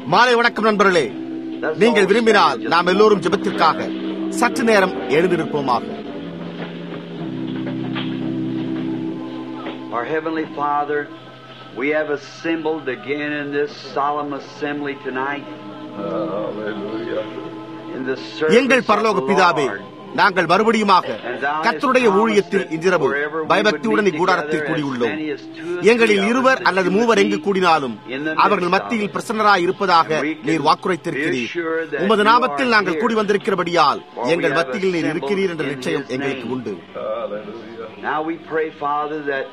மாலை வணக்கம் நண்பர்களே நீங்கள் விரும்பினால் நாம் எல்லோரும் ஜெபத்திற்காக சற்று நேரம் எழுந்து நிற்போமாக Our Heavenly Father, we have assembled again in this solemn assembly tonight. In the service எங்கள் of பரலோக the பிதாவே Lord. நாங்கள் மறுபடியுமாக கர்த்தருடைய ஊழியத்தில் இன்றிரவு பயபக்தியுடன் இக்கூடாரத்தில் கூடியுள்ளோம் எங்களில் இருவர் அல்லது மூவர் எங்கு கூடினாலும் அவர்கள் மத்தியில் பிரசன்னராய் இருப்பதாக நீர் வாக்குரைத்திருக்கிறீர் உமது நாமத்தில் நாங்கள் கூடி வந்திருக்கிறபடியால் எங்கள் மத்தியில் நீர் இருக்கிறீர் என்ற நிச்சயம் எங்களுக்கு உண்டு Now we pray, Father, that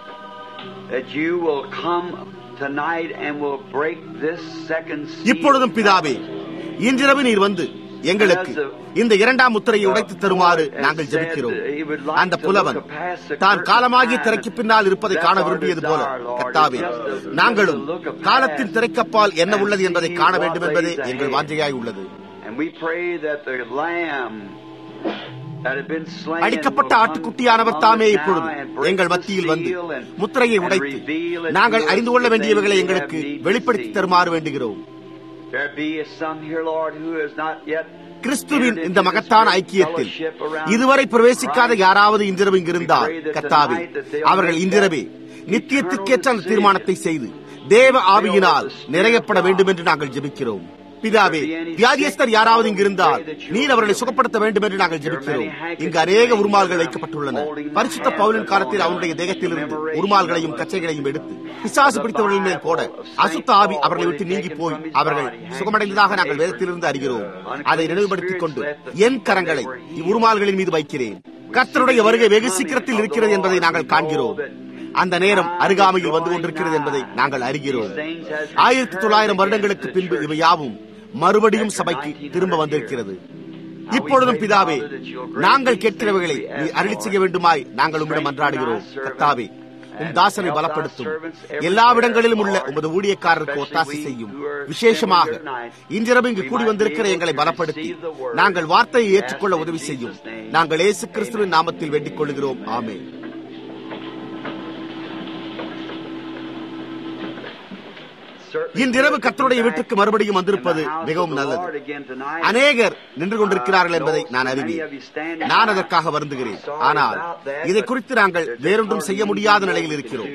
that you will come tonight and will break this second seal. இப்பொழுதும் பிதாவே இன்றிரவு நீர் வந்து எங்களுக்கு இந்த இரண்டாம் முத்திரையை உடைத்து தருமாறு நாங்கள் ஜெபிக்கிறோம் அந்த புலவன் தான் காலமாகிய திரைக்கு பின்னால் இருப்பதை காண விரும்பியது போல கத்தாவே நாங்களும் காலத்தின் திரைக்கப்பால் என்ன உள்ளது என்பதை காண வேண்டும் என்பதே எங்கள் வாஞ்சையாய் உள்ளது And we pray that the lamb that had been slain அடிக்கப்பட்ட will come ஆட்டுக்குட்டியானவர் தாமே இப்பொழுது now and break எங்கள் the மத்தியில் வந்து seal and- முத்திரையை and உடைத்து reveal it நாங்கள் to us அறிந்து கொள்ள the வேண்டியவைகளை things we எங்களுக்கு have need to வெளிப்படுத்தி see. தருமாறு வேண்டுகிறோம் There be some here, Lord, who has not yet கிறிஸ்துவின் இந்த மகத்தான ஐக்கியத்தில் இதுவரை பிரவேசிக்காத யாராவது இன்றிரவு இங்கிருந்தால் கர்த்தாவே அவர்கள் இன்றிரவே நித்தியத்திற்கேற்ற அந்த தீர்மானத்தை செய்து தேவ ஆவியினால் நிறையப்பட வேண்டும் என்று நாங்கள் ஜெபிக்கிறோம் பிதாவே வியாதியஸ்தர் யாராவது இங்கிருந்தால் நீர் அவர்களை சுகப்படுத்த வேண்டும் என்று நாங்கள் ஜெபிக்கிறோம் இங்கு அநேக உருமால்கள் வைக்கப்பட்டுள்ளன பரிசுத்த பவுலின் காலத்தில் அவனுடைய தேகத்திலிருந்து உருமால்களையும் கச்சைகளையும் எடுத்து பிசாசு பிடித்தவர்களின் மேல் போட அசுத்த ஆவி அவர்களை விட்டு நீங்கி போய் அவர்கள் சுகமடைந்ததாக நாங்கள் வேதத்திலிருந்து அறிகிறோம் அதை நினைவுபடுத்திக் கொண்டு என் கரங்களை இவ்வுருமால்களின் மீது வைக்கிறேன் கர்த்தருடைய வருகை வெகு சீக்கிரத்தில் இருக்கிறது என்பதை நாங்கள் காண்கிறோம் அந்த நேரம் அருகாமையில் வந்து கொண்டிருக்கிறது என்பதை நாங்கள் அறிகிறோம் ஆயிரத்தி தொள்ளாயிரம் வருடங்களுக்கு பின்பு இவை யாவும் மறுபடியும் சபைக்கு திரும்ப வந்திருக்கிறது இப்பொழுதும் பிதாவே நாங்கள் கேட்கிறவைகளை நீ அருளி செய்ய வேண்டுமாய் நாங்கள் உம்மிடம் மன்றாடுகிறோம் கர்த்தாவே உம் தாசனை பலப்படுத்தும் எல்லாவிடங்களிலும் உள்ள உமது ஊழியக்காரருக்கு ஒத்தாசை செய்யும் விசேஷமாக இன்றிரவு இங்கு கூடி வந்திருக்கிற எங்களை பலப்படுத்தி நாங்கள் வார்த்தையை ஏற்றுக்கொள்ள உதவி செய்யும் நாங்கள் இயேசு கிறிஸ்துவின் நாமத்தில் வேண்டிக் கொள்கிறோம் ஆமே இன்றிரவு கர்த்தருடைய வீட்டுக்கு மறுபடியும் வந்திருப்பது மிகவும் நல்லது அநேகர் நின்று கொண்டிருக்கிறார்கள் என்பதை நான் அறிவேன் நான் அதற்காக வருந்துகிறேன் ஆனால் இதை குறித்து நாங்கள் வேறொன்றும் செய்ய முடியாத நிலையில் இருக்கிறோம்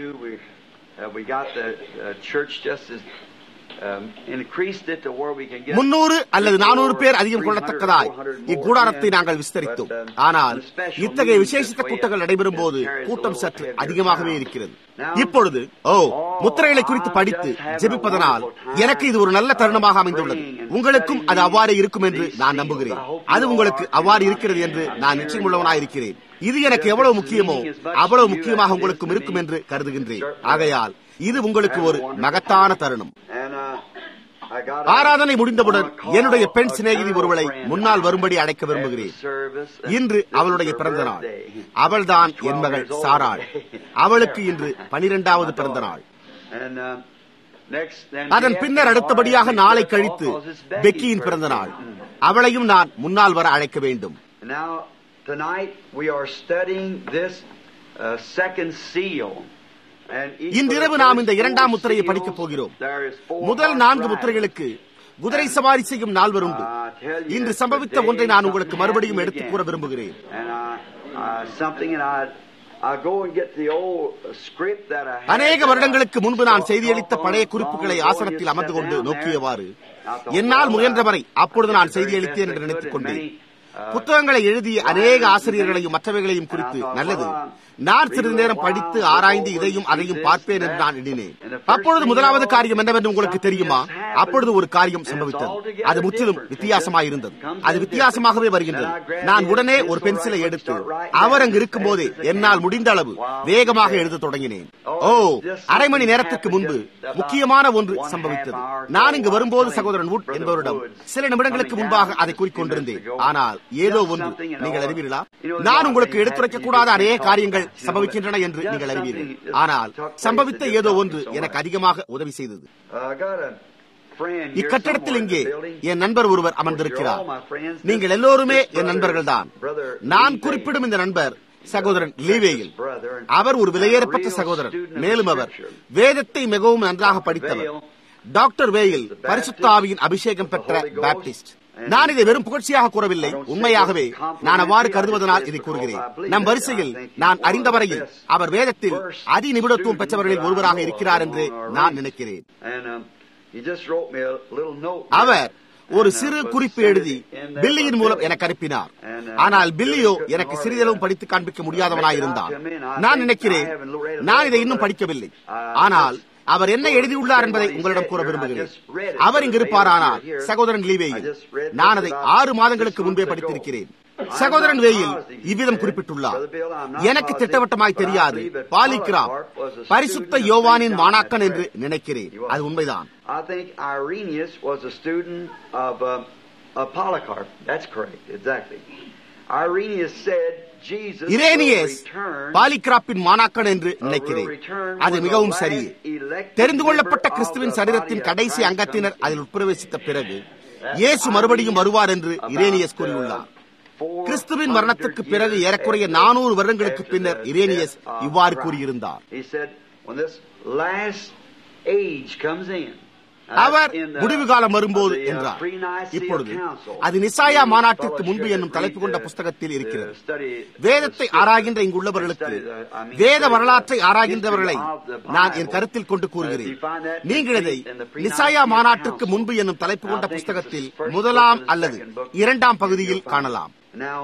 முன்னூறு அல்லது நானூறு பேர் அதிகம் கொள்ளத்தக்கதாய் இக்கூடாரத்தை நாங்கள் விஸ்தரித்தோம் ஆனால் இத்தகைய விசேஷித்த கூட்டங்கள் நடைபெறும் போது கூட்டம் சற்று அதிகமாகவே இருக்கிறது இப்பொழுது ஓ முத்திரைகளை குறித்து படித்து ஜெபிப்பதனால் எனக்கு இது ஒரு நல்ல தருணமாக அமைந்துள்ளது உங்களுக்கும் அது அவ்வாறு இருக்கும் என்று நான் நம்புகிறேன் அது உங்களுக்கு அவ்வாறு இருக்கிறது என்று நான் நிச்சயமுள்ளவனாய் இருக்கிறேன் இது எனக்கு எவ்வளவு முக்கியமோ அவ்வளவு முக்கியமாக உங்களுக்கும் இருக்கும் என்று கருதுகின்றேன் ஆகையால் இது உங்களுக்கு ஒரு மகத்தான தருணம் ஆராதனை முடிந்தவுடன் என்னுடைய பெண் சிநேகிதி ஒருவளை முன்னால் வரும்படி அழைக்க விரும்புகிறேன் இன்று அவளுடைய பிறந்த நாள் அவள்தான் என் மகள் சாராள் அவளுக்கு இன்று பனிரெண்டாவது பிறந்த நாள் அதன் பின்னர் அடுத்தபடியாக நாளை கழித்து பெக்கியின் பிறந்த நாள் அவளையும் நான் முன்னால் வர அழைக்க வேண்டும் Tonight we are studying this uh, second seal. இன்றிரவு நாம் இந்த இரண்டாம் முத்திரையை படிக்கப் போகிறோம் முதல் நான்கு முத்திரைகளுக்கு குதிரை சவாரி செய்யும் நாள் வருண்டு இன்று சம்பவித்த ஒன்றை நான் உங்களுக்கு மறுபடியும் எடுத்துக் கூற விரும்புகிறேன் அநேக வருடங்களுக்கு முன்பு நான் செய்தியளித்த பழைய குறிப்புகளை ஆசனத்தில் அமர்ந்து கொண்டு நோக்கியவாறு என்னால் முயன்றவரை அப்பொழுது நான் செய்தியளித்தேன் என்று நினைத்துக் கொண்டேன் புத்தகங்களை எழுதிய அநேக ஆசிரியர்களையும் மற்றவைகளையும் குறித்து நல்லது நான் சிறிது நேரம் படித்து ஆராய்ந்து இதையும் அதையும் பார்ப்பேன் என்று நான் எண்ணினேன் அப்பொழுது முதலாவது காரியம் என்னவென்று உங்களுக்கு தெரியுமா அப்பொழுது ஒரு காரியம் சம்பவித்தது அது முற்றிலும் வித்தியாசமாயிருந்தது அது வித்தியாசமாகவே வருகின்றது நான் உடனே ஒரு பென்சிலை எடுத்து அவர் அங்கு இருக்கும் போதே என்னால் முடிந்த அளவு வேகமாக எழுத தொடங்கினேன் ஓ அரை மணி நேரத்திற்கு முன்பு முக்கியமான ஒன்று சம்பவித்தது நான் இங்கு வரும்போது சகோதரன் வுட் என்பவரிடம் சில நிமிடங்களுக்கு முன்பாக அதை கூறிக்கொண்டிருந்தேன் ஆனால் ஏதோ ஒன்று நீங்கள் அறிவீர்களா நான் உங்களுக்கு எடுத்துரைக்க கூடாத அநேக காரியங்கள் சம்பவிக்கின்றன என்று நீங்கள் அறிவீர்கள் ஆனால் சம்பவித்த ஏதோ ஒன்று எனக்கு அதிகமாக உதவி செய்தது இக்கட்டடத்தில் இங்கே என் நண்பர் ஒருவர் அமர்ந்திருக்கிறார் நீங்கள் எல்லோருமே என் நண்பர்கள் தான் நான் குறிப்பிடும் இந்த நண்பர் சகோதரன் லீவேயில் அவர் ஒரு விலையேறப்பட்ட சகோதரர் மேலும் அவர் வேதத்தை மிகவும் நன்றாக படித்தவர் டாக்டர் வேயில் பரிசுத்த ஆவியின் அபிஷேகம் பெற்ற பேப்டிஸ்ட் நான் இதை வெறும் புகழ்ச்சியாக கூறவில்லை உண்மையாகவே நான் அவ்வாறு கருதுவதனால் இதை கூறுகிறேன் நம் வரிசையில் நான் அறிந்த வரையில் அவர் வேதத்தில் அதி நிபுணத்துவம் பெற்றவர்களில் ஒருவராக இருக்கிறார் என்று நான் நினைக்கிறேன் அவர் ஒரு சிறு குறிப்பு எழுதி பில்லியின் மூலம் எனக்கு அனுப்பினார் ஆனால் பில்லியோ எனக்கு சிறிதளவும் படித்து காண்பிக்க முடியாதவனாய் இருந்தார் நான் நினைக்கிறேன் நான் இதை இன்னும் படிக்கவில்லை ஆனால் அவர் என்ன எழுதியுள்ளார் என்பதை உங்களிடம் கூற விரும்புகிறேன் அவர் இங்கு இருப்பாரானால் சகோதரன் லீவேயில் நான் அதை ஆறு மாதங்களுக்கு முன்பே படித்திருக்கிறேன் சகோதரன் வேயில் இவ்விதம் குறிப்பிட்டுள்ளார் எனக்கு திட்டவட்டமாய் தெரியாது பாலிகிராம் பரிசுத்த யோவானின் மாணாக்கன் என்று நினைக்கிறேன் அது உண்மைதான் I think Irenaeus was a student of uh, uh, Polycarp. That's correct, exactly. Irenaeus said Jesus Irenaeus பாலிகிராப்பின் மாணாக்கன் என்று நினைக்கிறேன் அது மிகவும் சரியே தெரிந்து கொள்ளப்பட்ட கிறிஸ்துவின் சரீரத்தின் கடைசி அங்கத்தினர் அதில் உட்பிரவேசித்த பிறகு இயேசு மறுபடியும் வருவார் என்று இரேனியஸ் கூறியுள்ளார் கிறிஸ்துவின் மரணத்துக்கு பிறகு ஏறக்குறைய நானூறு வருடங்களுக்கு பின்னர் இரேனியஸ் இவ்வாறு கூறியிருந்தார் அவர் முடிவு காலம் வரும்போது என்றார் இப்பொழுது அது நிசாயா மாநாட்டிற்கு முன்பு என்னும் தலைப்பு கொண்ட புஸ்தகத்தில் இருக்கிறது வேதத்தை ஆராய்கின்ற இங்குள்ளவர்களுக்கு வேத வரலாற்றை ஆராய்கின்றவர்களை நான் என் கருத்தில் கொண்டு கூறுகிறேன் நீங்கள் இதை நிசாயா மாநாட்டிற்கு முன்பு என்னும் தலைப்பு கொண்ட புஸ்தகத்தில் முதலாம் அல்லது இரண்டாம் பகுதியில் காணலாம்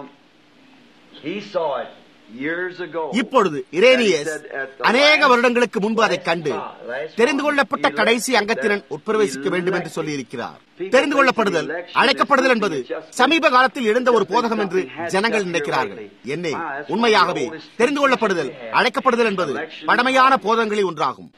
இப்பொழுது இரேனியஸ் அநேக வருடங்களுக்கு முன்பு அதை கண்டு தெரிந்து கொள்ளப்பட்ட கடைசி அங்கத்தினன் உட்பிரவேசிக்க வேண்டும் என்று சொல்லியிருக்கிறார் தெரிந்து கொள்ளப்படுதல் அழைக்கப்படுதல் என்பது சமீப காலத்தில் எழுந்த ஒரு போதகம் என்று ஜனங்கள் நினைக்கிறார்கள் என்னே உண்மையாகவே தெரிந்து கொள்ளப்படுதல் அழைக்கப்படுதல் என்பது பழமையான போதகங்களில் ஒன்றாகும்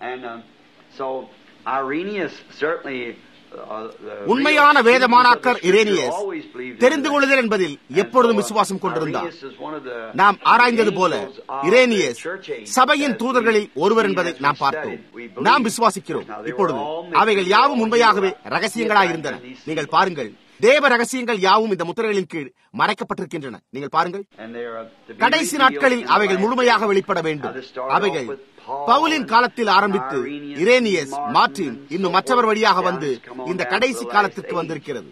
உண்மையான வேதமானாக்கர் இரேனியஸ் தெரிந்து கொள்ளுதல் என்பதில் எப்பொழுதும் விசுவாசம் கொண்டிருந்தார் நாம் ஆராய்ந்தது போல இரேனியஸ் சபையின் தூதர்களில் ஒருவர் என்பதை நாம் பார்த்தோம் நாம் விசுவாசிக்கிறோம் இப்பொழுது அவைகள் யாவும் உண்மையாகவே ரகசியங்களாய் இருந்தன நீங்கள் பாருங்கள் தேவ ரகசியங்கள் யாவும் இந்த முத்திரைகளின் கீழ் மறைக்கப்பட்டிருக்கின்றன நீங்கள் பாருங்கள் கடைசி நாட்களில் அவைகள் முழுமையாக வெளிப்பட வேண்டும் அவைகள் பவுலின் காலத்தில் ஆரம்பித்து இரேனியஸ் மார்டின் இன்னும் மற்றவர் வழியாக வந்து இந்த கடைசி காலத்திற்கு வந்திருக்கிறது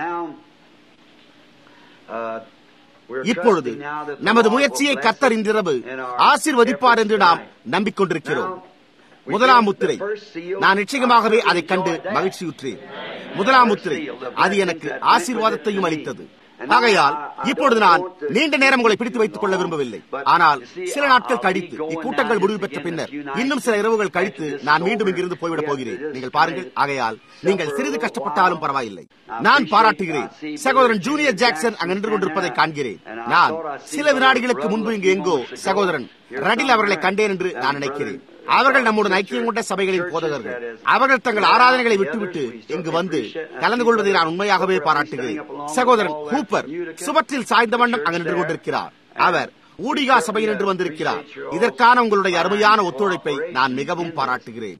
இப்பொழுது நமது முயற்சியை கத்தர் இன்றிரவு ஆசிர்வதிப்பார் என்று நாம் நம்பிக்கொண்டிருக்கிறோம் முதலாம் முத்திரை நான் நிச்சயமாகவே அதை கண்டு மகிழ்ச்சியுற்றேன் முதலாம் முத்திரை அது எனக்கு ஆசீர்வாதத்தையும் அளித்தது ஆகையால் இப்பொழுது நான் நீண்ட நேரம் உங்களை பிடித்து வைத்துக் கொள்ள விரும்பவில்லை ஆனால் சில நாட்கள் கழித்து இக்கூட்டங்கள் முடிவு பெற்ற பின்னர் இன்னும் சில இரவுகள் கழித்து நான் மீண்டும் இங்கிருந்து போய்விடப் போகிறேன் நீங்கள் பாருங்கள் ஆகையால் நீங்கள் சிறிது கஷ்டப்பட்டாலும் பரவாயில்லை நான் பாராட்டுகிறேன் சகோதரன் ஜூனியர் ஜாக்சன் அங்கு நின்று கொண்டிருப்பதை காண்கிறேன் நான் சில வினாடிகளுக்கு முன்பு இங்கு எங்கோ சகோதரன் ரடில் அவர்களை கண்டேன் என்று நான் நினைக்கிறேன் அவர்கள் நம்முடன் ஐக்கியம் கொண்ட சபைகளின் போதகர்கள் அவர்கள் தங்கள் ஆராதனைகளை விட்டுவிட்டு இங்கு வந்து கலந்து கொள்வதை நான் உண்மையாகவே பாராட்டுகிறேன் சகோதரன் ஹூப்பர் சுபற்றில் சாய்ந்த வண்ணம் அங்கு நின்று கொண்டிருக்கிறார் அவர் ஊடிகா சபையில் என்று வந்திருக்கிறார் இதற்கான உங்களுடைய அருமையான ஒத்துழைப்பை நான் மிகவும் பாராட்டுகிறேன்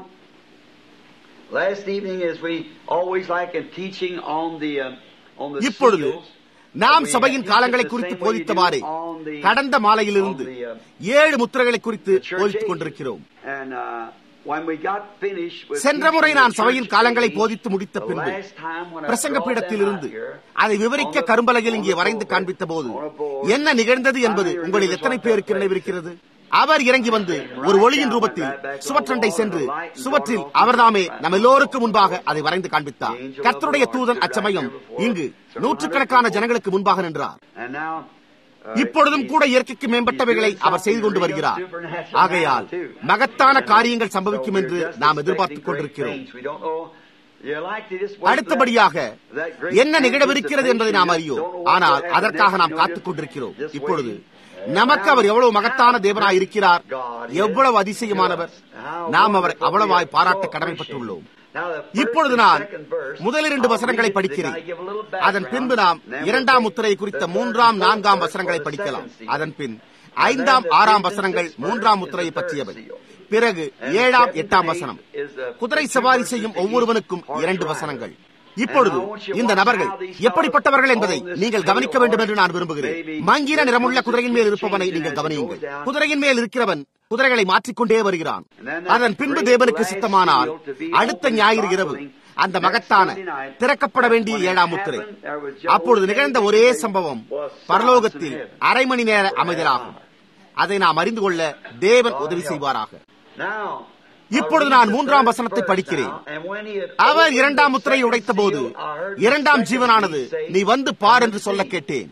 இப்பொழுது நாம் சபையின் காலங்களை குறித்து போதித்தவாறே கடந்த மாலையிலிருந்து ஏழு முத்திரைகளை குறித்து போதித்துக் கொண்டிருக்கிறோம் சென்ற முறை நான் சபையின் காலங்களை போதித்து முடித்த பின்பு பிரசங்க பீடத்திலிருந்து அதை விவரிக்க கரும்பலகையில் இங்கே வரைந்து காண்பித்த போது என்ன நிகழ்ந்தது என்பது உங்களில் எத்தனை பேருக்கு நினைவிருக்கிறது அவர் இறங்கி வந்து ஒரு ஒளியின் ரூபத்தில் சுவற்றண்டை சென்று சுவற்றில் அவர்தாமே நம்ம எல்லோருக்கும் முன்பாக அதை வரைந்து காண்பித்தார் கர்த்தருடைய தூதன் அச்சமயம் இங்கு நூற்றுக்கணக்கான ஜனங்களுக்கு முன்பாக நின்றார் இப்பொழுதும் கூட இயற்கைக்கு மேம்பட்டவைகளை அவர் செய்து கொண்டு வருகிறார் ஆகையால் மகத்தான காரியங்கள் சம்பவிக்கும் என்று நாம் எதிர்பார்த்துக் கொண்டிருக்கிறோம் அடுத்தபடியாக என்ன நிகழவிருக்கிறது என்பதை நாம் அறியோம் ஆனால் அதற்காக நாம் காத்துக் கொண்டிருக்கிறோம் இப்பொழுது நமக்கு அவர் எவ்வளவு மகத்தான தேவனாய் இருக்கிறார் எவ்வளவு அதிசயமானவர் நாம் அவரை அவ்வளவாய் பாராட்ட கடமைப்பட்டுள்ளோம் இப்பொழுது நான் முதல் இரண்டு வசனங்களை படிக்கிறேன் அதன் பின்பு நாம் இரண்டாம் முத்திரை குறித்த மூன்றாம் நான்காம் வசனங்களை படிக்கலாம் அதன் பின் ஐந்தாம் ஆறாம் வசனங்கள் மூன்றாம் முத்திரையை பற்றியவை பிறகு ஏழாம் எட்டாம் வசனம் குதிரை சவாரி செய்யும் ஒவ்வொருவனுக்கும் இரண்டு வசனங்கள் இப்பொழுது இந்த நபர்கள் எப்படிப்பட்டவர்கள் என்பதை நீங்கள் கவனிக்க வேண்டும் என்று நான் விரும்புகிறேன் மங்கிர நிறமுள்ள குதிரையின் மேல் இருப்பவனை நீங்கள் கவனியுங்கள் குதிரையின் மேல் இருக்கிறவன் குதிரைகளை மாற்றிக்கொண்டே வருகிறான் அதன் பின்பு தேவனுக்கு சித்தமானால் அடுத்த ஞாயிறு இரவு அந்த மகத்தான திறக்கப்பட வேண்டிய ஏழாம் முத்திரை அப்பொழுது நிகழ்ந்த ஒரே சம்பவம் பரலோகத்தில் அரை மணி நேர அமைதலாகும் அதை நாம் அறிந்து கொள்ள தேவன் உதவி செய்வாராக இப்பொழுது நான் மூன்றாம் வசனத்தை படிக்கிறேன் அவர் இரண்டாம் முத்திரையை உடைத்த போது இரண்டாம் ஜீவனானது நீ வந்து பார் என்று சொல்ல கேட்டேன்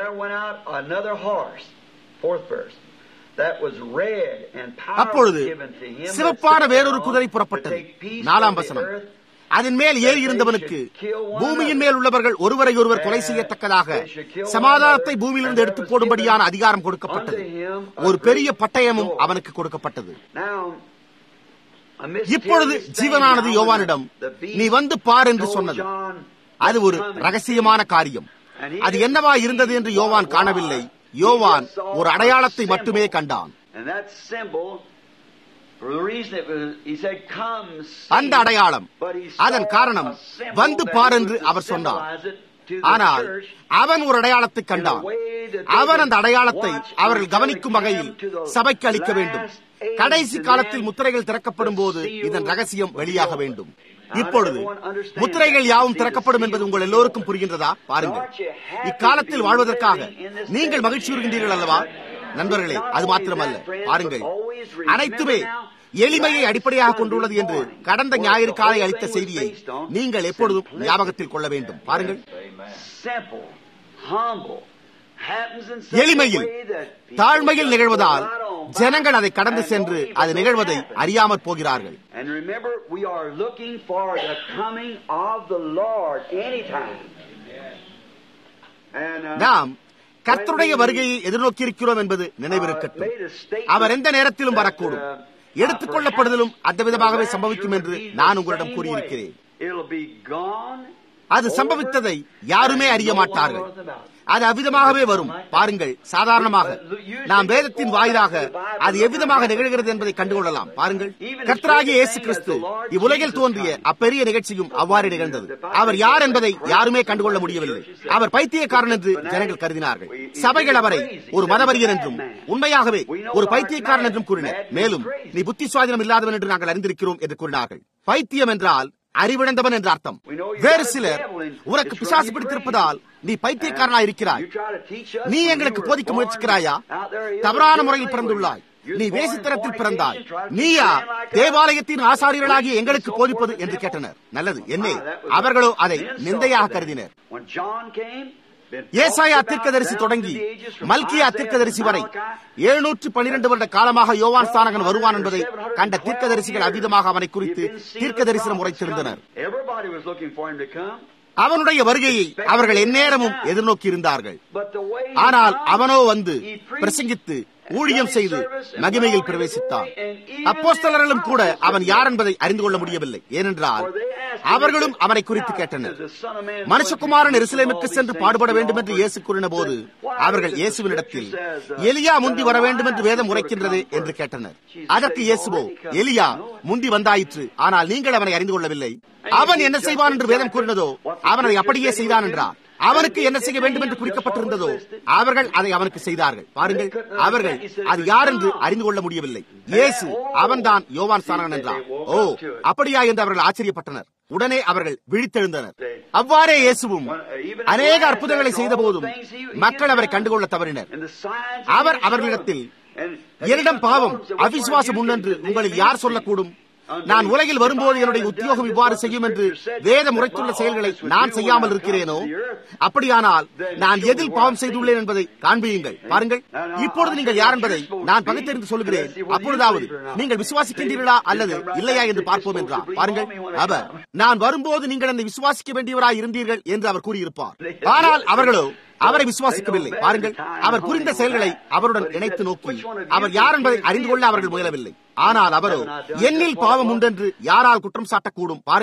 அப்பொழுது சிவப்பான வேறொரு குதிரை புறப்பட்டது நாலாம் வசனம் அதன் மேல் ஏறி இருந்தவனுக்கு பூமியின் மேல் உள்ளவர்கள் ஒருவரை ஒருவர் கொலை செய்யத்தக்கதாக சமாதானத்தை பூமியிலிருந்து எடுத்து போடும்படியான அதிகாரம் கொடுக்கப்பட்டது ஒரு பெரிய பட்டயமும் அவனுக்கு கொடுக்கப்பட்டது இப்பொழுது ஜீவனானது யோவானிடம் நீ வந்து பார் என்று சொன்னது அது ஒரு ரகசியமான காரியம் அது என்னவா இருந்தது என்று யோவான் காணவில்லை யோவான் ஒரு அடையாளத்தை மட்டுமே கண்டான் அந்த அடையாளம் அதன் காரணம் வந்து பார் என்று அவர் சொன்னார் ஆனால் அவன் ஒரு அடையாளத்தை கண்டான் அவன் அந்த அடையாளத்தை அவர்கள் கவனிக்கும் வகையில் சபைக்கு அளிக்க வேண்டும் கடைசி காலத்தில் முத்திரைகள் திறக்கப்படும் போது இதன் ரகசியம் வெளியாக வேண்டும் இப்பொழுது முத்திரைகள் யாவும் திறக்கப்படும் என்பது உங்கள் எல்லோருக்கும் புரிகின்றதா பாருங்கள் இக்காலத்தில் வாழ்வதற்காக நீங்கள் மகிழ்ச்சி வருகின்றீர்கள் அல்லவா நண்பர்களே அது மாத்திரமல்ல பாருங்கள் அனைத்துமே எளிமையை அடிப்படையாக கொண்டுள்ளது என்று கடந்த ஞாயிறு காலை அளித்த செய்தியை நீங்கள் எப்பொழுதும் ஞாபகத்தில் கொள்ள வேண்டும் பாருங்கள் எளிமையில் தாழ்மையில் நிகழ்வதால் ஜனங்கள் அதை கடந்து சென்று அது நிகழ்வதை அறியாமற் போகிறார்கள் நாம் கர்த்தருடைய வருகையை எதிர்நோக்கியிருக்கிறோம் என்பது நினைவிருக்கட்டும் அவர் எந்த நேரத்திலும் வரக்கூடும் எடுத்துக் கொள்ளப்படுதலும் அந்த விதமாகவே சம்பவிக்கும் என்று நான் உங்களிடம் கூறியிருக்கிறேன் அது சம்பவித்ததை யாருமே அறிய மாட்டார்கள் அது அவ்விதமாகவே வரும் பாருங்கள் சாதாரணமாக நாம் வேதத்தின் வாயிலாக அது எவ்விதமாக நிகழ்கிறது என்பதை கண்டுகொள்ளலாம் பாருங்கள் கர்த்தராகிய இயேசு கிறிஸ்து இவ்வுலகில் தோன்றிய அப்பெரிய நிகழ்ச்சியும் அவ்வாறு நிகழ்ந்தது அவர் யார் என்பதை யாருமே கண்டுகொள்ள முடியவில்லை அவர் பைத்தியக்காரன் என்று ஜனங்கள் கருதினார்கள் சபைகள் அவரை ஒரு மதவரியர் என்றும் உண்மையாகவே ஒரு பைத்தியக்காரன் என்றும் கூறினர் மேலும் நீ புத்தி சுவாதீனம் இல்லாதவன் என்று நாங்கள் அறிந்திருக்கிறோம் என்று கூறினார்கள் பைத்தியம் என்றால் அறிவிழந்தவன் என்ற அர்த்தம் வேறு சிலர் உனக்கு பிசாசு பிடித்திருப்பதால் நீ பைத்தியக்காரனா இருக்கிறாய் நீ எங்களுக்கு போதிக்க முயற்சிக்கிறாயா தவறான முறையில் பிறந்துள்ளாய் நீ வேசித்தனத்தில் பிறந்தாய் நீயா தேவாலயத்தின் ஆசாரியர்களாகிய எங்களுக்கு போதிப்பது என்று கேட்டனர் நல்லது என்னே அவர்களோ அதை நிந்தையாக கருதினர் ஏசாயா தீர்க்கதரிசி தொடங்கி மல்கியா தீர்க்கதரிசி வரை எழுநூற்று பனிரெண்டு வருட காலமாக யோவான் ஸ்தானகன் வருவான் என்பதை கண்ட தீர்க்கதரிசிகள் அவ்விதமாக அவனை குறித்து தீர்க்க தரிசனம் உரைத்திருந்தனர் அவனுடைய வருகையை அவர்கள் எந்நேரமும் எதிர்நோக்கி இருந்தார்கள் ஆனால் அவனோ வந்து பிரசங்கித்து ஊழியம் செய்து மகிமையில் பிரவேசித்தான் அப்போஸ்தலர்களும் கூட அவன் யார் என்பதை அறிந்து கொள்ள முடியவில்லை ஏனென்றால் அவர்களும் அவனை குறித்து கேட்டனர் மனுஷகுமாரன் எருசலேமுக்கு சென்று பாடுபட வேண்டும் என்று இயேசு கூறின போது அவர்கள் இயேசுவினிடத்தில் எலியா முந்தி வர வேண்டும் என்று வேதம் உரைக்கின்றது என்று கேட்டனர் அதற்கு இயேசுவோ எலியா முந்தி வந்தாயிற்று ஆனால் நீங்கள் அவனை அறிந்து கொள்ளவில்லை அவன் என்ன செய்வான் என்று வேதம் கூறினதோ அவன் அதை அப்படியே செய்தான் என்றார் அவனுக்கு என்ன செய்ய வேண்டும் என்று குறிக்கப்பட்டிருந்ததோ அவர்கள் அதை அவனுக்கு செய்தார்கள் பாருங்கள் அவர்கள் அது யார் என்று அறிந்து கொள்ள முடியவில்லை இயேசு அவன்தான் யோவான் சானன் என்றார் ஓ அப்படியா என்று அவர்கள் ஆச்சரியப்பட்டனர் உடனே அவர்கள் விழித்தெழுந்தனர் அவ்வாறே இயேசுவும் அநேக அற்புதங்களை செய்த போதும் மக்கள் அவரை கண்டுகொள்ள தவறினர் அவர் அவர்களிடத்தில் என்னிடம் பாவம் அவிசுவாசம் உண்டென்று உங்களுக்கு யார் சொல்லக்கூடும் நான் உலகில் வரும்போது என்னுடைய உத்தியோகம் இவ்வாறு செய்யும் என்று வேதம் உரைத்துள்ள செயல்களை நான் செய்யாமல் இருக்கிறேனோ அப்படியானால் நான் எதில் பாவம் செய்துள்ளேன் என்பதை காண்பியுங்கள் பாருங்கள் இப்பொழுது நீங்கள் யார் என்பதை நான் பகுத்தறிந்து சொல்கிறேன் அப்பொழுதாவது நீங்கள் விசுவாசிக்கின்றீர்களா அல்லது இல்லையா என்று பார்ப்போம் என்றார் பாருங்கள் அவர் நான் வரும்போது நீங்கள் என்னை விசுவாசிக்க வேண்டியவராய் இருந்தீர்கள் என்று அவர் கூறியிருப்பார் ஆனால் அவர்களோ அவரை விசுவாசிக்கவில்லை பாருங்கள் அவர் புரிந்த செயல்களை அவருடன் இணைத்து நோக்கி அவர் யார் என்பதை அறிந்து கொள்ள அவர்கள் முயலவில்லை ஆனால் அவரோ என்னில் பாவம் உண்டென்று யாரால் குற்றம் சாட்டக்கூடும் பாருங்கள்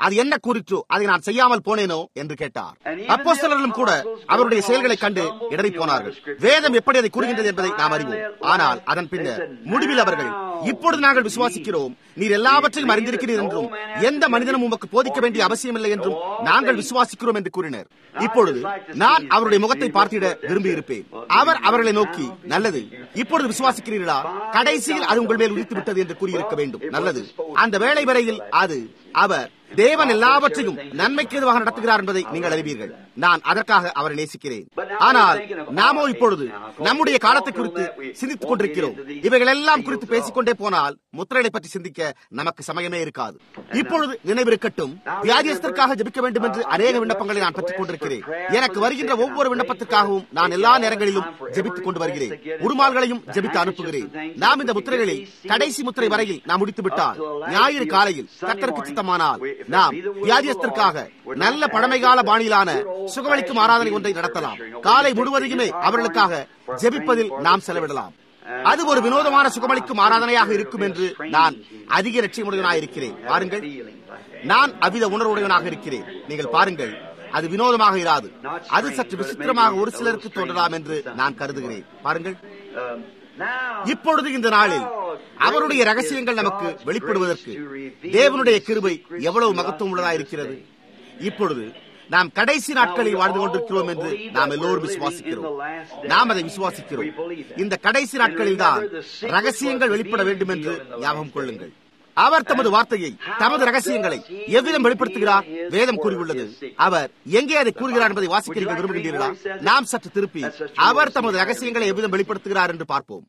அது என்ன குறித்தோ அதை நான் செய்யாமல் போனேனோ என்று கேட்டார் அப்போ சிலர்களும் கூட அவருடைய செயல்களை கண்டு இடறி போனார்கள் வேதம் எப்படி அதை கூறுகின்றது என்பதை நாம் அறிவோம் ஆனால் அதன் பின்னர் முடிவில் அவர்கள் இப்பொழுது நாங்கள் விசுவாசிக்கிறோம் நீர் எல்லாவற்றையும் அறிந்திருக்கிறீர் என்றும் எந்த மனிதனும் உமக்கு போதிக்க வேண்டிய அவசியம் இல்லை என்றும் நாங்கள் விசுவாசிக்கிறோம் என்று கூறினர் இப்பொழுது நான் அவருடைய முகத்தை பார்த்திட விரும்பி இருப்பேன் அவர் அவர்களை நோக்கி நல்லது இப்பொழுது விசுவாசிக்கிறீர்களா கடைசியில் அது உங்கள் மேல் உதித்து விட்டது என்று கூறியிருக்க வேண்டும் நல்லது அந்த வேலை வரையில் அது அவர் தேவன் எல்லாவற்றையும் நன்மைக்கு எதுவாக நடத்துகிறார் என்பதை நீங்கள் அறிவீர்கள் நான் அதற்காக அவரை நேசிக்கிறேன் ஆனால் நாமோ இப்பொழுது நம்முடைய காலத்தை குறித்து சிந்தித்துக் கொண்டிருக்கிறோம் இவைகள் எல்லாம் குறித்து பேசிக்கொண்டே போனால் முத்திரைகளை பற்றி சிந்திக்க நமக்கு சமயமே இருக்காது இப்பொழுது நினைவிருக்கட்டும் வியாதியஸ்தற்காக ஜபிக்க வேண்டும் என்று அநேக விண்ணப்பங்களை நான் பெற்றுக் கொண்டிருக்கிறேன் எனக்கு வருகின்ற ஒவ்வொரு விண்ணப்பத்திற்காகவும் நான் எல்லா நேரங்களிலும் ஜபித்துக் கொண்டு வருகிறேன் உருமால்களையும் ஜபித்து அனுப்புகிறேன் நாம் இந்த முத்திரைகளில் கடைசி முத்திரை வரையில் நாம் முடித்து விட்டால் ஞாயிறு காலையில் கத்தருக்கு சித்தமானால் நாம் வியாதியஸ்தற்காக நல்ல பழமைகால பாணியிலான சுகமளிக்கும் ஆராதனை ஒன்றை நடத்தலாம் காலை முழுவதையுமே அவர்களுக்காக ஜெபிப்பதில் நாம் செலவிடலாம் அது ஒரு வினோதமான சுகமளிக்கும் ஆராதனையாக இருக்கும் என்று நான் அதிக லட்சியமுடையவனாக இருக்கிறேன் பாருங்கள் நான் அவித உணர்வுடையவனாக இருக்கிறேன் நீங்கள் பாருங்கள் அது வினோதமாக இராது அது சற்று விசித்திரமாக ஒரு சிலருக்கு தோன்றலாம் என்று நான் கருதுகிறேன் பாருங்கள் இப்பொழுது இந்த நாளில் அவருடைய ரகசியங்கள் நமக்கு வெளிப்படுவதற்கு தேவனுடைய கிருபை எவ்வளவு மகத்துவம் உள்ளதா இருக்கிறது இப்பொழுது நாம் கடைசி நாட்களில் வாழ்ந்து கொண்டிருக்கிறோம் என்று நாம் எல்லோரும் விசுவாசிக்கிறோம் நாம் அதை விசுவாசிக்கிறோம் இந்த கடைசி நாட்களில் தான் ரகசியங்கள் வெளிப்பட வேண்டும் என்று ஞாபகம் கொள்ளுங்கள் அவர் தமது வார்த்தையை தமது ரகசியங்களை எவ்விதம் வெளிப்படுத்துகிறார் வேதம் கூறியுள்ளது அவர் எங்கே அதை கூறுகிறார் என்பதை வாசிக்க விரும்புகின்றீர்களா நாம் சற்று திருப்பி அவர் தமது ரகசியங்களை எவ்விதம் வெளிப்படுத்துகிறார் என்று பார்ப்போம்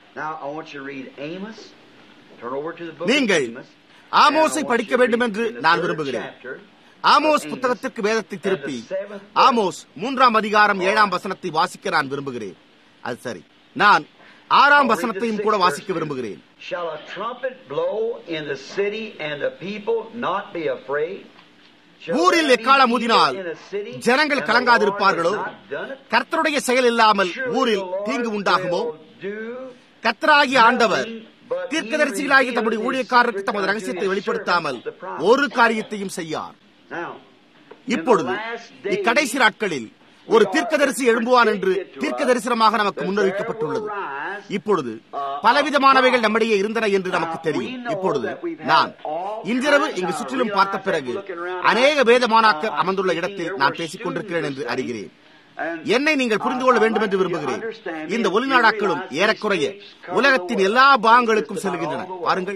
நீங்கள் ஆமோஸை படிக்க வேண்டும் என்று நான் விரும்புகிறேன் ஆமோஸ் புத்தகத்திற்கு வேதத்தை திருப்பி ஆமோஸ் மூன்றாம் அதிகாரம் ஏழாம் வசனத்தை வாசிக்க நான் விரும்புகிறேன் அது சரி நான் ஆறாம் வசனத்தையும் கூட வாசிக்க விரும்புகிறேன் Shall a trumpet blow in the city and the people not be afraid? ஊரில் எக்காலம் ஊதினால் ஜனங்கள் கலங்காதிருப்பார்களோ கர்த்தருடைய செயல் இல்லாமல் ஊரில் தீங்கு உண்டாகுமோ கர்த்தராகிய ஆண்டவர் தீர்க்கதரிசிகளாகிய தம்முடைய ஊழியக்காரருக்கு தமது ரகசியத்தை வெளிப்படுத்தாமல் ஒரு காரியத்தையும் செய்யார் இப்பொழுது இக்கடைசி நாட்களில் ஒரு தீர்க்கதரிசி எழும்புவான் என்று தீர்க்க தரிசனமாக நமக்கு முன்னறிவிக்கப்பட்டுள்ளது இப்பொழுது பலவிதமானவைகள் நம்மிடையே இருந்தன என்று நமக்கு தெரியும் இப்பொழுது நான் இன்றிரவு இங்கு சுற்றிலும் பார்த்த பிறகு அநேக வேதமானாக்கர் அமர்ந்துள்ள இடத்தில் நான் பேசிக் கொண்டிருக்கிறேன் என்று அறிகிறேன் என்னை நீங்கள் புரிந்து கொள்ள வேண்டும் என்று விரும்புகிறேன் இந்த ஒளிநாடாக்களும் ஏறக்குறைய உலகத்தின் எல்லா பாகங்களுக்கும் செல்கின்றன பாருங்கள்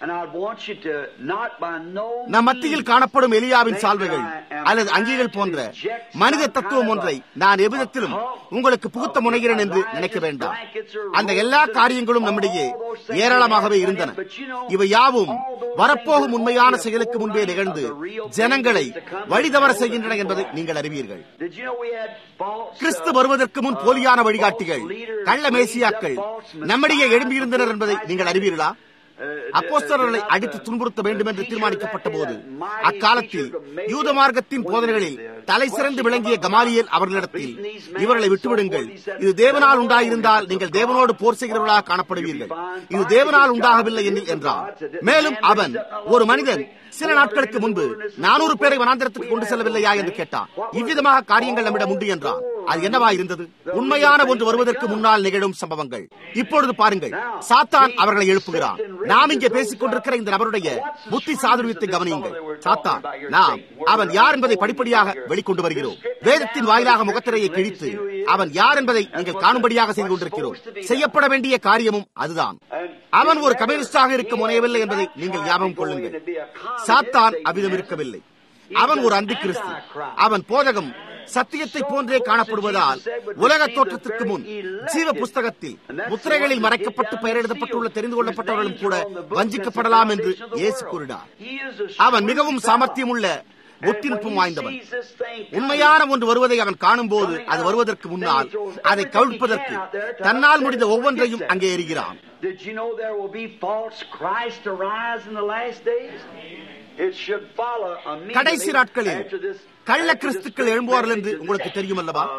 நம் மத்தியில் காணப்படும் எலியாவின் சால்வைகள் அல்லது அங்கிகள் போன்ற மனித தத்துவம் ஒன்றை நான் எவ்விதத்திலும் உங்களுக்கு புகுத்த முனைகிறேன் என்று நினைக்க வேண்டாம் அந்த எல்லா காரியங்களும் நம்மிடையே ஏராளமாகவே இருந்தன இவை யாவும் வரப்போகும் உண்மையான செயலுக்கு முன்பே நிகழ்ந்து ஜனங்களை வழிதவர செய்கின்றன என்பதை நீங்கள் அறிவீர்கள் கிறிஸ்து வருவதற்கு முன் போலியான வழிகாட்டிகள் கள்ள மேசியாக்கள் நம்மிடையே எழும்பியிருந்தனர் என்பதை நீங்கள் அறிவீர்களா அப்போஸ்தலர்களை அடித்து துன்புறுத்த வேண்டும் என்று தீர்மானிக்கப்பட்ட போது அக்காலத்தில் யூத மார்க்கத்தின் போதனைகளில் தலை சிறந்து விளங்கிய கமாலியல் அவர்களிடத்தில் இவர்களை விட்டுவிடுங்கள் இது தேவனால் உண்டாயிருந்தால் நீங்கள் தேவனோடு போர் செய்கிறவர்களாக காணப்படுவீர்கள் இது தேவனால் உண்டாகவில்லை எனில் என்றார் மேலும் அவன் ஒரு மனிதன் சில நாட்களுக்கு முன்பு நானூறு பேரை வனாந்திரத்துக்கு கொண்டு செல்லவில்லையா என்று கேட்டான் இவ்விதமாக காரியங்கள் நம்மிடம் உண்டு என்றார் அது என்னவா இருந்தது உண்மையான ஒன்று வருவதற்கு முன்னால் நிகழும் சம்பவங்கள் இப்பொழுது பாருங்கள் சாத்தான் அவர்களை எழுப்புகிறான் நாம் இங்கே பேசிக் கொண்டிருக்கிற இந்த நபருடைய புத்தி சாதுரியத்தை கவனியுங்கள் சாத்தான் நாம் அவன் யார் என்பதை படிப்படியாக வெளிக்கொண்டு வருகிறோம் வேதத்தின் வாயிலாக முகத்திரையை கிழித்து அவன் யார் என்பதை நீங்கள் காணும்படியாக செய்து கொண்டிருக்கிறோம் செய்யப்பட வேண்டிய காரியமும் அதுதான் அவன் ஒரு கம்யூனிஸ்டாக இருக்க முனையவில்லை என்பதை நீங்கள் ஞாபகம் கொள்ளுங்கள் சாத்தான் அவ்விதம் இருக்கவில்லை அவன் ஒரு அந்தி கிறிஸ்து அவன் போதகம் சத்தியத்தை போன்றே காணப்படுவதால் உலக தோற்றத்திற்கு முன் ஜீவ புஸ்தகத்தில் முத்திரைகளில் மறைக்கப்பட்டு பெயரிடப்பட்டுள்ள தெரிந்து கொள்ளப்பட்டவர்களும் கூட வஞ்சிக்கப்படலாம் என்று இயேசு கூறினார் அவன் மிகவும் சாமர்த்தியம் உள்ள ஒத்திருப்பும் வாய்ந்தவன் உண்மையான ஒன்று வருவதை அவன் காணும் போது அது வருவதற்கு முன்னால் அதை கவிழ்ப்பதற்கு தன்னால் முடிந்த ஒவ்வொன்றையும் அங்கே எறிகிறான் Did you know there will be false Christ arise in the last days? It should follow கடைசி immediately நாட்களில் after this. கள்ள கிறிஸ்துக்கள் எழும்புவார்கள் என்று உங்களுக்கு தெரியும் அல்லவா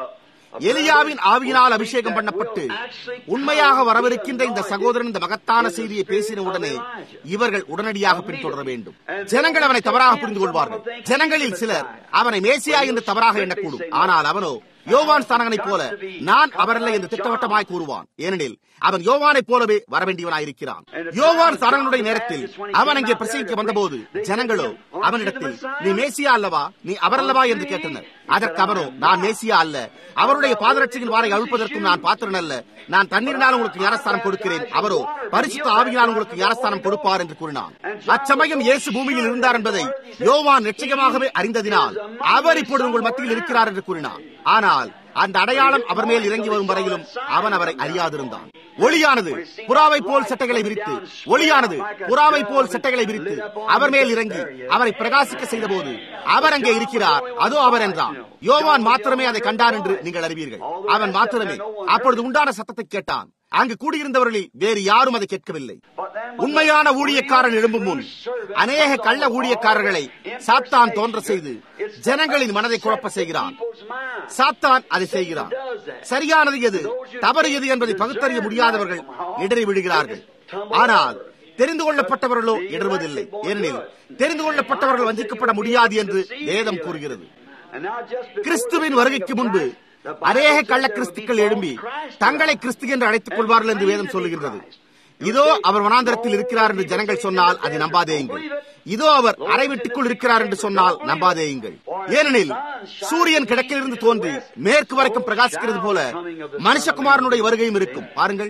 எலியாவின் ஆவியினால் அபிஷேகம் பண்ணப்பட்டு உண்மையாக வரவிருக்கின்ற இந்த சகோதரன் இந்த மகத்தான செய்தியை பேசின உடனே இவர்கள் உடனடியாக பின்தொடர வேண்டும் ஜனங்கள் அவனை தவறாக புரிந்து கொள்வார்கள் ஜனங்களில் சிலர் அவனை மேசியா என்று தவறாக எண்ணக்கூடும் ஆனால் அவனோ யோவான் ஸ்தானகனைப் போல நான் அவரல்ல என்று திட்டவட்டமாய் கூறுவான் ஏனெனில் அவன் யோவானைப் போலவே வரவேண்டியவனாயிருக்கிறான் யோவான் ஸ்தானகனுடைய நேரத்தில் அவன் அங்கே பிரசங்கிக்க வந்தபோது ஜனங்களோ அவனிடத்தில் நீ மேசியா அல்லவா நீ அவரல்லவா என்று கேட்டனர் அதற்கு அவரோ நான் மேசியா அல்ல அவருடைய பாதரட்சியின் வாரை அழுப்பதற்கும் நான் பாத்திரன் அல்ல நான் தண்ணீரினால் உங்களுக்கு ஞானஸ்தானம் கொடுக்கிறேன் அவரோ பரிசுத்த ஆவியினால் உங்களுக்கு ஞானஸ்தானம் கொடுப்பார் என்று கூறினான் அச்சமயம் இயேசு பூமியில் இருந்தார் என்பதை யோவான் நிச்சயமாகவே அறிந்ததினால் அவர் இப்பொழுது உங்கள் மத்தியில் இருக்கிறார் என்று கூறினார் ஆனால் அந்த அடையாளம் அவர் மேல் இறங்கி வரும் வரையிலும் அவன் அவரை அறியாதிருந்தான் ஒளியானது புறாவை போல் சட்டைகளை விரித்து ஒளியானது புறாவை போல் சட்டைகளை விரித்து அவர் மேல் இறங்கி அவரை பிரகாசிக்க செய்த போது அவர் அங்கே இருக்கிறார் அதோ அவர் என்றான் யோவான் மாத்திரமே அதை கண்டான் என்று நீங்கள் அறிவீர்கள் அவன் மாத்திரமே அப்பொழுது உண்டான சத்தத்தை கேட்டான் அங்கு கூடியிருந்தவர்களில் வேறு யாரும் அதை கேட்கவில்லை உண்மையான ஊழியக்காரன் எழும்பும் முன் அநேக கள்ள ஊழியக்காரர்களை சாத்தான் தோன்ற செய்து ஜனங்களின் மனதை குழப்ப செய்கிறான் சாத்தான் அதை செய்கிறான் சரியானது எது தவறு எது என்பதை பகுத்தறிய முடியாதவர்கள் இடறி விடுகிறார்கள் ஆனால் தெரிந்து கொள்ளப்பட்டவர்களோ இடறுவதில்லை ஏனெனில் தெரிந்து கொள்ளப்பட்டவர்கள் வஞ்சிக்கப்பட முடியாது என்று வேதம் கூறுகிறது கிறிஸ்துவின் வருகைக்கு முன்பு அநேக கள்ள கிறிஸ்துக்கள் எழும்பி தங்களை கிறிஸ்து என்று அழைத்துக் கொள்வார்கள் என்று வேதம் சொல்லுகின்றது இதோ அவர் வனாந்தரத்தில் இருக்கிறார் என்று ஜனங்கள் சொன்னால் அதை நம்பாதேயுங்கள் இதோ அவர் அறை வீட்டுக்குள் இருக்கிறார் என்று சொன்னால் நம்பாதேயுங்கள் ஏனெனில் சூரியன் கிழக்கிலிருந்து தோன்றி மேற்கு வரைக்கும் பிரகாசிக்கிறது போல மனுஷகுமாரனுடைய வருகையும் இருக்கும் பாருங்கள்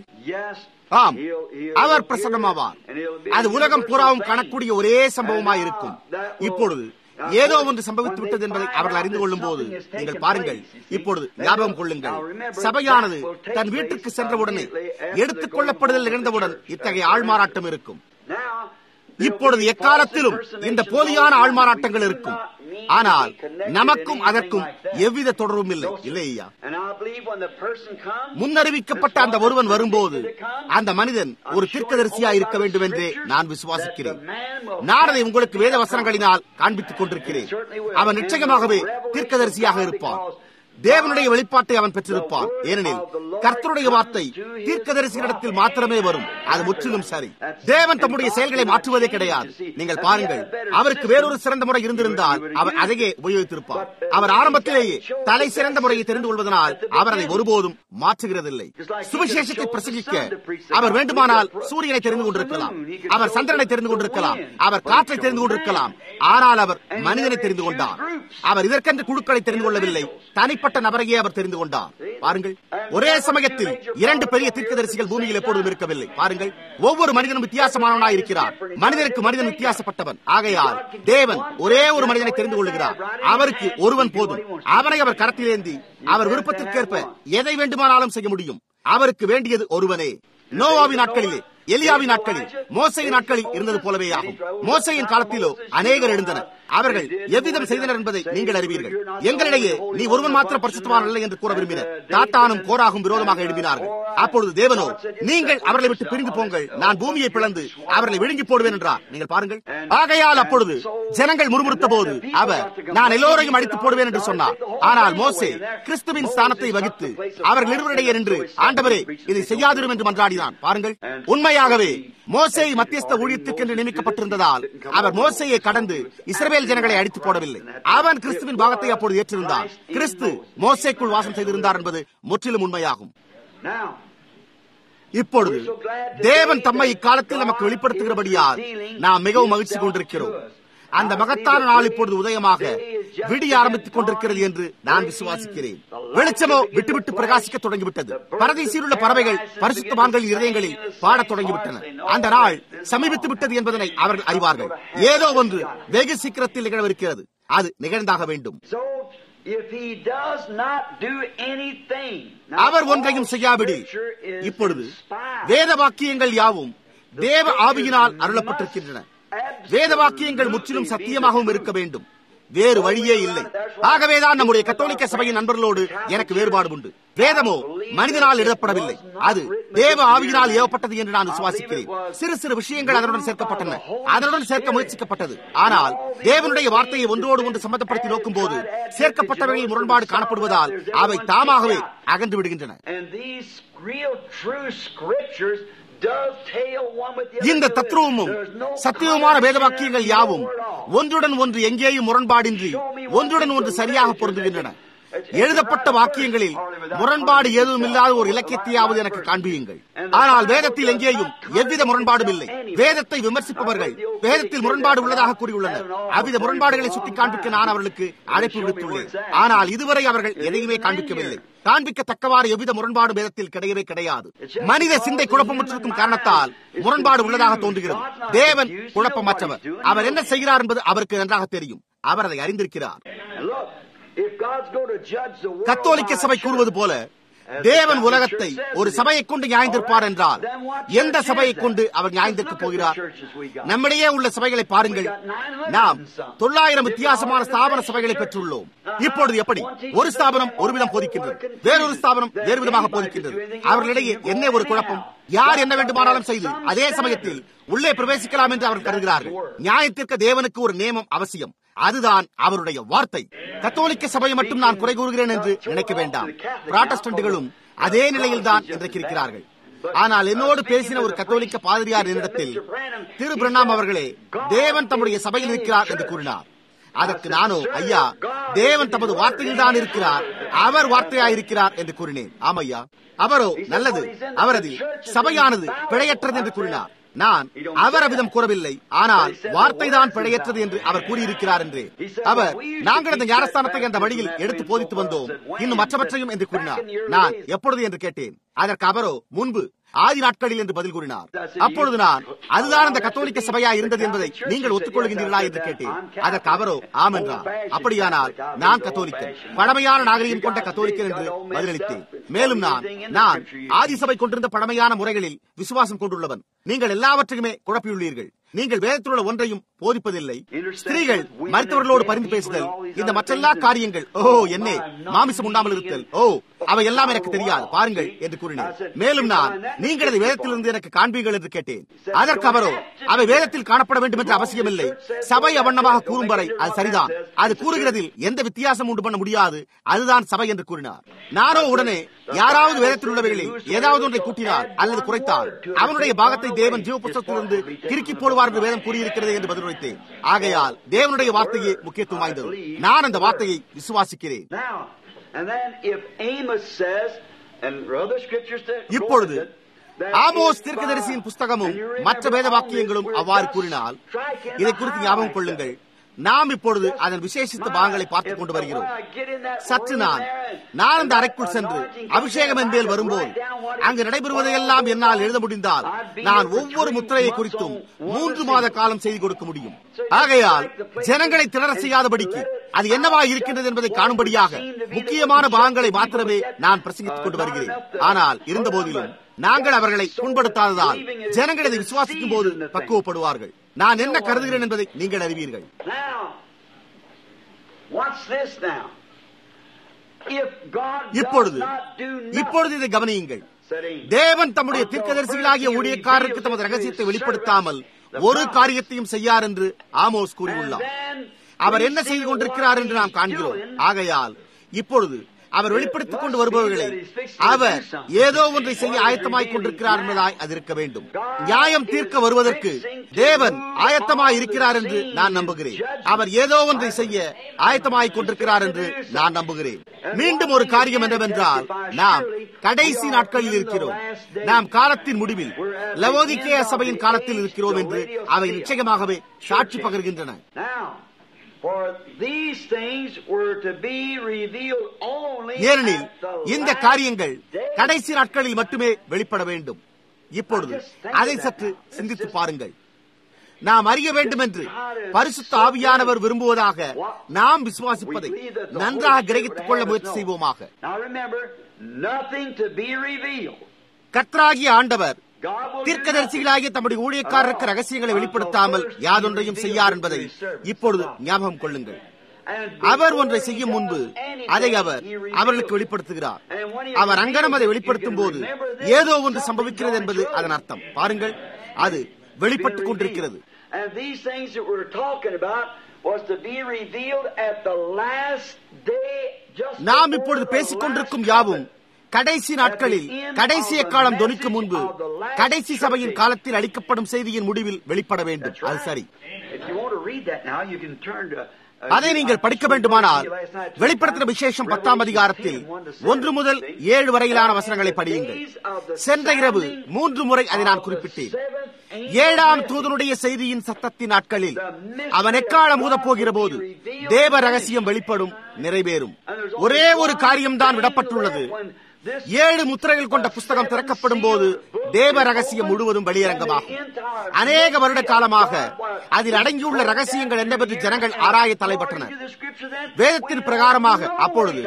ஆம் அவர் பிரசன்னமாவார் அது உலகம் பூராவும் காணக்கூடிய ஒரே சம்பவமாய் இருக்கும் இப்பொழுது ஏதோ ஒன்று சம்பவித்து விட்டது என்பதை அவர்கள் அறிந்து கொள்ளும் போது நீங்கள் பாருங்கள் இப்பொழுது ஞாபகம் கொள்ளுங்கள் சபையானது தன் வீட்டுக்கு சென்றவுடனே எடுத்துக் கொள்ளப்படுதல் நிகழ்ந்தவுடன் இத்தகைய ஆள்மாறாட்டம் இருக்கும் இப்பொழுது எக்காலத்திலும் இந்த போலியான ஆள்மாறாட்டங்கள் இருக்கும் ஆனால் நமக்கும் அதற்கும் எவ்வித தொடர்பும் இல்லை இல்லையா முன்னறிவிக்கப்பட்ட அந்த ஒருவன் வரும்போது அந்த மனிதன் ஒரு தீர்க்கதரிசியா இருக்க வேண்டும் என்றே நான் விசுவாசிக்கிறேன் நான் அதை உங்களுக்கு வேத வசனங்களினால் காண்பித்துக் கொண்டிருக்கிறேன் அவன் நிச்சயமாகவே தீர்க்கதரிசியாக இருப்பான் தேவனுடைய வெளிப்பாட்டை அவன் பெற்றிருப்பான் ஏனெனில் கர்த்தருடைய வார்த்தை தீர்க்கதரிசிகளிடத்தில் மாத்திரமே வரும் அது முற்றிலும் சரி தேவன் தம்முடைய செயல்களை மாற்றுவதே கிடையாது நீங்கள் பாருங்கள் அவருக்கு வேறொரு சிறந்த முறை இருந்திருந்தால் அவர் அதையே உபயோகித்திருப்பார் அவர் ஆரம்பத்திலேயே தலை சிறந்த முறையை தெரிந்து கொள்வதனால் அவர் அதை ஒருபோதும் மாற்றுகிறதில்லை சுவிசேஷத்தை பிரசங்கிக்க அவர் வேண்டுமானால் சூரியனை தெரிந்து கொண்டிருக்கலாம் அவர் சந்திரனை தெரிந்து கொண்டிருக்கலாம் அவர் காற்றை தெரிந்து கொண்டிருக்கலாம் ஆனால் அவர் மனிதனை தெரிந்து கொண்டார் அவர் இதற்கென்று குழுக்களை தெரிந்து கொள்ளவில்லை தனிப்பட்ட நபரையே அவர் தெரிந்து கொண்டார் பாருங்கள் ஒரே சமயத்தில் இரண்டு பெரிய தீர்க்கதரிசிகள் பூமியில் எப்பொழுதும் இருக்கவில்லை பாருங்கள் ஒவ்வொரு மனிதனும் வித்தியாசமானவனாய் இருக்கிறார் மனிதனுக்கு மனிதன் வித்தியாசப்பட்டவன் ஆகையால் தேவன் ஒரே ஒரு மனிதனை தெரிந்து கொள்கிறார் அவருக்கு ஒருவன் போதும் அவனை அவர் கரத்திலேந்தி அவர் விருப்பத்திற்கேற்ப எதை வேண்டுமானாலும் செய்ய முடியும் அவருக்கு வேண்டியது ஒருவனே நோவாவின் நாட்களிலே எலியாவின் நாட்களில் மோசையின் நாட்களில் இருந்தது போலவே ஆகும் மோசையின் காலத்திலோ அநேகர் எழுந்தனர் அவர்கள் எவ்விதம் செய்தனர் என்பதை நீங்கள் அறிவீர்கள் எங்களிடையே நீ ஒருவன் மாத்திர பரிசுத்தவான் அல்ல என்று கூற விரும்பினர் தாத்தானும் கோராகும் விரோதமாக எழுப்பினார்கள் அப்பொழுது தேவனோ நீங்கள் அவர்களை விட்டு பிரிந்து போங்கள் நான் பூமியை பிளந்து அவர்களை விழுங்கி போடுவேன் என்றார் நீங்கள் பாருங்கள் ஆகையால் அப்பொழுது ஜனங்கள் முறுமுறுத்த போது அவர் நான் எல்லோரையும் அடித்து போடுவேன் என்று சொன்னார் ஆனால் மோசே கிறிஸ்துவின் ஸ்தானத்தை வகித்து அவர்கள் இருவரிடையே நின்று ஆண்டவரே இதை செய்யாதிரும் என்று மன்றாடினான் பாருங்கள் உண்மையாகவே மோசே மத்தியஸ்த ஊழியத்துக்கென்று நியமிக்கப்பட்டிருந்ததால் அவர் மோசையை கடந்து இஸ்ரவேல் ஜனங்களை அடித்து போடவில்லை அவன் கிறிஸ்துவின் பாகத்தை அப்பொழுது ஏற்றிருந்தான் கிறிஸ்து மோசைக்குள் வாசம் செய்திருந்தார் என்பது முற்றிலும் உண்மையாகும் இப்பொழுது தேவன் தம்மை இக்காலத்தில் நமக்கு வெளிப்படுத்துகிறபடியால் நாம் மிகவும் மகிழ்ச்சி கொண்டிருக்கிறோம் அந்த மகத்தான நாள் இப்பொழுது உதயமாக விடிய ஆரம்பித்துக் கொண்டிருக்கிறது என்று நான் விசுவாசிக்கிறேன் வெளிச்சமோ விட்டுவிட்டு பிரகாசிக்க தொடங்கிவிட்டது பரதீசியில் உள்ள பறவைகள் பரிசுத்தவான்களின் இதயங்களில் பாடத் தொடங்கிவிட்டன அந்த நாள் சமீபித்து விட்டது என்பதனை அவர்கள் அறிவார்கள் ஏதோ ஒன்று வெகு சீக்கிரத்தில் நிகழவிருக்கிறது அது நிகழ்ந்தாக வேண்டும் அவர் ஒன்றையும் செய்யாவிடில் இப்பொழுது வேத வாக்கியங்கள் யாவும் தேவ ஆவியினால் அருளப்பட்டிருக்கின்றன வேத வாக்கியங்கள் முற்றிலும் சத்தியமாகவும் இருக்க வேண்டும் வேறு வழியே இல்லை ஆகவேதான் நம்முடைய கத்தோலிக்க சபையின் நண்பர்களோடு எனக்கு வேறுபாடு உண்டு வேதமோ மனிதனால் எழுதப்படவில்லை அது தேவ ஆவியினால் ஏவப்பட்டது என்று நான் விசுவாசிக்கிறேன் சிறு சிறு விஷயங்கள் அதனுடன் சேர்க்கப்பட்டன அதனுடன் சேர்க்க முயற்சிக்கப்பட்டது ஆனால் தேவனுடைய வார்த்தையை ஒன்றோடு ஒன்று சம்பந்தப்படுத்தி நோக்கும் போது சேர்க்கப்பட்டவைகளில் முரண்பாடு காணப்படுவதால் அவை தாமாகவே அகன்று விடுகின்றன இந்த தத்துவமும் சத்தியமான வேத வாக்கியங்கள் யாவும் ஒன்றுடன் ஒன்று எங்கேயும் முரண்பாடின்றி ஒன்றுடன் ஒன்று சரியாக பொருந்துகின்றன எழுதப்பட்ட வாக்கியங்களில் முரண்பாடு எதுவும் இல்லாத ஒரு இலக்கியத்தையாவது எனக்கு காண்பியுங்கள் ஆனால் வேதத்தில் எங்கேயும் எவ்வித முரண்பாடும் இல்லை வேதத்தை விமர்சிப்பவர்கள் வேதத்தில் முரண்பாடு உள்ளதாக கூறியுள்ளனர் அவ்வித முரண்பாடுகளை சுட்டி காண்பிக்க நான் அவர்களுக்கு அழைப்பு விடுத்துள்ளேன் ஆனால் இதுவரை அவர்கள் எதையுமே காண்பிக்கவில்லை காண்பிக்கத்தக்கவாறு எவ்வித முரண்பாடு வேதத்தில் கிடையவே கிடையாது மனித சிந்தை குழப்பமுற்றிருக்கும் காரணத்தால் முரண்பாடு உள்ளதாக தோன்றுகிறது தேவன் குழப்பமற்றவர் அவர் என்ன செய்கிறார் என்பது அவருக்கு நன்றாக தெரியும் அவர் அதை அறிந்திருக்கிறார் கத்தோலிக்க சபை கூறுவது போல தேவன் உலகத்தை ஒரு சபையை கொண்டு நியாய்ந்திருப்பார் என்றால் எந்த சபையை கொண்டு அவர் நியாய்ந்திருக்க போகிறார் நம்மிடையே உள்ள சபைகளை பாருங்கள் நாம் தொள்ளாயிரம் வித்தியாசமான ஸ்தாபன சபைகளை பெற்றுள்ளோம் இப்பொழுது எப்படி ஒரு ஸ்தாபனம் ஒரு விதம் போதிக்கின்றது வேறொரு ஸ்தாபனம் வேறு விதமாக போதிக்கின்றது அவர்களிடையே என்ன ஒரு குழப்பம் யார் என்ன வேண்டுமானாலும் செய்து அதே சமயத்தில் உள்ளே பிரவேசிக்கலாம் என்று அவர் கருதுகிறார்கள் நியாயத்திற்கு தேவனுக்கு ஒரு நியமம் அவசியம் அதுதான் அவருடைய வார்த்தை கத்தோலிக்க சபையை மட்டும் நான் குறை கூறுகிறேன் என்று நினைக்க வேண்டாம் புராட்டஸ்டன்ட்களும் அதே நிலையில் தான் இன்றைக்கு இருக்கிறார்கள் ஆனால் என்னோடு பேசின ஒரு கத்தோலிக்க பாதிரியார் என்னிடத்தில் திரு பிரணாம் அவர்களே தேவன் தம்முடைய சபையில் இருக்கிறார் என்று கூறினார் அதற்கு நானோ ஐயா தேவன் தமது வார்த்தையில் தான் இருக்கிறார் அவர் வார்த்தையாயிருக்கிறார் என்று கூறினேன் ஆமையா அவரோ நல்லது அவரதில் சபையானது பிழையற்றது என்று கூறினார் நான் அவர் அவ்விதம் கூறவில்லை ஆனால் வார்த்தை தான் பிழையற்றது என்று அவர் கூறியிருக்கிறார் என்று அவர் நாங்கள் இந்த ஞானஸ்தானத்தை அந்த வழியில் எடுத்து போதித்து வந்தோம் இன்னும் மற்றவற்றையும் என்று கூறினார் நான் எப்பொழுது என்று கேட்டேன் அதற்கு அவரோ முன்பு ஆதி நாட்களில் என்று பதில் கூறினார் அப்பொழுது நான் அதுதான் அந்த கத்தோலிக்க சபையா இருந்தது என்பதை நீங்கள் ஒத்துக்கொள்கின்றீர்களா என்று கேட்டேன் அதற்கு அவரோ ஆம் என்றார் அப்படியானால் நான் கத்தோலிக்கன் பழமையான நாகரிகம் கொண்ட கத்தோலிக்கன் என்று பதிலளித்தேன் மேலும் நான் நான் ஆதி சபை கொண்டிருந்த பழமையான முறைகளில் விசுவாசம் கொண்டுள்ளவன் நீங்கள் எல்லாவற்றையுமே குழப்பியுள்ளீர்கள் நீங்கள் வேதத்தில் உள்ள ஒன்றையும் போதிப்பதில்லை ஸ்திரீகள் மருத்துவர்களோடு பரிந்து பேசுதல் இந்த மற்றெல்லா காரியங்கள் ஓ என்னே மாமிசம் உண்டாமல் இருத்தல் ஓ அவை எல்லாம் எனக்கு தெரியாது பாருங்கள் என்று கூறினேன் மேலும் நான் நீங்கள் அதை வேதத்திலிருந்து எனக்கு காண்பீர்கள் என்று கேட்டேன் அதற்கு அவரோ அவை வேதத்தில் காணப்பட வேண்டும் என்ற அவசியம் இல்லை சபை அவண்ணமாக கூறும் வரை அது சரிதான் அது கூறுகிறதில் எந்த வித்தியாசம் உண்டு பண்ண முடியாது அதுதான் சபை என்று கூறினார் நானோ உடனே யாராவது வேதத்தில் உள்ளவைகளில் ஏதாவது ஒன்றை கூட்டினார் அல்லது குறைத்தால் அவனுடைய பாகத்தை தேவன் ஜீவ புத்தகத்திலிருந்து கிறுக்கி போடுவார் என்று வேதம் கூறியிருக்கிறது என்று பதிலளித்தேன் ஆகையால் தேவனுடைய வார்த்தையே முக்கியத்துவம் வாய்ந்தது நான் அந்த வார்த்தையை விசுவாசிக்கிறேன் இப்பொழுது ஆமோஸ் தீர்க்கதரிசியின் புஸ்தகமும் மற்ற வேத வாக்கியங்களும் அவ்வாறு கூறினால் இதை குறித்து ஞாபகம் கொள்ளுங்கள் நாம் இப்பொழுது அதன் விசேஷித்த பாகங்களை பார்த்துக் கொண்டு வருகிறோம் சற்று நான் நான் அந்த அறைக்குள் சென்று அபிஷேகம் என்பேல் வரும்போது அங்கு நடைபெறுவதையெல்லாம் என்னால் எழுத முடிந்தால் நான் ஒவ்வொரு முத்திரையை குறித்தும் மூன்று மாத காலம் செய்து கொடுக்க முடியும் ஆகையால் ஜனங்களை திணற செய்யாதபடிக்கு அது என்னவா இருக்கின்றது என்பதை காணும்படியாக முக்கியமான பாகங்களை மாத்திரமே நான் பிரசங்கித்துக் கொண்டு வருகிறேன் ஆனால் இருந்த போதிலும் நாங்கள் அவர்களை புண்படுத்தாததால் ஜனங்கள் இதை விசுவாசிக்கும் போது பக்குவப்படுவார்கள் நான் என்ன கருதுகிறேன் என்பதை நீங்கள் அறிவீர்கள் இப்பொழுது இப்பொழுது இதை கவனியுங்கள் தேவன் தம்முடைய தீர்க்கதரிசிகளாகிய ஊழியக்காரருக்கு தமது ரகசியத்தை வெளிப்படுத்தாமல் ஒரு காரியத்தையும் செய்யார் என்று ஆமோஸ் கூறியுள்ளார் அவர் என்ன செய்து கொண்டிருக்கிறார் என்று நாம் காண்கிறோம் ஆகையால் இப்பொழுது அவர் வெளிப்படுத்திக் கொண்டு வருபவர்களை அவர் ஏதோ ஒன்றை செய்ய ஆயத்தமாய் கொண்டிருக்கிறார் என்பதாய் அது இருக்க வேண்டும் நியாயம் தீர்க்க வருவதற்கு தேவன் ஆயத்தமாய் இருக்கிறார் என்று நான் நம்புகிறேன் அவர் ஏதோ ஒன்றை செய்ய ஆயத்தமாய் கொண்டிருக்கிறார் என்று நான் நம்புகிறேன் மீண்டும் ஒரு காரியம் என்னவென்றால் நாம் கடைசி நாட்களில் இருக்கிறோம் நாம் காலத்தின் முடிவில் லவோதிக்கேய சபையின் காலத்தில் இருக்கிறோம் என்று அவை நிச்சயமாகவே சாட்சி பகர்கின்றன ஏனெனில் இந்த காரியங்கள் கடைசி நாட்களில் மட்டுமே வெளிப்பட வேண்டும் இப்பொழுது அதை சற்று சிந்தித்து பாருங்கள் நாம் அறிய வேண்டும் என்று பரிசுத்த ஆவியானவர் விரும்புவதாக நாம் விசுவாசிப்பதை நன்றாக கிரகித்துக் கொள்ள முயற்சி செய்வோமாக கத்ராகிய ஆண்டவர் தீர்க்கதரிசிகளாகிய தம்முடைய ஊழியக்காரருக்கு ரகசியங்களை வெளிப்படுத்தாமல் யாதொன்றையும் செய்யார் என்பதை இப்பொழுது ஞாபகம் கொள்ளுங்கள் அவர் ஒன்றை செய்யும் முன்பு அதை அவர் அவர்களுக்கு வெளிப்படுத்துகிறார் அவர் அங்கனம் அதை வெளிப்படுத்தும் போது ஏதோ ஒன்று சம்பவிக்கிறது என்பது அதன் அர்த்தம் பாருங்கள் அது வெளிப்பட்டுக் கொண்டிருக்கிறது And these things that we're talking about was to be revealed at the last day just நாம் before இப்பொழுது the பேசிக் கொண்டிருக்கும் last யாவும் trumpet. கடைசி நாட்களில் கடைசி காலம் தொனிக்கும் முன்பு கடைசி சபையின் காலத்தில் அளிக்கப்படும் செய்தியின் முடிவில் வெளிப்பட வேண்டும் அது சரி If you want to read that now, you can turn to uh, அதை நீங்கள் படிக்க வேண்டுமானால் வெளிப்படுத்தின விசேஷம் பத்தாம் அதிகாரத்தில் ஒன்று முதல் ஏழு வரையிலான வசனங்களை படியுங்கள் சென்ற இரவு மூன்று முறை அதை நான் குறிப்பிட்டேன் ஏழாம் தூதனுடைய செய்தியின் சத்தத்தின் நாட்களில் அவன் எக்காலம் ஊதப்போகிற போது தேவ ரகசியம் வெளிப்படும் நிறைவேறும் ஒரே ஒரு காரியம்தான் விடப்பட்டுள்ளது ஏழு முத்திரைகள் கொண்ட புஸ்தகம் திறக்கப்படும் போது தேவ ரகசியம் முழுவதும் வெளியரங்கமாகும் அநேக வருட காலமாக அதில் அடங்கியுள்ள ரகசியங்கள் என்னவென்று ஜனங்கள் ஆராய தலைப்பட்டனர் வேதத்தின் பிரகாரமாக அப்பொழுது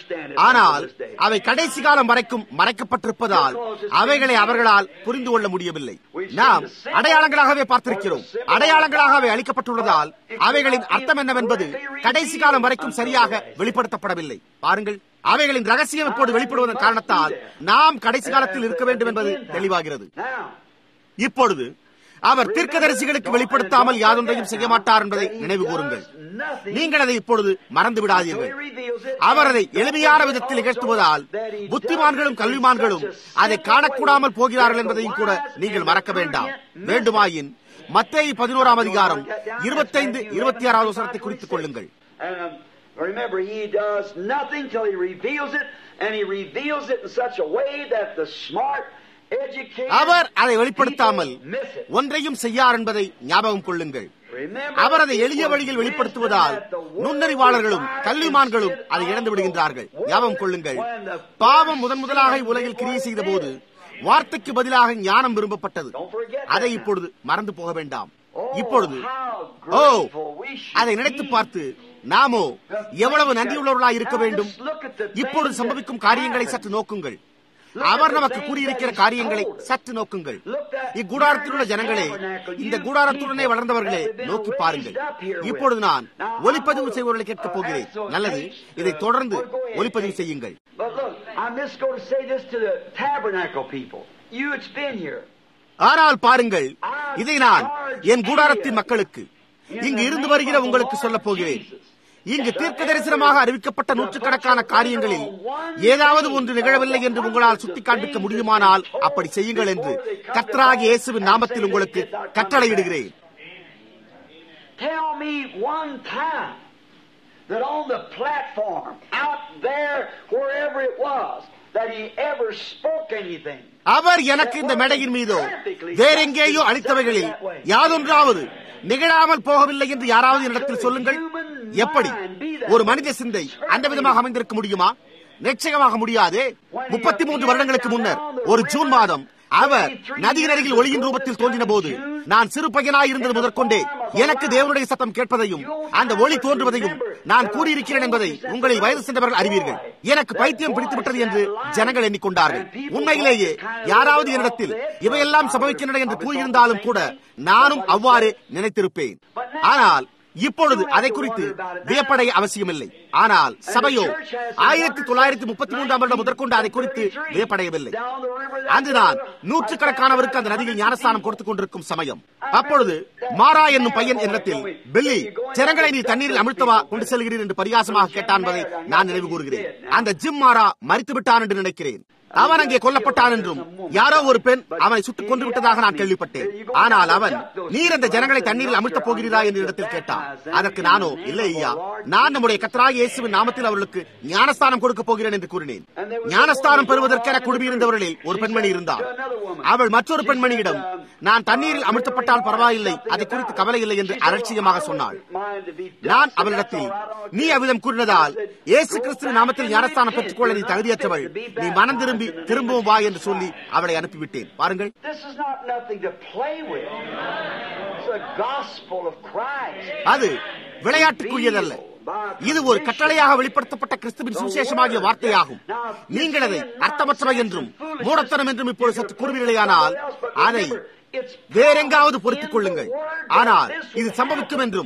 ஆனால் அவை கடைசி காலம் வரைக்கும் மறைக்கப்பட்டிருப்பதால் அவைகளை அவர்களால் புரிந்து கொள்ள முடியவில்லை நாம் அடையாளங்களாகவே பார்த்திருக்கிறோம் அடையாளங்களாகவே அளிக்கப்பட்டுள்ளதால் அவைகளின் அர்த்தம் என்னவென்பது கடைசி காலம் வரைக்கும் சரியாக வெளிப்படுத்தப்படவில்லை பாருங்கள் அவைகளின் ரகசியம் இப்போது வெளிப்படுவதன் காரணத்தால் நாம் கடைசி காலத்தில் இருக்க வேண்டும் என்பது தெளிவாகிறது Now, இப்பொழுது அவர் தீர்க்கதரிசிகளுக்கு வெளிப்படுத்தாமல் யாதொன்றையும் செய்ய மாட்டார் என்பதை நினைவு கூறுங்கள் நீங்கள் அதை இப்பொழுது மறந்து விடாதீர்கள் அவர் அதை எளிமையான விதத்தில் நிகழ்த்துவதால் புத்திமான்களும் கல்விமான்களும் அதை காணக்கூடாமல் போகிறார்கள் என்பதையும் கூட நீங்கள் மறக்க வேண்டாம் வேண்டுமாயின் மத்தேயு பதினோராம் அதிகாரம் இருபத்தைந்து இருபத்தி ஆறாவது வசனத்தை குறித்துக் கொள்ளுங்கள் And um, remember, he does nothing till he reveals it, and he reveals it in such a way that the smart, educated அவர் அதை வெளிப்படுத்தாமல் people miss it. ஒன்றையும் செய்யார் என்பதை ஞாபகம் கொள்ளுங்கள் Remember, அவர் அதை it எளிய was வழியில் wisdom வெளிப்படுத்துவதால் that the word நுண்ணறிவாளர்களும் required கல்விமான்களும் and அதை said இழந்து also, விடுகின்றார்கள் what ஞாபகம் கொள்ளுங்கள் when the பாவம் first முதன் முதலாக sin உலகில் did கிரியை what செய்த it போது did. வார்த்தைக்கு பதிலாக ஞானம் விரும்பப்பட்டது Don't forget அதை that இப்பொழுது மறந்து போக வேண்டாம் Oh, இப்பொழுது how O grateful we should அதை நினைத்து be. பார்த்து நாமோ எவ்வளவு நன்றியுள்ளவர்களாய் இருக்க Now வேண்டும் just look at the இப்பொழுது things சம்பவிக்கும் that காரியங்களை happen. சற்று நோக்குங்கள் Look at அவர் the நமக்கு things கூறியிருக்கிற that he's காரியங்களை told us. சற்று நோக்குங்கள் Look at- இக்கூடாரத்தில் உள்ள ஜனங்களே You're in this tabernacle. இந்த You கூடாரத்துடனே people வளர்ந்தவர்களே that have been நோக்கி raised பாருங்கள் up here with. இப்பொழுது நான் Now, ஒலிப்பதிவு I'm செய்வர்களை gonna, கேட்கப் uh, போகிறேன் ask those நல்லது tapes, இதை uh, தொடர்ந்து well, go ahead, ஒலிப்பதிவு tape. செய்யுங்கள் But look, I'm just going to say this to the tabernacle people. You it's been here. ஆனால் பாருங்கள் இதை நான் என் கூடாரத்தின் மக்களுக்கு இங்கு இருந்து வருகிற உங்களுக்கு சொல்லப் போகிறேன் இங்கு தீர்க்க தரிசனமாக அறிவிக்கப்பட்ட நூற்றுக்கணக்கான காரியங்களில் ஏதாவது ஒன்று நிகழவில்லை என்று உங்களால் சுட்டிக் காண்பிக்க முடியுமானால் அப்படி செய்யுங்கள் என்று கர்த்தராகிய இயேசுவின் நாமத்தில் உங்களுக்கு கட்டளையிடுகிறேன் Tell me one time that on the platform, out there, wherever it was, that he ever spoke anything. அவர் எனக்கு இந்த மேடையின் மீதோ வேறெங்கேயோ அளித்தவைகளில் யாதொன்றாவது நிகழாமல் போகவில்லை என்று யாராவது இடத்தில் சொல்லுங்கள் எப்படி ஒரு மனித சிந்தை அந்த விதமாக அமைந்திருக்க முடியுமா நிச்சயமாக முடியாதே முப்பத்தி மூன்று வருடங்களுக்கு முன்னர் ஒரு ஜூன் மாதம் அவர் நதியின் அருகில் ஒளியின் ரூபத்தில் தோன்றின போது நான் சிறு பையனாய் இருந்தது முதற்கொண்டே எனக்கு தேவனுடைய சத்தம் கேட்பதையும் அந்த ஒளி தோன்றுவதையும் நான் கூறியிருக்கிறேன் என்பதை உங்களை வயது சென்றவர்கள் அறிவீர்கள் எனக்கு பைத்தியம் பிடித்து விட்டது என்று ஜனங்கள் எண்ணிக்கொண்டார்கள் உண்மையிலேயே யாராவது என்னிடத்தில் இவையெல்லாம் சம்பவிக்கின்றன என்று கூறியிருந்தாலும் கூட நானும் அவ்வாறு நினைத்திருப்பேன் ஆனால் இப்பொழுது அதை குறித்து வியப்படைய அவசியமில்லை ஆனால் சபையோ ஆயிரத்தி தொள்ளாயிரத்தி முப்பத்தி மூன்றாம் வருடம் முதற்கொண்டு அதை குறித்து வியப்படையவில்லை அன்றுதான் நூற்றுக்கணக்கானவருக்கு அந்த நதியில் ஞானஸ்தானம் கொடுத்துக் கொண்டிருக்கும் சமயம் அப்பொழுது மாரா என்னும் பையன் என்னிடத்தில் பில்லி ஜனங்களை நீ தண்ணீரில் அமிழ்த்தவா கொண்டு செல்கிறீர் என்று பரிகாசமாக கேட்டான் என்பதை நான் நினைவு கூறுகிறேன் அந்த ஜிம் மாரா மறித்து விட்டான் என்று நினைக்கிறேன் அவன் அங்கே கொல்லப்பட்டான் என்றும் யாரோ ஒரு பெண் அவனை சுட்டுக் கொண்டு விட்டதாக நான் கேள்விப்பட்டேன் ஆனால் அவன் நீர் அந்த ஜனங்களை தண்ணீரில் அமிழ்த்தப் போகிறீரா என்று இடத்தில் கேட்டான் அதற்கு நானோ இல்லை ஐயா நான் நம்முடைய கத்தராக இயேசுவின் நாமத்தில் அவர்களுக்கு ஞானஸ்தானம் கொடுக்க போகிறேன் என்று கூறினேன் ஞானஸ்தானம் பெறுவதற்கென குடும்பியிருந்தவர்களில் ஒரு பெண்மணி இருந்தார் அவள் மற்றொரு பெண்மணியிடம் நான் தண்ணீரில் அமிழ்த்தப்பட்டால் பரவாயில்லை அதை குறித்து கவலை இல்லை என்று அலட்சியமாக சொன்னாள் நான் அவளிடத்தில் நீ அவ்விதம் கூறினதால் இயேசு கிறிஸ்துவின் நாமத்தில் ஞானஸ்தானம் பெற்றுக்கொள்ள நீ தகுதியற்றவள் நீ மனம் திரும்பி திரும்பவும் வா என்று சொல்லி அவளை அனுப்பிவிட்டேன் பாருங்கள் This is not nothing to play with. It's the gospel of Christ. அது விளையாட்டுக்குரியதல்ல இது ஒரு கட்டளையாக வெளிப்படுத்தப்பட்ட கிறிஸ்துவின் சுவிசேஷமாகிய வார்த்தையாகும் நீங்கள் அதை அர்த்தமற்றவை என்றும் மூடத்தனம் என்றும் இப்பொழுது சற்று கூறுவீர்களேயானால் அதை வேறெங்காவது பொறுத்துக் கொள்ளுங்கள் ஆனால் இது சம்பவிக்கும் என்றும்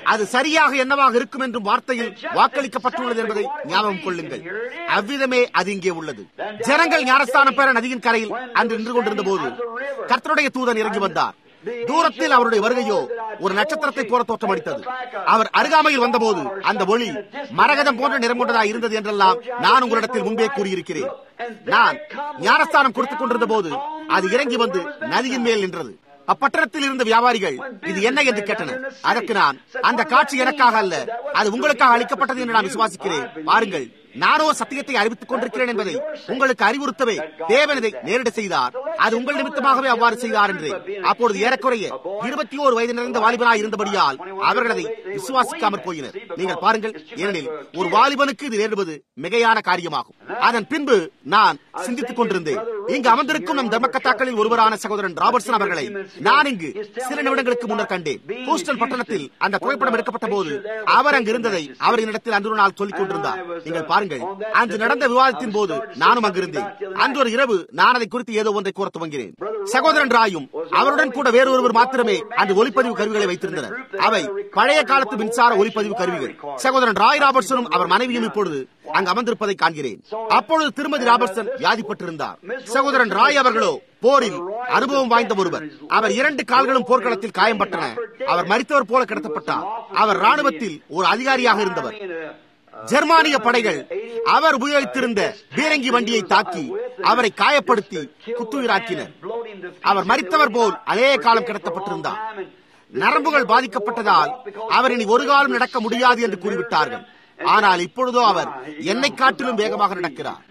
அது சரியாக என்னவாக இருக்கும் என்றும் வார்த்தையில் வாக்களிக்கப்பட்டுள்ளது என்பதை ஞாபகம் கொள்ளுங்கள் அவ்விதமே அது இங்கே உள்ளது ஜனங்கள் ஞானஸ்தானம் பெற நதியின் கரையில் அன்று நின்று கொண்டிருந்த போது கர்த்தருடைய தூதன் இறங்கி வந்தார் தூரத்தில் அவருடைய வருகையோ ஒரு நட்சத்திரத்தை போல தோற்றமளித்தது அவர் அருகாமையில் வந்தபோது அந்த ஒளி மரகதம் போன்ற நிறம் கொண்டதாக இருந்தது என்றெல்லாம் நான் உங்களிடத்தில் முன்பே கூறியிருக்கிறேன் நான் ஞானஸ்தானம் கொடுத்துக் கொண்டிருந்த போது அது இறங்கி வந்து நதியின் மேல் நின்றது அப்பட்டணத்தில் இருந்த வியாபாரிகள் இது என்ன என்று கேட்டனர் அதற்கு நான் அந்த காட்சி எனக்காக அல்ல அது உங்களுக்காக அளிக்கப்பட்டது என்று நான் விசுவாசிக்கிறேன் பாருங்கள் நானோ சத்தியத்தை அறிவித்துக் கொண்டிருக்கிறேன் என்பதை உங்களுக்கு அறிவுறுத்தவே தேவன் இதை நேரிட செய்தார் அது உங்கள் நிமித்தமாகவே அவ்வாறு செய்தார் என்று அப்பொழுது ஏறக்குறைய இருபத்தி ஓரு வயது நிறைந்த வாலிபனாய் இருந்தபடியால் அவர்கள் அதை விசுவாசிக்காமற் போயினர் நீங்கள் பாருங்கள் ஏனெனில் ஒரு வாலிபனுக்கு இது நேரிடுவது மிகையான காரியமாகும் அதன் பின்பு நான் சிந்தித்துக் கொண்டிருந்தேன் இங்கு அமர்ந்திருக்கும் நம் தர்மக்கத்தாக்களில் ஒருவரான சகோதரன் ராபர்ட்சன் அவர்களை நான் இங்கு சில நிமிடங்களுக்கு முன்னர் கண்டேன் ஹூஸ்டன் பட்டணத்தில் அந்த புகைப்படம் எடுக்கப்பட்ட போது அவர் அங்கு இருந்ததை அவர் என்னிடத்தில் அன்று நாள் சொல்லிக் கொண்டிருந்தார் நீங்கள் பாருங்கள் அன்று நடந்த விவாதத்தின் போது நானும் அங்கிருந்தேன் அன்று ஒரு இரவு நான் அதை குறித்து ஏதோ ஒன்றை கூற துவங்கினேன் சகோதரன் ராயும் அவருடன் கூட வேறொருவர் மாத்திரமே அன்று ஒலிப்பதிவு கருவிகளை வைத்திருந்தனர் அவை பழைய காலத்து மின்சார ஒலிப்பதிவு கருவிகள் சகோதரன் ராய் ராபர்ட்சனும் அவர் மனைவியும் இப்பொழுது அங்கு அமர்ந்திருப்பதை காண்கிறேன் அப்பொழுது திருமதி ராபர்ட்சன் வியாதிப்பட்டிருந்தார் சகோதரன் ராய் அவர்களோ போரில் அனுபவம் வாய்ந்த ஒருவர் அவர் இரண்டு கால்களும் போர்க்களத்தில் காயம்பட்டன அவர் மறித்தவர் போல கிடத்தப்பட்டார் அவர் ராணுவத்தில் ஒரு அதிகாரியாக இருந்தவர் ஜெர்மானிய படைகள் அவர் உபயோகித்திருந்த பீரங்கி வண்டியை தாக்கி அவரை காயப்படுத்தி குத்துயிராக்கினர் அவர் மறித்தவர் போல் அநேக காலம் கிடத்தப்பட்டிருந்தார் நரம்புகள் பாதிக்கப்பட்டதால் அவர் இனி ஒரு காலம் நடக்க முடியாது என்று கூறிவிட்டார்கள் ஆனால் இப்பொழுதோ அவர் என்னை காட்டிலும் வேகமாக நடக்கிறார்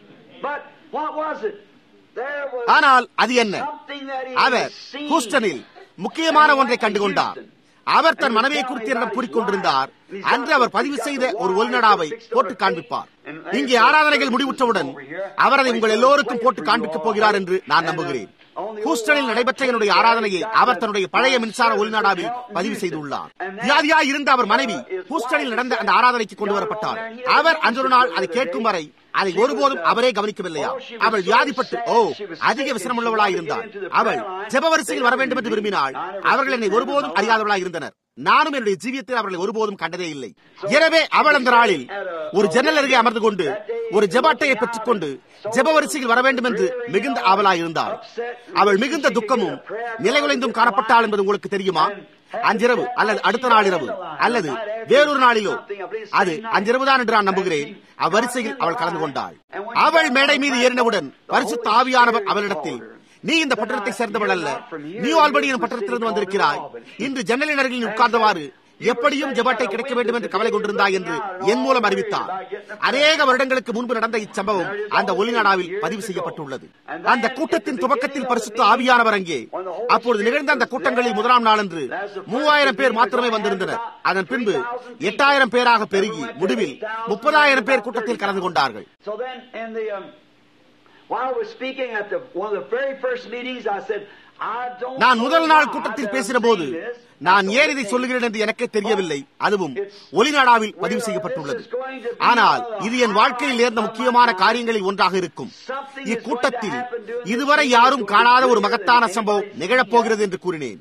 ஆனால் அது என்ன அவர் ஹூஸ்டனில் முக்கியமான ஒன்றை கண்டுகொண்டார் அவர் தன் மனைவியை குறித்து என்னிடம் கூறிக்கொண்டிருந்தார் அன்று அவர் பதிவு செய்த ஒரு ஒலிநடாவை போட்டு காண்பிப்பார் இங்கே ஆராதனைகள் முடிவுற்றவுடன் அவர் அதை உங்கள் எல்லோருக்கும் போட்டு காண்பிக்கப் போகிறார் என்று நான் நம்புகிறேன் ஹூஸ்டனில் நடைபெற்ற என்னுடைய ஆராதனையை அவர் தன்னுடைய பழைய மின்சார ஒலிநாடாவில் பதிவு செய்துள்ளார் வியாதியாய் இருந்த அவர் மனைவி ஹூஸ்டனில் நடந்த அந்த ஆராதனைக்கு கொண்டு வரப்பட்டார் அவர் அன்றொரு நாள் அதை கேட்கும் வரை அதை ஒருபோதும் அவரே கவனிக்கவில்லையா அவள் வியாதிப்பட்டு ஓ அதிக விசனமுள்ளவளாய் இருந்தாள் அவள் ஜெபவரிசையில் வர வேண்டும் என்று விரும்பினாள் அவர்கள் என்னை ஒருபோதும் அறியாதவளாய் இருந்தனர் நானும் என்னுடைய ஜீவியத்தில் அவர்களை ஒருபோதும் கண்டதே இல்லை எனவே அவள் அந்த நாளில் ஒரு ஜன்னல் அருகே அமர்ந்து கொண்டு ஒரு ஜெபாட்டையை பெற்றுக் கொண்டு ஜெப வரிசையில் வர வேண்டும் என்று மிகுந்த ஆவலாய் இருந்தாள் அவள் மிகுந்த துக்கமும் நிலைகுலைந்தும் காணப்பட்டாள் என்பது உங்களுக்கு தெரியுமா அன்றிரவு அல்லது அடுத்த நாள் இரவு அல்லது வேறொரு நாளிலோ அது அன்றிரவுதான் என்று நான் நம்புகிறேன் அவ்வரிசையில் அவள் கலந்து கொண்டாள் அவள் மேடை மீது ஏறினவுடன் பரிசுத்த ஆவியானவர் அவளிடத்தில் நீ இந்த பட்டணத்தை சேர்ந்தவள் அல்ல நியூ ஆல்படி எனும் பட்டணத்திலிருந்து வந்திருக்கிறாய் இன்று ஜன்னலின் அருகில் உட்கார்ந்தவாறு எப்படியும் ஜபாட்டை கிடைக்க வேண்டும் என்று கவலை கொண்டிருந்தாய் என்று என் மூலம் அறிவித்தார் அநேக வருடங்களுக்கு முன்பு நடந்த இச்சம்பவம் அந்த ஒலிநாடாவில் பதிவு செய்யப்பட்டுள்ளது அந்த கூட்டத்தின் துவக்கத்தில் பரிசுத்த ஆவியானவர் அங்கே அப்பொழுது நிகழ்ந்த அந்த கூட்டங்களில் முதலாம் நாளன்று மூவாயிரம் பேர் மாத்திரமே வந்திருந்தனர் அதன் பின்பு எட்டாயிரம் பேராக பெருகி முடிவில் முப்பதாயிரம் பேர் கூட்டத்தில் கலந்து கொண்டார்கள் While I was speaking at the, one of the very first meetings, I said, நான் முதல் நாள் கூட்டத்தில் பேசின போது நான் ஏன் இதை சொல்லுகிறேன் என்று எனக்கே தெரியவில்லை அதுவும் ஒலிநாடாவில் பதிவு செய்யப்பட்டுள்ளது ஆனால் இது என் வாழ்க்கையில் நேர்ந்த முக்கியமான காரியங்களில் ஒன்றாக இருக்கும் இக்கூட்டத்தில் இதுவரை யாரும் காணாத ஒரு மகத்தான சம்பவம் நிகழப்போகிறது என்று கூறினேன்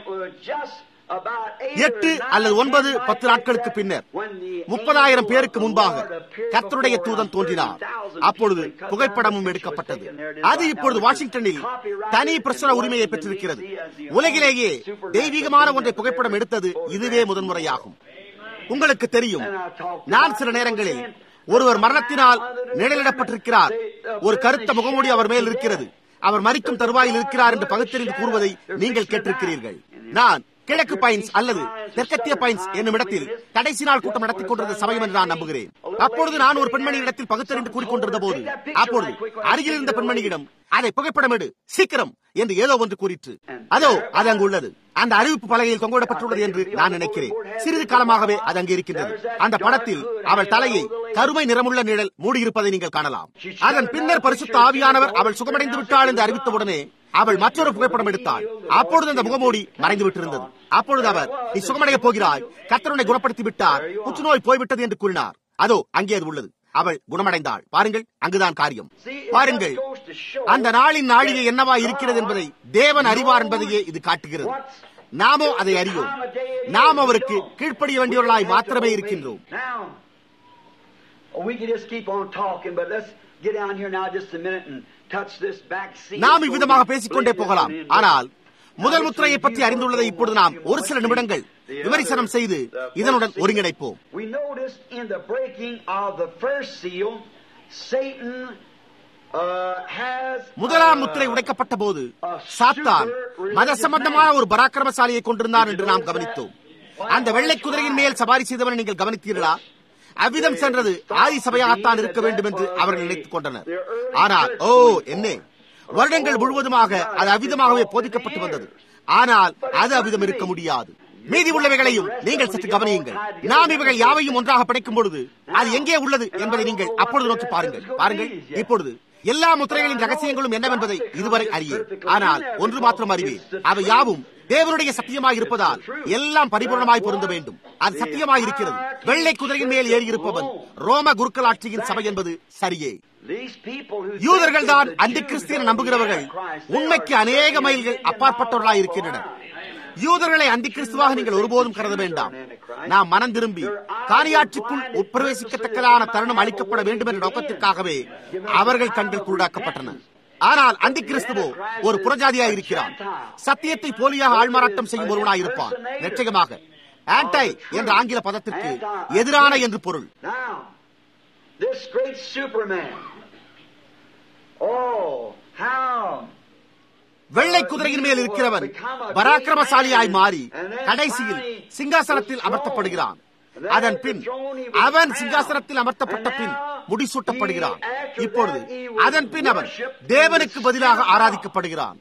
எட்டு அல்லது ஒன்பது பத்து நாட்களுக்கு பின்னர் முப்பதாயிரம் பேருக்கு முன்பாக கர்த்தருடைய தூதன் தோன்றினார் அப்பொழுது புகைப்படமும் எடுக்கப்பட்டது அது இப்பொழுது வாஷிங்டனில் தனி பிரசுர உரிமையை பெற்றிருக்கிறது உலகிலேயே தெய்வீகமான ஒன்றை புகைப்படம் எடுத்தது இதுவே முதன்முறையாகும் உங்களுக்கு தெரியும் நான் சில நேரங்களில் ஒருவர் மரணத்தினால் நிழலிடப்பட்டிருக்கிறார் ஒரு கருத்த முகமூடி அவர் மேல் இருக்கிறது அவர் மறிக்கும் தருவாயில் இருக்கிறார் என்று பகுத்தறிந்து கூறுவதை நீங்கள் கேட்டிருக்கிறீர்கள் நான் கிழக்கு பைன்ஸ் அல்லது தெற்கத்திய பைன்ஸ் என்னும் இடத்தில் கடைசி நாள் கூட்டம் நடத்திக் கொண்டிருந்த சமயம் என்று நான் நம்புகிறேன் அப்பொழுது நான் ஒரு பெண்மணி இடத்தில் பகுத்தறிந்து கூறிக்கொண்டிருந்த போது அப்பொழுது அருகில் இருந்த பெண்மணியிடம் அதை புகைப்படம் எடு சீக்கிரம் என்று ஏதோ ஒன்று கூறிற்று அதோ அது அங்கு உள்ளது அந்த அறிவிப்பு பலகையில் தொங்கவிடப்பட்டுள்ளது என்று நான் நினைக்கிறேன் சிறிது காலமாகவே அது அங்கே இருக்கின்றது அந்த படத்தில் அவள் தலையை கருமை நிறமுள்ள நிழல் மூடியிருப்பதை நீங்கள் காணலாம் அதன் பின்னர் பரிசுத்த ஆவியானவர் அவள் சுகமடைந்து விட்டாள் என்று அறிவித்தவுடனே அவள் மற்றொரு புகைப்படம் எடுத்தாள் அப்பொழுது அந்த முகமூடி மறைந்து விட்டிருந்தது அப்பொழுது அவர் நீ சுகமடைய போகிறாய் கத்தரனை குணப்படுத்தி விட்டார் புற்றுநோய் போய்விட்டது என்று கூறினார் அதோ அங்கே அது உள்ளது அவள் குணமடைந்தாள் பாருங்கள் அங்குதான் காரியம் பாருங்கள் அந்த நாளின் நாழிகை என்னவா இருக்கிறது என்பதை தேவன் அறிவார் என்பதையே இது காட்டுகிறது நாமோ அதை அறியோம் நாம் அவருக்கு கீழ்ப்படிய வேண்டியவர்களாய் மாத்திரமே இருக்கின்றோம் Now, we can just keep on talking, but let's get down here now just a minute and touch this back seat. நாம் இவ்விதமாக பேசிக்கொண்டே போகலாம் ஆனால் முதல் முத்திரையை பற்றி அறிந்துள்ளதை இப்பொழுது நாம் ஒரு சில நிமிடங்கள் விமர்சனம் செய்து இதனுடன் ஒருங்கிணைப்போம் We noticed in the breaking of the first seal, Satan uh, has முதலாம் uh, முத்திரை உடைக்கப்பட்ட போது சாத்தான் மத சம்பந்தமான ஒரு பராக்கிரமசாலியை கொண்டிருந்தான் என்று நாம் கவனித்தோம் அந்த வெள்ளை குதிரையின் மேல் சவாரி செய்தவனை நீங்கள் கவனித்தீர்களா அவ்விதம் சென்றது ஆதி சபையாகத்தான் இருக்க வேண்டும் என்று அவர்கள் நினைத்துக் கொண்டனர் ஆனால் ஓ என்ன வருடங்கள் முழுவதுமாக அது அவ்விதமாகவே போதிக்கப்பட்டு வந்தது ஆனால் அது அவ்விதம் இருக்க முடியாது மீதி உள்ளவைகளையும் நீங்கள் சற்று கவனியுங்கள் நாம் இவைகள் யாவையும் ஒன்றாக படைக்கும் பொழுது அது எங்கே உள்ளது என்பதை நீங்கள் அப்பொழுது நோக்கி பாருங்கள் பாருங்கள் இப்பொழுது எல்லா முத்திரைகளின் ரகசியங்களும் என்னவென்பதை இதுவரை அறியேன் ஆனால் ஒன்று மாத்திரம் அறிவேன் அவை யாவும் தேவனுடைய சத்தியமாய் இருப்பதால் எல்லாம் பரிபூர்ணமாய் பொருந்த வேண்டும் அது சத்தியமாய் இருக்கிறது வெள்ளை குதிரையின் மேல் ஏறி இருப்பவன் ரோம குருக்களாட்சியின் சபை என்பது சரியே These people who யூதர்கள் தான் அந்த கிறிஸ்தியன் நம்புகிறவர்கள் உண்மைக்கு அநேக மைல்கள் அப்பாற்பட்டவர்களாய் இருக்கின்றனர் யூதர்களை அந்தி கிறிஸ்துவாக நீங்கள் ஒருபோதும் கருத வேண்டாம் நாம் மனம் திரும்பி காரியாட்சிக்குள் உட்பிரவேசிக்கத்தக்கதான தருணம் அளிக்கப்பட வேண்டும் என்ற நோக்கத்திற்காகவே அவர்கள் கண்கள் குருடாக்கப்பட்டன ஆனால் அந்தி கிறிஸ்துவோ ஒரு புறஜாதியாய் இருக்கிறான் சத்தியத்தை போலியாக ஆள்மாறாட்டம் செய்யும் ஒருவனாய் இருப்பான் நிச்சயமாக ஆன்டை என்ற ஆங்கில பதத்திற்கு எதிரான என்று பொருள் Now, this great Superman. Oh, how வெள்ளை குதிரையின் மேல் இருக்கிறவன் பராக்கிரமசாலியாய் மாறி கடைசியில் சிங்காசனத்தில் அமர்த்தப்படுகிறான் அதன் பின் அவன் சிங்காசனத்தில் அமர்த்தப்பட்ட பின் முடிசூட்டப்படுகிறான் இப்பொழுது அதன் பின் அவன் தேவனுக்கு பதிலாக ஆராதிக்கப்படுகிறான்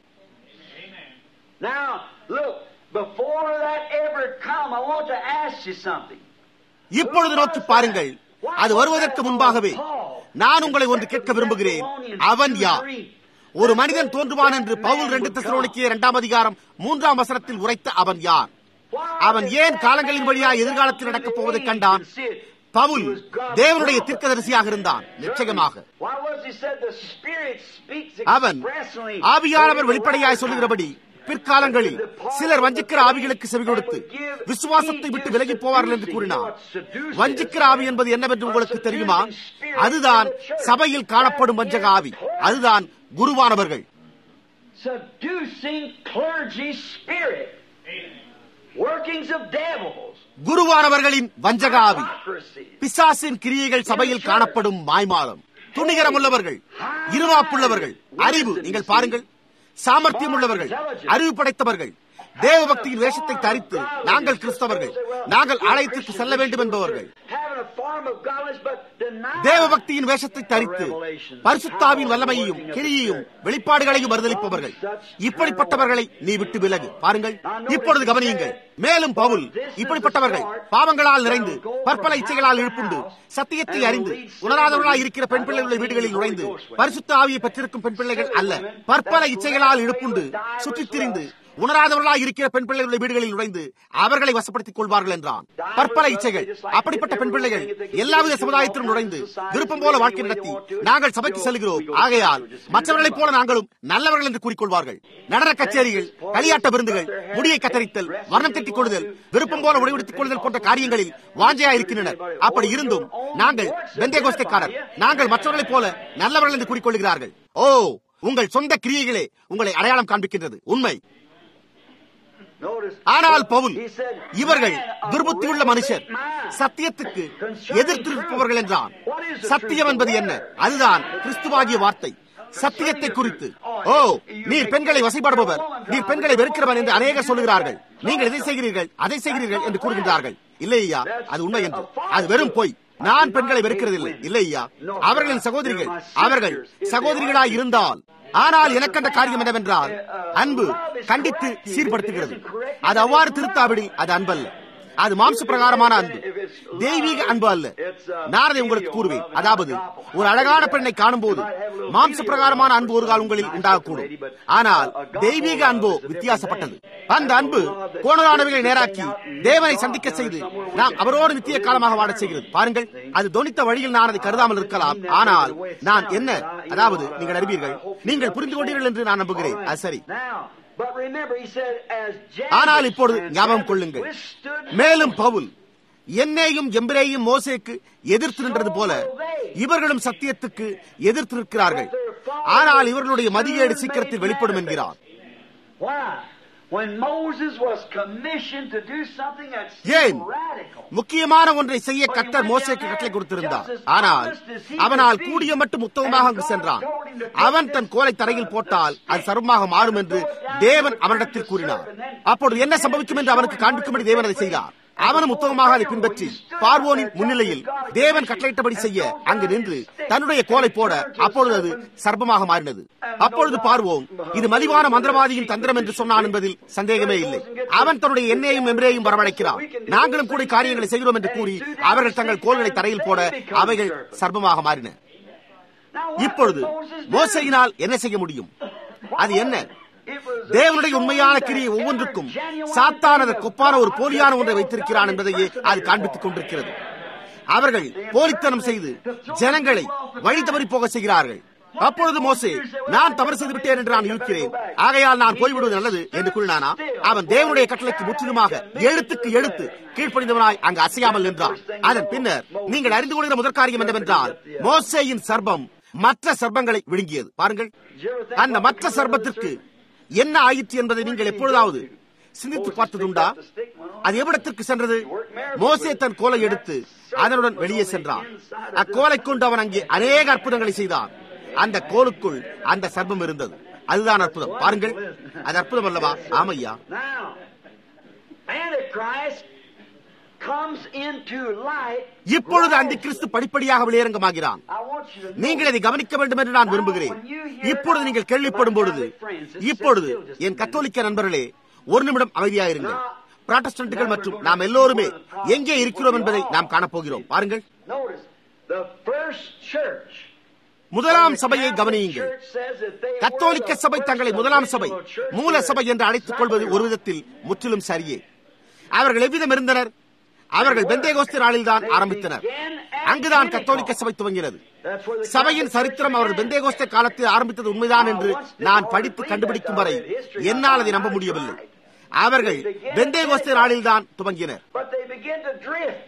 Now, look, before that ever come, I want to ask you something. இப்பொழுது நோக்கி பாருங்கள் அது வருவதற்கு முன்பாகவே நான் உங்களை ஒன்று கேட்க விரும்புகிறேன் அவன் யார் ஒரு மனிதன் தோன்றுவான் என்று பவுல் ரெண்டு தெசலோனிக்கே இரண்டாம் அதிகாரம் மூன்றாம் வசனத்தில் உரைத்த அவன் யார் அவன் ஏன் காலங்களின் வழியா எதிர்காலத்தில் நடக்கப் போவதை கண்டான் பவுல் தேவனுடைய தீர்க்கதரிசியாக இருந்தான் நிச்சயமாக Why was he said the Spirit speaks அவன் expressly? ஆவியானவர் வெளிப்படையாய் சொல்லுகிறபடி பிற்காலங்களில் சிலர் வஞ்சிக்கிற ஆவிகளுக்கு செவி கொடுத்து விசுவாசத்தை விட்டு விலகி போவார்கள் என்று கூறினார் வஞ்சிக்கிற ஆவி என்பது என்னவென்று உங்களுக்கு தெரியுமா அதுதான் சபையில் காணப்படும் வஞ்சக ஆவி அதுதான் குருவானவர்கள் Seducing clergy spirit. Workings of devils. குருவானவர்களின் வஞ்சக ஆவி Hypocrisy. பிசாசின் கிரியைகள் சபையில் காணப்படும் மாய்மாலம் துணிகரம் உள்ளவர்கள் இருமாப்புள்ளவர்கள் அறிவு நீங்கள் பாருங்கள் சாமர்த்தியம் உள்ளவர்கள் அறிவு படைத்தவர்கள் தேவ பக்தியின் வேஷத்தை தரித்து நாங்கள் கிறிஸ்தவர்கள் நாங்கள் ஆலயத்திற்கு செல்ல வேண்டும் என்பவர்கள் Having a form of godliness but denying தேவ பக்தியின் வேஷத்தை தரித்து பரிசுத்தாவின் வல்லமையையும் கிரியையும் வெளிப்பாடுகளையும் மறுதளிப்பவர்கள் இப்படிப்பட்டவர்களை நீ விட்டு விலகு பாருங்கள் இப்பொழுது கவனியுங்கள் மேலும் பவுல் இப்படிப்பட்டவர்கள் பாவங்களால் நிறைந்து பற்பல இச்சைகளால் இழுப்புண்டு சத்தியத்தை அறிந்து உணராதவர்களாய் இருக்கிற பெண் பிள்ளைகளுடைய வீடுகளில் நுழைந்து பரிசுத்த ஆவியை பெற்றிருக்கும் பெண் பிள்ளைகள் அல்ல பற்பல இச்சைகளால் இழுப்புண்டு சுற்றித் திரிந்து உணராதவர்களாய் இருக்கிற பெண் பிள்ளைகளுடைய வீடுகளில் நுழைந்து அவர்களை வசப்படுத்திக் கொள்வார்கள் என்றான் பற்பல இச்சைகள் அப்படிப்பட்ட பெண் பிள்ளைகள் எல்லாவித சமுதாயத்திலும் நுழைந்து விருப்பம் போல வாழ்க்கை நடத்தி நாங்கள் சபைக்கு செல்கிறோம் ஆகையால் மற்றவர்களைப் போல நாங்களும் நல்லவர்கள் என்று கூறிக்கொள்வார்கள் நடன கச்சேரிகள் களியாட்ட விருந்துகள் முடியை கத்தரித்தல் வர்ணம் கட்டிக் கொள்ளுதல் விருப்பம் போல உடைவெடுத்துக் கொள்ளுதல் போன்ற காரியங்களில் வாஞ்சையா இருக்கின்றனர் அப்படி இருந்தும் நாங்கள் பெந்தேகோஸ்தைக்காரர் நாங்கள் மற்றவர்களைப் போல நல்லவர்கள் என்று கூறிக்கொள்கிறார்கள் ஓ உங்கள் சொந்த கிரியைகளே உங்களை அடையாளம் காண்பிக்கின்றது உண்மை Notice, ஆனால் பவுல் he said, இவர்கள் "Man of துர்புத்தியுள்ள மனுஷர் reprobate mind." சத்தியத்துக்கு எதிர்த்திருப்பவர்கள் என்றான் சத்தியம் என்பது என்ன அதுதான் கிறிஸ்துவாகிய வார்த்தை சத்தியத்தை குறித்து ஓ நீர் பெண்களை வசைபாடுபவர் நீர் பெண்களை வெறுக்கிறவன் என்று அநேகர் சொல்லுகிறார்கள் நீங்கள் இதை செய்கிறீர்கள் அதை செய்கிறீர்கள் என்று கூறுகின்றார்கள் இல்லையா அது உண்மை என்று அது வெறும் பொய் நான் பெண்களை வெறுக்கிறதில்லை இல்லையா அவர்களின் சகோதரிகள் அவர்கள் சகோதரிகளாய் இருந்தால் ஆனால் எனக்கண்ட காரியம் என்னவென்றால் அன்பு கண்டித்து சீர்படுத்துகிறது அது அவ்வாறு திருத்தாவிடில் அது அன்பல்ல அது மாம்ச பிரகாரமான அன்பு தெய்வீக அன்பு அல்ல நான் அதை உங்களுக்கு கூறுவேன் அதாவது ஒரு அழகான பெண்ணை காணும் போது மாம்ச பிரகாரமான அன்பு ஒரு கால் உங்களில் உண்டாகக்கூடும் ஆனால் தெய்வீக அன்போ வித்தியாசப்பட்டது அந்த அன்பு கோணலானவைகளை நேராக்கி தேவனை சந்திக்க செய்து நாம் அவரோடு நித்திய காலமாக வாடச் செய்கிறது பாருங்கள் அது தொனித்த வழியில் நான் அதை கருதாமல் இருக்கலாம் ஆனால் நான் என்ன அதாவது நீங்கள் அறிவீர்கள் நீங்கள் புரிந்து கொண்டீர்கள் என்று நான் நம்புகிறேன் அது சரி Now, But remember, he said, as ஆனால் Jannes இப்பொழுது and ஞாபகம் Jambres கொள்ளுங்கள் withstood மேலும் பவுல் என்னையும் எம்பிரேயும் மோசேக்கு எதிர்த்து நின்றது போல இவர்களும் சத்தியத்துக்கு எதிர்த்து நிற்கிறார்கள் ஆனால் இவர்களுடைய மதியீடு சீக்கிரத்தில் வெளிப்படும் என்கிறார் Why? When Moses was commissioned to do something that ஏன்? seemed radical. முக்கியமான ஒன்றை செய்ய கர்த்தர் மோசேக்கு கட்டளை கொடுத்திருந்தார் ஆனால் அவனால் கூடிய மட்டும் உத்தமமாக அங்கு சென்றான் அவன் தன் கோலை தரையில் போட்டால் அது சர்வமாக மாறும் என்று தேவன் அவனிடத்தில் கூறினார் அப்பொழுது என்ன சம்பவிக்கும் என்று அவனுக்கு காண்பிக்கும்படி தேவன் அதை செய்தார் அவனும் உத்தமமாக அதை பின்பற்றி பார்வோனின் முன்னிலையில் தேவன் கட்டளையிட்டபடி செய்ய அங்கு நின்று தன்னுடைய கோலை போட அப்பொழுது அது சர்ப்பமாக மாறினது அப்பொழுது பார்வோம் இது மலிவான மந்திரவாதியின் தந்திரம் என்று சொன்னான் என்பதில் சந்தேகமே இல்லை அவன் தன்னுடைய எண்ணெயையும் எம்ரேயும் வரவழைக்கிறான் நாங்களும் கூட காரியங்களை செய்கிறோம் என்று கூறி அவர்கள் தங்கள் கோல்களை தரையில் போட அவைகள் சர்ப்பமாக மாறின Now, what இப்பொழுது did Moses do? மோசையினால் என்ன செய்ய முடியும் அது என்ன It was a தேவனுடைய உண்மையான showing கிரியை that ஒவ்வொன்றுக்கும் every genuine சாத்தானது thing of கொப்பான ஒரு God போலியான that ஒன்றை devil வைத்திருக்கிறான் God என்பதையே is அது காண்பித்துக் for. கொண்டிருக்கிறது அவர்கள் போலித்தனம் செய்து ஜனங்களை வழி தவறி போக செய்கிறார்கள் அப்பொழுது மோசே நான் தவறு செய்து விட்டேன் என்று நான் இருக்கிறேன் ஆகையால் நான் போய்விடுவது நல்லது என்று கூறினானா அவன் தேவனுடைய கட்டளைக்கு முற்றிலுமாக எழுத்துக்கு எழுத்து கீழ்ப்படிந்தவனாய் அங்கு அசையாமல் நின்றான் அதன் பின்னர் நீங்கள் அறிந்து கொள்கிற முதற் காரியம் என்னவென்றால் மோசேயின் சர்ப்பம் மற்ற சர்ப்பங்களை விழுங்கியது பாருங்கள் அந்த மற்ற சர்ப்பத்திற்கு என்ன ஆயிற்று என்பதை நீங்கள் எப்பொழுதாவது சிந்தித்து பார்த்ததுண்டா அது எவ்விடத்திற்கு சென்றது மோசே தன் கோலை எடுத்து அதனுடன் வெளியே சென்றான் அக்கோலை கொண்டு அவன் அங்கே அநேக அற்புதங்களை செய்தான் அந்த கோலுக்குள் அந்த சர்ப்பம் இருந்தது அதுதான் அற்புதம் பாருங்கள் அது அற்புதம் அல்லவா ஆமையா Now, Antichrist comes into light. இப்பொழுது அந்த கிறிஸ்து படிப்படியாக வெளியரங்கமாகிறான் I want you to know நீங்கள் இதை கவனிக்க வேண்டும் என்று நான் விரும்புகிறேன் இப்பொழுது நீங்கள் கேள்விப்படும் பொழுது இப்பொழுது என் கத்தோலிக்க நண்பர்களே ஒரு நிமிடம் அமைதியாயிருங்கள் புராட்டஸ்டன்ட்டுகள் மற்றும் நாம் எல்லோருமே எங்கே இருக்கிறோம் என்பதை நாம் காணப்போகிறோம் பாருங்கள் Notice, the first church. முதலாம் சபையை கவனியுங்கள் கத்தோலிக்க சபை தங்களை முதலாம் சபை மூல சபை என்று அழைத்துக் கொள்வது ஒரு விதத்தில் முற்றிலும் சரியே அவர்கள் எவ்விதம் இருந்தனர் அவர்கள் பெந்தேகோஸ்து நாளில்தான் ஆரம்பித்தனர் அங்குதான் கத்தோலிக்க சபை துவங்கினது சபையின் சரித்திரம் அவர்கள் பெந்தேகோஸ்த காலத்தில் ஆரம்பித்தது உண்மைதான் என்று நான் படித்து கண்டுபிடிக்கும் வரை என்னால் அதை நம்ப முடியவில்லை அவர்கள் பெந்தேகோஸ்த நாளில்தான் துவங்கினர் But they begin to drift.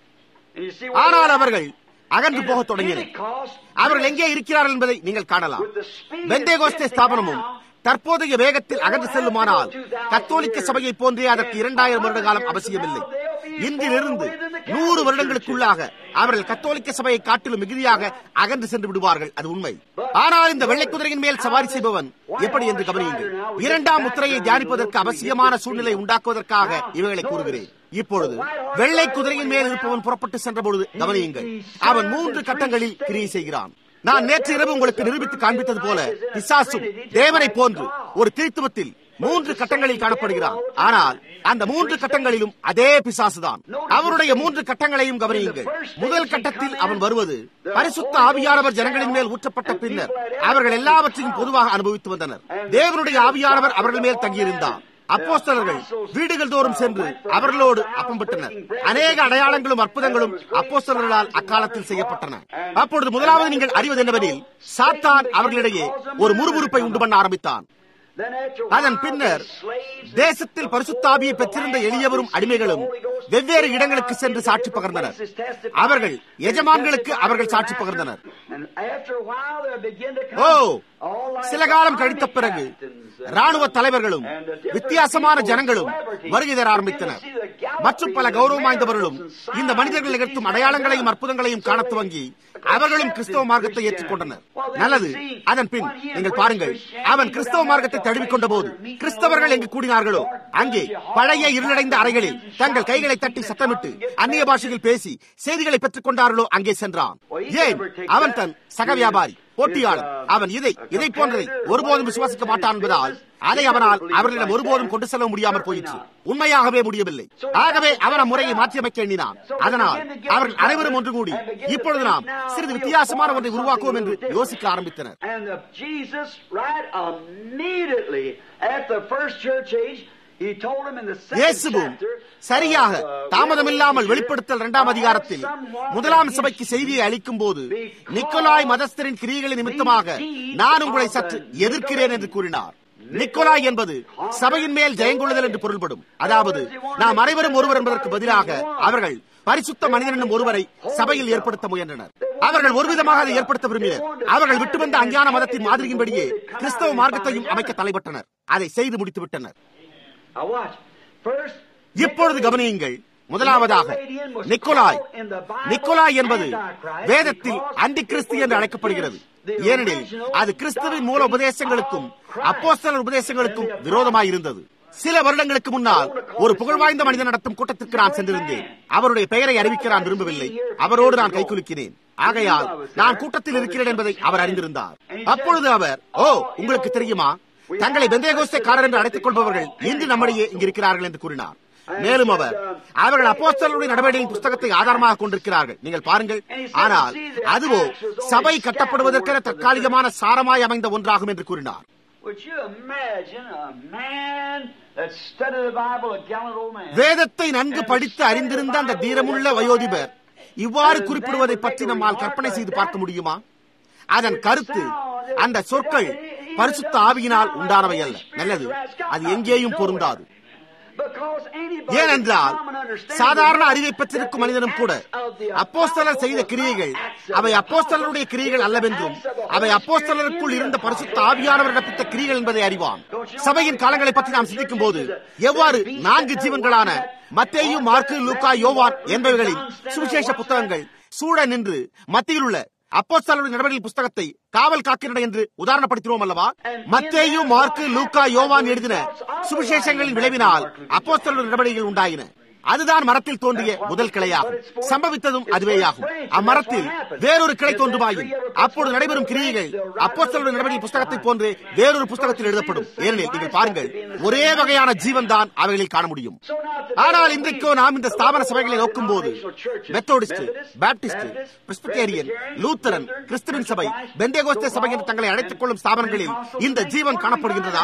And you see where ஆனால் they're at? அவர்கள் அகன்று And போக the தொடங்கினர் Pentecost அவர்கள் எங்கே இருக்கிறார்கள் என்பதை நீங்கள் காணலாம் பெந்தேகோஸ்தே ஸ்தாபனமும் தற்போதைய வேகத்தில் அகன்று செல்லுமானால் கத்தோலிக்க சபையை போன்றே அதற்கு இரண்டாயிரம் வருட காலம் அவசியமில்லை இன்றிலிருந்து நூறு வருடங்களுக்குள்ளாக அவர்கள் கத்தோலிக்க சபையை காட்டிலும் மிகுதியாக அகன்று சென்று விடுவார்கள் அது உண்மை ஆனால் இந்த வெள்ளை குதிரையின் மேல் சவாரி செய்பவன் எப்படி என்று கவனியுங்கள் இரண்டாம் முத்திரையை தியானிப்பதற்கு அவசியமான சூழ்நிலை உண்டாக்குவதற்காக இவைகளை கூறுகிறேன் இப்பொழுது வெள்ளை குதிரையின் மேல் இருப்பவன் புறப்பட்டு சென்ற பொழுது கவனியுங்கள் அவன் மூன்று கட்டங்களில் கிரியை செய்கிறான் நான் நேற்று இரவு உங்களுக்கு நிரூபித்து காண்பித்தது போல பிசாசும் தேவனை போன்று ஒரு கிறித்துவத்தில் மூன்று கட்டங்களில் காணப்படுகிறான் ஆனால் அந்த மூன்று கட்டங்களிலும் அதே பிசாசுதான் அவருடைய மூன்று கட்டங்களையும் கவனியுங்கள் முதல் கட்டத்தில் அவன் வருவது பரிசுத்த ஆவியானவர் ஜனங்களின் மேல் ஊற்றப்பட்ட பின்னர் அவர்கள் எல்லாவற்றையும் பொதுவாக அனுபவித்து வந்தனர் தேவனுடைய ஆவியானவர் அவர்கள் மேல் தங்கியிருந்தார் அப்போஸ்தலர்கள் வீடுகள் தோறும் சென்று அவர்களோடு அப்பம் விட்டனர் அநேக அடையாளங்களும் அற்புதங்களும் அப்போஸ்தலர்களால் அக்காலத்தில் செய்யப்பட்டன அப்பொழுது முதலாவது நீங்கள் அறிவது என்னவெனில் சாத்தான் அவர்களிடையே ஒரு முறுமுறுப்பை உண்டு பண்ண ஆரம்பித்தான் Then after a அதன் while, பின்னர் the slaves தேசத்தில் பரிசுத்தாவியை பெற்றிருந்த எளியவரும் அடிமைகளும் வெவ்வேறு இடங்களுக்கு சென்று சாட்சி பகர்ந்தனர் அவர்கள் எஜமான்களுக்கு அவர்கள் சாட்சி பகர்ந்தனர் And after a while, there begin to O come all like சில காலம் army கழித்த பிறகு captains and- ராணுவ தலைவர்களும் வித்தியாசமான ஜனங்களும் வருகை தர ஆரம்பித்தனர் மற்றும் பல கௌரவம் வாய்ந்தவர்களும் இந்த மனிதர்கள் நிகழ்த்தும் அடையாளங்களையும் அற்புதங்களையும் காண துவங்கி அவர்களும் கிறிஸ்தவ மார்க்கத்தை ஏற்றுக்கொண்டனர் நல்லது அதன் பின் நீங்கள் பாருங்கள் அவன் கிறிஸ்தவ மார்க்கத்தை தழுவிக்கொண்ட போது கிறிஸ்தவர்கள் எங்கு கூடினார்களோ அங்கே பழைய இருளடைந்த அறைகளில் தங்கள் கைகளை தட்டி சத்தமிட்டு அந்நிய பாஷையில் பேசி செய்திகளை பெற்றுக் கொண்டார்களோ அங்கே சென்றான் ஏன் அவன் தன் சக வியாபாரி போட்டியாளர் அவன் இதை இதை போன்றதை ஒருபோதும் விசுவாசிக்க மாட்டான் என்பதால் அதை அவனால் அவர்களிடம் ஒருபோதும் கொண்டு செல்ல முடியாமல் போயிற்று உண்மையாகவே முடியவில்லை ஆகவே அவன் அம்முறையை மாற்றியமைக்க எண்ணினான் அதனால் அவர்கள் அனைவரும் ஒன்று கூடி இப்பொழுது நாம் சிறிது வித்தியாசமான ஒன்றை உருவாக்குவோம் என்று யோசிக்க ஆரம்பித்தனர் And the Jesus, right immediately at the first church age, he told him in the second இயேசுவும் chapter, சரியாக uh, தாமதமில்லாமல் Revelation, வெளிப்படுத்தல் இரண்டாம் I have அதிகாரத்தில் somewhat முதலாம் against சபைக்கு you செய்தியை அளிக்கும் போது because நிக்கோலாய் மதஸ்தரின் கிரியைகளின் நிமித்தமாக நான் உங்களை சற்று எதிர்க்கிறேன் என்று கூறினார் நிக்கோலாய் என்பது சபையின் மேல் ஜெயங்கொள்ளுதல் என்று பொருள்படும் அதாவது நாம் அனைவரும் ஒருவர் என்பதற்கு பதிலாக அவர்கள் பரிசுத்த மனிதன் என்னும் ஒருவரை சபையில் ஏற்படுத்த முயன்றனர் அவர்கள் ஒருவிதமாக அதை ஏற்படுத்த விரும்பினர் அவர்கள் விட்டு வந்த அஞ்ஞான மதத்தின் மாதிரியின்படியே கிறிஸ்தவ மார்க்கத்தையும் அமைக்க தலைப்பட்டனர் அதை செய்து முடித்து விட்டனர் Now watch. First, இப்பொழுது கவனியுங்கள் முதலாவதாக நிக்கோலாய் நிக்கோலாய் என்பது வேதத்தில் அண்டி கிறிஸ்து என்று அழைக்கப்படுகிறது ஏனெனில் அது கிறிஸ்துவின் மூல உபதேசங்களுக்கும் அப்போஸ்தலர் உபதேசங்களுக்கும் விரோதமாய் இருந்தது சில வருடங்களுக்கு முன்னால் ஒரு புகழ்வாய்ந்த மனிதன் நடத்தும் கூட்டத்திற்கு நான் சென்றிருந்தேன் அவருடைய பெயரை அறிவிக்க நான் விரும்பவில்லை அவரோடு நான் கைகுலுக்கினேன் ஆகையால் நான் கூட்டத்தில் இருக்கிறேன் என்பதை அவர் அறிந்திருந்தார் அப்பொழுது அவர் ஓ உங்களுக்கு தெரியுமா தங்களை பெந்தேகோஸ்தக்காரர் என்று அழைத்துக் கொள்பவர்கள் இன்று நம்மிடையே இங்கிருக்கிறார்கள் என்று கூறினார் மேலும் அவர் அவர்கள் அப்போஸ்தலருடைய நடவடிக்கையின் புஸ்தகத்தை ஆதாரமாக கொண்டிருக்கிறார்கள் நீங்கள் பாருங்கள் ஆனால் அதுவோ சபை கட்டப்படுவதற்கென தற்காலிகமான சாரமாய் அமைந்த ஒன்றாகும் என்று கூறினார் would you imagine a man that studied the Bible, a gallant old man? வேதத்தை நன்கு படித்து அறிந்திருந்த அந்த தீரமுள்ள வயோதிபர் இவ்வாறு குறிப்பிடுவதை பற்றி நம்மால் கற்பனை செய்து பார்க்க முடியுமா அதன் கருத்து அந்த சொற்கள் பரிசுத்த ஆவியினால் உண்டானவை அல்ல நல்லது அது எங்கேயும் பொருந்தாது Because anybody ஏனென்றால் with common understanding சாதாரண knows அறிவை that பெற்றிருக்கும் the மனிதனும் கூட acts of the அப்போஸ்தலர் செய்த apostles கிரியைகள் were not acts of அவை the அப்போஸ்தலருடைய apostles, கிரியைகள் it was அல்லவென்றும் acts of the அவை Holy அப்போஸ்தலருக்குள் Spirit in இருந்த the பரிசுத்த apostles. ஆவியானவர் நடப்பித்த கிரியைகள் என்பதை அறிவான் சபையின் காலங்களை பற்றி நாம் சிந்திக்கும் போது எவ்வாறு நான்கு ஜீவன்களான மத்தேயு மார்க்கு லூக்கா யோவான் என்பவைகளின் சுவிசேஷ புத்தகங்கள் சூழ நின்று மத்தியில் உள்ள அப்போஸ்தலருடைய நடவடிக்கை புஸ்தகத்தை காவல் காக்கின்றன என்று உதாரணப்படுத்தினோம் அல்லவா மத்தேயு மார்க்கு லூக்கா யோவான் எழுதின சுவிசேஷங்களின் விளைவினால் அப்போஸ்தலருடைய நடவடிக்கைகள் உண்டாயின அதுதான் மரத்தில் தோன்றிய முதல் கிளையாகும் சம்பவித்ததும் அதுவேயாகும் அம்மரத்தில் வேறொரு கிளை தோன்றுமாயும் அப்பொழுது நடைபெறும் கிரியைகள் அப்போஸ்தலருடைய நடவடிக்கை புஸ்தகத்தை போன்று வேறொரு புஸ்தகத்தில் எழுதப்படும் ஏனெனில் நீங்கள் பாருங்கள் ஒரே வகையான ஜீவன் தான் அவைகளில் காண முடியும் ஆனால் இன்றைக்கோ நாம் இந்த ஸ்தாபன சபைகளை நோக்கும் போது மெத்தோடிஸ்ட் பாப்டிஸ்ட் பிரிஸ்பிட்டேரியன் லூத்தரன் கிறிஸ்துவின் சபை பெந்தேகோஸ்தே சபை என்று தங்களை அழைத்துக் கொள்ளும் ஸ்தாபனங்களில் இந்த ஜீவன் காணப்படுகின்றதா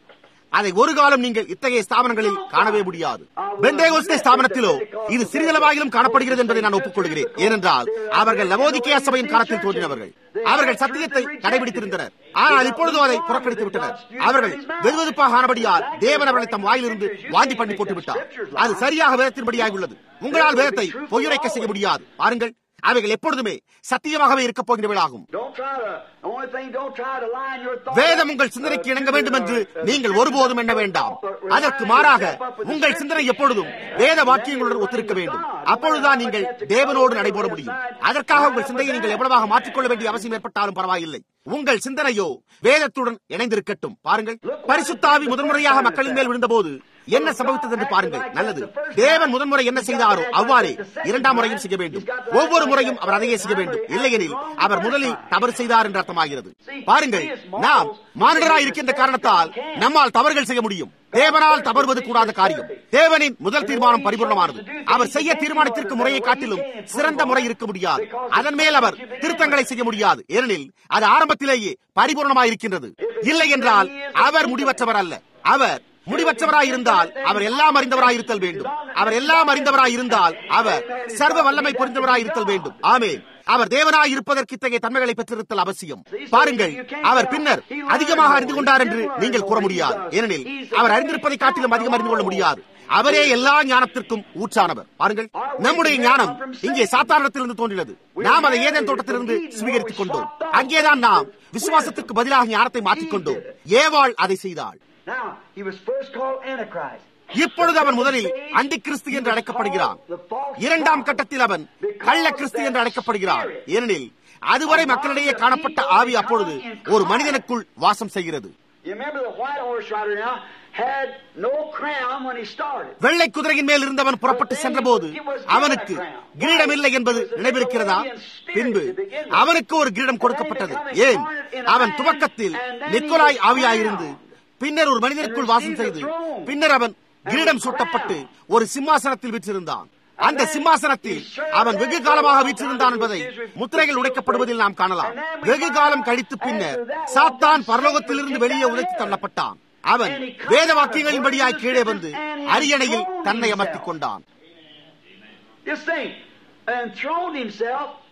அதை ஒரு காலம் நீங்கள் இத்தகைய ஸ்தாபனங்களில் காணவே முடியாது பெந்தேகோஸ்தே ஸ்தாபனத்திலோ இது சிறிதளவாயிலும் காணப்படுகிறது என்பதை நான் ஒப்புக்கொள்கிறேன் ஏனென்றால் அவர்கள் லவோதிக்கேயா சபையின் காலத்தில் தோன்றினவர்கள் அவர்கள் சத்தியத்தை கடைபிடித்திருந்தனர் ஆனால் இப்பொழுதோ அதை புறக்கணித்து விட்டனர் அவர்கள் வெறுவெறுப்பாக ஆனபடியால் தேவன் அவர்களை தம் வாயிலிருந்து வாந்தி பண்ணி போட்டு விட்டார் அது சரியாக வேதத்தின்படியாக உள்ளது உங்களால் வேதத்தை பொய்யுரைக்க செய்ய முடியாது பாருங்கள் அவைகள் எப்பொழுதுமே சத்தியமாகவே இருக்கப் போகின்றவர்களாகும் Don't try to, the only thing, don't try to line your thoughts. வேதம் உங்கள் சிந்தனைக்கு இணங்க வேண்டும் என்று நீங்கள் ஒருபோதும் எண்ண வேண்டாம் அதற்கு மாறாக உங்கள் சிந்தனை எப்பொழுதும் வேத வாக்கியங்களுடன் ஒத்திருக்க வேண்டும் அப்பொழுதுதான் நீங்கள் தேவனோடு நடைபோட முடியும் அதற்காக உங்கள் சிந்தையை நீங்கள் எவ்வளவாக மாற்றிக்கொள்ள வேண்டிய அவசியம் ஏற்பட்டாலும் பரவாயில்லை உங்கள் சிந்தனையோ வேதத்துடன் இணைந்திருக்கட்டும் பாருங்கள் பரிசுத்தாவி முதன்முறையாக மக்களின் மேல் விழுந்தபோது என்ன சம்பவித்தது என்று பாருங்கள் நல்லது தேவன் முதன்முறை என்ன செய்தாரோ அவ்வாறே இரண்டாம் முறையும் செய்ய வேண்டும் ஒவ்வொரு முறையும் அவர் அதையே செய்ய வேண்டும் இல்லையெனில் அவர் முதலில் தவறு செய்தார் என்று அர்த்தமாகிறது பாருங்கள் நாம் மானிடராய் இருக்கின்ற காரணத்தால் நம்மால் தவறுகள் செய்ய முடியும் தேவனால் தவறுவது கூடாத காரியம் தேவனின் முதல் தீர்மானம் பரிபூர்ணமானது அவர் செய்ய தீர்மானத்திற்கு முறையை காட்டிலும் சிறந்த முறை இருக்க முடியாது அதன் மேல் அவர் திருத்தங்களை செய்ய முடியாது ஏனெனில் அது ஆரம்பத்திலேயே பரிபூர்ணமாயிருக்கின்றது இல்லை என்றால் அவர் முடிவற்றவர் அல்ல அவர் முடிவற்றவராயிருந்தால் அவர் எல்லாம் அறிந்தவராயிருத்தல் வேண்டும் அவர் எல்லாம் அறிந்தவராயிருந்தால் அவர் சர்வ வல்லமை புரிந்தவராயிருத்தல் வேண்டும் ஆமே அவர் தேவனாய் இருப்பதற்கு இத்தகைய தன்மைகளை பெற்றிருத்தல் அவசியம் பாருங்கள் அவர் பின்னர் அதிகமாக அறிந்து கொண்டார் என்று நீங்கள் கூற முடியாது ஏனெனில் அவர் அறிந்திருப்பதை காட்டிலும் அதிகம் அறிந்து கொள்ள முடியாது அவரே எல்லா ஞானத்திற்கும் ஊற்றானவர் பாருங்கள் நம்முடைய ஞானம் இங்கே சாத்தாரணத்திலிருந்து தோன்றினது நாம் அதை ஏதேன் தோட்டத்திலிருந்து சுவீகரித்துக் கொண்டோம் அங்கேதான் நாம் விசுவாசத்திற்கு பதிலாக ஞானத்தை மாற்றிக்கொண்டோம் ஏவாள் அதை செய்தாள் Now, he was first called Antichrist. இப்பொழுது அவன் முதலில் அண்டி கிறிஸ்து என்று அழைக்கப்படுகிறான் இரண்டாம் கட்டத்தில் அவன் கள்ள கிறிஸ்து என்று அழைக்கப்படுகிறான் ஏனெனில் அதுவரை மக்களிடையே காணப்பட்ட ஆவி அப்பொழுது ஒரு மனிதனுக்குள் வாசம் செய்கிறது You remember the white horse rider now had no crown when he started. வெள்ளை குதிரையின் மேல் இருந்தவன் புறப்பட்டு சென்றபோது அவனுக்கு கிரீடம் இல்லை என்பது நினைவிருக்கிறதா பின்பு அவனுக்கு ஒரு கிரீடம் கொடுக்கப்பட்டது ஏன் அவன் துவக்கத்தில் நிக்கோலாய் ஆவியாயிருந்து பின்னர் ஒரு மனிதனுக்குள் வாசம் செய்து பின்னர் அவன் கிரீடம் சூட்டப்பட்டு ஒரு சிம்மாசனத்தில் வீற்றிருந்தான் அந்த சிம்மாசனத்தில் அவன் வெகு காலமாக வீற்றிருந்தான் என்பதை முத்திரைகள் உடைக்கப்படுவதில் நாம் காணலாம் வெகு காலம் கழித்து பின்னர் சாத்தான் பரலோகத்திலிருந்து வெளியே உதைத்து தள்ளப்பட்டான் அவன் வேத வாக்கியங்களின்படியாய் கீழே வந்து அரியணையில் தன்னை அமர்த்திக் கொண்டான் Just think, and thrown himself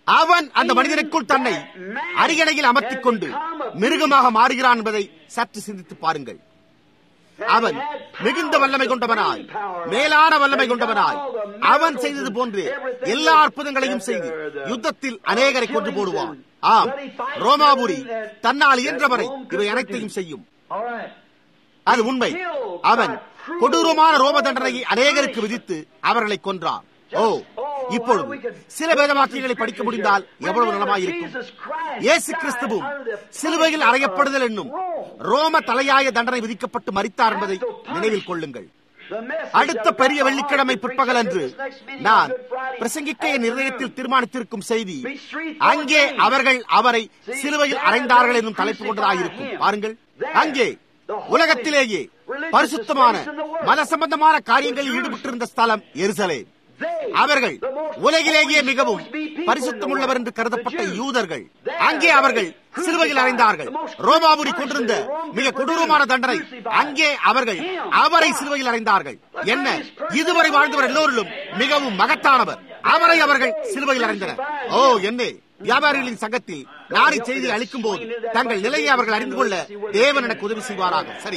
அவன் அந்த மனிதனுக்குள் தன்னை அரியணையில் அமர்த்திக் கொண்டு மிருகமாக மாறுகிறான் என்பதை சற்று சிந்தித்து பாருங்கள் அவன் மிகுந்த வல்லமை கொண்டவனாய் மேலான வல்லமை கொண்டவனாய் அவன் செய்தது போன்று எல்லா அற்புதங்களையும் செய்து யுத்தத்தில் அநேகரை கொன்று போடுவான் ஆம் ரோமாபுரி தன்னால் இயன்றவரை இவை அனைத்தையும் செய்யும் அது உண்மை அவன் கொடூரமான ரோம தண்டனையை அநேகருக்கு விதித்து அவர்களை கொன்றான் ஓ இப்பொழுது சில வேதவாக்கியங்களை படிக்க முடிந்தால் எவ்வளவு நலமாயிருக்கும் இயேசு கிறிஸ்துவும் சிலுவையில் அறையப்படுதல் என்னும் ரோம தலையாய தண்டனை விதிக்கப்பட்டு மறித்தார் என்பதை நினைவில் கொள்ளுங்கள் அடுத்த பெரிய வெள்ளிக்கிழமை பிற்பகல் அன்று நான் பிரசங்கிக்க என் இருதயத்தில் தீர்மானித்திருக்கும் செய்தி அங்கே அவர்கள் அவரை சிலுவையில் அறைந்தார்கள் என்னும் தலைப்பு கொண்டதாயிருக்கும் பாருங்கள் அங்கே உலகத்திலேயே பரிசுத்தமான மத சம்பந்தமான காரியங்களில் ஈடுபட்டிருந்த ஸ்தலம் எருசலே அவர்கள் உலகிலேயே மிகவும் பரிசுத்தமுள்ளவர் என்று கருதப்பட்ட யூதர்கள் அங்கே அவர்கள் சிலுவையில் அறைந்தார்கள் ரோமாபுரி கொண்டிருந்த மிக கொடூரமான தண்டனை அங்கே அவர்கள் அவரை சிலுவையில் அறைந்தார்கள் என்ன இதுவரை வாழ்ந்தவர் எல்லோரிலும் மிகவும் மகத்தானவர் அவரை அவர்கள் சிலுவையில் அறைந்தனர் ஓ என்ன வியாபாரிகளின் சங்கத்தில் நான் இச்செய்தியை அளிக்கும் போது தங்கள் நிலையை அவர்கள் அறிந்து கொள்ள தேவன் எனக்கு உதவி செய்வாராக சரி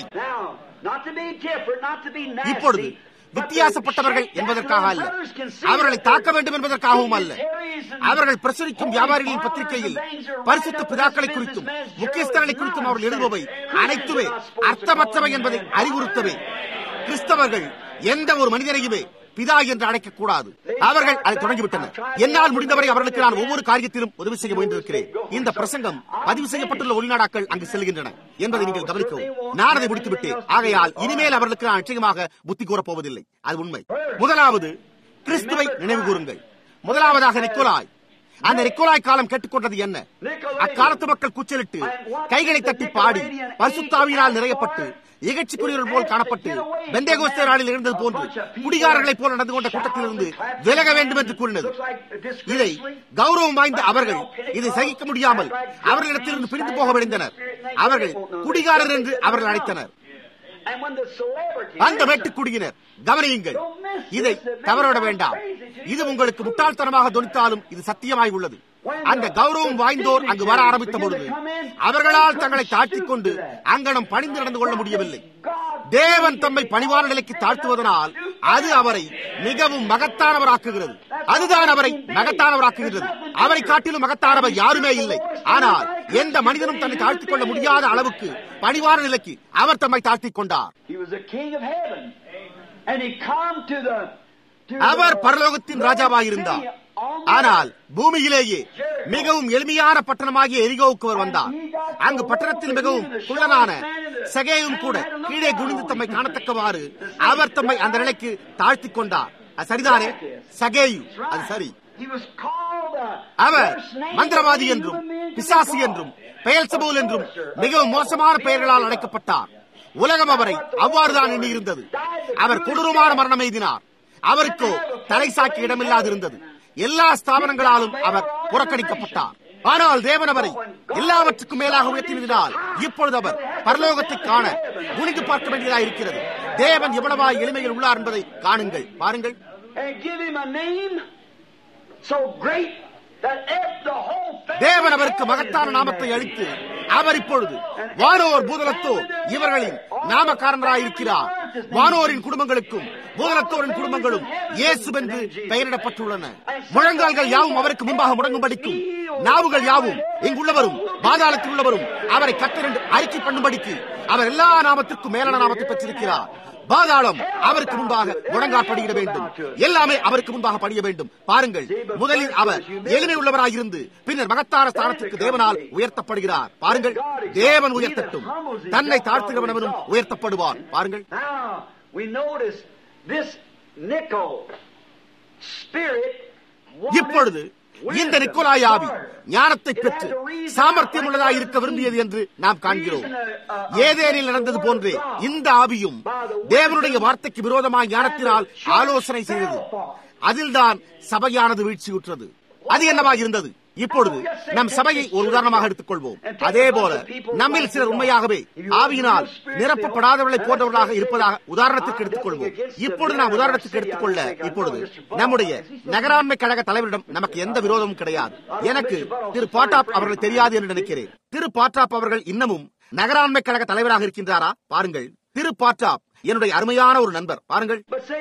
இப்பொழுது வித்தியாசப்பட்டவர்கள் என்பதற்காக அல்ல அவர்களை தாக்க வேண்டும் என்பதற்காகவும் அல்ல அவர்கள் பிரசுரிக்கும் வியாபாரிகளின் பத்திரிகையில் பரிசுத்த பிதாக்களை குறித்தும் முக்கியஸ்தர்களை குறித்தும் அவர்கள் எழுதுபவை அனைத்துமே அர்த்தமற்றவை என்பதை அறிவுறுத்தவே கிறிஸ்தவர்கள் எந்த ஒரு மனிதனையுமே பிதா என்று அழைக்கக்கூடாது அவர்கள் அதை தொடங்கிவிட்டனர் என்னால் முடிந்தவரை அவர்களுக்கு நான் ஒவ்வொரு காரியத்திலும் உதவி செய்ய முயன்றிருக்கிறேன் இந்த பிரசங்கம் பதிவு செய்யப்பட்டுள்ள ஒளிநாடாக்கள் அங்கு செல்கின்றன என்பதை நீங்கள் கவனிக்கவும் நான் அதை முடித்துவிட்டேன் ஆகையால் இனிமேல் அவர்களுக்கு நான் நிச்சயமாக புத்தி கூறப் போவதில்லை அது உண்மை முதலாவது கிறிஸ்துவை நினைவு கூறுங்கள் முதலாவதாக நிக்கோலாய் அந்த நிக்கோலாய் காலம் கேட்டுக்கொண்டது என்ன அக்காலத்து மக்கள் கூச்சலிட்டு கைகளை தட்டி பாடி பரிசுத்தாவியினால் நிறையப்பட்டு இகழ்ச்சிக்குரியவர்கள் போல் காணப்பட்டு பெந்தேகோஸ்தே நாளில் இருந்தது போன்று குடிகாரர்களைப் போல் நடந்து கொண்ட கூட்டத்திலிருந்து விலக வேண்டும் என்று கூறினது இதை கௌரவம் வாய்ந்த அவர்கள் இதை சகிக்க முடியாமல் அவர்களிடத்திலிருந்து பிரிந்து போக விளைந்தனர் அவர்கள் குடிகாரர் என்று அவர்கள் அழைத்தனர் அந்த வெட்டுக்குடியினர் கவனியுங்கள் இதை தவறவிட வேண்டாம் இது உங்களுக்கு முட்டாள்தனமாக தொனித்தாலும் இது சத்தியமாய் உள்ளது அந்த கௌரவம் வாய்ந்தோர் அங்கு வர ஆரம்பித்த பொழுது அவர்களால் தங்களை தாழ்த்திக் கொண்டு அங்கனம் பணிந்து நடந்து கொள்ள முடியவில்லை தேவன் தம்மை பணிவான நிலைக்கு தாழ்த்துவதனால் அது அவரை மிகவும் மகத்தானவராக்குகிறது அதுதான் அவரை மகத்தானவராக்குகிறது அவரை காட்டிலும் மகத்தானவர் யாருமே இல்லை ஆனால் எந்த மனிதனும் தன்னை தாழ்த்திக் கொள்ள முடியாத அளவுக்கு பணிவான நிலைக்கு அவர் தம்மை தாழ்த்திக் கொண்டார் அவர் பரலோகத்தின் ராஜாவாயிருந்தார் ஆனால் பூமியிலேயே மிகவும் எளிமையான பட்டணமாகிய எரிகோவுக்கு அவர் வந்தார் அங்கு பட்டணத்தில் மிகவும் குள்ளனான சகேயும் கூட கீழே குனிந்து தம்மை காணத்தக்கவாறு அவர் தம்மை அந்த நிலைக்கு தாழ்த்திக் கொண்டார் அது சரிதானே சகேயு அது சரி அவர் மந்திரவாதி என்றும் பிசாசி என்றும் பெயல் சபூல் என்றும் மிகவும் மோசமான பெயர்களால் அழைக்கப்பட்டார் உலகம் அவரை அவ்வாறுதான் எண்ணியிருந்தது அவர் கொடூரமான மரணம் எய்தினார் அவருக்கோ தலை சாக்கி இடமில்லாதிருந்தது எல்லா ஸ்தாபனங்களாலும் அவர் புறக்கணிக்கப்பட்டார் ஆனால் தேவன் அவரை எல்லாவற்றுக்கும் மேலாக உயர்த்தினால் இப்பொழுது அவர் பரலோகத்தை காண குனிந்து பார்க்க வேண்டியதாக இருக்கிறது தேவன் எவ்வளவா எளிமையில் உள்ளார் என்பதை காணுங்கள் பாருங்கள் தேவன் அவருக்கு மகத்தான நாமத்தை அளித்து அவர் இப்பொழுது வானோர் பூதலத்தோர் இவர்களின் நாமக்காரனராயிருக்கிறார் வானோரின் குடும்பங்களுக்கும் பூதலத்தோரின் குடும்பங்களும் இயேசு என்று பெயரிடப்பட்டுள்ளன முழங்கால்கள் யாவும் அவருக்கு முன்பாக முடங்கும்படிக்கும் நாவுகள் யாவும் இங்குள்ளவரும் பாதாளத்தில் உள்ளவரும் அவரை கத்தரென்று அறிக்கை பண்ணும்படிக்கு அவர் எல்லா நாமத்திற்கும் மேலான நாமத்தை பெற்றிருக்கிறார் பாதாளம் அவருக்கு முன்பாக முழங்காற்படியிட வேண்டும் எல்லாமே அவருக்கு முன்பாக படிய வேண்டும் பாருங்கள் முதலில் அவர் எளிமை உள்ளவராயிருந்து பின்னர் மகத்தான ஸ்தானத்திற்கு தேவனால் உயர்த்தப்படுகிறார் பாருங்கள் தேவன் உயர்த்தட்டும் தன்னை தாழ்த்துகிறவனவனும் உயர்த்தப்படுவான் பாருங்கள் இப்பொழுது இந்த நிக்கோலாயாவி ஞானத்தை பெற்று சாமர்த்தியம் உள்ளதாக இருக்க விரும்பியது என்று நாம் காண்கிறோம் ஏதேனில் நடந்தது போன்றே இந்த ஆவியும் தேவனுடைய வார்த்தைக்கு விரோதமாக ஞானத்தினால் ஆலோசனை செய்தது அதில்தான் சபையானது வீழ்ச்சியுற்றது அது என்னவாக இருந்தது இப்பொழுது நம் சபையை ஒரு உதாரணமாக எடுத்துக்கொள்வோம் அதே போல நம்மில் சிலர் உண்மையாகவே ஆவியினால் நிரப்பப்படாதவர்களை போன்றவர்களாக இருப்பதாக உதாரணத்துக்கு எடுத்துக்கொள்வோம் இப்பொழுது நாம் உதாரணத்துக்கு எடுத்துக்கொள்ள இப்பொழுது நம்முடைய நகராண்மை கழக தலைவரிடம் நமக்கு எந்த விரோதமும் கிடையாது எனக்கு திரு பாட்டாப் அவர்களை தெரியாது என்று நினைக்கிறேன் திரு பாட்டாப் அவர்கள் இன்னமும் நகராண்மை கழக தலைவராக இருக்கின்றாரா பாருங்கள் திரு பாட்டாப் என்னுடைய அருமையான ஒரு நண்பர் பாருங்கள்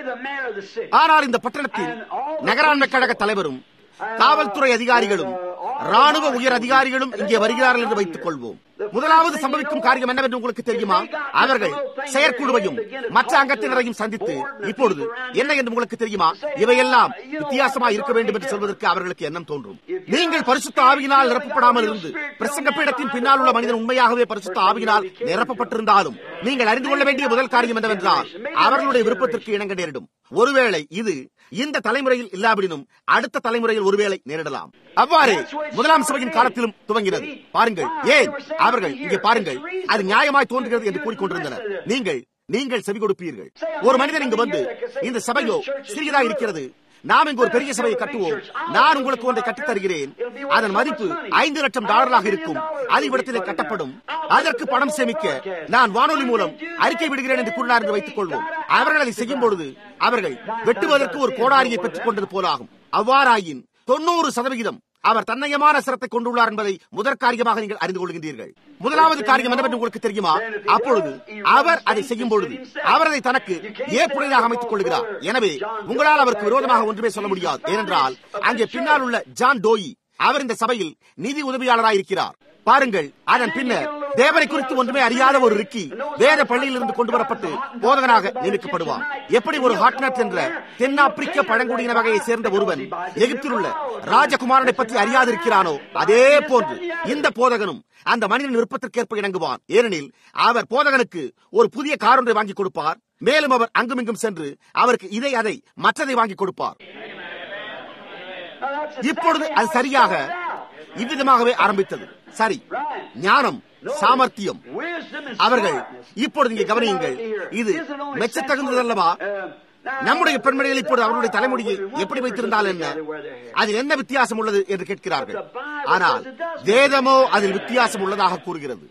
ஆனால் இந்த பட்டணத்தில் நகராண்மை கழக தலைவரும் காவல்துறை அதிகாரிகளும் ராணுவ உயர் அதிகாரிகளும் இங்கே வருகிறார்கள் என்று வைத்துக் கொள்வோம் முதலாவது சம்பவிக்கும் காரியம் என்னவென்று உங்களுக்கு தெரியுமா அவர்கள் செயற்குழுவையும் மற்ற அங்கத்தினரையும் சந்தித்து இப்பொழுது என்ன என்று உங்களுக்கு தெரியுமா இவையெல்லாம் வித்தியாசமா இருக்க வேண்டும் என்று சொல்வதற்கு அவர்களுக்கு எண்ணம் தோன்றும் நீங்கள் பரிசுத்த ஆவியினால் நிரப்பப்படாமல் இருந்து பிரசங்க பீடத்தின் பின்னால் உள்ள மனிதன் உண்மையாகவே பரிசுத்த ஆவியினால் நிரப்பப்பட்டிருந்தாலும் நீங்கள் அறிந்து கொள்ள வேண்டிய முதல் காரியம் என்னவென்றால் அவர்களுடைய விருப்பத்திற்கு இணங்க நேரிடும் ஒருவேளை இது இந்த தலைமுறையில் இல்லாவிடனும் அடுத்த தலைமுறையில் ஒருவேளை நேரிடலாம் அவ்வாறு முதலாம் சபையின் காலத்திலும் துவங்கினது பாருங்கள் ஏன் அவர்கள் இங்கே பாருங்கள் அது நியாயமாய் தோன்றுகிறது என்று கூறிக்கொண்டிருந்தனர் நீங்கள் நீங்கள் செவி கொடுப்பீர்கள் ஒரு மனிதன் இங்கு வந்து இந்த சபையோ சிறியதா இருக்கிறது நாம் இங்கு ஒரு பெரிய சபையை கட்டுவோம் நான் உங்களுக்கு ஒன்றை கட்டித் தருகிறேன் அதன் மதிப்பு ஐந்து லட்சம் டாலர்களாக இருக்கும் அது இவ்விடத்திலே கட்டப்படும் அதற்கு பணம் சேமிக்க நான் வானொலி மூலம் அறிக்கை விடுகிறேன் என்று கூறினார் என்று வைத்துக் கொள்வோம் அவர்கள் அதை செய்யும் பொழுது அவர்கள் வெட்டுவதற்கு ஒரு கோடாரியை பெற்றுக் கொண்டது போலாகும் அவ்வாறாயின் தொண்ணூறு சதவிகிதம் அவர் தன்னயமான சிரத்தை கொண்டுள்ளார் என்பதை முதற் காரியமாக நீங்கள் அறிந்து கொள்கின்றீர்கள் முதலாவது காரியம் என்னவென்று உங்களுக்கு தெரியுமா அப்பொழுது அவர் அதை செய்யும் பொழுது அவர் அதை தனக்கு ஏற்புடையதாக அமைத்துக் கொள்கிறார் எனவே உங்களால் அவருக்கு விரோதமாக ஒன்றுமே சொல்ல முடியாது ஏனென்றால் அங்கே பின்னால் உள்ள ஜான் டோயி அவர் இந்த சபையில் நிதி உதவியாளராக இருக்கிறார் பாருங்கள் அதன் பின்னர் தேவனை குறித்து ஒன்றுமே அறியாத ஒரு ரிக்கி வேத பள்ளியில் இருந்து கொண்டு வரப்பட்டு போதகனாக நியமிக்கப்படுவார் எப்படி ஒரு ஹாட்னட் என்ற தென்னாப்பிரிக்க பழங்குடியின வகையை சேர்ந்த ஒருவன் எகிப்தில் உள்ள ராஜகுமாரனை பற்றி அறியாதிருக்கிறானோ அதே போன்று இந்த போதகனும் அந்த மனிதன் விருப்பத்திற்கேற்ப இணங்குவான் ஏனெனில் அவர் போதகனுக்கு ஒரு புதிய கார் ஒன்றை வாங்கி கொடுப்பார் மேலும் அவர் அங்குமிங்கும் சென்று அவருக்கு இதை அதை மற்றதை வாங்கி கொடுப்பார் இப்பொழுது அது சரியாக இவ்விதமாகவே ஆரம்பித்தது சரி ஞானம் சாமர்த்தியம் அவர்கள் இப்பொழுது இங்கே கவனியுங்கள் இது மெச்சத்தகுந்ததல்லவா நம்முடைய பெண்மணிகள் இப்பொழுது அவருடைய தலைமுடியை எப்படி வைத்திருந்தால் என்ன அதில் என்ன வித்தியாசம் உள்ளது என்று கேட்கிறார்கள் ஆனால் வேதமோ அதில் வித்தியாசம் உள்ளதாக கூறுகிறது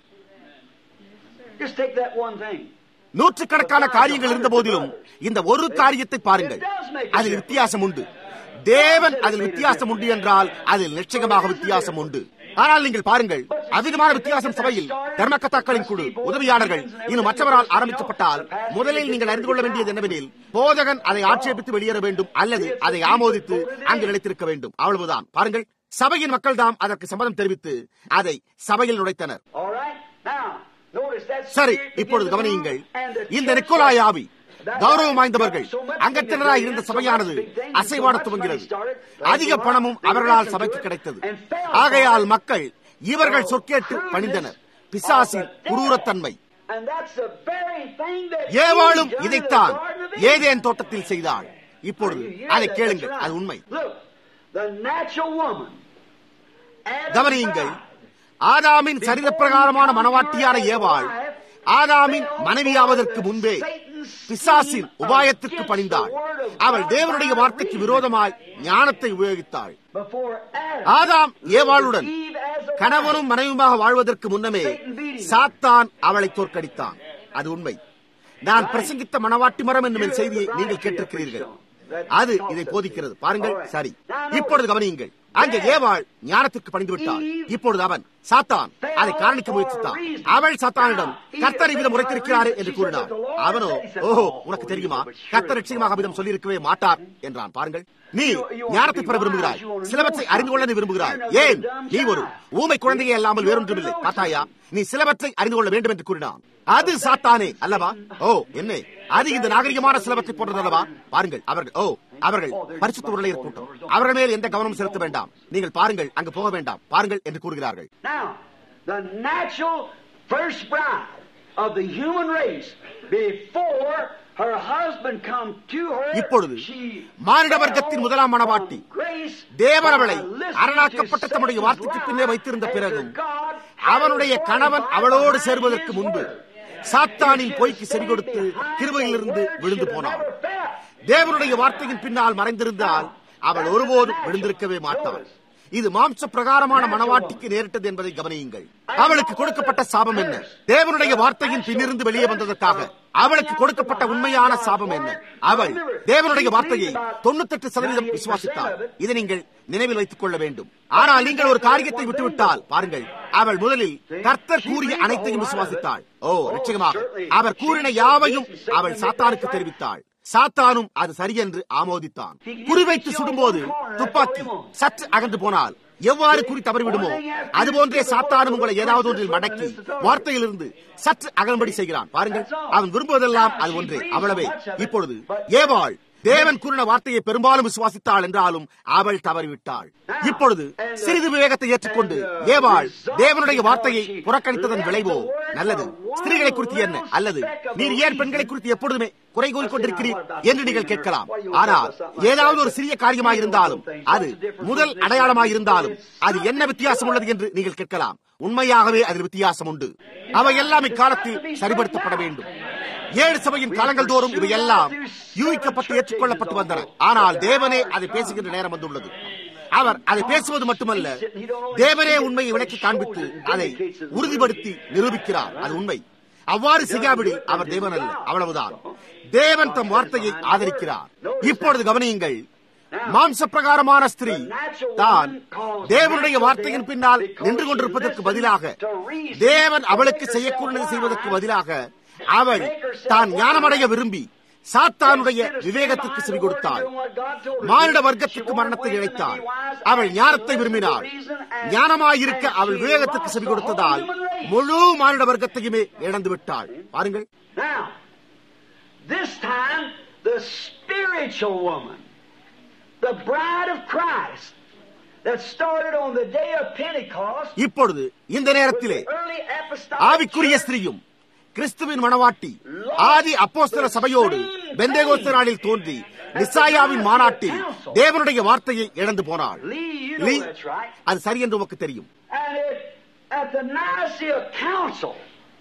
நூற்றுக்கணக்கான காரியங்கள் இருந்த போதிலும் இந்த ஒரு காரியத்தை பாருங்கள் அதில் வித்தியாசம் உண்டு தேவன் அதில் வித்தியாசம் உண்டு என்றால் அதில் நிச்சயமாக வித்தியாசம் உண்டு ஆனால் நீங்கள் பாருங்கள் அதிகமான வித்தியாசம் சபையில் தர்மக்கத்தாக்களின் குழு உதவியாளர்கள் இன்னும் மற்றவரால் ஆரம்பிக்கப்பட்டால் முதலில் நீங்கள் அறிந்து கொள்ள வேண்டியது என்னவெனில் போதகன் அதை ஆட்சேபித்து வெளியேற வேண்டும் அல்லது அதை ஆமோதித்து அங்கு நிலைத்திருக்க வேண்டும் அவ்வளவுதான் பாருங்கள் சபையின் மக்கள் தாம் அதற்கு சம்மதம் தெரிவித்து அதை சபையில் நுழைத்தனர் சரி இப்பொழுது கவனியுங்கள் இந்த நிக்கோலாய் ஆவி கௌரவம் வாய்ந்தவர்கள் அங்கத்தினராய் இருந்த சபையானது அசைவாட துவங்கிறது அதிக பணமும் அவர்களால் சபைக்கு கிடைத்தது ஆகையால் மக்கள் இவர்கள் சொற்கேட்டு பணிந்தனர் பிசாசின் குரூரத்தன்மை ஏவாளும் இதைத்தான் ஏதேன் தோட்டத்தில் செய்தாள் இப்பொழுது அதை கேளுங்கள் அது உண்மை கவனியுங்கள் ஆதாமின் சரித பிரகாரமான மனவாட்டியான ஏவாள் ஆதாமின் மனைவியாவதற்கு முன்பே பிசாசின் உபாயத்திற்கு பணிந்தாள் அவள் தேவனுடைய வார்த்தைக்கு விரோதமாய் ஞானத்தை உபயோகித்தாள் ஆதாம் ஏவாளுடன் கணவனும் மனைவியுமாக வாழ்வதற்கு முன்னமே சாத்தான் அவளை தோற்கடித்தான் அது உண்மை நான் பிரசங்கித்த மனவாட்டி மரம் என்னும் செய்தியை நீங்கள் கேட்டிருக்கிறீர்கள் அது இதை போதிக்கிறது பாருங்கள் சரி இப்பொழுது கவனியுங்கள் அங்கே ஏவாள் ஞானத்திற்கு பணிந்து விட்டாள் இப்பொழுது அவன் சாத்தான் அதை காரணிக்க முயற்சித்தான் அவள் சாத்தானிடம் கர்த்தர் விதம் உரைத்திருக்கிறாரே என்று கூறினார் அவனோ ஓஹோ உனக்கு தெரியுமா கர்த்தர் நிச்சயமாக விதம் சொல்லியிருக்கவே மாட்டார் என்றான் பாருங்கள் நீ ஞானத்தை பெற விரும்புகிறாய் சிலவற்றை அறிந்து கொள்ள நீ விரும்புகிறாய் ஏன் நீ ஒரு ஊமை குழந்தையே அல்லாமல் வேறொன்றுமில்லை பார்த்தாயா நீ சிலவற்றை அறிந்து கொள்ள வேண்டும் என்று கூறினான் அது சாத்தானே அல்லவா ஓ என்ன அது இந்த நாகரிகமான சிலவற்றை போன்றது அல்லவா பாருங்கள் அவர்கள் ஓ அவர்கள் பரிசுத்த உருளையர் கூட்டம் அவர்கள் மேல் எந்த கவனம் செலுத்த வேண்டாம் நீங்கள் பாருங்கள் அங்கு போக வேண்டாம் பாருங்கள் என்று கூறுகிறார்கள் Now, the natural first bride of the human race, before her husband come to her, இப்பொழுது she மானிட வர்க்கத்தின் முதலாம் மனவாட்டி grace தேவன் அவளை by listening அரணாக்கப்பட்ட to தம்முடைய Satan's வார்த்தைக்கு பின்னே lie வைத்திருந்த after பிறகும் God அவனுடைய had கணவன் fortified அவளோடு behind சேர்வதற்கு his முன்பு word. சாத்தானின் If பொய்க்கு she செவி கொடுத்து stayed behind கிருபையிலிருந்து the word, விழுந்து she would போனாள் never fell. தேவனுடைய வார்த்தையின் பின்னால் மறைந்திருந்தால் அவள் ஒருபோதும் விழுந்திருக்கவே மாட்டாள் இது மாம்ச பிரகாரமான மனவாட்டிக்கு நேரிட்டது என்பதை கவனியுங்கள் அவளுக்கு கொடுக்கப்பட்ட சாபம் என்ன தேவனுடைய வார்த்தையின் பின்னிருந்து வெளியே வந்ததற்காக அவளுக்கு கொடுக்கப்பட்ட உண்மையான சாபம் என்ன அவள் தேவனுடைய வார்த்தையை தொண்ணூத்தெட்டு சதவீதம் விசுவாசித்தாள் இதை நீங்கள் நினைவில் வைத்துக் கொள்ள வேண்டும் ஆனால் நீங்கள் ஒரு காரியத்தை விட்டுவிட்டால் பாருங்கள் அவள் முதலில் கர்த்தர் கூறிய அனைத்தையும் விசுவாசித்தாள் ஓ நிச்சயமாக அவர் கூறின யாவையும் அவள் சாத்தானுக்கு தெரிவித்தாள் சாத்தானும் அது சரியென்று ஆமோதித்தான் குறிவைத்து சுடும்போது துப்பாக்கி சற்று அகன்று போனால் எவ்வாறு குறி தவறிவிடுமோ அதுபோன்றே சாத்தானும் உங்களை ஏதாவது ஒன்றில் மடக்கி வார்த்தையிலிருந்து சற்று அகன்படி செய்கிறான் பாருங்கள் அவன் விரும்புவதெல்லாம் அது ஒன்றே அவ்வளவே இப்பொழுது ஏவாள் தேவன் கூறின வார்த்தையை பெரும்பாலும் விசுவாசித்தாள் என்றாலும் அவள் தவறிவிட்டாள் இப்பொழுது சிறிது விவேகத்தை ஏற்றுக்கொண்டு ஏவாள் தேவனுடைய வார்த்தையை புறக்கணித்ததன் விளைவோ நல்லது ஸ்திரீகளை குறித்து என்ன அல்லது நீர் ஏன் பெண்களை குறித்து எப்பொழுதுமே குறை கூறிக் கொண்டிருக்கிறீர் என்று நீங்கள் கேட்கலாம் ஆனால் ஏதாவது ஒரு சிறிய காரியமாக இருந்தாலும் அது முதல் அடையாளமாக இருந்தாலும் அது என்ன வித்தியாசம் உள்ளது என்று நீங்கள் கேட்கலாம் உண்மையாகவே அதில் வித்தியாசம் உண்டு அவை எல்லாம் இக்காலத்தில் சரிபடுத்தப்பட வேண்டும் ஏழு சபையின் காலங்கள் தோறும் இவை எல்லாம் யூகிக்கப்பட்டு ஏற்றுக்கொள்ளப்பட்டு வந்தன ஆனால் தேவனே அதை பேசுகின்ற நேரம் வந்துள்ளது அவர் அதை பேசுவது மட்டுமல்ல தேவனே உண்மையை விளக்கி காண்பித்து அதை உறுதிப்படுத்தி நிரூபிக்கிறார் அது உண்மை அவ்வாறு செய்யாவிடில் அவர் தேவன் அல்ல அவ்வளவுதான் தேவன் தம் வார்த்தையை ஆதரிக்கிறார் இப்பொழுது கவனியுங்கள் மாம்ச பிரகாரமான ஸ்திரீ தான் தேவனுடைய வார்த்தையின் பின்னால் நின்று கொண்டிருப்பதற்கு பதிலாக தேவன் அவளுக்கு செய்யக்கூடாது செய்வதற்கு பதிலாக அவள் தான் ஞானமடைய விரும்பி சாத்தானுடைய விவேகத்திற்கு செவி கொடுத்தாள் மானிட வர்க்கத்திற்கு மரணத்தை இழைத்தாள் அவள் ஞானத்தை விரும்பினாள் ஞானமாயிருக்க அவள் விவேகத்திற்கு செவி கொடுத்ததால் முழு மானிட வர்க்கத்தையுமே இழந்து விட்டாள் பாருங்கள் Now, this time, the spiritual woman, the bride of Christ, that started on the day of Pentecost, இப்பொழுது இந்த நேரத்திலே early apostolic ஆவிக்குரிய church, ஸ்திரீயும் கிறிஸ்துவின் மணவாட்டி ஆதி அப்போஸ்தல சபையோடு பெந்தேகோஸ்த நாளில் தோன்றி நிசாயாவின் மாநாட்டில் தேவனுடைய வார்த்தையை இழந்து போனாள் Lee, you know Lee, that's right. அது சரி என்று உமக்கு தெரியும் And it, at the Nicaea Council,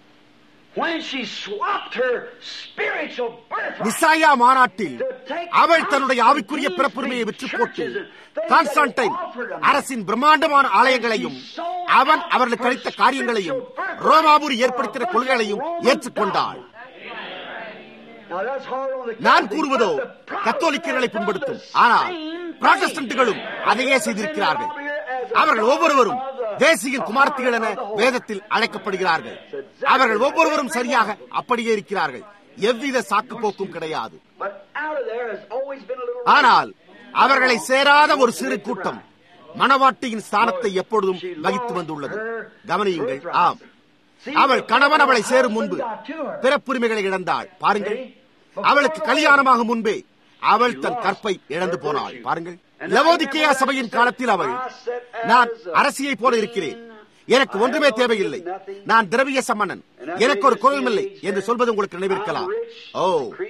when she swapped her spiritual birthright, நிசாயா மாநாட்டில் அவள் தன்னுடைய ஆவிக்குரிய பிறப்புரிமையை விற்று போட்டு கான்ஸ்டான்டைன் அரசின் பிரம்மாண்டமான ஆலயங்களையும் அவன் அவர்களுக்கு அளித்த காரியங்களையும் ரோமாபுரி ஏற்படுத்தின கொள்கைகளையும் ஏற்றுக்கொண்டாள் Now that's hard on the நான் Catholics, கூறுவதோ but the Protestants கத்தோலிக்கர்களை have பின்படுத்தும் the ஆனால் same புராட்டஸ்டன்ட்டுகளும் thing. அதையே செய்திருக்கிறார்கள் அவர்கள் ஒவ்வொருவரும் தேசியின் குமார்த்திகள் என வேதத்தில் அழைக்கப்படுகிறார்கள் அவர்கள் ஒவ்வொருவரும் சரியாக அப்படியே இருக்கிறார்கள் எவ்வித சாக்கு போக்கும் கிடையாது But out of there has always been a little ஆனால் அவர்களை சேராத ஒரு சிறு கூட்டம் மணவாட்டியின் ஸ்தானத்தை எப்பொழுதும் வகித்து வந்துள்ளது கவனியுங்கள் ஆம் அவள் கணவன் அவளை சேரும் முன்பு பிறப்புரிமைகளை இழந்தாள் பாருங்கள் அவளுக்கு கல்யாணமாக முன்பே அவள் தன் கற்பை இழந்து போனாள் பாருங்கள் லவோதிக்கேயா சபையின் காலத்தில் அவள் நான் அரசியை போல இருக்கிறேன் எனக்கு ஒன்றுமே தேவையில்லை நான் திரவிய சம்மணன் எனக்கு ஒரு குரலும் இல்லை என்று சொல்வது உங்களுக்கு நினைவிருக்கலாம் ஓ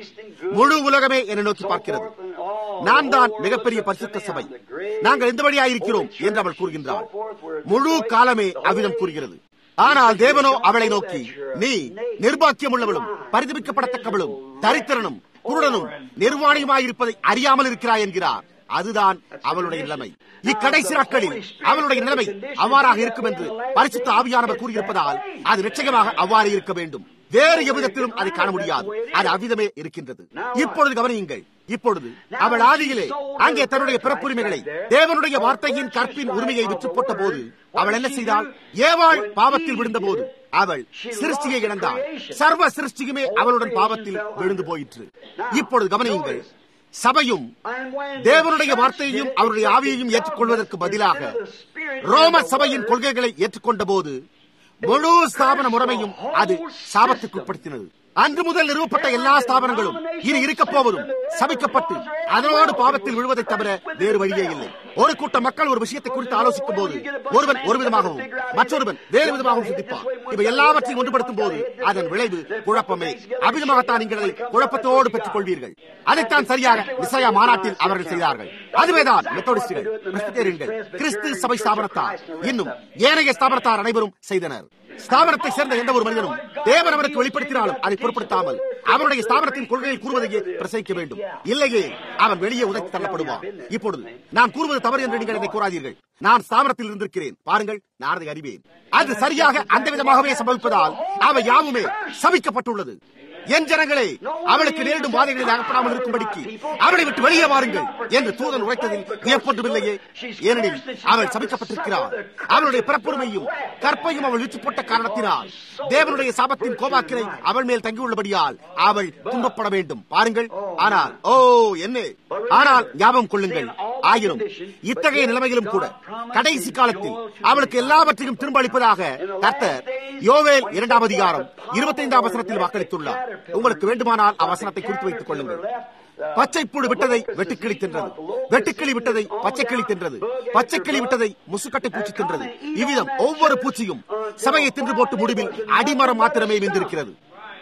முழு உலகமே என்னை நோக்கி பார்க்கிறது நான் தான் மிகப்பெரிய பரிசுத்த சபை நாங்கள் எந்த வழியாக இருக்கிறோம் என்று அவள் கூறுகின்றாள் முழு காலமே அவ்விதம் கூறுகிறது ஆனால் தேவனோ அவளை நோக்கி நீ நிர்பாக்கியம் உள்ளவளும் பரிதபிக்கப்படத்தக்கவளும் தரித்திரனும் குருடனும் நிர்வாணியுமாயிருப்பதை அறியாமல் இருக்கிறாய் என்கிறார் அதுதான் அவளுடைய நிலைமை இக்கடைசி நாட்களில் அவளுடைய நிலைமை அவ்வாறாக இருக்கும் என்று பரிசுத்த ஆவியானவர் கூறியிருப்பதால் அது நிச்சயமாக அவ்வாறு இருக்க வேண்டும் வேறு எவ்விதத்திலும் அதை காண முடியாது அது அவ்விதமே இருக்கின்றது இப்பொழுது கவனியுங்கள் இப்பொழுது அவள் ஆதியிலே அங்கே தன்னுடைய பிறப்புரிமைகளை தேவனுடைய வார்த்தையின் கற்பின் உரிமையை விற்று போட்ட போது அவள் என்ன செய்தாள் ஏவாள் பாவத்தில் விழுந்த போது அவள் சிருஷ்டியை இழந்தாள் சர்வ சிருஷ்டியுமே அவளுடன் பாவத்தில் விழுந்து போயிற்று இப்பொழுது கவனியுங்கள் சபையும் தேவனுடைய வார்த்தையையும் அவருடைய ஆவியையும் ஏற்றுக்கொள்வதற்கு பதிலாக ரோம சபையின் கொள்கைகளை ஏற்றுக்கொண்ட போது முழு ஸ்தாபன முறைமையும் அது சாபத்துக்கு உட்படுத்தினது அன்று முதல் நிறுவப்பட்ட எல்லா ஸ்தாபனங்களும் இனி இருக்கப் போவதும் சபிக்கப்பட்டு அதனோடு பாவத்தில் விழுவதை தவிர வேறு வழியே இல்லை ஒரு கூட்ட மக்கள் ஒரு விஷயத்தை குறித்து ஆலோசிக்கும் போது ஒருவன் ஒரு விதமாகவும் மற்றொருவன் வேறு விதமாகவும் சிந்திப்பான் இவை எல்லாவற்றையும் ஒன்றுபடுத்தும் போது அதன் விளைவு குழப்பமே அபிதமாகத்தான் நீங்கள் அதை குழப்பத்தோடு பெற்றுக் கொள்வீர்கள் அதைத்தான் சரியாக விசயா மாநாட்டில் அவர்கள் செய்தார்கள் அதுவேதான் மெத்தோடிஸ்டுகள் பிரஸ்பிட்டேரியன்கள் கிறிஸ்து சபை ஸ்தாபனத்தார் இன்னும் ஏனைய ஸ்தாபனத்தார் அனைவரும் செய்தனர் ஸ்தாபனத்தை சேர்ந்த எந்த ஒரு மனிதனும் தேவன் அவருக்கு வெளிப்படுத்தினாலும் அதை பொருட்படுத்தாமல் அவருடைய ஸ்தாபனத்தின் கொள்கையை கூறுவதையே பிரசவிக்க வேண்டும் இல்லையே அவன் வெளியே உதைத்து தள்ளப்படுவான் இப்பொழுது நான் கூறுவது தவறு என்று நீங்கள் என்னை கூறாதீர்கள் நான் ஸ்தாபனத்தில் இருந்திருக்கிறேன் பாருங்கள் நான் அதை அறிவேன் அது சரியாக அந்த விதமாகவே சம்பவிப்பதால் அவை யாவுமே சபிக்கப்பட்டுள்ளது என் ஜனங்களே அவளுக்கு நேரிடும் பாதைகளில் அகப்படாமல் இருக்கும்படிக்கு அவளை விட்டு வெளியே வாருங்கள் என்று தூதன் உரைத்ததில் வியப்பொன்றுமில்லையே ஏனெனில் அவள் சபிக்கப்பட்டிருக்கிறாள் அவளுடைய பிறப்புரிமையும் கற்பையும் அவள் விற்று போட்ட காரணத்தினால் தேவனுடைய சாபத்தின் கோபாக்கினை அவள் மேல் தங்கியுள்ளபடியால் அவள் துன்பப்பட வேண்டும் பாருங்கள் ஆனால் ஓ என்ன ஆனால் ஞாபகம் கொள்ளுங்கள் ஆயினும் இத்தகைய நிலைமையிலும் கூட கடைசி காலத்தில் அவளுக்கு எல்லாவற்றையும் திரும்ப அளிப்பதாக கர்த்தர் யோவேல் இரண்டாம் அதிகாரம் இருபத்தைந்தாம் வசனத்தில் வாக்களித்துள்ளார் உங்களுக்கு வேண்டுமானால் அவசரத்தை குறித்து வைத்துக் கொள்ளுங்கள் பச்சைப்புழு விட்டதை வெட்டுக்கிளி தின்றது வெட்டுக்கிளி விட்டதை பச்சைக்கிளி தின்றது பச்சைக்கிளி விட்டதை முசுக்கட்டை பூச்சி தின்றது இவ்விதம் ஒவ்வொரு பூச்சியும் சபையை தின்று போட்டு முடிவில் அடிமரம் மாத்திரமே வெந்திருக்கிறது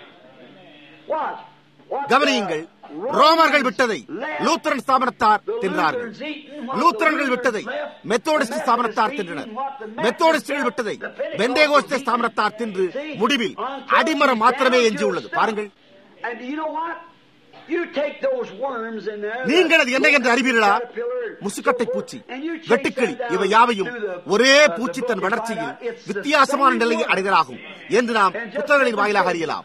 கவனியுங்கள் ரோமர்கள் விட்டதை லூத்தரன் ஸ்தாபனத்தார் தின்றார்கள் லூத்தரன்கள் விட்டதை மெத்தோடிஸ்ட் ஸ்தாபனத்தார் தின்றனர் மெத்தோடிஸ்டுகள் விட்டதை பெந்தேகோஸ்தே ஸ்தாபனத்தார் தின்று முடிவில் அடிமரம் மாத்திரமே எஞ்சியுள்ளது பாருங்கள் நீங்கள் அது என்ன என்று அறிவீர்களா முசுக்கட்டை பூச்சி வெட்டுக்கிளி இவை யாவையும் ஒரே பூச்சி தன் வளர்ச்சியில் வித்தியாசமான நிலையை அடைதலாகும் என்று நாம் புத்தகங்களின் வாயிலாக அறியலாம்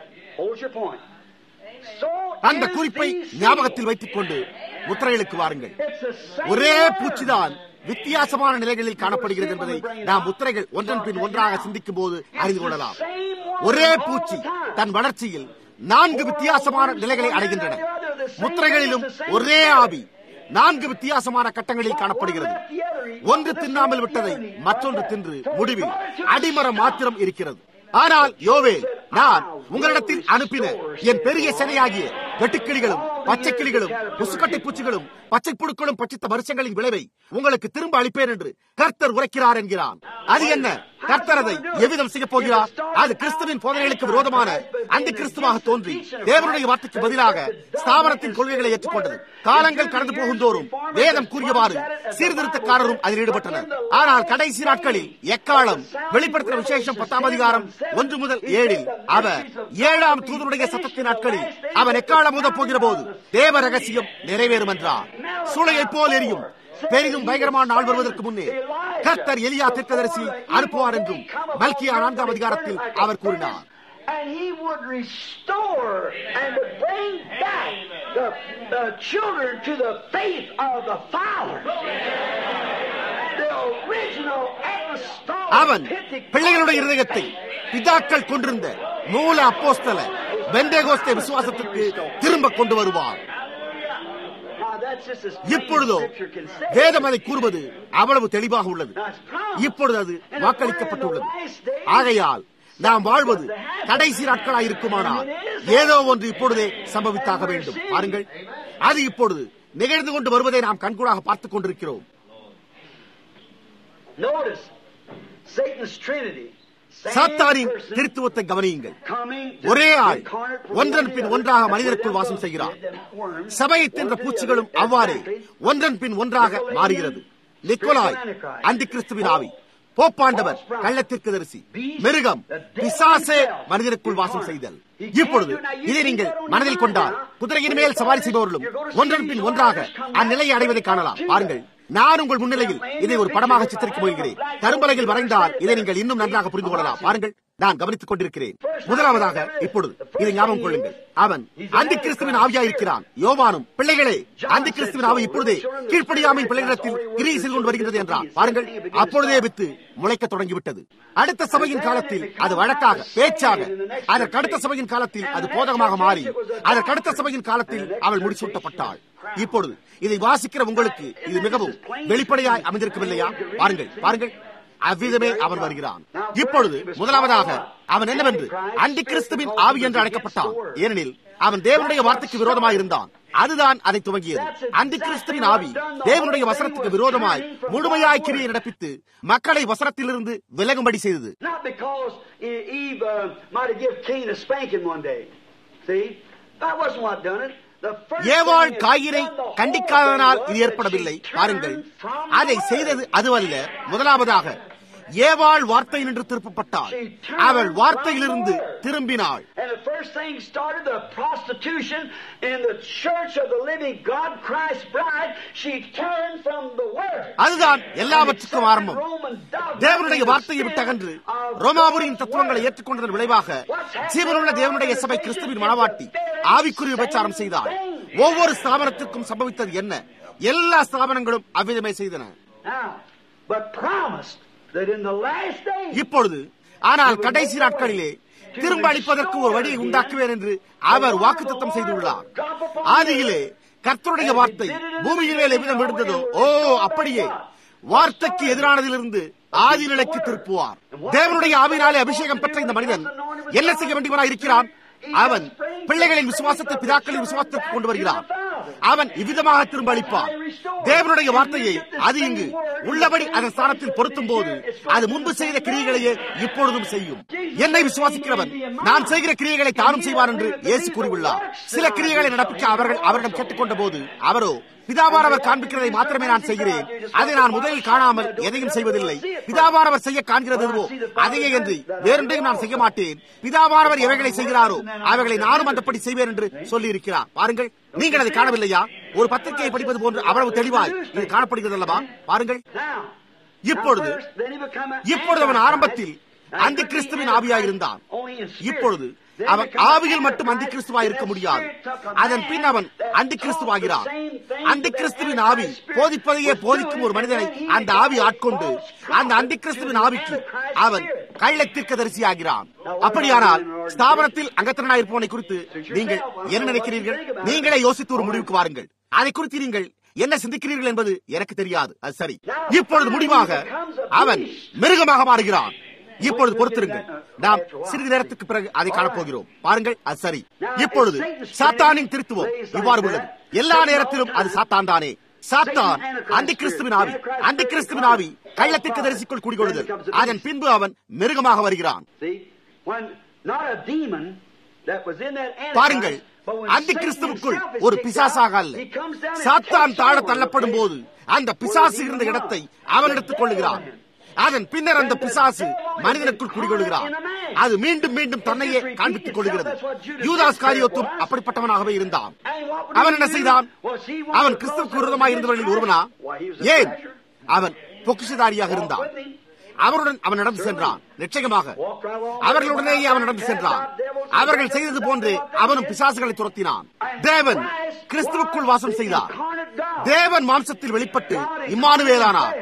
அந்த குறிப்பை ஞாபகத்தில் வைத்துக் கொண்டு முத்திரைகளுக்கு வாருங்கள் ஒரே பூச்சிதான் வித்தியாசமான நிலைகளில் காணப்படுகிறது என்பதை நாம் முத்திரைகள் ஒன்றன் பின் ஒன்றாக சிந்திக்கும் போது அறிந்து கொள்ளலாம் ஒரே பூச்சி தன் வளர்ச்சியில் நான்கு வித்தியாசமான நிலைகளை அடைகின்றன முத்திரைகளிலும் ஒரே ஆவி நான்கு வித்தியாசமான கட்டங்களில் காணப்படுகிறது ஒன்று தின்னாமல் விட்டதை மற்றொன்று தின்று முடிவில் அடிமரம் மாத்திரம் இருக்கிறது ஆனால் யோவே நான் உங்களிடத்தில் அனுப்பின என் பெரிய சிலையாகிய வெட்டுக்கிளிகளும் பச்சை கிளிகளும் முசுக்கட்டை பூச்சிகளும் பச்சை புழுக்களும் பச்சித்த வருஷங்களின் விளைவை உங்களுக்கு திரும்ப அளிப்பேன் என்று கர்த்தர் உரைக்கிறார் என்கிறான் அது என்ன கர்த்தர் அதை எவ்விதம் செய்ய போகிறார் அது கிறிஸ்துவின் போதனைகளுக்கு விரோதமான அந்த கிறிஸ்துவாக தோன்றி தேவனுடைய வார்த்தைக்கு பதிலாக ஸ்தாபனத்தின் கொள்கைகளை ஏற்றுக்கொண்டது காலங்கள் கடந்து போகுந்தோறும் வேதம் கூறியவாறு சீர்திருத்தக்காரரும் அதில் ஈடுபட்டனர் ஆனால் கடைசி நாட்களில் எக்காலம் வெளிப்படுத்தின விசேஷம் பத்தாம் அதிகாரம் ஒன்று முதல் ஏழில் அவர் ஏழாம் தூதனுடைய சத்தத்தின் நாட்களில் அவன் எக்காலம் ஊத போகிற போது தேவ ரகசியம் நிறைவேறும் என்றார் சூளையை போல் எரியும் பெரிதும் பயங்கரமான நாள் வருவதற்கு முன்னே கர்த்தர் எலியா தீர்க்கதரிசி அனுப்புவார் என்றும் மல்கியா நான்காம் அதிகாரத்தில் அவர் கூறினார் and he would restore and would bring back the, the children to the faith of the Father. The original apostolic அவன் பிள்ளைகளுடைய இருதயத்தை பிதாக்கள் கொண்டிருந்த மூல அப்போஸ்தல பெந்தேகோஸ்தே விசுவாசத்திற்கு திரும்ப கொண்டு வருவார் Now, that's just as plain as இப்பொழுதோ Scripture can say. வேதம் அதை கூறுவது அவ்வளவு தெளிவாக உள்ளது Now, it's promised. இப்பொழுது அது வாக்களிக்கப்பட்டுள்ளது ஆகையால் நாம் வாழ்வது கடைசி நாட்களாய் இருக்குமானால் ஏதோ ஒன்று இப்பொழுதே சம்பவித்தாக வேண்டும் பாருங்கள் அது இப்பொழுது நிகழ்ந்து கொண்டு வருவதை நாம் கண்கூடாக பார்த்துக் கொண்டிருக்கிறோம் Notice Satan's Trinity. Same சாத்தானின் person திருத்துவத்தை கவனியுங்கள் coming to ஒரே ஆள் incarnate for ஒன்றன் one பின் another, ஒன்றாக that மனிதருக்குள் with வாசம் them செய்கிறார் did them worms, சபையை one தின்ற to the பூச்சிகளும் other, அவ்வாறே exactly. ஒன்றன் பின் ஒன்றாக மாறுகிறது நிக்கோலாய் அந்தி கிறிஸ்துவின் ஆவி போப்பாண்டவர் கள்ளத்திற்கு தரிசி மிருகம் பிசாசே மனிதனுக்குள் வாசம் செய்தல் இப்பொழுது இதை நீங்கள் மனதில் கொண்டால் குதிரையின் மேல் சவாரி செய்பவர்களும் ஒன்றன் பின் ஒன்றாக அந்நிலையை அடைவதை காணலாம் பாருங்கள் நான் உங்கள் முன்னிலையில் இதை ஒரு படமாக சித்தரிக்க முயல்கிறேன் கரும்பலையில் வரைந்தால் இதை நீங்கள் இன்னும் நன்றாக புரிந்து கொள்ளலாம் பாருங்கள் நான் கவனித்துக் கொண்டிருக்கிறேன் முதலாவதாக இப்பொழுது இதை ஞாபகம் கொள்ளுங்கள் அவன் அந்த கிறிஸ்துவின் ஆவியா இருக்கிறான் யோவானும் பிள்ளைகளே அந்த கிறிஸ்துவின் ஆவி இப்பொழுதே கீழ்ப்படியாமையின் பிள்ளைகளிடத்தில் கிரியை செய்து கொண்டு வருகிறது என்றார் பாருங்கள் அப்பொழுதே வித்து முளைக்க தொடங்கிவிட்டது அடுத்த சபையின் காலத்தில் அது வழக்காக பேச்சாக அதற்கு அடுத்த சபையின் காலத்தில் அது போதகமாக மாறி அதற்கு அடுத்த சபையின் காலத்தில் அவள் முடிசூட்டப்பட்டாள் இப்பொழுது இதை வாசிக்கிற உங்களுக்கு இது மிகவும் வெளிப்படையாய் அமைந்திருக்கவில்லையா பாருங்கள் பாருங்கள் அவ்விதமே அவன் வருகிறான் இப்பொழுது முதலாவதாக அவன் என்னவென்று அண்டி கிறிஸ்துவின் ஆவி என்று அழைக்கப்பட்டான் ஏனெனில் அவன் தேவனுடைய வார்த்தைக்கு விரோதமாய் இருந்தான் அதுதான் அதை துவங்கியது அந்தி கிறிஸ்துவின் ஆவி தேவனுடைய வசனத்துக்கு விரோதமாய் முழுமையாய் கிரியை நடப்பித்து மக்களை வசனத்திலிருந்து விலகும்படி செய்தது Not because E- Eve uh, might have given Cain a spanking one day. See? That wasn't what done it. The first ஏவாள் thing is காயினை done the whole கண்டிக்காதனால் thing was இது that ஏற்படவில்லை she பாருங்கள் turned from அதை the செய்தது word. அதுவல்ல முதலாவதாக ஏவாள் வார்த்தை நின்று திருப்பப்பட்டாள் அவள் வார்த்தையிலிருந்து திரும்பினாள் And the first thing started the prostitution in the church of the living God, Christ's bride. She turned from the word. அதுதான் எல்லாவற்றுக்கும் ஆரம்பம் தேவனுடைய வார்த்தையை விட்டகன்று ரோமாபுரியின் தத்துவங்களை ஏற்றுக்கொண்டதன் விளைவாக ஜீவனுள்ள தேவனுடைய சபை கிறிஸ்துவின் மனவாட்டி ஆவிக்குரிய விபச்சாரம் செய்தார் ஒவ்வொரு ஸ்தாபனத்திற்கும் சம்பவித்தது என்ன எல்லா ஸ்தாபனங்களும் அவ்விதமே செய்தன Now, but promised that in the last days, இப்பொழுது ஆனால் கடைசி நாட்களிலே திரும்ப அளிப்பதற்கு ஒரு வழியை உண்டாக்குவேன் என்று அவர் வாக்குத்தத்தம் செய்துள்ளார் ஆதியிலே கர்த்தருடைய வார்த்தை பூமியின் மேல் எவ்விதம் விழுந்ததோ ஓ அப்படியே வார்த்தைக்கு எதிரானதிலிருந்து ஆதி நிலைக்கு திருப்புவார் தேவனுடைய ஆவினாலே அபிஷேகம் பெற்ற இந்த மனிதன் என்ன செய்ய வேண்டியவனாய் இருக்கிறான் அவன் பிள்ளைகளின் விசுவாசத்தை பிதாக்களின் விசுவாசத்திற்கு கொண்டு வருகிறான் அவன் இவ்விதமாக திரும்ப அளிப்பான் தேவனுடைய வார்த்தையை அது இங்கு உள்ளபடி அதன் ஸ்தானத்தில் பொருத்தும் போது அது முன்பு செய்த கிரியைகளையே இப்பொழுதும் செய்யும் என்னை விசுவாசிக்கிறவன் நான் செய்கிற கிரியைகளை தானும் செய்வார் என்று இயேசு கூறியுள்ளார் சில கிரியைகளை நடப்பிக்க அவர்கள் அவரிடம் கேட்டுக்கொண்ட போது அவரோ பிதாவானவர் காண்பிக்கிறதை மாத்திரமே நான் செய்கிறேன் அதை நான் முதலில் காணாமல் எதையும் செய்வதில்லை பிதாவானவர் செய்ய காண்கிறது எதுவோ அதையே என்று வேறொன்றையும் நான் செய்ய மாட்டேன் பிதாவானவர் எவைகளை செய்கிறாரோ அவைகளை நானும் அந்தப்படி செய்வேன் என்று சொல்லி இருக்கிறார் பாருங்கள் நீங்கள் அதை காணவில்லையா ஒரு பத்திரிகையை படிப்பது போன்று அவ்வளவு தெளிவாய் இது காணப்படுகிறது அல்லவா பாருங்கள் now, இப்பொழுது now first, then he become an இப்பொழுது அவன் Antichrist. ஆரம்பத்தில் அந்த கிறிஸ்துவின் ஆவியாய் இருந்தான் Only in spirit. இப்பொழுது Then அவன் become an ஆவியில் மட்டும் அந்த Antichrist. கிறிஸ்துவாய் இருக்க That முடியாது spirit took a அதன் man பின் அவன் that அந்த கிறிஸ்துவாகிறான் taught the same thing அந்த that கிறிஸ்துவின் Antichrist ஆவி spirit போதிப்பதையே was போதிக்கும் ஒரு doing, மனிதனை and then he அந்த ஆவி became a ஆட்கொண்டு false அந்த prophet அந்த கிறிஸ்துவின் to the ஆவிக்கு Antichrist அவன் spirit. கள்ளத்திற்கு தரிசியாகிறான் அப்படியானால் ஸ்தாபனத்தில் அங்கத்தினாயிருப்பவனை குறித்து நீங்கள் என்ன நினைக்கிறீர்கள் நீங்களே யோசித்து ஒரு முடிவுக்கு வாருங்கள் அதை குறித்து நீங்கள் என்ன சிந்திக்கிறீர்கள் என்பது எனக்கு தெரியாது அது சரி இப்பொழுது முடிவாக அவன் மிருகமாக மாறுகிறான் இப்பொழுது பொறுத்திருங்கள் நாம் சிறிது நேரத்துக்கு பிறகு அதை காணப்போகிறோம் பாருங்கள் அது சரி இப்பொழுது சாத்தானின் திருத்துவம் இவ்வாறு உள்ளது எல்லா நேரத்திலும் அது சாத்தான் தானே சாத்தான் அந்த கிறிஸ்துவின் ஆவி அந்த கிறிஸ்துவின் ஆவி கள்ளத்திற்கு தரிசிக்குள் குடிகொள்ளுதல் அதன் பின்பு அவன் மிருகமாக வருகிறான் See, when not a demon that was in that Antichrist, பாருங்கள் but when அந்த Satan கிறிஸ்துவுக்குள் himself is ஒரு kicked பிசாசாக out, அல்ல he comes down and சாத்தான் takes தாழ over the தள்ளப்படும் போது place அந்த where பிசாசு the இருந்த demon இடத்தை was. அவன் எடுத்துக் கொள்ளுகிறான் அதன் பின்னர் அந்த பிசாசு மனிதனுக்குள் குடிகொள்கிறான் அது மீண்டும் மீண்டும் தன்னையே காண்பித்துக் கொள்கிறது யூதாஸ் காரியத்தும் அப்படிப்பட்டவனாகவே இருந்தான் And what would அவன் he என்ன do? செய்தான் Was he one அவன் of கிறிஸ்துவுக்கு those விரோதமாக that இருந்தவர்களில் was ஒருவனா Why, he was a ஏன் treasure. அவன் பொக்கிஷதாரியாக இருந்தான் அவருடன் அவன் நடந்து சென்றான் நிச்சயமாக அவர்களுடனேயே அவன் நடந்து சென்றான் அவர்கள் செய்தது போன்று அவனும் பிசாசுகளை துரத்தினான் தேவன் கிறிஸ்துவுக்குள் வாசம் செய்தார் தேவன் மாம்சத்தில் வெளிப்பட்டு இம்மானுவேலானார்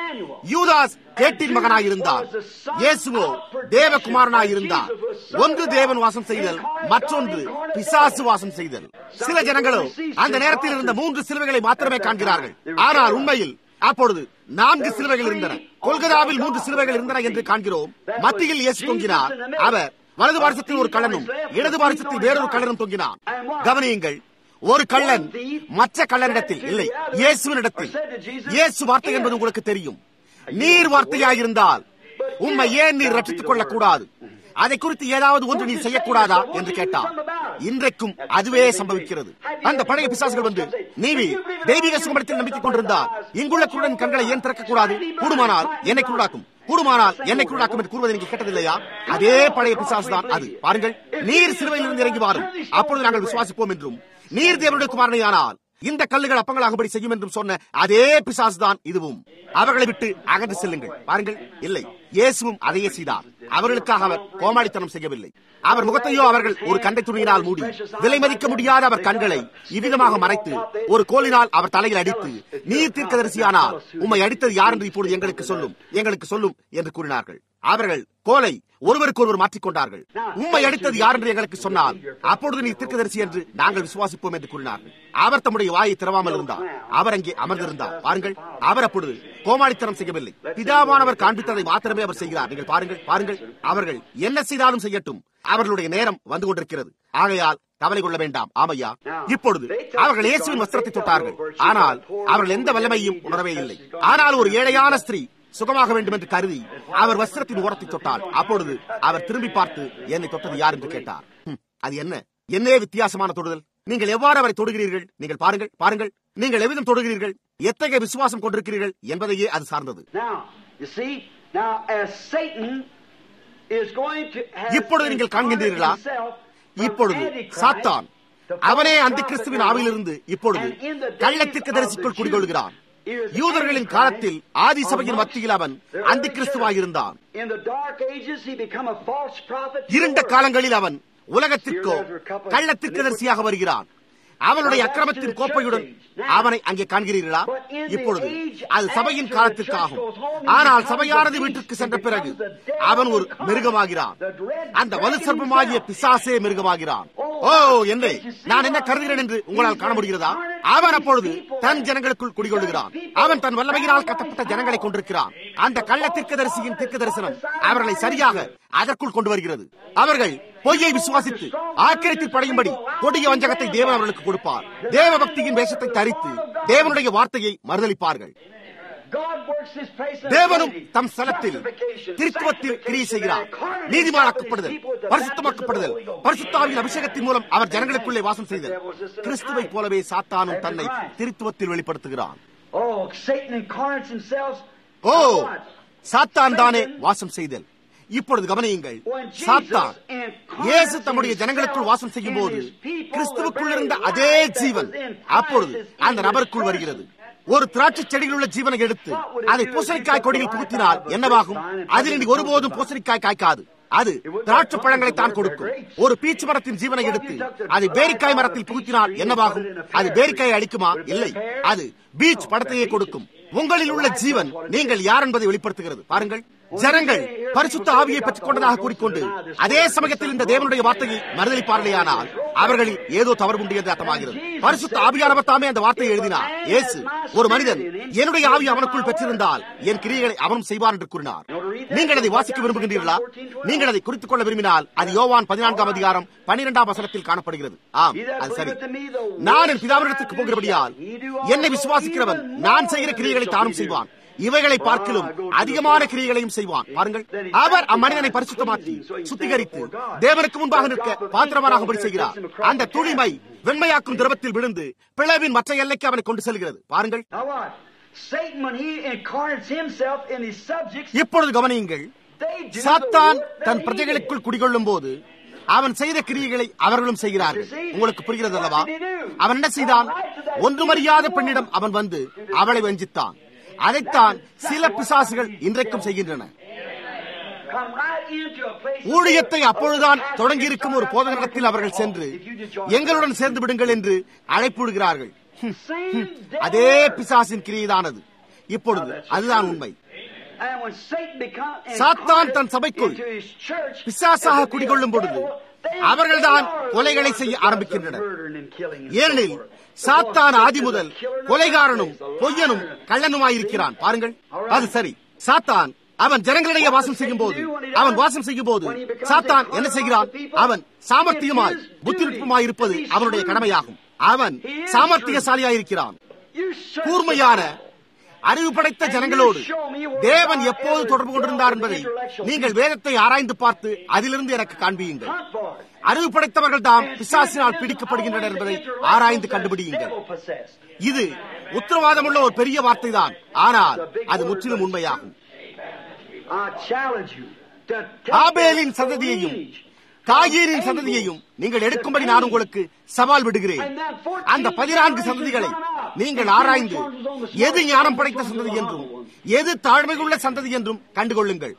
யூதாஸ் கேட்டின் மகனாயிருந்தார் இயேசுவோ தேவகுமாரனாயிருந்தார் ஒன்று தேவன் வாசம் செய்தல் மற்றொன்று பிசாசு வாசம் செய்தல் சில ஜனங்களோ அந்த நேரத்தில் இருந்த மூன்று சிலுவைகளை மாத்திரமே காண்கிறார்கள் ஆனால் உண்மையில் அப்பொழுது நான்கு சிலுவைகள் இருந்தன கொல்கதாவில் மூன்று சிலுவைகள் இருந்தன என்று காண்கிறோம் மத்தியில் இயேசு தொங்கினார் அவர் வலது பாரசத்தில் ஒரு கள்ளனும் இடது பாரசத்தில் வேறொரு கள்ளனும் தொங்கினார் கவனியுங்கள் ஒரு கள்ளன் மற்ற கள்ளனிடத்தில் இல்லை இயேசுவினிடத்தில் இயேசு வார்த்தை என்பது உங்களுக்கு தெரியும் நீர் வார்த்தையாயிருந்தால் உம்மை ஏன் நீர் ரட்சித்துக் கொள்ளக் கூடாது அதை குறித்து ஏதாவது ஒன்று நீ செய்யக்கூடாதா என்று கேட்டார் இன்றைக்கும் அதுவே சம்பவிக்கிறது அந்த பழைய பிசாசுகள் வந்து நீவி தெய்வீக சுகமடத்தில் நம்பிக்கை கொண்டிருந்தால் இங்குள்ள குருடன் கண்களை ஏன் திறக்கக்கூடாது கூடுமானால் என்னை குருடாக்கும் கூடுமானால் என்னை குருடாக்கும் என்று கூறுவதை நீங்க கேட்டதில்லையா அதே பழைய பிசாசு தான் அது பாருங்கள் நீர் சிலுவையிலிருந்து இறங்கி வாரும் அப்பொழுது நாங்கள் விசுவாசிப்போம் என்றும் நீர் தேவனுடைய குமாரனையானால் இந்த கல்லுகள் அப்பங்களாகும்படி செய்யும் என்றும் சொன்ன அதே பிசாசு தான் இதுவும் அவர்களை விட்டு அகன்று செல்லுங்கள் பாருங்கள் இல்லை இயேசுவும் அதையே செய்தார் அவர்களுக்காக அவர் கோமாளித்தனம் செய்யவில்லை அவர் முகத்தையோ அவர்கள் ஒரு கண்டை துணியினால் மூடி விலை மதிக்க முடியாத அவர் கண்களை இவ்விதமாக மறைத்து ஒரு கோலினால் அவர் தலையில் அடித்து நீர் தீர்க்கதரிசியானால் உம்மை அடித்தது யார் என்று இப்பொழுது எங்களுக்கு சொல்லும் எங்களுக்கு சொல்லும் என்று கூறினார்கள் அவர்கள் கோலை ஒருவருக்கு ஒருவர் மாற்றிக்கொண்டார்கள் உண்மை அடித்தது யார் என்று எங்களுக்கு சொன்னால் அப்பொழுது நீ தீர்க்கதரிசி என்று நாங்கள் விசுவாசிப்போம் என்று கூறினார்கள் அவர் தம்முடைய வாயை திறவாமல் இருந்தார் அவர் அங்கே அமர்ந்திருந்தார் பாருங்கள் அவர் அப்பொழுது கோமாளித்தனம் செய்யவில்லை பிதாவானவர் காண்பித்ததை மாத்திரமே அவர் செய்கிறார் நீங்கள் பாருங்கள் பாருங்கள் அவர்கள் என்ன செய்தாலும் செய்யட்டும் அவர்களுடைய நேரம் வந்து கொண்டிருக்கிறது ஆகையால் கவலை கொள்ள வேண்டாம் ஆமையா இப்பொழுது அவர்கள் இயேசுவின் வஸ்திரத்தை தொட்டார்கள் ஆனால் அவர்கள் எந்த வல்லமையும் உணரவே இல்லை ஆனால் ஒரு ஏழையான ஸ்திரீ சுகமாக வேண்டும் என்று கருதி அவர் வஸ்திரத்தின் ஓரத்தை தொட்டால் அப்பொழுது அவர் திரும்பி பார்த்து என்னை தொட்டது யார் என்று கேட்டார் "ஹம், அது என்ன என்னே வித்தியாசமான தொடுதல் நீங்கள் எவ்வாறு அவரை தொடுகிறீர்கள் நீங்கள் பாருங்கள் பாருங்கள் நீங்கள் எவ்விதம் தொடுகிறீர்கள் எத்தகைய விசுவாசம் கொண்டிருக்கிறீர்கள் என்பதையே அது சார்ந்தது Now, you see, Now, as Satan is going to have இப்பொழுது நீங்கள் காண்கின்றீர்களா இப்பொழுது சாத்தான் அவனே அந்த கிறிஸ்துவின் ஆவிலிருந்து இப்பொழுது கள்ளத்திற்கு தரிசிக்குள் குடிகொள்கிறான் யூதர்களின் காலத்தில் ஆதி சபையின் மத்தியில் அவன் அந்த கிறிஸ்துவாயிருந்தான் இருண்ட காலங்களில் அவன் உலகத்திற்கோ கள்ளத்திற்கு தரிசியாக வருகிறான் அவனுடைய அக்கிரமத்தின் கோப்பையுடன் அவனை அங்கே காண்கிறீர்களா இப்பொழுது அது சபையின் காலத்திற்காகும் ஆனால் சபையானது வீட்டிற்கு சென்ற பிறகு அவன் ஒரு மிருகமாகிறான் அந்த வலு சர்ப்பமாகிய பிசாசே மிருகமாகிறான் ஓ என்னை நான் என்ன கருதுகிறேன் என்று உங்களால் காண முடிகிறதா அவன் அப்பொழுது தன் ஜனங்களுக்குள் குடிகொள்கிறான் அவன் தன் வல்லமையினால் கட்டப்பட்ட ஜனங்களை கொண்டிருக்கிறான் அந்த கள்ள தீர்க்கதரிசியின் தீர்க்க தரிசனம் அவர்களை சரியாக அதற்குள் கொண்டு வருகிறது அவர்கள் பொய்யை விசுவாசித்து ஆக்கிரத்தில் படையும்படி கொடிய வஞ்சகத்தை தேவன் அவர்களுக்கு கொடுப்பார் தேவ பக்தியின் வேஷத்தை தரித்து தேவனுடைய வார்த்தையை மறுதளிப்பார்கள் தேவனும் தம் ஸ்தலத்தில் திருத்துவத்தில் கிரியை செய்கிறார் நீதிமானாக்கப்படுதல் பரிசுத்தமாக்கப்படுதல் பரிசுத்தாவின் அபிஷேகத்தின் மூலம் அவர் ஜனங்களுக்குள்ளே வாசம் செய்தல் கிறிஸ்துவை போலவே சாத்தானும் தன்னை திருத்துவத்தில் வெளிப்படுத்துகிறான் ஓ சாத்தான் தானே வாசம் செய்தல் இப்பொழுது கவனியுங்கள் சாத்தான் இயேசு தம்முடைய ஜனங்களுக்குள் வாசம் செய்யும் போது கிறிஸ்துவுக்குள் இருந்த அதே ஜீவன் அப்பொழுது அந்த நபருக்குள் வருகிறது ஒரு திராட்சை செடியில் உள்ள ஜீவனை எடுத்து அதை பூசணிக்காய் கொடியில் புகுத்தினால் என்னவாகும் அதில் இனி ஒருபோதும் பூசணிக்காய் காய்க்காது அது திராட்சை பழங்களை தான் கொடுக்கும் ஒரு பீச்சு மரத்தின் ஜீவனை எடுத்து அதை பேரிக்காய் மரத்தில் புகுத்தினால் என்னவாகும் அது பேரிக்காயை அளிக்குமா இல்லை அது பீச் படத்தையே கொடுக்கும் உங்களில் உள்ள ஜீவன் நீங்கள் யார் என்பதை வெளிப்படுத்துகிறது பாருங்கள் ஜனங்கள் பரிசுத்த ஆவியை பெற்றுக் கொண்டதாக கூறிக்கொண்டு அதே சமயத்தில் இந்த தேவனுடைய வார்த்தையை மறுதளிப்பார்களேயானால் அவர்களில் ஏதோ தவறு உண்டு என்று அர்த்தமாகிறது பரிசுத்த ஆவியானவர் தாமே அந்த வார்த்தையை எழுதினார் இயேசு ஒரு மனிதன் என்னுடைய ஆவி அவனுக்குள் பெற்றிருந்தால் என் கிரியைகளை அவனும் செய்வார் என்று கூறினார் நீங்கள் அதை வாசிக்க விரும்புகின்றீர்களா நீங்கள் அதை குறித்துக் கொள்ள விரும்பினால் அது யோவான் பதினான்காம் அதிகாரம் பனிரெண்டாம் வசனத்தில் காணப்படுகிறது ஆம் அது சரி நான் என் பிதாவினத்திற்கு போகிறபடியால் என்னை விசுவாசிக்கிறவன் நான் செய்கிற கிரியைகளை தானும் செய்வான் இவைகளை பார்க்கிலும் அதிகமான கிரியைகளையும் செய்வான் பாருங்கள் அவர் அம்மனிதனை பரிசுத்தமாக்கி சுத்திகரித்து தேவனுக்கு முன்பாக நிற்க பாத்திரமானாகும்படி செய்கிறார் அந்த துணிமை வெண்மையாக்கும் திரவத்தில் விழுந்து பிளவின் மற்ற எல்லைக்கு அவனை கொண்டு செல்கிறது பாருங்கள் இப்பொழுது கவனியுங்கள் சாத்தான் தன் பிரஜைகளுக்குள் குடிகொள்ளும் போது அவன் செய்த கிரியைகளை அவர்களும் செய்கிறார்கள் உங்களுக்கு புரிகிறது அல்லவா அவன் என்ன செய்தான் ஒன்றுமறியாத பெண்ணிடம் அவன் வந்து அவளை வஞ்சித்தான் அதைத்தான் சில பிசாசுகள் இன்றைக்கும் செய்கின்றன ஊழியத்தை அப்பொழுதுதான் தொடங்கியிருக்கும் ஒரு போதகத்தில் அவர்கள் சென்று எங்களுடன் சேர்ந்து விடுங்கள் என்று அழைப்பு விடுகிறார்கள் அதே பிசாசின் கிரியைதானது இப்பொழுது அதுதான் உண்மை சாத்தான் தன் சபைக்குள் பிசாசாக குடிகொள்ளும் பொழுது அவர்கள்தான் கொலைகளை செய்ய ஆரம்பிக்கின்றனர் ஏனெனில் சாத்தான் ஆதி முதல் கொலைகாரனும் பொய்யனும் கள்ளனுமாயிருக்கிறான் பாருங்கள் அது சரி சாத்தான் அவன் ஜனங்களிடையே வாசம் செய்யும் போது அவன் வாசம் செய்யும் போது சாத்தான் என்ன செய்கிறான் அவன் சாமர்த்தியமாய் புத்திநுட்பமாய் இருப்பது அவனுடைய கடமையாகும் அவன் சாமர்த்தியசாலியாயிருக்கிறான் கூர்மையான அறிவு படைத்த ஜனங்களோடு தேவன் எப்போது தொடர்பு கொண்டிருந்தார் என்பதை நீங்கள் வேதத்தை ஆராய்ந்து பார்த்து அதிலிருந்து எனக்கு காண்பியுங்கள் அறிவு படைத்தவர்கள் தாம் பிசாசினால் பிடிக்கப்படுகின்றனர் என்பதை ஆராய்ந்து கண்டுபிடியுங்கள் இது உத்தரவாதமுள்ள ஒரு பெரிய வார்த்தை தான் ஆனால் அது முற்றிலும் உண்மையாகும் ஆபேலின் சந்ததியையும் காயீரின் சந்ததியையும் நீங்கள் எடுக்கும்படி நான் உங்களுக்கு சவால் விடுகிறேன் அந்த பதினான்கு சந்ததிகளை நீங்கள் ஆராய்ந்து எது ஞானம் படைத்த சந்ததி என்றும் எது தாழ்மையுள்ள சந்ததி என்றும் கண்டுகொள்ளுங்கள்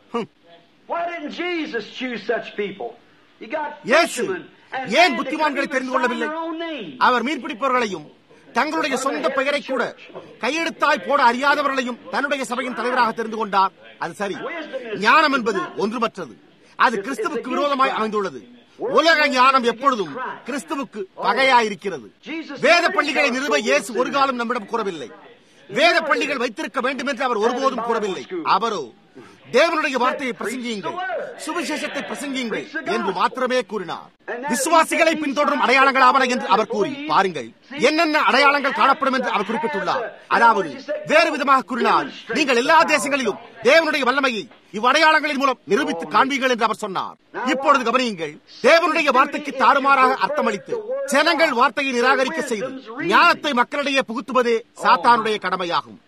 இயேசு ஏன் புத்திமான்களை தெரிந்து கொள்ளவில்லை அவர் மீன்பிடிப்பவர்களையும் தங்களுடைய சொந்த பெயரை கூட கையெழுத்தாய் போட அறியாதவர்களையும் தன்னுடைய சபையின் தலைவராக தெரிந்து கொண்டார் அது சரி ஞானம் என்பது ஒன்றுமற்றது அது கிறிஸ்துவுக்கு விரோதமாய் அமைந்துள்ளது உலக ஞானம் எப்பொழுதும் கிறிஸ்துவுக்கு பகையாயிருக்கிறது வேத பள்ளிகளை நிறுவ இயேசு ஒரு காலம் நம்மிடம் கூறவில்லை வேத பள்ளிகள் வைத்திருக்க வேண்டும் என்று அவர் ஒருபோதும் கூறவில்லை அவரோ தேவனுடைய வார்த்தையை பிரசங்கியுங்கள் சுவிசேஷத்தை பிரசங்கியுங்கள் என்று மாத்திரமே கூறினார் விசுவாசிகளை பின்தொடரும் அடையாளங்களாவன என்று அவர் கூறி பாருங்கள் என்னென்ன அடையாளங்கள் காணப்படும் என்று அவர் குறிப்பிட்டுள்ளார் அதாவது வேறு விதமாக கூறினால் நீங்கள் எல்லா தேசங்களிலும் தேவனுடைய வல்லமையை இவ்வடையாளங்களின் மூலம் நிரூபித்து காண்பீர்கள் என்று அவர் சொன்னார் இப்பொழுது கவனியுங்கள் தேவனுடைய வார்த்தைக்கு தாறுமாறாக அர்த்தமளித்து ஜனங்கள் வார்த்தையை நிராகரிக்க செய்து ஞானத்தை மக்களிடையே புகுத்துவதே சாத்தானுடைய கடமையாகும்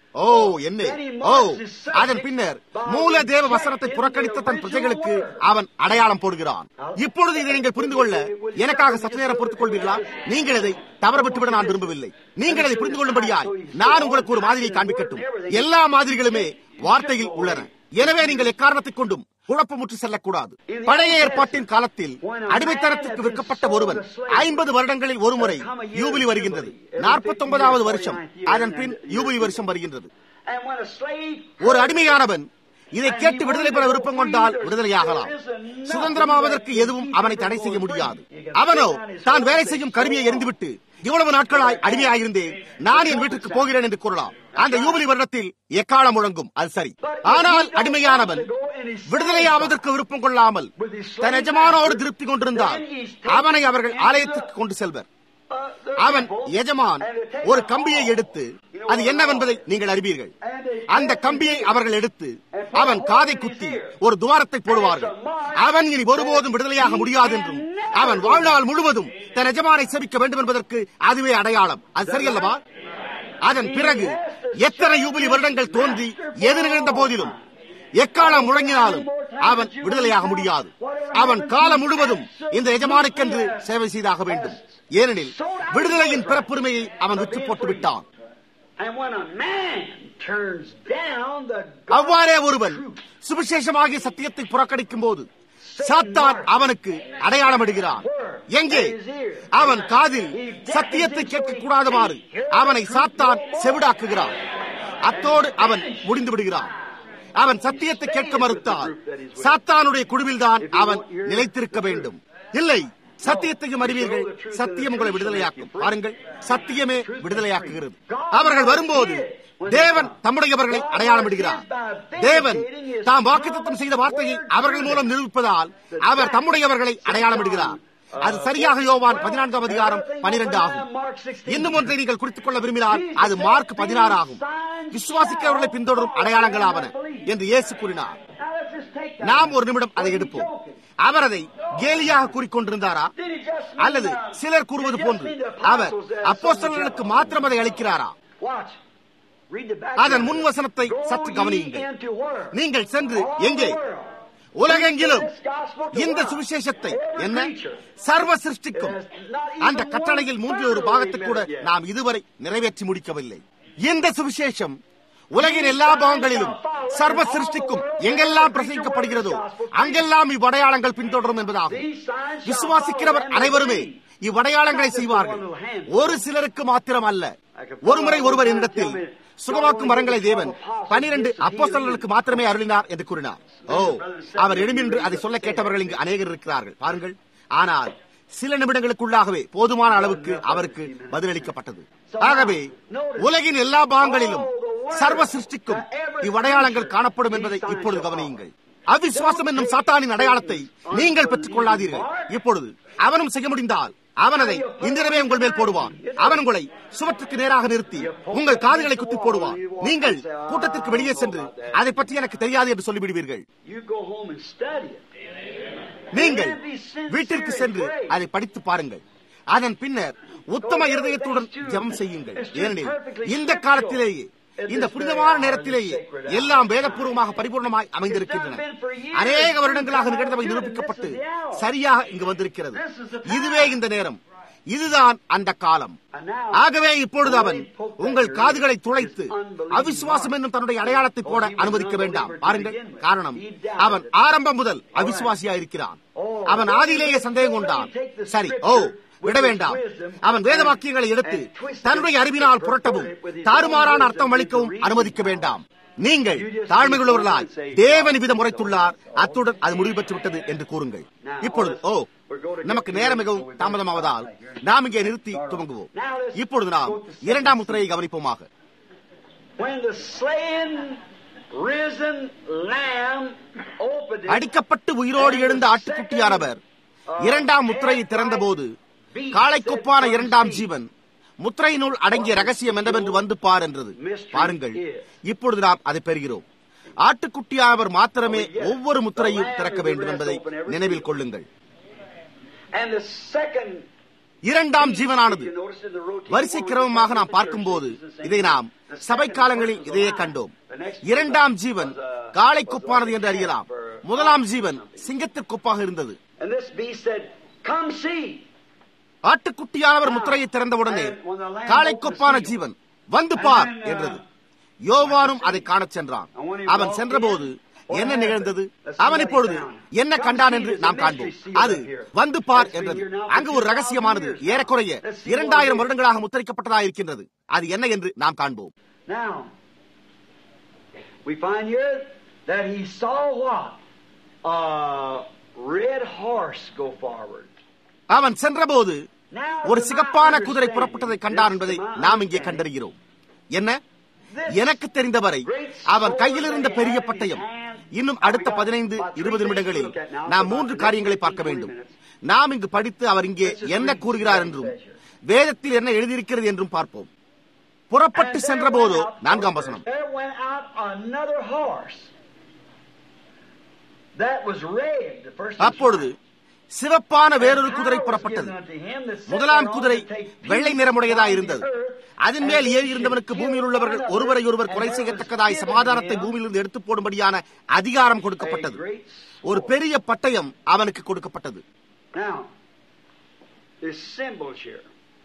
ஓ என்ன ஓ அதன் பின்னர் மூல தேவ வசனத்தை புறக்கணித்த தன் பிரஜைகளுக்கு அவன் அடையாளம் போடுகிறான் இப்பொழுது இதை நீங்கள் புரிந்து கொள்ள எனக்காக சற்று நேரம் பொறுத்துக் கொள்வீர்களா நீங்கள் இதை தவற விட்டுவிட நான் விரும்பவில்லை நீங்கள் அதை புரிந்து கொள்ளும்படியாய் நான் உங்களுக்கு ஒரு மாதிரியை காண்பிக்கட்டும் எல்லா மாதிரிகளுமே வார்த்தையில் உள்ளன எனவே நீங்கள் எக்காரணத்தை கொண்டும் குழப்பமுற்று செல்லக்கூடாது பழைய ஏற்பாட்டின் காலத்தில் அடிமைத்தனத்திற்கு விற்கப்பட்ட ஒருவன் ஐம்பது வருடங்களில் ஒருமுறை யூபிலி வருகின்றது நாற்பத்தி ஒன்பதாவது வருஷம் அதன் பின் யூபிலி வருஷம் வருகின்றது ஒரு அடிமையானவன் இதை கேட்டு விடுதலை பெற விருப்பம் கொண்டால் விடுதலையாகலாம் சுதந்திரமாவதற்கு எதுவும் அவனை தடை செய்ய முடியாது அவனோ தான் வேலை செய்யும் கருவியை எரிந்துவிட்டு இவ்வளவு நாட்களாய் அடிமையாயிருந்தேன் நான் என் வீட்டுக்கு போகிறேன் என்று கூறலாம் அந்த யூபிலி வருடத்தில் எக்காலம் முழங்கும் அது சரி ஆனால் அடிமையானவன் விடுதலையாவதற்கு விருப்பம் கொள்ளாமல் தன் எஜமானோடு திருப்தி கொண்டிருந்தால் அவனை அவர்கள் ஆலயத்திற்கு கொண்டு செல்வர் அவன் எஜமான் ஒரு கம்பியை எடுத்து அது என்னவென்பதை நீங்கள் அறிவீர்கள் அந்த கம்பியை அவர்கள் எடுத்து அவன் காதை குத்தி ஒரு துவாரத்தை போடுவார்கள் அவன் இனி ஒருபோதும் விடுதலையாக முடியாது என்றும் அவன் வாழ்நாள் முழுவதும் தன் எஜமானை செபிக்க வேண்டும் என்பதற்கு அதுவே அடையாளம் அது சரியல்லவா அதன் பிறகு எத்தனை யூபிலி வருடங்கள் தோன்றி எது நிகழ்ந்த போதிலும் எக்காலம் முழங்கினாலும் அவன் விடுதலையாக முடியாது அவன் காலம் முழுவதும் இந்த எஜமானுக்கென்று சேவை செய்தாக வேண்டும் ஏனெனில் விடுதலையின் பிறப்புரிமையை அவன் விற்று போட்டு விட்டான் அவ்வாறே ஒருவன் சுவிசேஷமாகிய சத்தியத்தை புறக்கணிக்கும் போது சாத்தான் அவனுக்கு அடையாளமிடுகிறான் எங்கே அவன் காதில் சத்தியத்தை கேட்கக்கூடாதவாறு அவனை சாத்தான் செவிடாக்குகிறான் அத்தோடு அவன் முடிந்து விடுகிறான் அவன் சத்தியத்தை கேட்க மறுத்தால் சாத்தானுடைய குழுவில்தான் அவன் நிலைத்திருக்க வேண்டும் இல்லை சத்தியத்தையும் அறிவீர்கள் சத்தியம் உங்களை விடுதலையாக்கும் பாருங்கள் சத்தியமே விடுதலையாக்குகிறது அவர்கள் வரும்போது தேவன் தம்முடையவர்களை அடையாளமிடுகிறார் தேவன் தாம் வாக்குத்தம் செய்த வார்த்தையை அவர்கள் மூலம் நிரூபிப்பதால் அவர் தம்முடையவர்களை அடையாளமிடுகிறார் அது சரியாக யோவான் பதினான்காம் அதிகாரம் பனிரெண்டு ஆகும் இன்னும் ஒன்றை நீங்கள் குறித்துக் கொள்ள விரும்பினால் அது மார்க் பதினாறு ஆகும் விசுவாசிக்கிறவர்களை பின்தொடரும் அடையாளங்கள் ஆவன என்று இயேசு கூறினார் நாம் ஒரு நிமிடம் அதை எடுப்போம் அவர் அதை கேலியாக கூறிக்கொண்டிருந்தாரா அல்லது சிலர் கூறுவது போன்று அவர் அப்போஸ்தலர்களுக்கு மாத்திரம் அதை அளிக்கிறாரா அதன் முன் வசனத்தை சற்று கவனியுங்கள் நீங்கள் சென்று எங்கே உலகெங்கிலும் இந்த சுவிசேஷத்தை என்ன சர்வ சிருஷ்டிக்கும் அந்த கட்டளையில் மூன்று ஒரு பாகத்தை கூட நாம் இதுவரை நிறைவேற்றி முடிக்கவில்லை இந்த சுவிசேஷம் உலகின் எல்லா பாகங்களிலும் சர்வ சிருஷ்டிக்கும் எங்கெல்லாம் பிரசங்கிக்கப்படுகிறதோ அங்கெல்லாம் இவ்வடையாளங்கள் பின்தொடரும் என்பதாகும் விசுவாசிக்கிறவர் அனைவருமே இவ்வடையாளங்களை செய்வார்கள் ஒரு சிலருக்கு மாத்திரம் அல்ல ஒருமுறை ஒருவர் என்னிடத்தில் சுகமாக்கும் வரங்களை தேவன் பனிரெண்டு அப்போஸ்தலர்களுக்கு மாத்திரமே அருளினார் என்று கூறினார் ஓ அவர் எழுமின்று அதை சொல்ல கேட்டவர்கள் இங்கு அநேகர் இருக்கிறார்கள் பாருங்கள் ஆனால் சில நிமிடங்களுக்குள்ளாகவே போதுமான அளவுக்கு அவருக்கு பதிலளிக்கப்பட்டது ஆகவே உலகின் எல்லா பாகங்களிலும் சர்வ சிருஷ்டிக்கும் இவ்வடையாளங்கள் காணப்படும் என்பதை இப்பொழுது கவனியுங்கள் அவிசுவாசம் என்னும் சாத்தானின் அடையாளத்தை நீங்கள் பெற்றுக் கொள்ளாதீர்கள் இப்பொழுது அவனும் செய்ய முடிந்தால் அவன் அதை இந்திரவே உங்கள் மேல் போடுவான் அவன் உங்களை சுவற்றுக்கு நேராக நிறுத்தி உங்கள் காதுகளை குத்தி போடுவான் நீங்கள் கூட்டத்திற்கு வெளியே சென்று அதை பற்றி எனக்கு தெரியாது என்று சொல்லிவிடுவீர்கள் நீங்கள் வீட்டிற்கு சென்று அதை படித்து பாருங்கள் அதன் பின்னர் உத்தம இருதயத்துடன் ஜெபம் செய்யுங்கள் ஏனெனில் இந்த காலத்திலேயே இந்த புனிதமான நேரத்திலேயே எல்லாம் வேதபூர்வமாக பரிபூர்ணமாய் அமைந்திருக்கின்றன அநேக வருடங்களாக நிகழ்ந்தவை நிரூபிக்கப்பட்டு சரியாக இங்கு வந்திருக்கிறது இதுவே இந்த நேரம் இதுதான் அந்த காலம் ஆகவே இப்பொழுது அவன் உங்கள் காதுகளை துளைத்து அவிசுவாசம் என்னும் தன்னுடைய அடையாளத்தை போட அனுமதிக்க வேண்டாம் பாருங்கள் காரணம் அவன் ஆரம்பம் முதல் அவிசுவாசியா இருக்கிறான் அவன் ஆதியிலேயே சந்தேகம் கொண்டான் சரி ஓ விட வேண்டாம் அவன் வேத வாக்கியங்களை எடுத்து தன்னுடைய அறிவினால் புரட்டவும் தாறுமாறான அர்த்தம் அளிக்கவும் அனுமதிக்க வேண்டாம் நீங்கள் தாழ்மையுள்ளவர்களாய் தேவன் விதம் முறைத்துள்ளார் அத்துடன் அது முடிவு பெற்று விட்டது என்று கூறுங்கள் இப்பொழுது ஓ நமக்கு நேரம் மிகவும் தாமதமாவதால் நாம் இங்கே நிறுத்தி துவங்குவோம் இப்பொழுது நாம் இரண்டாம் முத்திரையை கவனிப்போமாக அடிக்கப்பட்டு உயிரோடு எழுந்த ஆட்டுக்குட்டியானவர் இரண்டாம் முத்திரையை திறந்தபோது காளைக்குப்பான இரண்டாம் ஜீவன் முத்திரையினுள் அடங்கிய ரகசியம் என்னவென்று வந்து பார் என்றது பாருங்கள் இப்பொழுது நாம் அதை பெறுகிறோம் ஆட்டுக்குட்டியானவர் மாத்திரமே ஒவ்வொரு முத்திரையும் திறக்க வேண்டும் என்பதை நினைவில் கொள்ளுங்கள் இரண்டாம் ஜீவனானது வரிசை கிரமமாக நாம் பார்க்கும்போது இதை நாம் சபை காலங்களில் இதையே கண்டோம் இரண்டாம் ஜீவன் காளை கொப்பானது என்று அறியலாம் முதலாம் ஜீவன் சிங்கத்திற்கொப்பாக இருந்தது And this beast said, Come see. ஆட்டுக்குட்டியானவர் முத்திரையை திறந்தவுடனே காளை கொப்பான ஜீவன் வந்து பார் என்றது யோவானும் அதை காணச் சென்றான் அவன் சென்றபோது என்ன நிகழ்ந்தது அவன் இப்பொழுது என்ன கண்டான் என்று நாம் காண்போம் அது வந்து பார் என்றது அங்கு ஒரு ரகசியமானது ஏறக்குறைய இரண்டாயிரம் வருடங்களாக முத்திரிக்கப்பட்டதாக இருக்கின்றது அது என்ன என்று நாம் காண்போம் Now, we find here that he saw what? A red horse go forward. அவன் சென்றபோது ஒரு சிகப்பான குதிரை புறப்பட்டதை கண்டான் என்பதை நாம் இங்கே கண்டறிகிறோம் என்ன எனக்கு தெரிந்தவரை அவன் கையில் இருந்த பெரிய பட்டயம் இன்னும் அடுத்த பதினைந்து இருபது நிமிடங்களில் நாம் மூன்று காரியங்களை பார்க்க வேண்டும் நாம் இங்கு படித்து அவர் இங்கே என்ன கூறுகிறார் என்றும் வேதத்தில் என்ன எழுதியிருக்கிறது என்றும் பார்ப்போம் புறப்பட்டு சென்ற போதோ நான்காம் வசனம் There went out another horse that was red. The first was அப்பொழுது white. சிவப்பான வேறொரு குதிரை Power was புறப்பட்டது given unto him that sat முதலாம் thereon குதிரை to take வெள்ளை peace நிறமுடையதாய் from இருந்தது the earth, அதன் மேல் ஏறி இருந்தவனுக்கு பூமியில் உள்ளவர்கள் ஒருவரை ஒருவர் கொலை செய்யத்தக்கதாய் சமாதானத்தை பூமியிலிருந்து எடுத்து போடும்படியான அதிகாரம் கொடுக்கப்பட்டது ஒரு பெரிய பட்டயம் அவனுக்கு கொடுக்கப்பட்டது Now, this symbols here.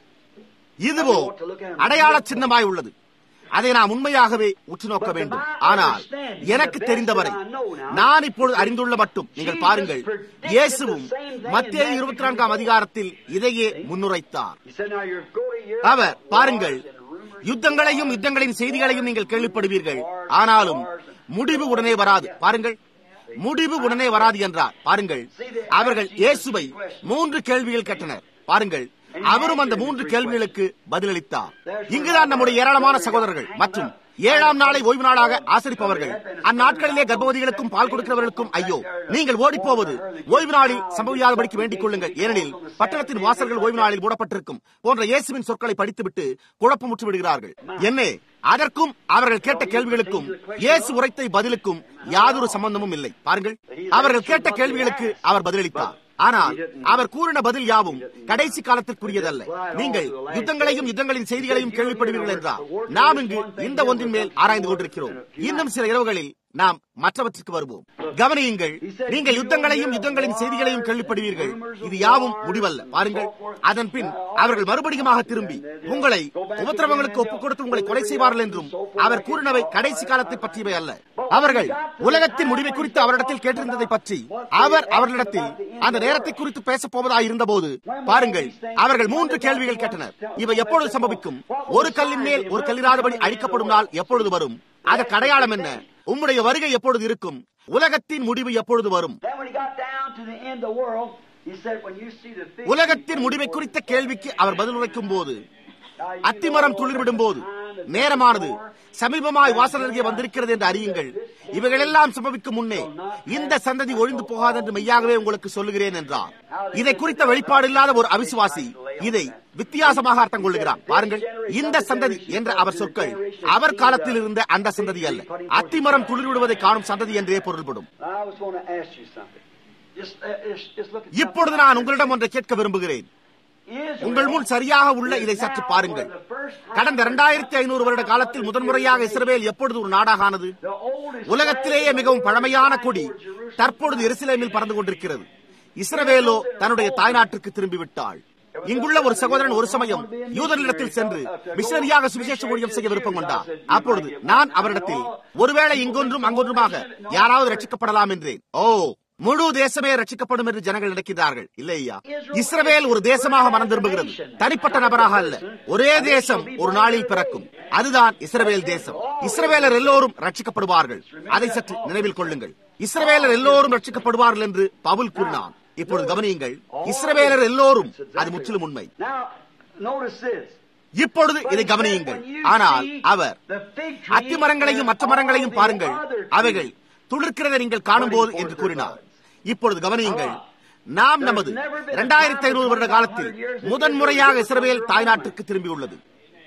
இதுவோ அடையாள சின்னமாய் உள்ளது அதை நாம் உண்மையாகவே உற்று நோக்க வேண்டும் ஆனால் எனக்கு தெரிந்தவரை நான் இப்பொழுது அறிந்துள்ள மட்டும் நீங்கள் பாருங்கள் இயேசுவும் மத்திய இருபத்தி நான்காம் அதிகாரத்தில் இதையே முன்னுரைத்தார் He said, Now you're going to hear அவர் பாருங்கள் wars and rumors யுத்தங்களையும் யுத்தங்களின் செய்திகளையும் நீங்கள் கேள்விப்படுவீர்கள் ஆனாலும் முடிவு உடனே வராது பாருங்கள் முடிவு உடனே வராது என்றார் பாருங்கள் அவர்கள் இயேசுவை மூன்று கேள்விகள் கேட்டனர் பாருங்கள் அவரும் அந்த மூன்று கேள்விகளுக்கு பதிலளித்தார் இங்குதான் நம்முடைய ஏராளமான சகோதரர்கள் மற்றும் ஏழாம் நாளை ஓய்வு நாளாக ஆசரிப்பவர்கள் அந்நாட்களிலே கர்ப்பவதிகளுக்கும் பால் கொடுக்கிறவர்களுக்கும் ஐயோ நீங்கள் ஓடிப்போவது ஓய்வு நாளில் சம்பவியாதபடிக்கு வேண்டிக் கொள்ளுங்கள் ஏனெனில் பட்டணத்தின் வாசல்கள் ஓய்வு நாளில் மூடப்பட்டிருக்கும் போன்ற இயேசுவின் சொற்களை படித்துவிட்டு குழப்பமுற்று விடுகிறார்கள் என்ன அதற்கும் அவர்கள் கேட்ட கேள்விகளுக்கும் இயேசு உரைத்த பதிலுக்கும் யாதொரு சம்பந்தமும் இல்லை பாருங்கள் அவர்கள் கேட்ட கேள்விகளுக்கு அவர் பதிலளித்தார் ஆனால் அவர் கூறின பதில் யாவும் கடைசி காலத்திற்குரியதல்ல நீங்கள் யுத்தங்களையும் யுத்தங்களின் செய்திகளையும் கேள்விப்படுவீர்கள் என்றார் நாம் இங்கு இந்த ஒன்றின் மேல் ஆராய்ந்து கொண்டிருக்கிறோம் இன்னும் சில இரவுகளில் நாம் மற்றவற்றிற்கு வருவோம் கவனியுங்கள் நீங்கள் யுத்தங்களையும் யுத்தங்களின் செய்திகளையும் கேள்விப்படுவீர்கள் இது யாவும் முடிவல்ல பாருங்கள் அதன் பின் அவர்கள் மறுபடியுமாக திரும்பி உங்களை உபத்திரவங்களுக்கு ஒப்புக் கொடுத்து உங்களை கொலை செய்வார்கள் என்றும் அவர் கூறினவை கடைசி காலத்தை பற்றியவை அல்ல அவர்கள் உலகத்தின் முடிவை குறித்து அவரிடத்தில் கேட்டிருந்ததை பற்றி அவர் அவர்களிடத்தில் அந்த நேரத்தை குறித்து பேசப் போவதாக இருந்தபோது பாருங்கள் அவர்கள் மூன்று கேள்விகள் கேட்டனர் இவை எப்பொழுது சம்பவிக்கும் ஒரு கல்லின் மேல் ஒரு கல்லிராதபடி அழிக்கப்படும் நாள் எப்பொழுது வரும் அதற்கு அடையாளம் என்ன உம்முடைய வருகை எப்பொழுது இருக்கும் உலகத்தின் முடிவு எப்பொழுது வரும் Then when he got down to the end of the world, he said, When you see the fig உலகத்தின் முடிவை குறித்த கேள்விக்கு அவர் பதில் உரைக்கும் போது அத்திமரம் துளிர்விடும் போது நேரமானது சமீபமாய் வாசல் அருகே வந்திருக்கிறது என்று அறியுங்கள் இவைகளெல்லாம் சம்பவிக்கும் முன்னே இந்த சந்ததி ஒழிந்து போகாது என்று மெய்யாகவே உங்களுக்கு சொல்லுகிறேன் என்றார் இதை குறித்த வெளிப்பாடு இல்லாத ஒரு அவிசுவாசி இதை வித்தியாசமாக அர்த்தம் கொள்ளுகிறார் பாருங்கள் இந்த சந்ததி என்ற அவர் சொற்கள் அவர் காலத்தில் இருந்த அந்த சந்ததி அல்ல அத்திமரம் துளிர்விடுவதை காணும் சந்ததி என்றே பொருள்படும் I was going to ask you something. Just, uh, just, just look at இப்பொழுது நான் உங்களிடம் ஒன்றை கேட்க விரும்புகிறேன் Israel உங்கள் முன் சரியாக உள்ள இதை சற்று பாருங்கள் கடந்த இரண்டாயிரத்தி ஐநூறு வருட காலத்தில் முதன்முறையாக இஸ்ரவேல் எப்பொழுது ஒரு நாடாக ஆனது the oldest உலகத்திலேயே மிகவும் பழமையான கொடி தற்பொழுது எருசலேமில் பறந்து கொண்டிருக்கிறது இஸ்ரவேலோ தன்னுடைய தாய்நாட்டிற்கு திரும்பிவிட்டாள் இங்குள்ள ஒரு சகோதரன் ஒரு சமயம் யூதனிடத்தில் சென்று மிஷனரியாக சுவிசேஷ ஊழியம் செய்ய விருப்பம் கொண்டார் அப்பொழுது நான் அவரிடத்தில் ஒருவேளை இங்கொன்றும் அங்கொன்றுமாக யாராவது ரட்சிக்கப்படலாம் என்றேன் ஓ முழு தேசமே ரட்சிக்கப்படும் என்று ஜனங்கள் நினைக்கிறார்கள் இல்லையா இஸ்ரவேல் ஒரு தேசமாக மனம் திரும்புகிறது தனிப்பட்ட நபராக அல்ல ஒரே தேசம் ஒரு நாளில் பிறக்கும் அதுதான் இஸ்ரவேல் தேசம் இஸ்ரவேலர் எல்லோரும் ரட்சிக்கப்படுவார்கள் அதை சற்று நினைவில் கொள்ளுங்கள் இஸ்ரவேலர் எல்லோரும் ரட்சிக்கப்படுவார்கள் என்று பவுல் கூறினான் இப்பொழுது கவனியுங்கள் இஸ்ரவேலர் எல்லோரும் அது முற்றிலும் உண்மை Now, notice this. இப்பொழுது இதை கவனியுங்கள் ஆனால் அவர் அத்தி மரங்களையும் மற்ற மரங்களையும் பாருங்கள் அவைகள் துளிர்க்கிறதை நீங்கள் காணும்போது என்று கூறினார் இப்பொழுது கவனியுங்கள் நாம் நமது இரண்டாயிரத்தி ஐநூறு வருட காலத்தில் முதன்முறையாக இஸ்ரவேல் தாய்நாட்டிற்கு திரும்பியுள்ளது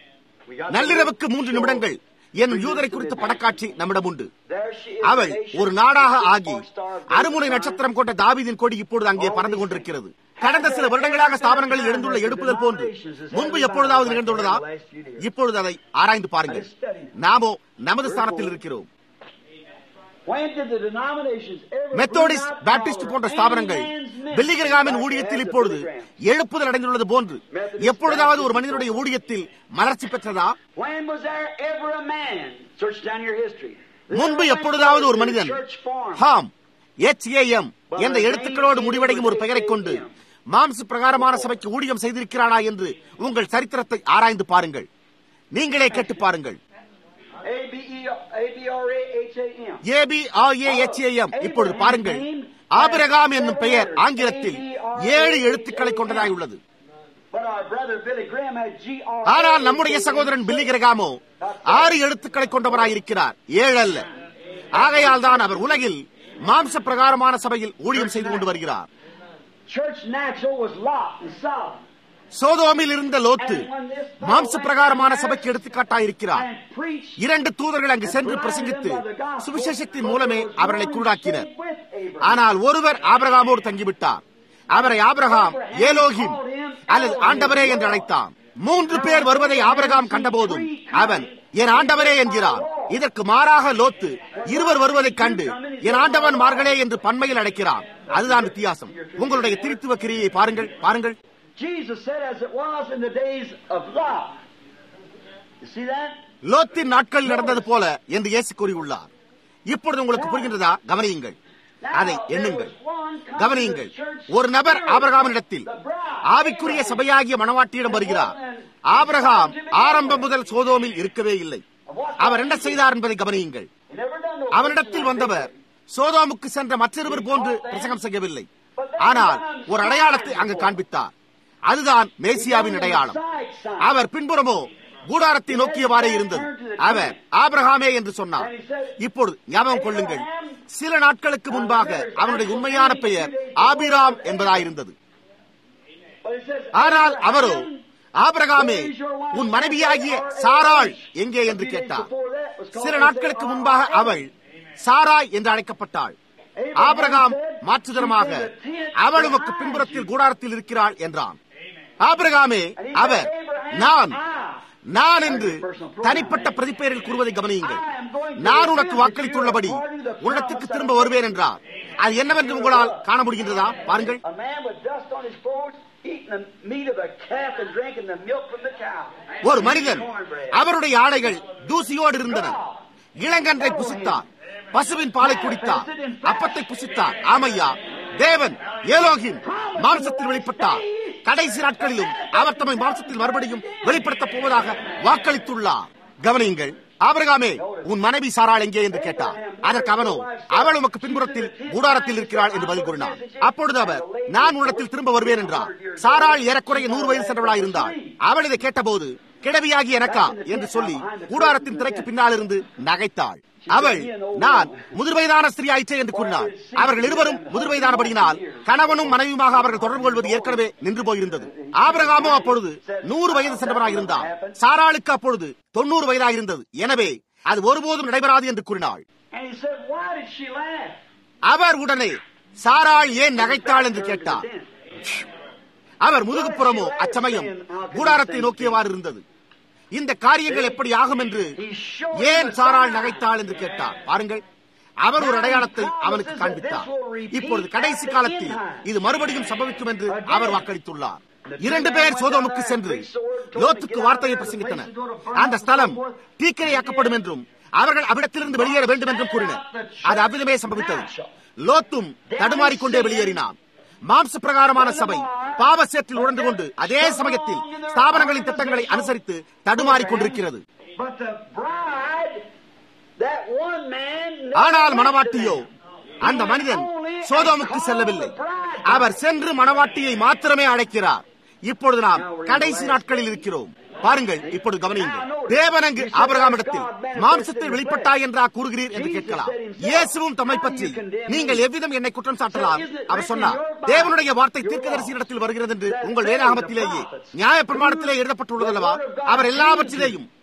We got நள்ளிரவுக்கு மூன்று நிமிடங்கள் என்னும் யூதரை குறித்த படக்காட்சி நம்மிடம் உண்டு There she is. அவள் ஒரு நாடாக ஆகி அருமுனை நட்சத்திரம் கொண்ட தாவீதின் கொடி இப்பொழுது அங்கே பறந்து கொண்டிருக்கிறது கடந்த சில வருடங்களாக ஸ்தாபனங்களில் எழுந்துள்ள எடுப்புதல் போன்று முன்பு எப்பொழுதாவது நிகழ்ந்துள்ளதா இப்பொழுது அதை ஆராய்ந்து பாருங்கள் நாமோ நமது ஸ்தானத்தில் இருக்கிறோம் மெத்தோடிஸ்ட் பாப்டிஸ்ட் போன்ற ஸ்தாபனங்கள் பில்லிகிரகாமின் ஊழியத்தில் இப்பொழுது எழுப்புதல் அடைந்துள்ளது போன்று எப்பொழுதாவது ஒரு மனிதனுடைய ஊழியத்தில் மலர்ச்சி பெற்றதா முன்பு எப்பொழுதாவது ஒரு மனிதன் ஹாம் எச் ஏ எம் என்ற எழுத்துக்களோடு முடிவடையும் ஒரு பெயரை கொண்டு மாம்ச பிரகாரமான சபைக்கு ஊழியம் செய்திருக்கிறானா என்று உங்கள் சரித்திரத்தை ஆராய்ந்து பாருங்கள் நீங்களே கேட்டு பாருங்கள் இப்பொழுது பாருங்கள் ஆபிரகாம் என்னும் பெயர் ஆங்கிலத்தில் ஏழு எழுத்துக்களை கொண்டதாய் உள்ளது ஆனால் நம்முடைய சகோதரன் பில்லி கிரகாமோ ஆறு எழுத்துக்களை கொண்டவராயிருக்கிறார் ஏழு அல்ல ஆகையால் தான் அவர் உலகில் மாம்ச பிரகாரமான சபையில் ஊழியம் செய்து கொண்டு வருகிறார் சோதோமில் இருந்த லோத்து மாம்ச பிரகாரமான சபைக்கு எடுத்துக்காட்டாயிருக்கிறார் இரண்டு தூதர்கள் அங்கு சென்று பிரசங்கித்து சுவிசேஷத்தின் மூலமே அவர்களை குருடாக்கினர் ஆனால் ஒருவர் ஆபிரகாமோடு தங்கிவிட்டார் அவரை ஆபிரகாம் ஏலோகிம் அல்லது ஆண்டவரே என்று அழைத்தான் மூன்று பேர் வருவதை ஆபிரகாம் கண்டபோதும் அவன் என் ஆண்டவரே என்கிறார் இதற்கு மாறாக லோத்து இருவர் வருவதைக் கண்டு என் ஆண்டவன் மார்களே என்று பன்மையில் அழைக்கிறான் அதுதான் வித்தியாசம் உங்களுடைய திருத்துவ கிரியை பாருங்கள் பாருங்கள் Jesus said, as it was in the days of Lot. You see that? லோத்தின் நாட்களில் நடந்தது போல என்று இயேசு கூறியுள்ளார் இப்பொழுது உங்களுக்கு புரிகின்றதா கவனியுங்கள் அதை எண்ணுங்கள் கவனியுங்கள் ஒரு நபர் ஆபரகாமினிடத்தில் ஆவிக்குரிய சபையாகிய மணவாட்டியிடம் வருகிறார் ஆபரகாம் ஆரம்பம் முதல் சோதோமில் இருக்கவே இல்லை அவர் என்ன செய்தார் என்பதை கவனியுங்கள் அவரிடத்தில் வந்தவர் சோதோமுக்கு சென்ற மற்றொருவர் போன்று பிரசங்கம் செய்யவில்லை ஆனால் ஒரு அடையாளத்தை அங்கு காண்பித்தார் அதுதான் மேசியாவின் அடையாளம் அவர் பின்புறமோ கூடாரத்தை நோக்கியவாறே இருந்தது அவர் ஆபிரகாமே என்று சொன்னார் இப்பொழுது ஞாபகம் கொள்ளுங்கள் சில நாட்களுக்கு முன்பாக அவனுடைய உண்மையான பெயர் ஆபிராம் என்பதாயிருந்தது ஆனால் அவரோ ஆபிரகாமே உன் மனைவியாகிய சாராள் எங்கே என்று கேட்டார் சில நாட்களுக்கு முன்பாக அவள் சாராய் என்று அழைக்கப்பட்டாள் ஆபிரகாம் மாற்றுதரமாக அவள் உமக்கு பின்புறத்தில் கூடாரத்தில் இருக்கிறாள் என்றான் ஆபிரகாமே அவர் நான் நான் என்று தனிப்பட்ட பிரதிப்பெயரில் கூறுவதை கவனியுங்கள் நான் உனக்கு வாக்களித்துள்ளபடி உள்ளத்துக்கு திரும்ப வருவேன் என்றார் அது என்னவென்று உங்களால் காண முடிகின்றதா பாருங்கள் ஒரு மனிதன் அவருடைய ஆடைகள் தூசியோடு இருந்தன இளங்கன்றை புசித்தார் பசுவின் பாலை குடித்தார் அப்பத்தை புசித்தார் ஆமையா தேவன் ஏலோகின் மாம்சத்தில் வெளிப்பட்டார் கடைசி நாட்களிலும் அவர் தம்மை மாம்சத்தில் மறுபடியும் வெளிப்படுத்தப் போவதாக வாக்களித்துள்ளார் கவனியுங்கள் ஆபரகாமே உன் மனைவி சாராள் எங்கே என்று கேட்டார் அதற்கு அவனோ அவள் உமக்கு பின்புறத்தில் கூடாரத்தில் இருக்கிறாள் என்று பதில் கூறினார் அப்பொழுது அவர் நான் உன்னிடத்தில் திரும்ப வருவேன் என்றார் சாராள் ஏறக்குறைய நூறு வயது சென்றவளாய் இருந்தாள் அவள் இதை கேட்டபோது கிழவியாகி எனக்கா என்று சொல்லி கூடாரத்தின் திரைக்கு பின்னால் இருந்து நகைத்தாள் அவள் நான் முதிர் வயதான ஸ்திரீ ஆயிற்றே என்று கூறினாள் அவர்கள் இருவரும் முதிர் வயதானபடியினால் கணவனும் மனைவியுமாக அவர்கள் தொடர்பு கொள்வது ஏற்கனவே நின்று போயிருந்தது ஆபிரகாமோ அப்பொழுது நூறு வயது சென்றவராக இருந்தார் சாராளுக்கு அப்பொழுது தொண்ணூறு வயதாக இருந்தது எனவே அது ஒருபோதும் நடைபெறாது என்று கூறினாள் அவர் உடனே சாராள் ஏன் நகைத்தாள் என்று கேட்டார் அவர் முதுகுப்புறமோ அச்சமயம் கூடாரத்தை நோக்கியவாறு இருந்தது இந்த காரியங்கள் எப்படி ஆகும் என்று ஏன் சாராள் நகைத்தாள் என்று கேட்டார் பாருங்கள் அவர் ஒரு அடையாளத்தை அவனுக்கு காண்பித்தார் இப்பொழுது கடைசி காலத்தில் இது மறுபடியும் சம்பவிக்கும் என்று அவர் வாக்களித்துள்ளார் இரண்டு பேர் சோதோமுக்கு சென்று லோத்துக்கு வார்த்தையை பிரசங்கித்தனர் அந்த ஸ்தலம் தீக்கிரையாக்கப்படும் என்றும் அவர்கள் அவ்விடத்திலிருந்து வெளியேற வேண்டும் என்றும் கூறினர் அது அவ்விதமே சம்பவித்தது லோத்தும் தடுமாறிக்கொண்டே வெளியேறினான் மாம்ச பிரகாரமான சபை பாவ சேற்றில் உணர்ந்து கொண்டு அதே சமயத்தில் ஸ்தாபனங்களின் திட்டங்களை அனுசரித்து தடுமாறிக் கொண்டிருக்கிறது ஆனால் மணவாட்டியோ அந்த மனிதன் சோதோமுக்கு செல்லவில்லை அவர் சென்று மணவாட்டியை மாத்திரமே அழைக்கிறார் இப்பொழுது நாம் கடைசி நாட்களில் இருக்கிறோம் பாருங்கள் இப்பொழுது கவனியுங்கள் தேவனங்கு ஆபரகாமிடத்தில் மாம்சத்தில் வெளிப்பட்டாய் என்றா கூறுகிறீர் என்று கேட்கலாம் இயேசுவும் தம்மை பற்றி நீங்கள் எவ்விதம் என்னை குற்றம் சாட்டலாம் அவர் சொன்னார் தேவனுடைய வார்த்தை தீர்க்கதரிசி இடத்தில் வருகிறது என்று உங்கள் வேதாகமத்திலேயே நியாய பிரமாணத்திலே எழுதப்பட்டுள்ளது அல்லவா அவர் எல்லாவற்றிலேயும்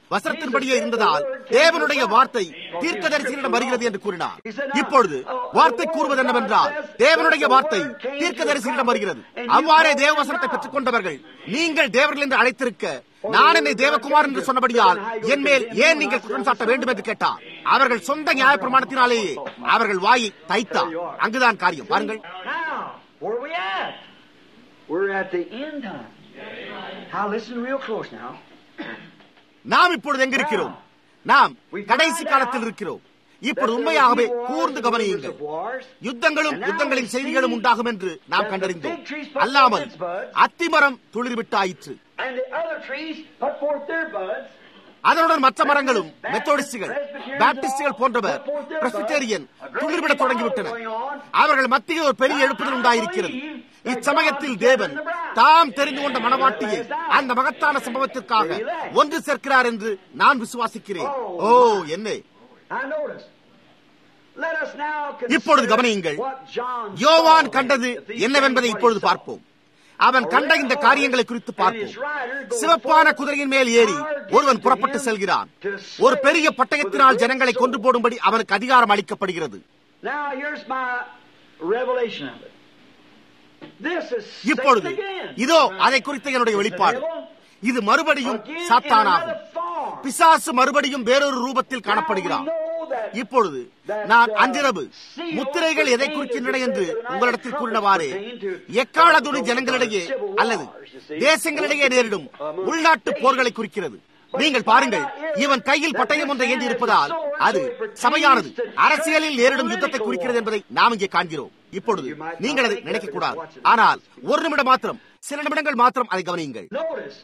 வசனத்தின்படியே இருந்ததால் தேவனுடைய வார்த்தை தீர்க்கதரிசிகளிடம் வருகிறது என்று கூறினார் இப்பொழுது வார்த்தை கூறுவது என்னவென்றால் தேவனுடைய வார்த்தை தீர்க்கதரிசிகளிடம் வருகிறது அவ்வாறே தேவவசனத்தை பெற்றுக் கொண்டவர்கள் நீங்கள் தேவர்கள் என்று அழைத்திருக்க நான் என்னை தேவகுமார் என்று சொன்னபடியால் என் மேல் ஏன் நீங்கள் குற்றம் சாட்ட வேண்டும் என்று கேட்டார் அவர்கள் சொந்த நியாய பிரமாணத்தினாலேயே அவர்கள் வாயை தைத்தார் அங்குதான் காரியம் பாருங்கள் Now, where are we at? We're at the end time. Now listen real close now. நாம் இப்பொழுது எங்கிருக்கிறோம் நாம் கடைசி காலத்தில் இருக்கிறோம் இப்பொழுது உண்மையாகவே கூர்ந்து கவனியுங்கள் யுத்தங்களும் யுத்தங்களின் செய்திகளும் உண்டாகும் என்று நாம் கண்டறிந்தோம் அல்லாமல் அத்திமரம் துளிர்விட்டாயிற்று And the other trees put forth their buds. அதனுடன் மற்ற மரங்களும் மெத்தோடிஸ்டுகள் பாப்டிஸ்டுகள் போன்றவர் பிரஸ்பிட்டேரியன் துளிர்விடத் தொடங்கிவிட்டனர் அவர்கள் மத்தியில் ஒரு பெரிய எழுப்புதல் உண்டாயிருக்கிறது இச்சமயத்தில் தேவன் தாம் தெரிந்து கொண்ட மனவாட்டியை அந்த மகத்தான சம்பவத்திற்காக ஒன்று சேர்க்கிறார் என்று நான் விசுவாசிக்கிறேன் ஓ என்ன Now notice. Let us now இப்பொழுது consider கவனியுங்கள் what John யோவான் saw கண்டது at these என்னவென்பதை things இப்பொழுது what he saw. பார்ப்போம் அவன் கண்ட இந்த காரியங்களை குறித்து பார்ப்போம் சிவப்பான குதிரையின் மேல் ஏறி ஒருவன் புறப்பட்டு செல்கிறான் ஒரு பெரிய பட்டயத்தினால் ஜனங்களை கொண்டு போடும்படி அவனுக்கு அதிகாரம் அளிக்கப்படுகிறது Now here's my revelation of it. This is இப்பொழுது Satan again. இதோ அதை குறித்த என்னுடைய வெளிப்பாடு இது மறுபடியும் Again in சாத்தானாகும் another form. பிசாசு மறுபடியும் வேறொரு ரூபத்தில் காணப்படுகிறான் இப்பொழுது நான் அன்றிரவு முத்திரைகள் எதை குறிக்கின்றன என்று உங்களிடத்தில் கூறினவாறே எக்கால துணி ஜனங்களிடையே அல்லது தேசங்களிடையே நேரிடும் உள்நாட்டு போர்களை குறிக்கிறது நீங்கள் பாருங்கள் இவன் கையில் பட்டயம் ஒன்றை ஏந்தி இருப்பதால் அது சபையானது அரசியலில் நேரிடும் யுத்தத்தை குறிக்கிறது என்பதை நாம் இங்கே காண்கிறோம் இப்பொழுது நீங்கள் அதை நினைக்க கூடாது ஆனால் ஒரு நிமிடம் மாத்திரம் சில நிமிடங்கள் மாத்திரம் அதை கவனியுங்கள் Notice.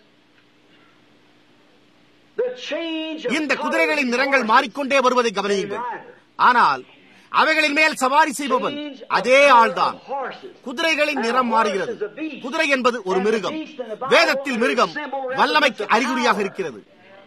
The change of இந்த color குதிரைகளின் நிறங்கள் மாறிக்கொண்டே வருவதை கவனியுங்கள் ஆனால் அவைகளின் மேல் சவாரி செய்பவன் அதே ஆள்தான் குதிரைகளின் நிறம் மாறுகிறது குதிரை என்பது ஒரு மிருகம் வேதத்தில் மிருகம் வல்லமைக்கு அறிகுறியாக இருக்கிறது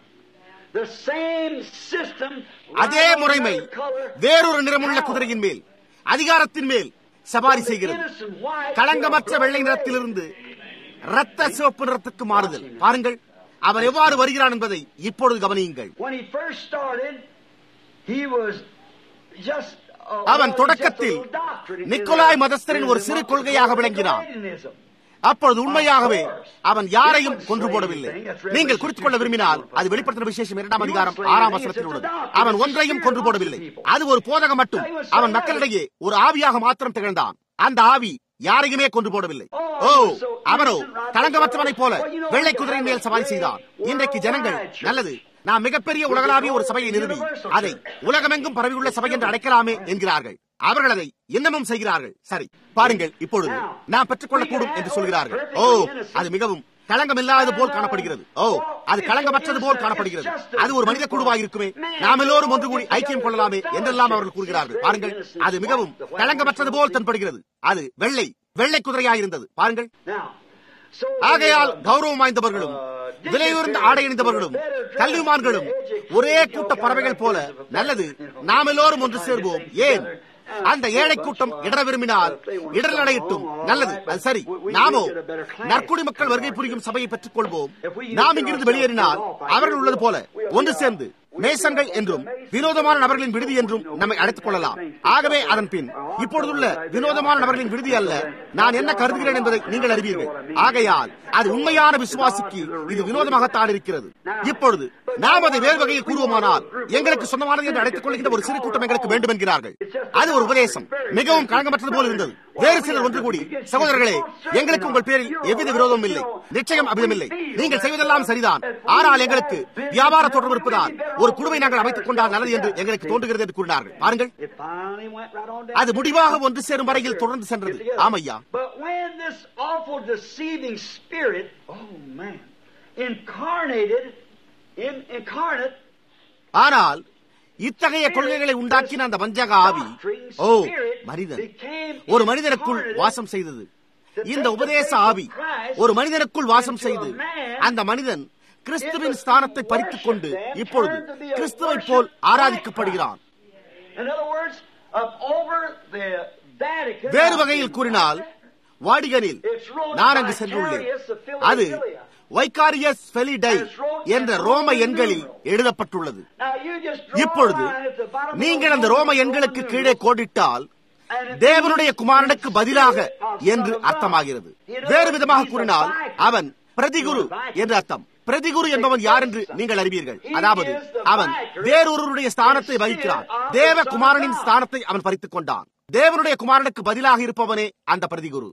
The same system அதே முறைமை வேறொரு நிறமுள்ள குதிரையின் மேல் அதிகாரத்தின் மேல் சவாரி செய்கிறது களங்கமற்ற வெள்ளை நிறத்திலிருந்து இரத்த சிவப்பு நிறத்துக்கு மாறுதல் பாருங்கள் அவன் எவ்வாறு வருகிறான் என்பதை இப்பொழுது கவனியுங்கள் When he first started, he was just a- அவன் just தொடக்கத்தில் a little doctrine. நிக்கோலாய் மதஸ்தரின் ஒரு சிறு கொள்கையாக விளங்கினான் அப்பொழுது உண்மையாகவே அவன் யாரையும் கொன்று போடவில்லை நீங்கள் குறித்துக் கொள்ள விரும்பினால் அது வெளிப்படுத்தின விசேஷம் இரண்டாம் அதிகாரம் ஆறாம் வசனத்தில் உள்ளது அவன் ஒன்றையும் கொன்று போடவில்லை அது ஒரு போதகம் மட்டும் அவன் மக்களிடையே ஒரு ஆவியாக மாத்திரம் திகழ்ந்தான் அந்த ஆவி யாரையுமே கொன்று போடவில்லை ஓ அவரோ களங்கமற்றவனைப் போல வெள்ளை குதிரையின் மேல் சவாரி செய்தார் இன்றைக்கு ஜனங்கள் நல்லது நாம் மிகப்பெரிய உலகளாவிய ஒரு சபையை நிறுவி அதை உலகமெங்கும் பரவியுள்ள சபை என்று அழைக்கலாமே என்கிறார்கள் அவர்கள் அதை இன்னமும் செய்கிறார்கள் சரி பாருங்கள் இப்பொழுது நாம் பெற்றுக்கொள்ளக்கூடும் என்று சொல்கிறார்கள் ஓ அது மிகவும் களங்கம் இல்லாதது போல் காணப்படுகிறது ஓ அது களங்கமற்றது போல் காணப்படுகிறது அது ஒரு மனித குழுவாக இருக்குமே நாம் எல்லோரும் ஒன்று கூடி ஐக்கியம் கொள்ளலாமே என்றெல்லாம் அவர்கள் கூறுகிறார்கள் பாருங்கள் அது மிகவும் களங்கமற்றது போல் தென்படுகிறது அது வெள்ளை வெள்ளை குதிரையாக இருந்தது பாருங்கள் Now, so ஆகையால் கௌரவம் வாய்ந்தவர்களும் விலையுயர்ந்த ஆடை அணிந்தவர்களும் கல்விமான்களும் ஒரே கூட்ட பறவைகள் போல நல்லது நாம் எல்லோரும் ஒன்று சேர்வோம் ஏன் அந்த ஏழை கூட்டம் இடர விரும்பினால் இடர் அடையட்டும் நல்லது அது சரி நாமோ நற்குடி மக்கள் வருகை புரியும் சபையை பெற்றுக் கொள்வோம் நாம் இங்கிருந்து வெளியேறினால் அவர்கள் உள்ளது போல ஒன்று சேர்ந்து மேசங்கள் என்றும் வினோதமான நபர்களின் விடுதி என்றும் நம்மை அழைத்துக் கொள்ளலாம் ஆகவே அதன் பின் இப்பொழுதுள்ள வினோதமான நபர்களின் விடுதி அல்ல நான் என்ன கருதுகிறேன் என்பதை நீங்கள் அறிவீர்கள் ஆகையால் அது உண்மையான விசுவாசிக்கு இது வினோதமாகத்தான் இருக்கிறது இப்பொழுது நாம் அதை வேறு வகையில் கூறுவோமானால் எங்களுக்கு சொந்தமானது என்று அழைத்துக் கொள்கின்ற ஒரு சிறு கூட்டம் எங்களுக்கு வேண்டும் என்கிறார்கள் அது ஒரு உபதேசம் மிகவும் களங்கமற்றது போல் இருந்தது வேறு சிலர் ஒன்று கூடி சகோதரர்களே எங்களுக்கு உங்கள் பேரில் எவ்வித விரோதமும் இல்லை நிச்சயம் அபிதமில்லை நீங்கள் செய்வதெல்லாம் சரிதான் ஆனால் எங்களுக்கு வியாபார தொடர்பு இருப்பதால் ஒரு குழுவை நாங்கள் அமைத்துக் கொண்டால் நல்லது என்று எங்களுக்கு தோன்றுகிறது என்று கூறினார்கள் பாருங்கள் it finally went right on down. அது முடிவாக ஒன்று சேரும் வரையில் தொடர்ந்து சென்றது ஆமையா But when this awful deceiving spirit, oh man, incarnated, in, incarnate, ஆனால் இத்தகைய கொள்கைகளை உண்டாக்கின அந்த வஞ்சக ஆவி ஓ மனிதன் ஒரு மனிதனுக்குள் வாசம் செய்தது இந்த உபதேச ஆவி ஒரு மனிதனுக்குள் வாசம் செய்து அந்த மனிதன் கிறிஸ்துவின் ஸ்தானத்தை பறித்துக் கொண்டு இப்பொழுது கிறிஸ்துவை போல் ஆராதிக்கப்படுகிறான் in other words, up over the Vatican. வேறு வகையில் கூறினால் வாடிகனில் நான் அங்கு சென்றுள்ளேன் அது வைகாரியஸ் ஃபெலிடை என்ற ரோம எண்களில் எழுதப்பட்டுள்ளது Now you just draw இப்பொழுது a line at the bottom of நீங்கள் the அந்த ரோம Roman எண்களுக்கு numeral. கீழே கோடிட்டால் And it தேவனுடைய means குமாரனுக்கு the பதிலாக spirit of என்று Son of God. அர்த்தமாகிறது You know, வேறு விதமாக he's a கூறினால் vicar. அவன் பிரதிகுரு He's a vicar. என்று அர்த்தம் பிரதிகுரு என்பவன் யார் என்று நீங்கள் அறிவீர்கள் He அதாவது is the அவன் vicar வேறொருவருடைய ஸ்தானத்தை வகிக்கிறான் instead of the தேவ Son of குமாரனின் God. ஸ்தானத்தை அவன் பறித்துக் கொண்டான் தேவனுடைய குமாரனுக்கு பதிலாக இருப்பவனே அந்த பிரதிகுரு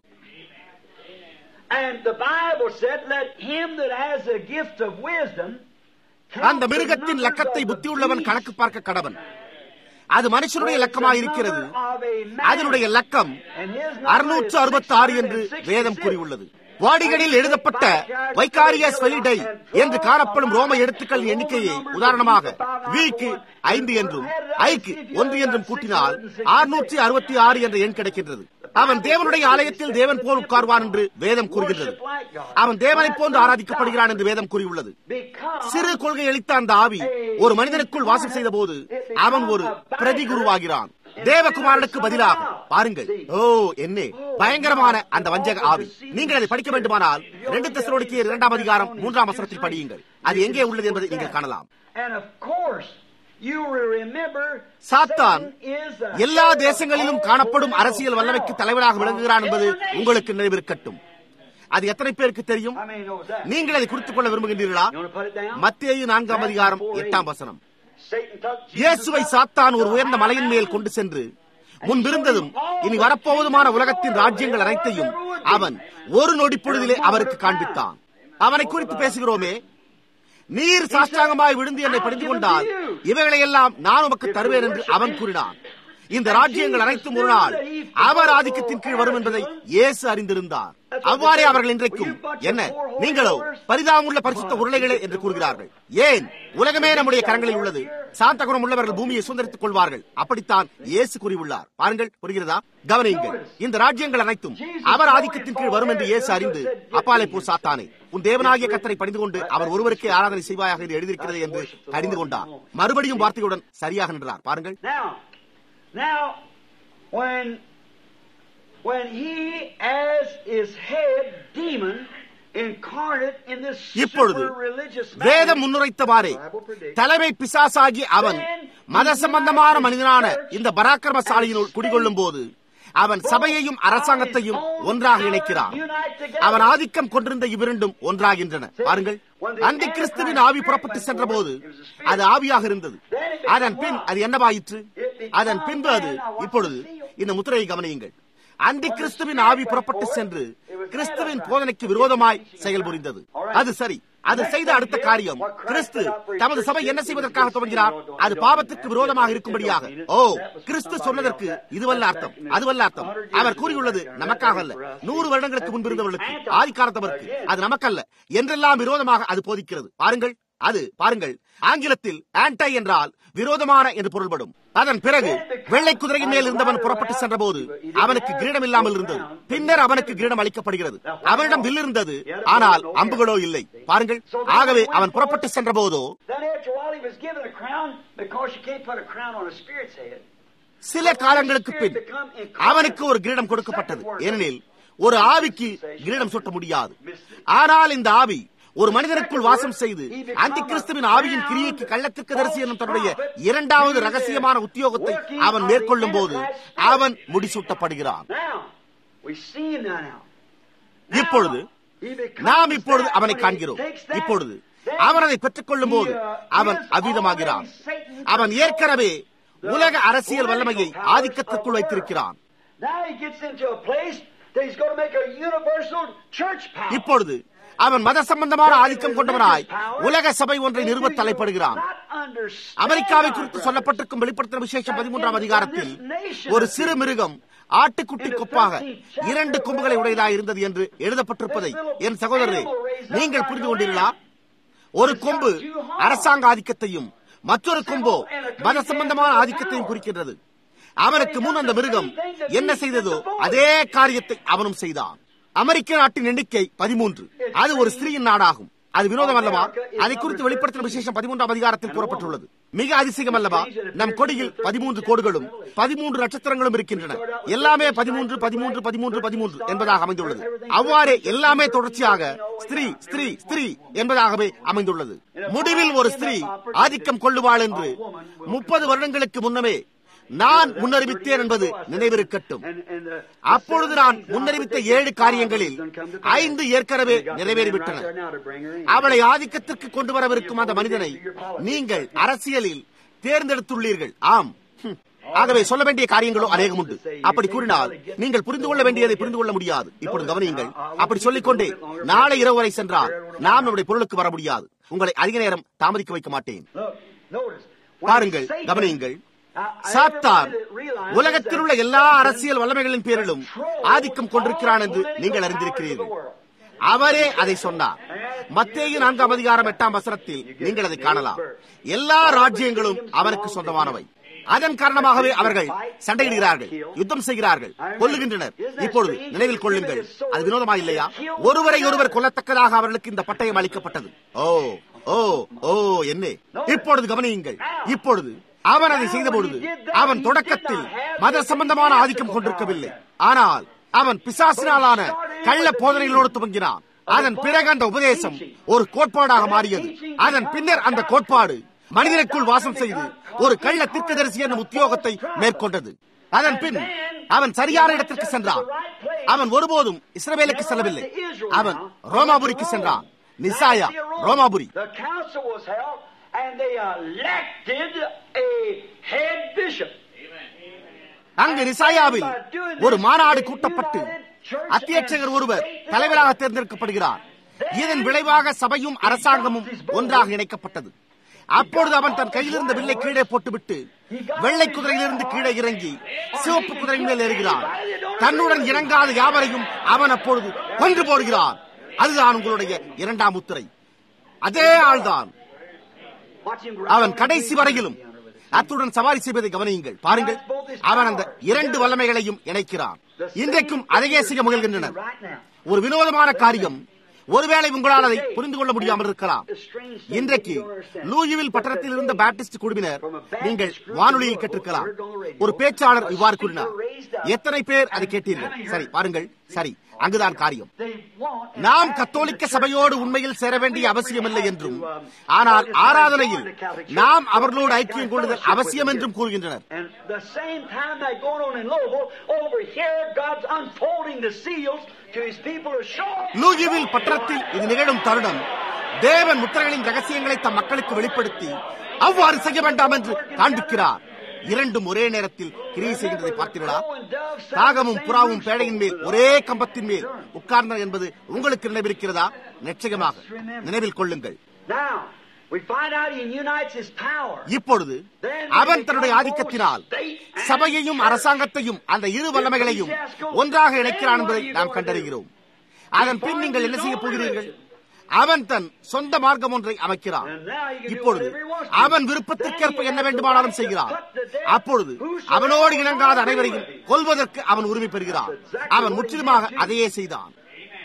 And the Bible said, let him that has the gift of wisdom count அந்த the மிருகத்தின் numbers லக்கத்தை of the புத்தியுள்ளவன் beast. கணக்கு பார்க்க கடவன் அது மனுஷனுடைய For it's லக்கமாக the இருக்கிறது number of a man. அதனுடைய லக்கம் And his number அறுநூற்று is அறுபத்தி ஆறு என்று 666. வேதம் கூறியுள்ளது வாடிகளில் எழுதப்பட்ட வைகாரியஸ் வெளிடை என்று காணப்படும் ரோம எழுத்துக்களின் எண்ணிக்கையை உதாரணமாக விக்கு ஐந்து என்றும் ஐக்கு ஒன்று என்றும் கூட்டினால் அறுநூற்றி அறுபத்தி ஆறு என்ற எண் கிடைக்கின்றது அவன் தேவனுடைய ஆலயத்தில் தேவன் போல் உட்கார்வான் என்று வேதம் கூறுகின்றது அவன் தேவனைப் போன்று ஆராதிக்கப்படுகிறான் என்று வேதம் கூறியுள்ளது Because சிறு கொள்கை அளித்த அந்த ஆவி ஒரு மனிதனுக்குள் வாசம் செய்த போது அவன் ஒரு பிரதிகுருவாகிறான் தேவகுமாரனுக்கு பதிலாக பாருங்கள் ஓ என்னே பயங்கரமான அந்த வஞ்சக ஆவி நீங்கள் அதை படிக்க வேண்டுமானால் ரெண்டு தெசலோனிக்கு இரண்டாம் அதிகாரம் மூன்றாம் வசனத்தில் படியுங்கள் அது எங்கே உள்ளது என்பதை நீங்கள் காணலாம் And of course, you will remember சாத்தான் Satan is the எல்லா head of தேசங்களிலும் all காணப்படும் political அரசியல் வல்லமைக்கு power தலைவராக of விளங்குகிறான் என்பது every nation. உங்களுக்கு நினைவிருக்கட்டும் அது எத்தனை பேருக்கு தெரியும் How many knows that? நீங்கள் அதை குறித்துக் கொள்ள விரும்புகின்றீர்களா You want to put it down? மத்தேயு நான்காம் அதிகாரம் எட்டாம் வசனம் Satan took Jesus இயேசுவை up சாத்தான் ஒரு to a உயர்ந்த high மலையின் மேல் mountain. கொண்டு சென்று முன்பிருந்ததும் இனி வரப்போவதுமான உலகத்தின் ராஜ்யங்கள் அனைத்தையும் அவன் ஒரு நொடி பொழுதிலே அவருக்கு காண்பித்தான் அவனை குறித்து பேசுகிறோமே நீர் சாஷ்டாங்கமாய் விழுந்து என்னை படிந்து கொண்டால் இவைகளை எல்லாம் நான் உமக்கு தருவேன் என்று அவன் கூறினான் இந்த ராஜ்யங்கள் அனைத்தும் ஒரு நாள் அவர் ஆதிக்கத்தின் கீழ் வரும் என்பதை இயேசு அறிந்திருந்தார் அவ்வாறே அவர்கள் இன்றைக்கும் என்ன நீங்களோ பரிதாபமுள்ள பரிசுத்த உருளைகளே என்று கூறுகிறார்கள் ஏன் உலகமே நம்முடைய கரங்களில் உள்ளது சாந்த குணம் உள்ளவர்கள் பூமியை சுதந்திரித்துக் கொள்வார்கள் அப்படித்தான் இயேசு கூறியுள்ளார் பாருங்கள் புரிகிறதா கவனியுங்கள் இந்த ராஜ்யங்கள் அனைத்தும் அவர் ஆதிக்கத்தின் கீழ் வரும் என்று இயேசு அறிந்து அப்பாலே போ சாத்தானே உன் தேவனாகிய கத்தரை பணிந்து கொண்டு அவர் ஒருவருக்கே ஆராதனை செய்வாயாக என்று எழுதியிருக்கிறது என்று அறிந்து கொண்டார் மறுபடியும் வார்த்தையுடன் சரியாக நின்றார் பாருங்கள் Now, now, when when he as his head demon incarnate in this இப்பொழுது super religious வேதம் முன்னுரைத்தவாறே தலைமை பிசாசாகி அவன் மத சம்பந்தமான மனிதனான இந்த பராக்கிரமசாலியினுள் குடிகொள்ளும் போது அவன் சபையையும் அரசாங்கத்தையும் ஒன்றாக இணைக்கிறான் அவன் ஆதிக்கம் கொண்டிருந்த இவ்விரண்டும் ஒன்றாகின்றன பாருங்கள் அந்த கிறிஸ்துவின் ஆவி புறப்பட்டு சென்ற போது அது ஆவியாக இருந்தது அதன் பின் அது என்னவாயிற்று அதன் பின்பு அது இப்பொழுது இந்த முத்திரையை கவனியுங்கள் அந்தி கிறிஸ்துவின் ஆவி புறப்பட்டு சென்று கிறிஸ்துவின் போதனைக்கு விரோதமாய் செயல்புரிந்தது அது சரி அது செய்த அடுத்த காரியம் கிறிஸ்து தமது சபை என்ன செய்வதற்காக துவங்கினார் அது பாவத்திற்கு விரோதமாக இருக்கும்படியாக ஓ கிறிஸ்து சொன்னதற்கு இதுவல்ல அர்த்தம் அதுவல்ல அர்த்தம் அவர் கூறியுள்ளது நமக்காக அல்ல நூறு வருடங்களுக்கு முன்பு இருந்தவர்களுக்கு ஆதிக்காலத்தவருக்கு அது நமக்கல்ல என்றெல்லாம் விரோதமாக அது போதிக்கிறது பாருங்கள் அது பாருங்கள் ஆங்கிலத்தில் ஆன்டை என்றால் விரோதமான என்று பொருள்படும் அதன் பிறகு வெள்ளை குதிரையின் மேல் இருந்தவன் புறப்பட்டு சென்ற போது அவனுக்கு கிரீடம் இல்லாமல் இருந்தது பின்னர் அவனுக்கு கிரீடம் அளிக்கப்படுகிறது அவனிடம் வில் இருந்தது ஆனால் அம்புகளோ இல்லை பாருங்கள் ஆகவே அவன் புறப்பட்டு சென்ற போதோ Then after a while he was given a crown because you can't put a crown on a spirit's head. சில காலங்களுக்கு பின் அவனுக்கு ஒரு கிரீடம் கொடுக்கப்பட்டது ஏனெனில் ஒரு ஆவிக்கு கிரீடம் சூட்ட முடியாது ஆனால் இந்த ஆவி ஒரு மனிதனுக்குள் வாசம் செய்து அந்த கிறிஸ்துவின் ஆவியின் கிரியைக்கு கள்ளத்திற்கு தரிசி என்னும் தன்னுடைய இரண்டாவது ரகசியமான உத்தியோகத்தை அவன் மேற்கொள்ளும் போது அவன் முடிசூட்டப்படுகிறான் Now, we see him now. now. இப்பொழுது He becomes நாம் இப்பொழுது that அவனை when he காண்கிறோம் takes that, இப்பொழுது then அவன் அதை பெற்றுக் கொள்ளும் போது he, uh, அவன் is அவ்விதமாகிறான் already Satan's அவன் ஏற்கனவே the உலக அரசியல் வல்லமையை political powers ஆதிக்கத்திற்குள் of the வைத்திருக்கிறான் world. Now he gets into a place that he's going to make a universal church power. இப்பொழுது அவன் மத சம்பந்தமான ஆதிக்கம் கொண்டவனாய் உலக சபை ஒன்றை நிறுவ தலைப்படுகிறான் அமெரிக்காவை குறித்து சொல்லப்பட்டிருக்கும் வெளிப்படுத்தின விசேஷம் பதிமூன்றாம் அதிகாரத்தில் ஒரு சிறு மிருகம் ஆட்டுக்குட்டி கொப்பாக இரண்டு கொம்புகளை உடையதாக இருந்தது என்று எழுதப்பட்டிருப்பதை என் சகோதரரே நீங்கள் புரிந்து கொண்டீர்களா ஒரு கொம்பு அரசாங்க ஆதிக்கத்தையும் மற்றொரு கொம்போ மத சம்பந்தமான ஆதிக்கத்தையும் குறிக்கின்றது அவனுக்கு முன் அந்த மிருகம் என்ன செய்ததோ அதே காரியத்தை அவனும் செய்தான் அமெரிக்க நாட்டின் எண்ணிக்கை பதிமூன்று அது ஒரு ஸ்திரீயின் நாடாகும் அது வினோதம் அல்லவா அதை குறித்து வெளிப்படுத்தின விசேஷம் பதிமூன்றாம் அதிகாரத்தில் கூறப்பட்டுள்ளது மிக அதிசயம் அல்லவா நம் கொடியில் பதிமூன்று கோடுகளும் பதிமூன்று நட்சத்திரங்களும் இருக்கின்றன எல்லாமே பதிமூன்று பதிமூன்று பதிமூன்று பதிமூன்று என்பதாக அமைந்துள்ளது அவ்வாறே எல்லாமே தொடர்ச்சியாக ஸ்திரீ ஸ்திரீ ஸ்திரீ என்பதாகவே அமைந்துள்ளது முடிவில் ஒரு ஸ்திரீ ஆதிக்கம் கொள்ளுவாள் என்று முப்பது வருடங்களுக்கு முன்னமே நான் முன்னறிவித்தேன் என்பது நினைவிருக்கட்டும் அப்பொழுது நான் முன்னறிவித்த ஏழு காரியங்களில் ஐந்து ஏற்கனவே நிறைவேறிவிட்டன அவளை ஆதிக்கத்திற்கு கொண்டு வரவிருக்கும் அந்த மனிதனை நீங்கள் அரசியலில் தேர்ந்தெடுத்துள்ளீர்கள் ஆம் ஆகவே சொல்ல வேண்டிய காரியங்களோ அநேகம் உண்டு அப்படி கூறினால் நீங்கள் புரிந்து கொள்ள வேண்டியதை புரிந்து கொள்ள முடியாது இப்பொழுது கவனியுங்கள் அப்படி சொல்லிக்கொண்டே நாளை இரவு வரை சென்றால் நாம் நம்முடைய பொருளுக்கு வர முடியாது உங்களை அதிக நேரம் தாமதிக்க வைக்க மாட்டேன் பாருங்கள் கவனியுங்கள் சாத்தான் உலகத்தில் உள்ள எல்லா அரசியல் வல்லமைகளின் பேரிலும் ஆதிக்கம் கொண்டிருக்கிறான் என்று நீங்கள் அறிந்திருக்கிறீர்கள் அவரே அதை சொன்னார் மத்தேயு நான்காம் அதிகாரம் எட்டாம் வசனத்தில் நீங்கள் அதை காணலாம் எல்லா ராஜ்யங்களும் அவனுக்கு சொந்தமானவை அதன் காரணமாகவே அவர்கள் சண்டையிடுகிறார்கள் யுத்தம் செய்கிறார்கள் கொல்லுகின்றனர் இப்பொழுது நினைவில் கொள்ளுங்கள் அது வினோதமா இல்லையா ஒருவரை ஒருவர் கொல்லத்தக்கதாக அவர்களுக்கு இந்த பட்டயம் அளிக்கப்பட்டது ஓ ஓ ஓ என்ன இப்பொழுது கவனியுங்கள் இப்பொழுது அவன் அதை செய்த பொழுது அவன் தொடக்கத்தில் மத சம்பந்தமான ஆதிக்கம் கொண்டிருக்கவில்லை ஆனால் அவன் பிசாசினாலான கள்ள போதனைகளோடு துவங்கினான் அதன் பிறகு அந்த உபதேசம் ஒரு கோட்பாடாக மாறியது அதன் பின்னர் அந்த கோட்பாடு மனிதனுக்குள் வாசம் செய்து ஒரு கள்ள தீர்க்கதரிசி என்னும் உத்தியோகத்தை மேற்கொண்டது அதன் பின் அவன் சரியான இடத்திற்கு சென்றான் அவன் ஒருபோதும் இஸ்ரவேலுக்கு செல்லவில்லை அவன் ரோமாபுரிக்கு சென்றான் நிசாயா ரோமாபுரி and they elected a head bishop. அங்கு நிசாயாவில் ஒரு மாநாடு கூட்டப்பட்டு அத்தியட்சகர் ஒருவர் தலைவராக தேர்ந்தெடுக்கப்படுகிறார் இதன் விளைவாக சபையும் அரசாங்கமும் ஒன்றாக இணைக்கப்பட்டது அப்பொழுது அவன் தன் கையில் இருந்த வில்லை கீழே போட்டுவிட்டு வெள்ளை குதிரையிலிருந்து கீழே இறங்கி சிவப்பு குதிரையின் மேல் ஏறுகிறான் தன்னுடன் இறங்காத யாவரையும் அவன் அப்பொழுது கொன்று போடுகிறான் அதுதான் உங்களுடைய இரண்டாம் முத்திரை அதே ஆள்தான் அவன் கடைசி வரையிலும் அத்துடன் சவாரி செய்வதை கவனியுங்கள் பாருங்கள் அவன் அந்த இரண்டு வல்லமைகளையும் இணைக்கிறான் இன்றைக்கும் அதையே செய்ய முயல்கின்றனர் ஒரு வினோதமான காரியம் ஒருவேளை உங்களால் அதை புரிந்து கொள்ள முடியாமல் இருக்கலாம் இன்றைக்கு லூயிவில் பட்டணத்தில் இருந்த பேப்டிஸ்ட் குழுவினர் நீங்கள் வானொலியில் கேட்டிருக்கலாம் ஒரு பேச்சாளர் இவ்வாறு கூறினார் எத்தனை பேர் அதை கேட்டீர்கள் சரி பாருங்கள் சரி அங்குதான் காரியம் நாம் கத்தோலிக்க சபையோடு உண்மையில் சேர வேண்டிய அவசியமில்லை என்றும் ஆனால் ஆராதனையில் நாம் அவர்களோடு ஐக்கியம் கொள்ளுதல் அவசியம் என்றும் கூறுகின்றனர் லூகிவில் பட்டணத்தில் இது நிகழும் தருணம் தேவன் முத்திரைகளின் ரகசியங்களை தம் மக்களுக்கு வெளிப்படுத்தி அவ்வாறு செய்ய வேண்டாம் என்று காண்பிக்கிறார் இரண்டும் ஒரே நேரத்தில் கிரியை செய்கின்றதை பார்த்தீர்களா காகமும் புறாவும் பேழையின் மேல் ஒரே கம்பத்தின் மேல் உட்கார்ந்தனர் என்பது உங்களுக்கு நினைவிருக்கிறதா நிச்சயமாக நினைவில் கொள்ளுங்கள் இப்பொழுது அவன் தன்னுடைய ஆதிக்கத்தினால் சபையையும் அரசாங்கத்தையும் அந்த இரு வல்லமைகளையும் ஒன்றாக இணைக்கிறான் என்பதை நாம் கண்டறிகிறோம் அதன் பின் நீங்கள் என்ன செய்ய போகிறீர்கள் அவன் தன் சொந்த மார்க்கம் ஒன்றை அமைக்கிறான் இப்பொழுது அவன் விருப்பத்திற்கேற்ப என்ன வேண்டுமானாலும் செய்கிறான் அப்பொழுது அவனோடு இணங்காத அனைவரையும் கொல்வதற்கு அவன் உரிமை பெறுகிறான் அவன் முற்றிலுமாக அதையே செய்தான்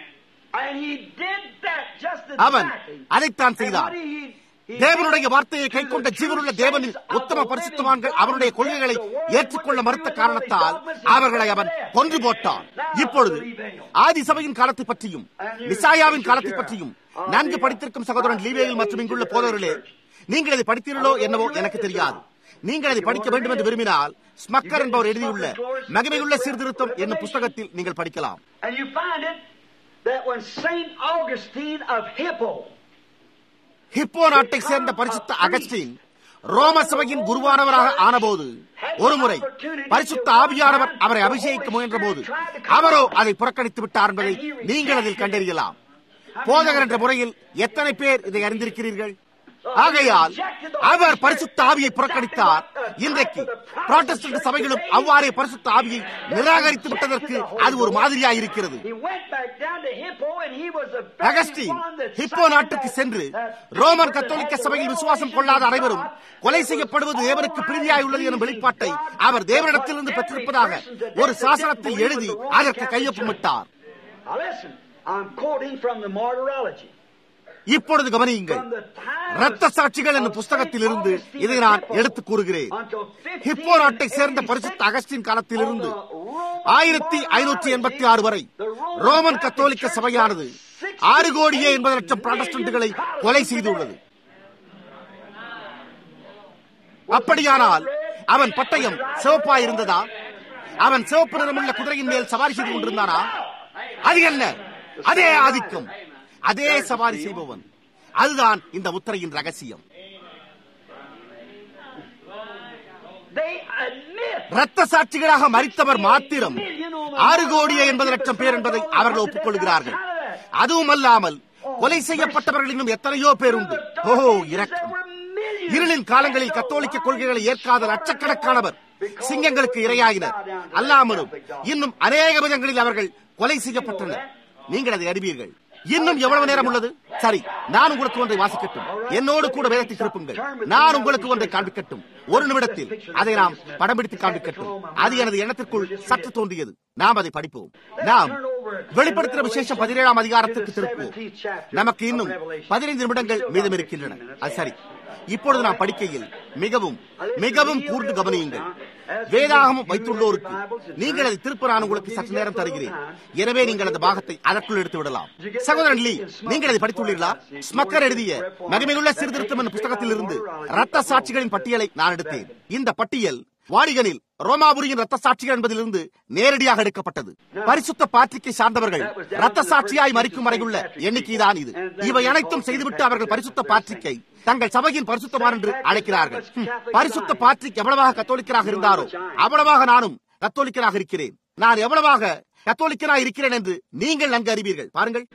அவன் அதைத்தான் செய்தான் தேவனுடைய வார்த்தையை கை கொண்ட ஜீவனுள்ள தேவனின் உத்தம பரிசுத்தவான்கள் அவருடைய கொள்கைகளை ஏற்றுக்கொள்ள மறுத்த காரணத்தால் அவர்களை அவன் கொன்று போட்டான் இப்பொழுது ஆதி சபையின் காலத்தை பற்றியும் நிசாயாவின் காலத்தை பற்றியும் நன்கு படித்திருக்கும் சகோதரன் லீவேயில் மற்றும் இங்குள்ள போதவர்களே நீங்கள் இதை படித்தீர்களோ என்னவோ எனக்கு தெரியாது நீங்கள் அதை படிக்க வேண்டும் என்று விரும்பினால் ஸ்மக்கர் என்பவர் எழுதியுள்ள மகிமையுள்ள சீர்திருத்தம் என்னும் புஸ்தகத்தில் நீங்கள் படிக்கலாம் ஹிப்போ நாட்டை சேர்ந்த பரிசுத்த அகஸ்டின் ரோம சபையின் குருவானவராக ஆனபோது ஒருமுறை பரிசுத்த ஆவியானவர் அவரை அபிஷேகிக்க முயன்ற போது அவரோ அதை புறக்கணித்து விட்டார் என்பதை நீங்கள் அதில் கண்டறியலாம் போதகர் என்ற முறையில் எத்தனை பேர் இதை அறிந்திருக்கிறீர்கள் ஆகையால் அவர் பரிசுத்த ஆவியை புறக்கணித்தார் இன்றைக்கு புராட்டஸ்டன்ட் சபைகளும் அவ்வாறே பரிசுத்த ஆவியை நிராகரித்து விட்டதற்கு அது ஒரு மாதிரியாக இருக்கிறது அகஸ்டின் ஹிப்போ நாட்டுக்கு சென்று ரோமன் கத்தோலிக்க சபையில் விசுவாசம் கொள்ளாத அனைவரும் கொலை செய்யப்படுவது தேவனுக்கு பிரீதியாய் உள்ளது எனும் வெளிப்பாட்டை அவர் தேவனிடத்திலிருந்து பெற்றிருப்பதாக ஒரு சாசனத்தில் எழுதி அதற்கு கையொப்பமிட்டார் இப்பொழுது கவனியுங்கள் ரத்த சாட்சிகள் என்னும் புஸ்தகத்தில் இருந்து இதை நான் எடுத்து கூறுகிறேன் ஹிப்போ நாட்டை சேர்ந்த பரிசுத்த அகஸ்டின் காலத்திலிருந்து ஆயிரத்தி ஐநூற்றி எண்பத்தி ஆறு வரை ரோமன் கத்தோலிக்க சபையானது ஆறு கோடியே எண்பது லட்சம் புராட்டஸ்டன்ட்களை கொலை செய்துள்ளது அப்படியானால் அவன் பட்டயம் சிவப்பா இருந்ததா அவன் சிவப்பு நிறமுள்ள குதிரையின் மேல் சவாரி செய்து கொண்டிருந்தானா அது என்ன அதே ஆதிக்கம் அதே சவாரி செய்பவன் அதுதான் இந்த முத்திரையின் ரகசியம் ரத்த சாட்சிகளாக மறித்தவர் மாத்திரம் ஆறு கோடியே எண்பது லட்சம் பேர் என்பதை அவர்கள் ஒப்புக்கொள்கிறார்கள் அதுவும் அல்லாமல் கொலை செய்யப்பட்டவர்கள் இன்னும் எத்தனையோ பேர் உண்டு ஓஹோ இரக்கம் இருளின் காலங்களில் கத்தோலிக்க கொள்கைகளை ஏற்காத லட்சக்கணக்கானவர் சிங்கங்களுக்கு இரையாகினர் அல்லாமலும் இன்னும் அநேக விதங்களில் அவர்கள் கொலை செய்யப்பட்டனர் நீங்கள் அதை அறிவீர்கள் இன்னும் எவ்வளவு நேரம் உள்ளது சரி நான் உங்களுக்கு ஒன்றை வாசிக்கட்டும் என்னோடு கூட வேதத்தை திருப்புங்கள் நான் உங்களுக்கு ஒன்றை காண்பிக்கட்டும் ஒரு நிமிடத்தில் அதை நாம் படம் பிடித்து காண்பிக்கட்டும் அது எனது எண்ணத்திற்குள் சற்று தோன்றியது நாம் அதை படிப்போம் நாம் வெளிப்படுத்துகிற விசேஷம் பதினேழாம் அதிகாரத்திற்கு திருப்போம் நமக்கு இன்னும் பதினைந்து நிமிடங்கள் மீதம் இருக்கின்றன அது சரி இப்பொழுது நாம் படிக்கையில் மிகவும் மிகவும் கூர்ந்து கவனியுங்கள் வேதாகமம் வைத்துள்ளோருக்கு நீங்கள் அதை திருப்ப நான் உங்களுக்கு சற்று நேரம் தருகிறேன் எனவே நீங்கள் அந்த பாகத்தை அதற்குள் எடுத்து விடலாம் சகோதரன் லீ நீங்கள் அதை படித்துள்ளீர்களா ஸ்மக்கர் எழுதிய மகிமையுள்ள சீர்திருத்தம் என்ற புத்தகத்தில் இருந்து ரத்த சாட்சிகளின் பட்டியலை நான் எடுத்தேன் இந்த பட்டியல் வாடிகனில் ரோமாபுரியின் ரத்த சாட்சிகள் என்பதிலிருந்து நேரடியாக எடுக்கப்பட்டது பரிசுத்த பாத்திரிக்கை சார்ந்தவர்கள் ரத்த சாட்சியாய் மறிக்கும் வரையுள்ள எண்ணிக்கைதான் இது இவை அனைத்தும் செய்துவிட்டு அவர்கள் பரிசுத்த பாத்திரிக்கை தங்கள் சபையின் பரிசுத்தமான் என்று அழைக்கிறார்கள் பரிசுத்த பாத்ரிக் எவ்வளவாக கத்தோலிக்கராக இருந்தாரோ அவ்வளவாக நானும் கத்தோலிக்கராக இருக்கிறேன் நான் எவ்வளவாக கத்தோலிக்கராக இருக்கிறேன் என்று நீங்கள் நன்கு அறிவீர்கள் பாருங்கள்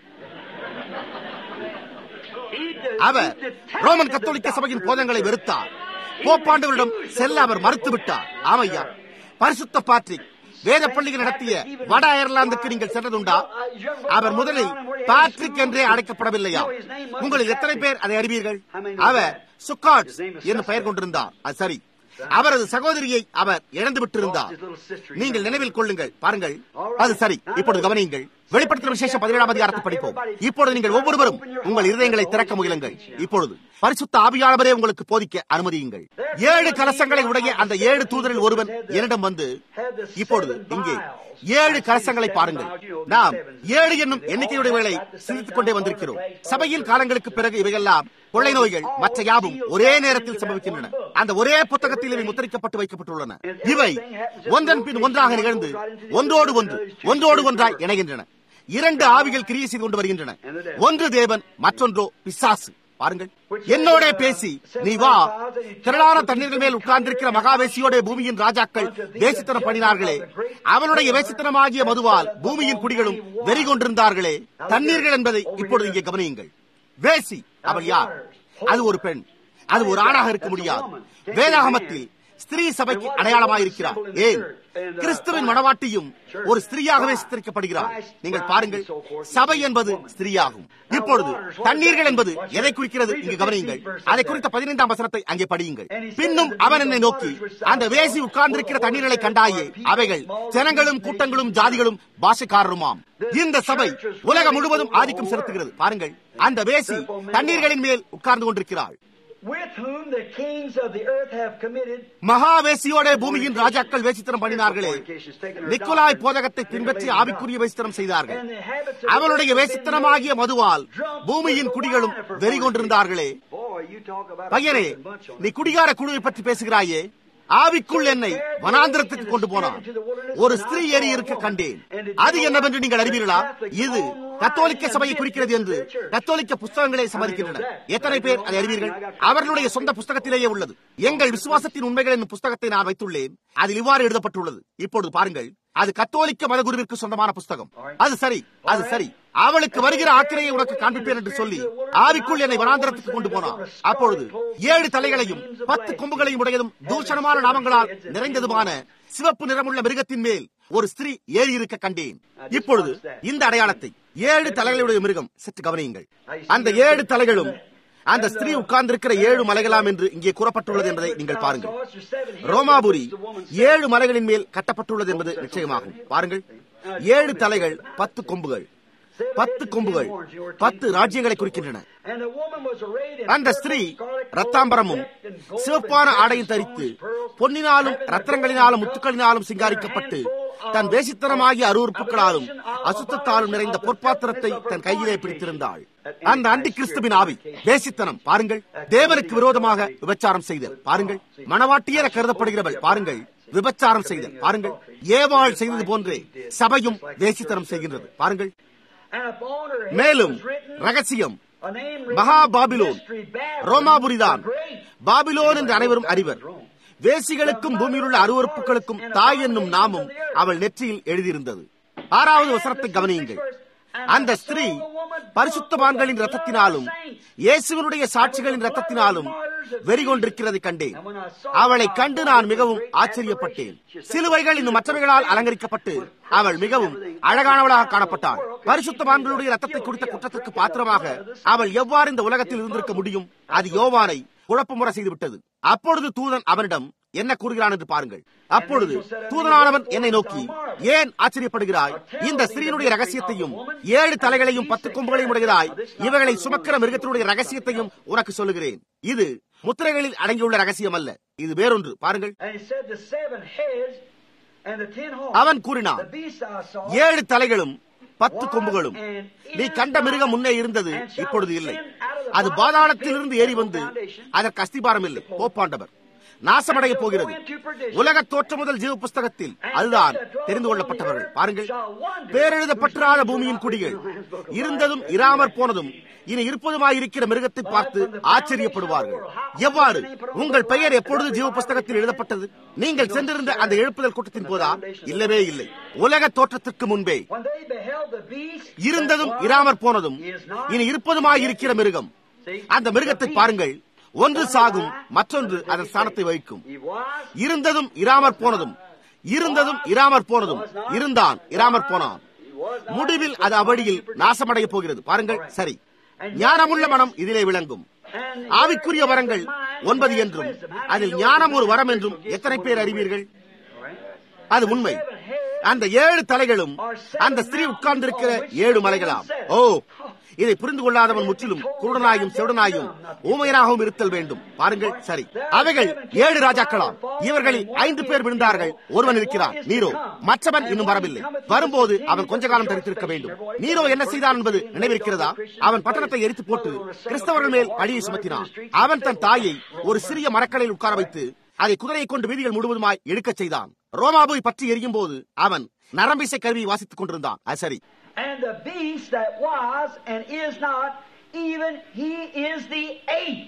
அவர் ரோமன் கத்தோலிக்க சபையின் போதங்களை வெறுத்தார் போப்பாண்டவரிடம் செல்ல அவர் மறுத்துவிட்டார் ஆமையா பரிசுத்த பாட்ரிக் வேத பள்ளிகள் நடத்திய வட அயர்லாந்துக்கு நீங்கள் சென்றதுண்டா அவர் முதலில் பாட்ரிக் என்றே அழைக்கப்படவில்லையா உங்களில் எத்தனை பேர் அதை அறிவீர்கள் அவர் சுக்காட் என்று பெயர் கொண்டிருந்தார் அது சரி அவரது சகோதரியை அவர் இழந்து விட்டிருந்தார் நீங்கள் நினைவில் கொள்ளுங்கள் பாருங்கள் அது சரி இப்பொழுது கவனியுங்கள் வெளிப்படுத்தும் விசேஷம் பதினேழாம் அதிகாரத்தை படிப்போம் இப்பொழுது நீங்கள் ஒவ்வொருவரும் உங்கள் இருதயங்களை திறக்க முயலுங்கள் இப்பொழுது பரிசுத்த ஆவியாளவரே உங்களுக்கு போதிக்க அனுமதியுங்கள் ஏழு கலசங்களை உடைய அந்த ஏழு தூதரில் ஒருவன் என்னிடம் வந்து இப்பொழுது இங்கே ஏழு கலசங்களை பாருங்கள் நாம் ஏழு என்னும் எண்ணிக்கையுடைய வேலை சிந்தித்துக் கொண்டே வந்திருக்கிறோம் சபையின் காலங்களுக்கு பிறகு இவையெல்லாம் கொள்ளை நோய்கள் மற்ற யாவும் ஒரே நேரத்தில் சம்பவிக்கின்றன அந்த ஒரே புத்தகத்தில் இவை முத்திரிக்கப்பட்டு வைக்கப்பட்டுள்ளன இவை ஒன்றன் பின் ஒன்றாக நிகழ்ந்து ஒன்றோடு ஒன்று ஒன்றோடு ஒன்றாய் இணைகின்றன இரண்டு ஆவிகள் கிரியை செய்து கொண்டு வருகின்றன ஒன்று தேவன் மற்றொன்றோ பிசாசு பாருங்கள் என்னோட பேசி நீ வா திரளான தண்ணீர்கள் மேல் உட்கார்ந்திருக்கிற மகாவேசியோட பூமியின் ராஜாக்கள் வேசித்தனம் பண்ணினார்களே அவனுடைய வேசித்தனமாகிய மதுவால் பூமியின் குடிகளும் வெறி கொண்டிருந்தார்களே தண்ணீர்கள் என்பதை இப்பொழுது இங்கே கவனியுங்கள் வேசி அவள் யார் அது ஒரு பெண் அது ஒரு ஆணாக இருக்க முடியாது வேதாகமத்தில் ஸ்திரீ சபைக்கு அடையாளமாயிருக்கிறார் ஏன் கிறிஸ்துவின் மனவாட்டியும் ஒரு ஸ்திரீயாகவே சித்தரிக்கப்படுகிறார் நீங்கள் பாருங்கள் சபை என்பது ஸ்திரீயாகும் இப்பொழுது தண்ணீர்கள் என்பது எதை குறிக்கிறது இங்கு கவனியுங்கள் அதை குறித்த பதினைந்தாம் வசனத்தை அங்கே படியுங்கள் பின்னும் அவன் என்னை நோக்கி அந்த வேசி உட்கார்ந்திருக்கிற தண்ணீர்களை கண்டாயே அவைகள் ஜனங்களும் கூட்டங்களும் ஜாதிகளும் பாஷைக்காரருமாம் இந்த சபை உலகம் முழுவதும் ஆதிக்கம் செலுத்துகிறது பாருங்கள் அந்த வேசி தண்ணீர்களின் மேல் உட்கார்ந்து கொண்டிருக்கிறாள் with whom the kings of the earth have committed மகாவேசியோட பூமியின் ராஜாக்கள் வேசித்தனம் பண்ணினார்களே நிக்கோலாய் போதகத்தை பின்பற்றி ஆவிக்குரிய வேசித்தனம் செய்தார்கள் அவளுடைய வேசித்தனமாகிய மதுவால் பூமியின் குடிகளும் வெறி கொண்டிருந்தார்களே Boy, you talk about a பையனே fucking bunch of நீ குடிகார குழுவை பற்றி பேசுகிறாயே ஆவிக்குள் என்னை வனாந்திரத்துக்கு கொண்டு போனான் ஒரு ஸ்திரீ ஏறி இருக்க கண்டேன் அது என்னவென்று நீங்கள் அறிவீர்களா இது கத்தோலிக்க சபையை குறிக்கிறது என்று கத்தோலிக்க புஸ்தகங்களே சம்மதிக்கின்றன எத்தனை பேர் அதை அறிவீர்கள் அவர்களுடைய சொந்த புஸ்தகத்திலேயே உள்ளது எங்கள் விசுவாசத்தின் உண்மைகள் என்னும் புஸ்தகத்தை நான் வைத்துள்ளேன் அதில் இவ்வாறு எழுதப்பட்டுள்ளது இப்பொழுது பாருங்கள் அது கத்தோலிக்க மதகுருவிற்கு சொந்தமான புஸ்தகம் அது சரி அது சரி அவளுக்கு வருகிற ஆக்கிரையை உனக்கு காண்பிப்பேன் என்று சொல்லி ஆவிக்குள் என்னை வனாந்தரத்துக்கு கொண்டு போனான் அப்பொழுது ஏழு தலைகளையும் பத்து கொம்புகளையும் உடையதும் தூஷணமான நாமங்களால் நிறைந்ததுமான சிவப்பு நிறமுள்ள மிருகத்தின் மேல் ஒரு ஸ்திரீ ஏறி இருக்க கண்டேன் இப்பொழுது இந்த அடையாளத்தை ஏழு தலைகளுடைய மிருகம் சற்று கவனியுங்கள் அந்த ஏழு தலைகளும் அந்த ஸ்திரீ உட்கார்ந்திருக்கிற ஏழு மலைகளாம் என்று இங்கே கூறப்பட்டுள்ளது என்பதை நீங்கள் பாருங்கள் ரோமாபுரி ஏழு மலைகளின் மேல் கட்டப்பட்டுள்ளது என்பது நிச்சயமாகும் பாருங்கள் ஏழு தலைகள் பத்து கொம்புகள் பத்து கொம்புகள் பத்து ராஜ்யங்களை குறிக்கின்றன அந்த ஸ்திரீ ரத்தாம்பரமும் சிவப்பான ஆடையும் தரித்து பொன்னினாலும் ரத்தனங்களினாலும் முத்துக்களினாலும் சிங்காரிக்கப்பட்டு தன் வேசித்தனமாகிய அருவறுப்புகளாலும் அசுத்தத்தாலும் நிறைந்த பொற்பாத்திரத்தை தன் கையிலே பிடித்திருந்தாள் அந்த அண்டி கிறிஸ்துவின் ஆவி வேசித்தனம் பாருங்கள் தேவனுக்கு விரோதமாக விபச்சாரம் செய்தல் பாருங்கள் மனவாட்டியர கருதப்படுகிறவள் பாருங்கள் விபச்சாரம் செய்தல் பாருங்கள் ஏவாள் செய்தது போன்றே சபையும் வேசித்தனம் செய்கின்றது பாருங்கள் மேலும் ரகசியம் மகா பாபிலோன் ரோமாபுரிதான் பாபிலோன் என்று அனைவரும் அறிவர் வேசிகளுக்கும் பூமியில் உள்ள அருவறுப்புகளுக்கும் தாய் என்னும் நாமும் அவள் நெற்றியில் எழுதியிருந்தது ஆறாவது வசனத்தை கவனியுங்கள் அந்த ஸ்திரீ பரிசுத்தவான்களின் ரத்தத்தினாலும் இயேசுவனுடைய சாட்சிகளின் ரத்தத்தினாலும் வெறி கொண்டிருக்கிறதை கண்டேன் அவளை கண்டு நான் மிகவும் ஆச்சரியப்பட்டேன் சிலுவைகள் இன்னும் மற்றவைகளால் அலங்கரிக்கப்பட்டு அவள் மிகவும் அழகானவளாக காணப்பட்டாள் பரிசுத்தவான்களுடைய ரத்தத்தை குடித்த குற்றத்திற்கு பாத்திரமாக அவள் எவ்வாறு இந்த உலகத்தில் இருந்திருக்க முடியும் அது யோவானை குழப்பமுறை செய்துவிட்டது அப்பொழுது தூதன் அவனிடம் என்ன கூறுகிறான் என்று பாருங்கள் அப்பொழுது தூதனானவன் என்னை நோக்கி ஏன் ஆச்சரியப்படுகிறாய் இந்த ஸ்திரீனுடைய ரகசியத்தையும் ஏழு தலைகளையும் பத்து கொம்புகளையும் உடையதாய் இவைகளை சுமக்கிற மிருகத்தினுடைய ரகசியத்தையும் உனக்கு சொல்லுகிறேன் இது முத்திரைகளில் அடங்கியுள்ள ரகசியம் அல்ல இது வேறொன்று பாருங்கள் அவன் கூறினான் ஏழு தலைகளும் பத்து கொம்புகளும் நீ கண்ட மிருகம் முன்னே இருந்தது இப்பொழுது இல்லை அது பாதாளத்திலிருந்து ஏறி வந்து அதற்கு அஸ்திபாரம் இல்லை போப்பாண்டவர் நாசமடைய போகிறது உலக தோற்றம் முதல் ஜீவ புஸ்தகத்தில் அதுதான் தெரிந்து கொள்ளப்பட்டவர்கள் பாருங்கள் பேரெழுதப்பட்டாத பூமியின் குடிகள் இருந்ததும் இராமற் போனதும் இனி இருப்பதுமாய் இருக்கிற மிருகத்தை பார்த்து ஆச்சரியப்படுவார்கள் எவ்வாறு உங்கள் பெயர் எப்பொழுது ஜீவ புஸ்தகத்தில் எழுதப்பட்டது நீங்கள் சென்றிருந்த அந்த எழுப்புதல் கூட்டத்தின் போதா இல்லவே இல்லை உலக தோற்றத்திற்கு முன்பே இருந்ததும் இராமற் போனதும் இனி இருப்பதுமாய் இருக்கிற மிருகம் அந்த மிருகத்தை பாருங்கள் ஒன்று சாகும் மற்றொன்று அதன் ஸ்தானத்தை வகிக்கும் இருந்ததும் இராமற் போனதும் இருந்ததும் இராமற் போனதும் இருந்தான் இராமற் போனான் முடிவில் அது அவடியில் நாசமடைய போகிறது பாருங்கள் சரி ஞானமுள்ள மனம் இதிலே விளங்கும் ஆவிக்குரிய வரங்கள் ஒன்பது என்றும் அதில் ஞானம் ஒரு வரம் என்றும் எத்தனை பேர் அறிவீர்கள் அது உண்மை அந்த ஏழு தலைகளும் அந்த ஸ்திரீ உட்கார்ந்திருக்கிற ஏழு மலைகளாம் ஓ இதை புரிந்து கொள்ளாதவன் முற்றிலும் குருடனாயும் செவுடனாயும் ஊமையனாகவும் இருத்தல் வேண்டும் பாருங்கள் சரி அவைகள் ஏழு ராஜாக்களாம் இவர்களில் ஐந்து பேர் விழுந்தார்கள் ஒருவன் இருக்கிறான் நீரோ மற்றவன் இன்னும் வரவில்லை வரும்போது அவன் கொஞ்ச காலம் தரித்திருக்க வேண்டும் நீரோ என்ன செய்தான் என்பது நினைவிருக்கிறதா அவன் பட்டணத்தை எரித்து போட்டு கிறிஸ்தவர்கள் மேல் பழியை சுமத்தினான் அவன் தன் தாயை ஒரு சிறிய மரக்கலையில் உட்கார வைத்து அதை குதிரையை கொண்டு வீதிகள் முழுவதுமாய் எடுக்கச் செய்தான் ரோமாபுவை பற்றி எரியும் போது அவன் நரம்பிசை கருவியை வாசித்துக் கொண்டிருந்தான் அது சரி And the beast that was and is not, even he is the eighth.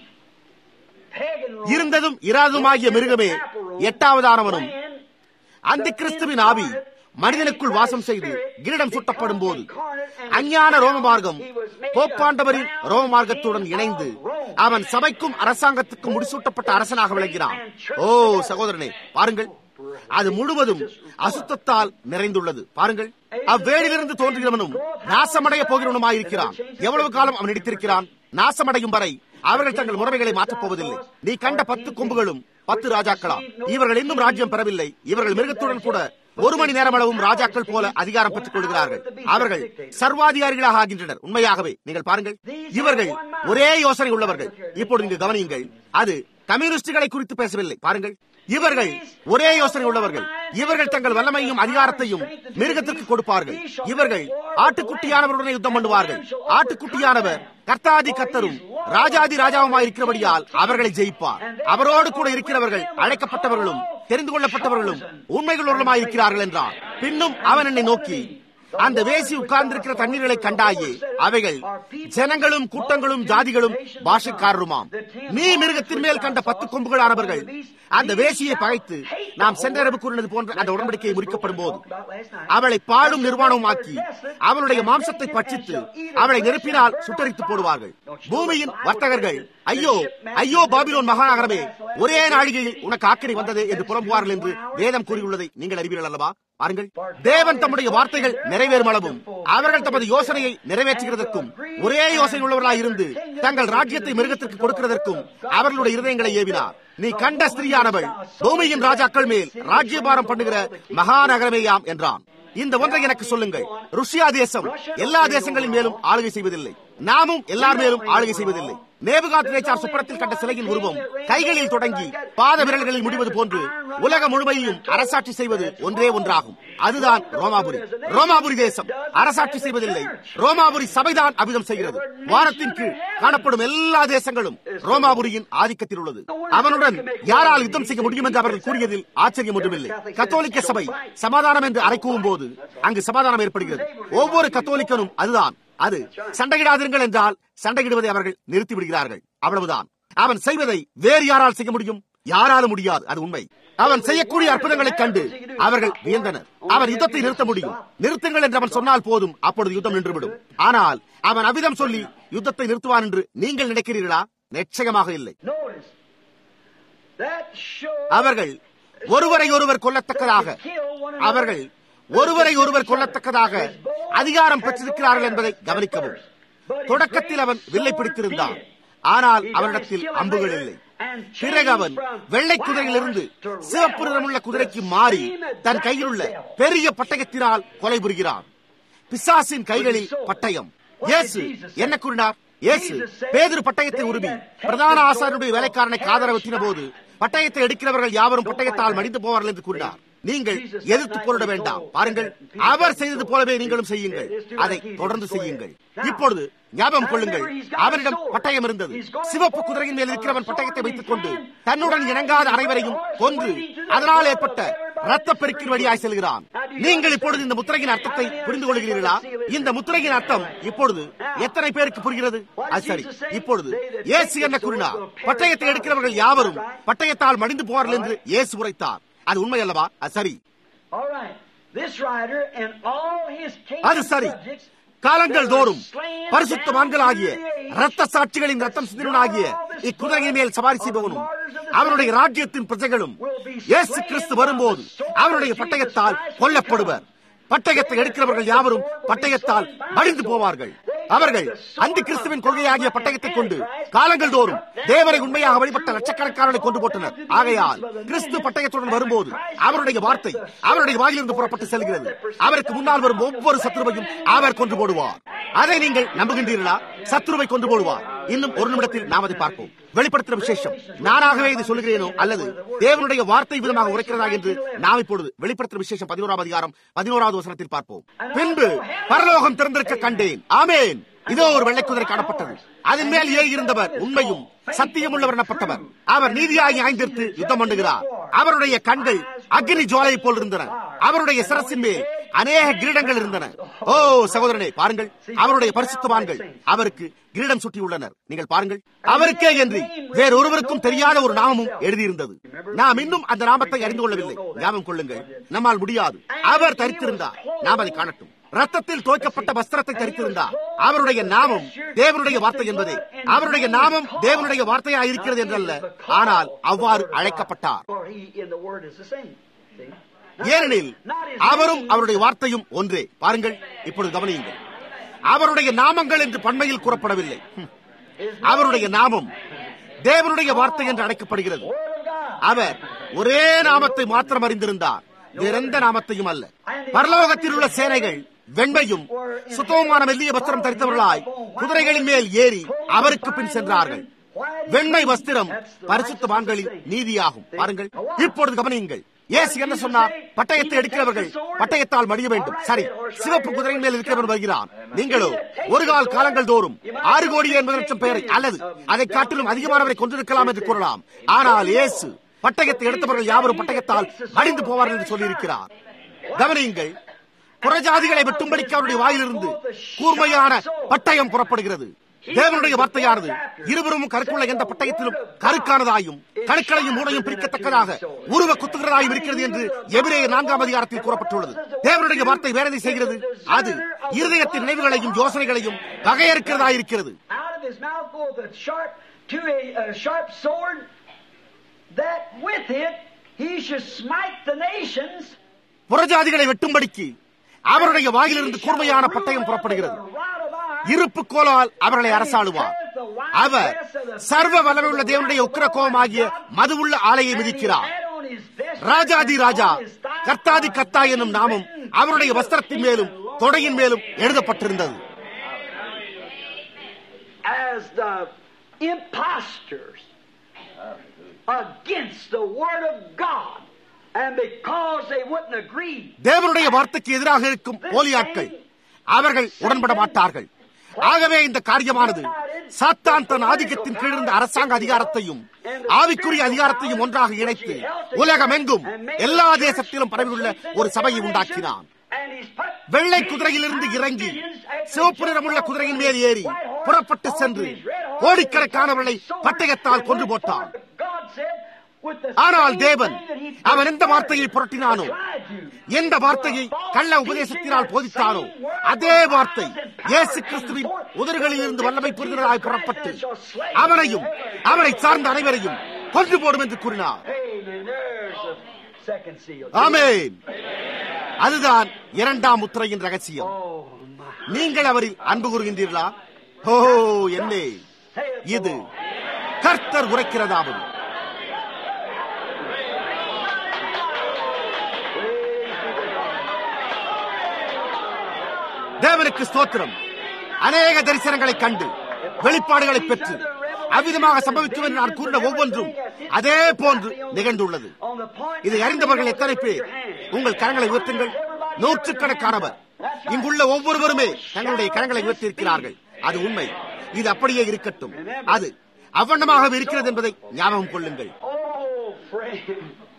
இருந்ததும் இராதுமாகிய மிருகமே எட்டாவதானவனும் அந்த கிறிஸ்துவின் ஆவி மனிதனுக்குள் வாசம் செய்து கிரீடம் சுட்டப்படும் போது அஞ்ஞான ரோம மார்க்கம் போப்பாண்டவரின் ரோம மார்க்கத்துடன் இணைந்து அவன் சபைக்கும் அரசாங்கத்துக்கும் முடிசூட்டப்பட்ட அரசனாக விளங்கினான் ஓ சகோதரனே பாருங்கள் அது முழுவதும் அசுத்தத்தால் நிறைந்துள்ளது பாருங்கள் அவ்வேடிலிருந்து தோன்றுகிறவனும் நாசமடைய போகிறவனுமாயிருக்கிறான் எவ்வளவு காலம் அவன் நடித்திருக்கிறான் நாசமடையும் வரை அவர்கள் தங்கள் முறைமைகளை மாற்றப் போவதில்லை நீ கண்ட பத்து கொம்புகளும் பத்து ராஜாக்களா இவர்கள் இன்னும் ராஜ்யம் பெறவில்லை இவர்கள் மிருகத்துடன் கூட ஒரு மணி நேரம் அளவும் ராஜாக்கள் போல அதிகாரம் பெற்றுக் கொள்கிறார்கள் அவர்கள் சர்வாதிகாரிகளாக ஆகின்றனர் உண்மையாகவே நீங்கள் பாருங்கள் இவர்கள் ஒரே யோசனை உள்ளவர்கள் இப்பொழுது இங்கு கவனியுங்கள் அது கம்யூனிஸ்டுகளை குறித்து பேசவில்லை பாருங்கள் இவர்கள் ஒரே யோசனை உள்ளவர்கள் இவர்கள் தங்கள் வல்லமையும் அதிகாரத்தையும் மிருகத்திற்கு கொடுப்பார்கள் இவர்கள் ஆட்டுக்குட்டியானவருடனே யுத்தம் பண்ணுவார்கள் ஆட்டுக்குட்டியானவர் கர்த்தாதி கத்தரும் ராஜாதி ராஜாவுமாயிருக்கிறபடியால் அவர்களை ஜெயிப்பார் அவரோடு கூட இருக்கிறவர்கள் அழைக்கப்பட்டவர்களும் தெரிந்து கொள்ளப்பட்டவர்களும் உண்மைகளுள்ளமாயிருக்கிறார்கள் என்றார் பின்னும் அவன் என்னை நோக்கி அந்த வேசி உட்கார்ந்திருக்கிற தண்ணீர்களை கண்டாயே அவைகள் ஜனங்களும் கூட்டங்களும் ஜாதிகளும் பாஷைக்காரருமாம் நீ மிருகத்தின் மேல் கண்ட பத்து கொம்புகளானவர்கள் அந்த வேசியை பகைத்து நாம் சென்றரவு கூறினது போன்ற அந்த உடன்படிக்கையை முறிக்கப்படும் போது அவளை பாடும் நிர்வாணமாக்கி அவளுடைய மாம்சத்தை பட்சித்து அவளை நெருப்பினால் சுட்டரித்து போடுவார்கள் பூமியின் வர்த்தகர்கள் ஐயோ ஐயோ பாபிலோன் மகாநகரமே ஒரே நாழிகையில் உனக்கு ஆக்கிரை வந்தது என்று புலம்புவார்கள் என்று வேதம் கூறியுள்ளதை நீங்கள் அறிவீர்கள் அல்லவா பாருங்கள் தேவன் தம்முடைய வார்த்தைகள் நிறைவேறும் அளவும் அவர்கள் தமது யோசனையை நிறைவேற்றுகிறதற்கும் ஒரே யோசனை உள்ளவர்களாய் இருந்து தங்கள் ராஜ்யத்தை மிருகத்திற்கு கொடுக்கிறதற்கும் அவர்களுடைய இருதயங்களை ஏவினார் நீ கண்ட ஸ்திரீயானவள் பூமியின் ராஜாக்கள் மேல் ராஜ்யபாரம் பண்ணுகிற மகாநகரமேயாம் என்றான் இந்த ஒன்றை எனக்கு சொல்லுங்கள் ருஷ்யா தேசம் எல்லா தேசங்களின் மேலும் ஆளுகை செய்வதில்லை நாமும் எல்லார் மேலும் ஆளுகை செய்வதில்லை நேபுகாத் நேச்சார் சுப்பரத்தில் கண்ட சிலையின் உருவம் கைகளில் தொடங்கி பாத விரல்களில் முடிவது போன்று உலகம் முழுமையையும் அரசாட்சி செய்வது ஒன்றே ஒன்றாகும் அதுதான் ரோமாபுரி ரோமாபுரி தேசம் அரசாட்சி செய்வதில்லை ரோமாபுரி சபைதான் அபிதம் செய்கிறது வானத்தின் கீழ் காணப்படும் எல்லா தேசங்களும் ரோமாபுரியின் ஆதிக்கத்தில் உள்ளது அவனுடன் யாரால் யுத்தம் செய்ய முடியும் என்று அவர்கள் கூறியதில் ஆச்சரியம் ஒன்றுமில்லை கத்தோலிக்க சபை சமாதானம் என்று அழைக்கவும் போது அங்கு சமாதானம் ஏற்படுகிறது ஒவ்வொரு கத்தோலிக்கனும் அதுதான் அது சண்டையிடாதீர்கள் என்றால் சண்டையிடுவதை அவர்கள் நிறுத்தி விடுகிறார்கள் அவ்வளவுதான் அவன் செய்வதை வேறு யாரால் செய்ய முடியும் யாராலும் முடியாது அது உண்மை அவன் செய்யக்கூடிய அற்புதங்களைக் கண்டு அவர்கள் வியந்தனர் அவன் யுத்தத்தை நிறுத்த முடியும் நிறுத்துங்கள் என்று அவன் சொன்னால் போதும் அப்பொழுது யுத்தம் நின்றுவிடும் ஆனால் அவன் அவிதம் சொல்லி யுத்தத்தை நிறுத்துவான் என்று நீங்கள் நினைக்கிறீர்களா நிச்சயமாக இல்லை அவர்கள் ஒருவரை ஒருவர் கொல்லத்தக்கதாக அவர்கள் ஒருவரை ஒருவர் கொல்லத்தக்கதாக அதிகாரம் பெற்றிருக்கிறார்கள் என்பதை கவனிக்கவும் தொடக்கத்தில் அவன் வில்லை பிடித்திருந்தான் ஆனால் அவனிடத்தில் அம்புகள் இல்லை பிறகு அவன் வெள்ளை குதிரையிலிருந்து சிவப்பு நிறமுள்ள குதிரைக்கு மாறி தன் கையில் உள்ள பெரிய பட்டயத்தினால் கொலை புரிகிறான் பிசாசின் கைகளில் பட்டயம் இயேசு என்ன கூறினார் இயேசு பேதிரு பட்டயத்தை உருவி பிரதான ஆசாரியனுடைய வேலைக்காரனை காதரவத்தின போது பட்டயத்தை எடுக்கிறவர்கள் யாவரும் பட்டயத்தால் மடிந்து போவார்கள் என்று கூறினார் நீங்கள் எதிர்த்து போரிட வேண்டாம் பாருங்கள் அவர் செய்தது போலவே நீங்களும் செய்யுங்கள் அதை தொடர்ந்து செய்யுங்கள் இப்பொழுது ஞாபகம் கொள்ளுங்கள் அவரிடம் பட்டயம் இருந்தது சிவப்பு குதிரையின் மேல் இருக்கிறவன் பட்டயத்தை வைத்துக் கொண்டு தன்னுடன் இணங்காத அனைவரையும் கொன்று அதனால் ஏற்பட்ட ரத்த பெருக்கின் வழியாய் செல்கிறான் நீங்கள் இப்பொழுது இந்த முத்திரையின் அர்த்தத்தை புரிந்து கொள்கிறீர்களா இந்த முத்திரையின் அர்த்தம் இப்பொழுது எத்தனை பேருக்கு புரிகிறது அது சரி இப்பொழுது இயேசு என்ன கூறினார் பட்டயத்தை எடுக்கிறவர்கள் யாவரும் பட்டயத்தால் மடிந்து போவார்கள் என்று இயேசு உரைத்தார் அது உண்மை அல்லவா அது சரி அது சரி காலங்கள் தோறும் பரிசுத்தவான்கள் ஆகிய ரத்த சாட்சிகளின் ரத்தம் சிந்தினாகிய இக்குதிரையின் மேல் சவாரி செய்பவனும் அவருடைய ராஜ்யத்தின் பிரஜைகளும் இயேசு கிறிஸ்து வரும்போது அவருடைய பட்டயத்தால் கொல்லப்படுவர் பட்டயத்தை எடுக்கிறவர்கள் யாவரும் பட்டயத்தால் மடிந்து போவார்கள் அவர்கள் அந்த கிறிஸ்துவின் கொள்கையாகிய பட்டயத்தை கொண்டு காலங்கள் தோறும் தேவரை உண்மையாக வழிபட்ட லட்சக்கணக்காரனை கொண்டு போட்டனர் ஆகையால் கிறிஸ்து பட்டயத்துடன் வரும்போது அவருடைய வார்த்தை அவருடைய வாயிலிருந்து புறப்பட்டு செல்கிறது அவருக்கு முன்னால் வரும் ஒவ்வொரு சத்ருவையும் அவர் கொண்டு போடுவார் அதை நீங்கள் நம்புகின்றீர்களா சத்ருவை கொண்டு போடுவார் இன்னும் ஒரு நிமிடத்தில் நாம் அதை பார்ப்போம் வெளிப்படுத்துகிற விசேஷம் நானாகவே இது சொல்லுகிறேனோ அல்லது தேவனுடைய வார்த்தை விதமாக உரைக்கிறதா என்று நாம் இப்பொழுது வெளிப்படுத்துகிற விசேஷம் பதினோராம் அதிகாரம் பதினோராவது வசனத்தில் பார்ப்போம் பின்பு பரலோகம் திறந்திருக்க கண்டேன் ஆமேன் இதோ ஒரு வெள்ளை குதிரை காணப்பட்டது அதன் மேல் ஏறி இருந்தவர் உண்மையும் சத்தியம் உள்ளவர் எனப்பட்டவர் அவர் நீதியாகி ஆய்ந்திருத்து யுத்தம் பண்ணுகிறார் அவருடைய கண்கள் அக்னி ஜுவாலை போல் இருந்தன அவருடைய சிரசின் மேல் அநேக கிரீடங்கள் இருந்தன ஓ சகோதரனே பாருங்கள் அவருடைய பரிசுத்தவான்கள் அவருக்கு கிரீடம் சுட்டியுள்ளனர் நீங்கள் பாருங்கள் அவருக்கே என்று வேறொருவருக்கும் தெரியாத ஒரு நாமமும் எழுதியிருந்தது நாம் இன்னும் அந்த நாமத்தை அறிந்து கொள்ளவில்லை ஞாபகம் கொள்ளுங்கள் நம்மால் முடியாது அவர் தரித்திருந்தார் நாம் அதை காணட்டும் ரத்தத்தில் தோய்க்கப்பட்ட வஸ்திரத்தை தரித்திருந்தார் அவருடைய நாமம் தேவனுடைய வார்த்தை என்பதே அவருடைய நாமம் தேவனுடைய வார்த்தையா இருக்கிறது என்றல்ல ஆனால் அவ்வாறு அழைக்கப்பட்டார் ஏனெனில் அவரும் அவருடைய வார்த்தையும் ஒன்றே பாருங்கள் இப்பொழுது கவனியுங்கள் அவருடைய நாமங்கள் என்று பண்மையில் கூறப்படவில்லை அவருடைய நாமம் தேவனுடைய வார்த்தை என்று அழைக்கப்படுகிறது அவர் ஒரே நாமத்தை மாத்திரம் அறிந்திருந்தார் வேறெந்த நாமத்தையும் அல்ல பரலோகத்தில் உள்ள சேனைகள் வெண்மையும் சுத்தமான மெல்லிய வஸ்திரம் தரித்தவர்களாய் குதிரைகளின் மேல் ஏறி அவருக்கு பின் சென்றார்கள் வெண்மை வஸ்திரம் பரிசுத்தவான்களின் நீதியாகும் பாருங்கள் இப்பொழுது கவனியுங்கள் ஏசு என்ன சொன்னார் பட்டயத்தை எடுக்கிறவர்கள் பட்டயத்தால் மடிய வேண்டும் சரி சிவப்பு குதிரையின் மேல் இருக்கிறவன் வருகிறான் நீங்களோ ஒரு கால் காலங்கள் தோறும் ஆறு கோடி எண்பது லட்சம் பேரை அல்லது அதை காட்டிலும் அதிகமானவரை கொண்டிருக்கலாம் என்று கூறலாம் ஆனால் இயேசு பட்டயத்தை எடுத்தவர்கள் யாவரும் பட்டயத்தால் மடிந்து போவார்கள் என்று சொல்லியிருக்கிறார் கவனியுங்கள் புறஜாதிகளை வெட்டும்படிக்கு அவருடைய வாயிலிருந்து கூர்மையான பட்டயம் புறப்படுகிறது தேவனுடைய வார்த்தையானது இருவரும் கருக்குள்ள எந்த பட்டயத்திலும் கருக்கானதாயும் கருக்களையும் மூனையும் பிரிக்கத்தக்கதாக உருவ குத்துகிறதாயும் இருக்கிறது என்று எபிரேய நான்காம் அதிகாரத்தில் கூறப்பட்டுள்ளது தேவனுடைய வார்த்தை வேறதை செய்கிறது அது இருதயத்தின் நினைவுகளையும் யோசனைகளையும் வகையறுக்கிறதாயிருக்கிறது புறஜாதிகளை வெட்டும்படிக்கு அவருடைய வாயிலிருந்து கூர்மையான பட்டயம் புறப்படுகிறது இருப்பு கோலால் அவர்களை அரசாளுவார் அவர் சர்வ வல்லமையுள்ள தேவனுடைய உக்கிர கோபமாகிய மதுவுள்ள ஆலையை மிதிக்கிறார் ராஜாதி ராஜா கர்த்தாதி கத்தா என்னும் நாமம் அவருடைய வஸ்திரத்தின் மேலும் தொடையின் மேலும் எழுதப்பட்டிருந்தது as the impostors against the Word of God. And because they wouldn't agree, தேவனுடைய வார்த்தைக்கு எதிராக இருக்கும் போலியாட்கள் அவர்கள் உடன்பட மாட்டார்கள் ஆகவே இந்த காரியமானது சாத்தான் தன் ஆதிக்கத்தின் கீழ் இருந்த அரசாங்க அதிகாரத்தையும் ஆவிக்குரிய அதிகாரத்தையும் ஒன்றாக இணைத்து உலகமெங்கும் எல்லா தேசத்திலும் பரவியுள்ள ஒரு சபையை உண்டாக்கினான் and he's put வெள்ளை குதிரையிலிருந்து இறங்கி சிவப்பு நிறமுள்ள குதிரையின் மேல் ஏறி புறப்பட்டு சென்று கோடிக்கணக்கானவர்களை பட்டயத்தால் கொன்று போட்டான் God said, with the ஆனால் same தேவன் thing that he அவன் எந்த வார்த்தையை புரட்டினானோ tried you. எந்த வார்த்தையை கள்ள உபதேசத்தினால் போதித்தானோ அதே வார்த்தை இயேசு கிறிஸ்துவின் உதடுகளில் இருந்து வல்லமை புரிந்தவராய் புறப்பட்டு அவனையும் அவனை சார்ந்த அனைவரையும் கொன்று போடும் என்று கூறினார் Amen. There's the second seal. ஆமென் அதுதான் இரண்டாம் முத்திரையின் ரகசியம் Oh, my. நீங்கள் அவரில் அன்பு கூறுகின்றீர்களா ஓ என்னே Saith the இது Lord. கர்த்தர் உரைக்கிறதாவது தேவனுக்கு ஸ்தோத்திரம் அநேக தரிசனங்களை கண்டு வெளிப்பாடுகளை பெற்று அவ்விதமாக சம்பவிக்கும் என்று நான் கூறின ஒவ்வொன்றும் அதே போன்று நிகழ்ந்துள்ளது On the point இதை அறிந்தவர்கள் எத்தனை பேர் உங்கள் கரங்களை உயர்த்துங்கள் நூற்றுக்கணக்கானவர் இங்குள்ள ஒவ்வொருவருமே தங்களுடைய கரங்களை உயர்த்தியிருக்கிறார்கள் அது உண்மை இது அப்படியே இருக்கட்டும் அது அவ்வண்ணமாக இருக்கிறது என்பதை ஞாபகம் கொள்ளுங்கள் Oh, friend.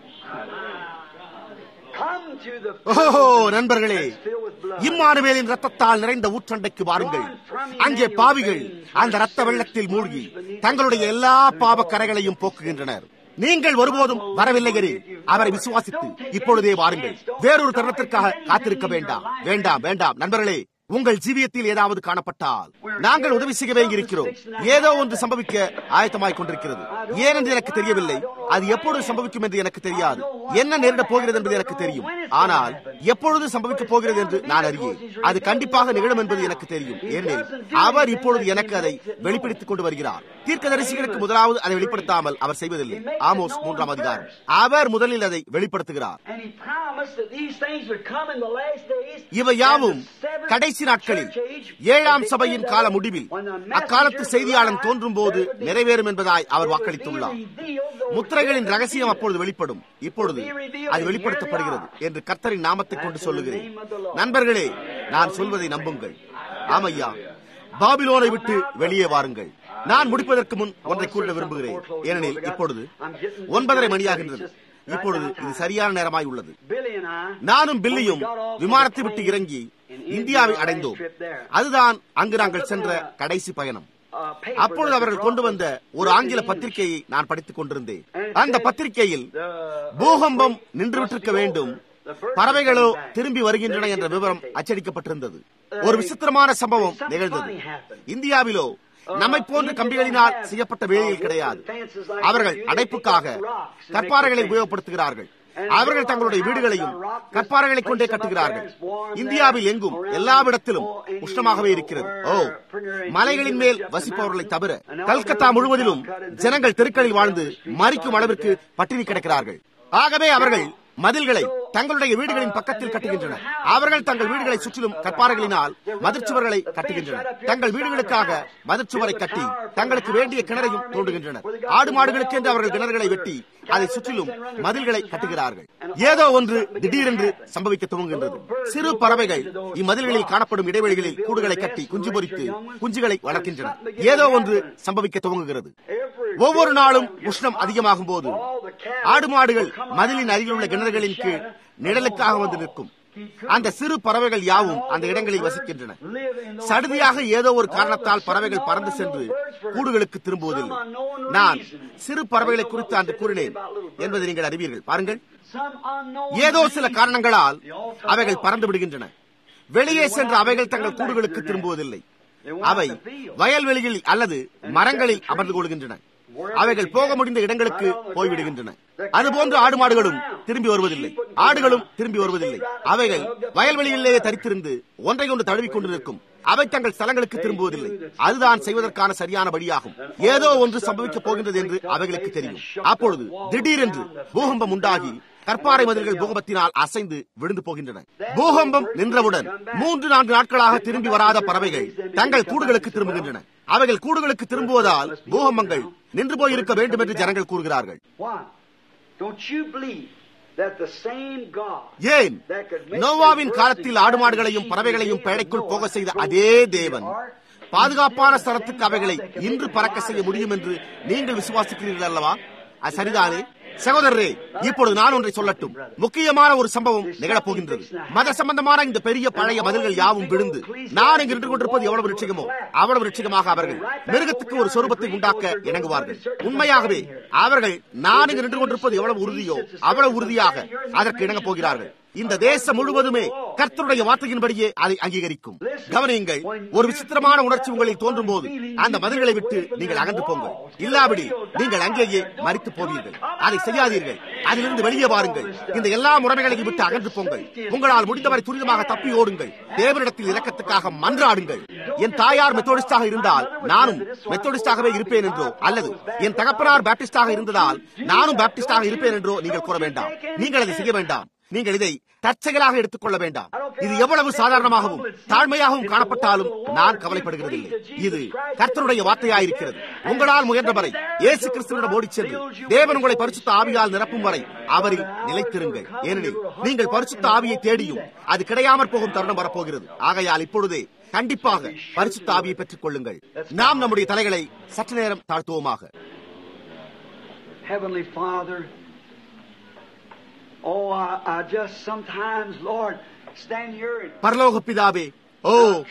Come to the ஓஹோ நண்பர்களே that's filled with blood. இம்மானுவேலின் ரத்தத்தால் நிறைந்த ஊற்றண்டைக்கு வாருங்கள் அங்கே பாவிகள் அந்த ரத்த வெள்ளத்தில் மூழ்கி தங்களுடைய எல்லா பாவ கரைகளையும் போக்குகின்றனர் நீங்கள் ஒருபோதும் வரவில்லையரே அவரை விசுவாசித்து இப்பொழுதே வாருங்கள் வேறொரு தருணத்திற்காக காத்திருக்க வேண்டாம் வேண்டாம் வேண்டாம் நண்பர்களே உங்கள் ஜீவியத்தில் ஏதாவது காணப்பட்டால் நாங்கள் உதவி செய்யவே இருக்கிறோம் ஏதோ ஒன்று சம்பவிக்க ஆயத்தமாய் கொண்டிருக்கிறது ஏனென்று எனக்கு தெரியவில்லை அது எப்பொழுது சம்பவிக்கும் என்று எனக்கு தெரியாது என்ன நேரிடப் போகிறது என்பது எனக்கு தெரியும் ஆனால் எப்பொழுது சம்பவிக்கப் போகிறது என்று நான் அறியேன் அது கண்டிப்பாக நிகழும் என்பது எனக்கு தெரியும் ஏனெனில் அவர் இப்பொழுது எனக்கு அதை வெளிப்படுத்திக் கொண்டு வருகிறார் தீர்க்கதரிசிகளுக்கு முதலாவது அதை வெளிப்படுத்தாமல் அவர் செய்வதில்லை ஆமோஸ் மூன்றாம் அதிகாரம் அவர் முதலில் அதை வெளிப்படுத்துகிறார் And he promised that these things would come in the last days. இவை யாவும் And the seventh கடைசி நாட்களில் church age ஏழாம் would சபையின் begin கால to- முடிவில் when the அக்காலத்து messenger செய்தியாளன் arrived, தோன்றும் போது there would be- நிறைவேறும் என்பதாய் அவர் there would be வாக்களித்துள்ளார் revealed those முத்திரைகளின் seven ரகசியம் seals. அப்பொழுது வெளிப்படும் இப்பொழுது அது வெளிப்படுத்தப்படுகிறது என்று கர்த்தரின் நாமத்தை கொண்டு சொல்லுகிறேன் நண்பர்களே நான் சொல்வதை நம்புங்கள் ஆமையா பாபிலோனை விட்டு வெளியே வாருங்கள் நான் முடிப்பதற்கு முன் ஒன்றை கூற விரும்புகிறேன் ஏனெனில் இப்பொழுது ஒன்பதரை மணியாகின்றது இப்பொழுது இது சரியான நேரமாய் உள்ளது Billy and I, நானும் பில்லியும் விமானத்தை விட்டு இறங்கி இந்தியாவை அடைந்தோம் அதுதான் அங்கு நாங்கள் சென்ற கடைசி பயணம் uh, paper அப்பொழுது that அவர்கள் brought கொண்டு us வந்த ஒரு written ஆங்கில in பத்திரிகையை நான் படித்துக் கொண்டிருந்தேன் And it அந்த said, பத்திரிகையில் the பூகம்பம் earthquake நின்றுவிட்டிருக்க must be வேண்டும் over. The birds பறவைகளோ are coming back. திரும்பி வருகின்றன Very என்ற good விவரம் message. அச்சடிக்கப்பட்டிருந்தது ஒரு விசித்திரமான சம்பவம் Something நிகழ்ந்தது funny happened. இந்தியாவிலோ நம்மை போன்ற கம்பிகளினால் செய்யப்பட்ட வேலையில் கிடையாது அவர்கள் அடைப்புக்காக கற்பாறைகளை உபயோகப்படுத்துகிறார்கள் அவர்கள் தங்களுடைய வீடுகளையும் கற்பாறைகளை கொண்டே கட்டுகிறார்கள் இந்தியாவில் எங்கும் எல்லாவிடத்திலும் உஷ்ணமாகவே இருக்கிறது ஓ மலைகளின் மேல் வசிப்பவர்களை தவிர கல்கத்தா முழுவதிலும் ஜனங்கள் தெருக்களில் வாழ்ந்து மறிக்கும் அளவிற்கு பட்டினி கிடக்கிறார்கள் ஆகவே அவர்கள் மதில்களை தங்களுடைய வீடுகளின் பக்கத்தில் கட்டுகின்றனர் அவர்கள் தங்கள் வீடுகளை சுற்றிலும் கற்பாறைகளினால் மதிர்ச்சுவர்களை கட்டுகின்றனர் தங்கள் வீடுகளுக்காக மதிர்ச்சுவரை கட்டி தங்களுக்கு வேண்டிய கிணறையும் தோண்டுகின்றனர் ஆடு மாடுகளுக்கு என்று அவர்கள் கிணறுகளை வெட்டி அதை சுற்றிலும் மதில்களை கட்டுகிறார்கள் ஏதோ ஒன்று திடீரென்று சம்பவிக்க துவங்குகின்றது சிறு பறவைகள் இம்மதில்களில் காணப்படும் இடைவெளிகளில் கூடுகளை கட்டி குஞ்சு பொறித்து குஞ்சுகளை வளர்க்கின்றன ஏதோ ஒன்று சம்பவிக்க துவங்குகிறது ஒவ்வொரு நாளும் உஷ்ணம் அதிகமாகும் போது ஆடு மாடுகள் மதிலின் அருகில் உள்ள கிணறுகளின் கீழ் நிழலுக்காக வந்து நிற்கும் அந்த சிறு பறவைகள் யாவும் அந்த இடங்களில் வசிக்கின்றன சடுதியாக ஏதோ ஒரு காரணத்தால் பறவைகள் பறந்து சென்று கூடுகளுக்கு திரும்புவதில்லை நான் சிறு பறவைகளை குறித்து அன்று கூறினேன் என்பதை நீங்கள் அறிவீர்கள் பாருங்கள் ஏதோ சில காரணங்களால் அவைகள் பறந்து விடுகின்றன வெளியே சென்ற அவைகள் தங்கள் கூடுகளுக்கு திரும்புவதில்லை அவை வயல்வெளிகளில் அல்லது மரங்களில் அமர்ந்து கொள்கின்றன அவைகள் போக முடிந்த இடங்களுக்கு போய்விடுகின்றன அதுபோன்று ஆடு மாடுகளும் திரும்பி வருவதில்லை ஆடுகளும் திரும்பி வருவதில்லை அவைகள் வயல்வெளிகளிலேயே தரித்திருந்து ஒன்றை ஒன்று தழுவிக் கொண்டு நிற்கும் அவை தங்கள் ஸ்தலங்களுக்கு திரும்புவதில்லை அதுதான் செய்வதற்கான சரியான வழியாகும் ஏதோ ஒன்று சம்பவிக்கப் போகின்றது என்று அவைகளுக்கு தெரியும் அப்பொழுது திடீரென்று பூகம்பம் உண்டாகி கற்பாறை மதில்கள் பூகம்பத்தினால் அசைந்து விழுந்து போகின்றன பூகம்பம் நின்றவுடன் மூன்று நான்கு நாட்களாக திரும்பி வராத பறவைகள் தங்கள் கூடுகளுக்கு திரும்புகின்றன அவைகள் கூடுகளுக்கு திரும்புவதால் பூகம்பங்கள் நின்று போயிருக்க வேண்டும் என்று ஜனங்கள் கூறுகிறார்கள் Why? Don't you believe that the same God ஏன் நோவாவின் காலத்தில் ஆடு மாடுகளையும் பறவைகளையும் பேழைக்குள் போக செய்த அதே தேவன் பாதுகாப்பான ஸ்தலத்துக்கு அவைகளை இன்று பறக்க செய்ய முடியும் என்று நீங்கள் விசுவாசிக்கிறீர்கள் அல்லவா அது சரிதானே சகோதரரே இப்பொழுது நான் ஒன்றை சொல்லட்டும் முக்கியமான ஒரு சம்பவம் நிகழப் போகின்றது மத சம்பந்தமான இந்த பெரிய பழைய மதில்கள் யாவும் விழுந்து நான் இங்கு நின்று கொண்டிருப்பது எவ்வளவு ரிட்சிகமோ அவ்வளவு ரிட்சிகமாக அவர்கள் மிருகத்துக்கு ஒரு சொரூபத்தை உண்டாக்க இணங்குவார்கள் உண்மையாகவே அவர்கள் நான் இங்கு நின்று கொண்டிருப்பது எவ்வளவு உறுதியோ அவ்வளவு உறுதியாக அதற்கு இணங்கப் போகிறார்கள் இந்த தேசம் முழுவதுமே கர்த்தருடைய வார்த்தையின்படியே அதை அங்கீகரிக்கும் கவனியுங்கள் ஒரு விசித்திரமான உணர்ச்சி உங்களில் தோன்றும் போது அந்த மதில்களை விட்டு நீங்கள் அகன்று போங்கள் இல்லாவிடி நீங்கள் அங்கேயே மறித்து போவீர்கள் அதை செய்யாதீர்கள் அதிலிருந்து வெளியே வாருங்கள் இந்த எல்லா முறைமைகளையும் விட்டு அகன்று போங்கள் உங்களால் முடிந்தவரை துரிதமாக தப்பி ஓடுங்கள் தேவனிடத்தில் இலக்கத்துக்காக மன்றாடுங்கள் என் தாயார் மெத்தோடிஸ்டாக இருந்தால் நானும் மெத்தோடிஸ்டாகவே இருப்பேன் என்றோ அல்லது என் தகப்பனார் பாப்டிஸ்டாக இருந்ததால் நானும் பாப்டிஸ்டாக இருப்பேன் என்றோ நீங்கள் கூற வேண்டாம் நீங்கள் அதை செய்ய வேண்டாம் நீங்கள் இதை தற்செயலாக எடுத்துக்கொள்ள வேண்டாம் இது எவ்வளவு சாதாரணமாகவும் தாழ்மையாகவும் காணப்பட்டாலும் நான் கவலைப்படுகிறதில்லை இது கர்த்தருடைய வார்த்தையாயிருக்கிறது உங்களால் முயன்றவரை இயேசு கிறிஸ்துவிடம் ஓடிச் சென்று தேவன் உங்களை பரிசுத்த ஆவியால் நிரப்பும் வரை அவரில் நிலைத்திருங்கள் ஏனெனில் நீங்கள் பரிசுத்த ஆவியை தேடியும் அது கிடையாமற் போகும் தருணம் வரப்போகிறது ஆகையால் இப்பொழுதே கண்டிப்பாக பரிசுத்த ஆவியை பெற்றுக் கொள்ளுங்கள் நாம் நம்முடைய தலைகளை சற்று நேரம் தாழ்த்துவோமாக Heavenly Father, oh, I, I just sometimes, Lord, stand here and பரலோக பிதாவே ஓ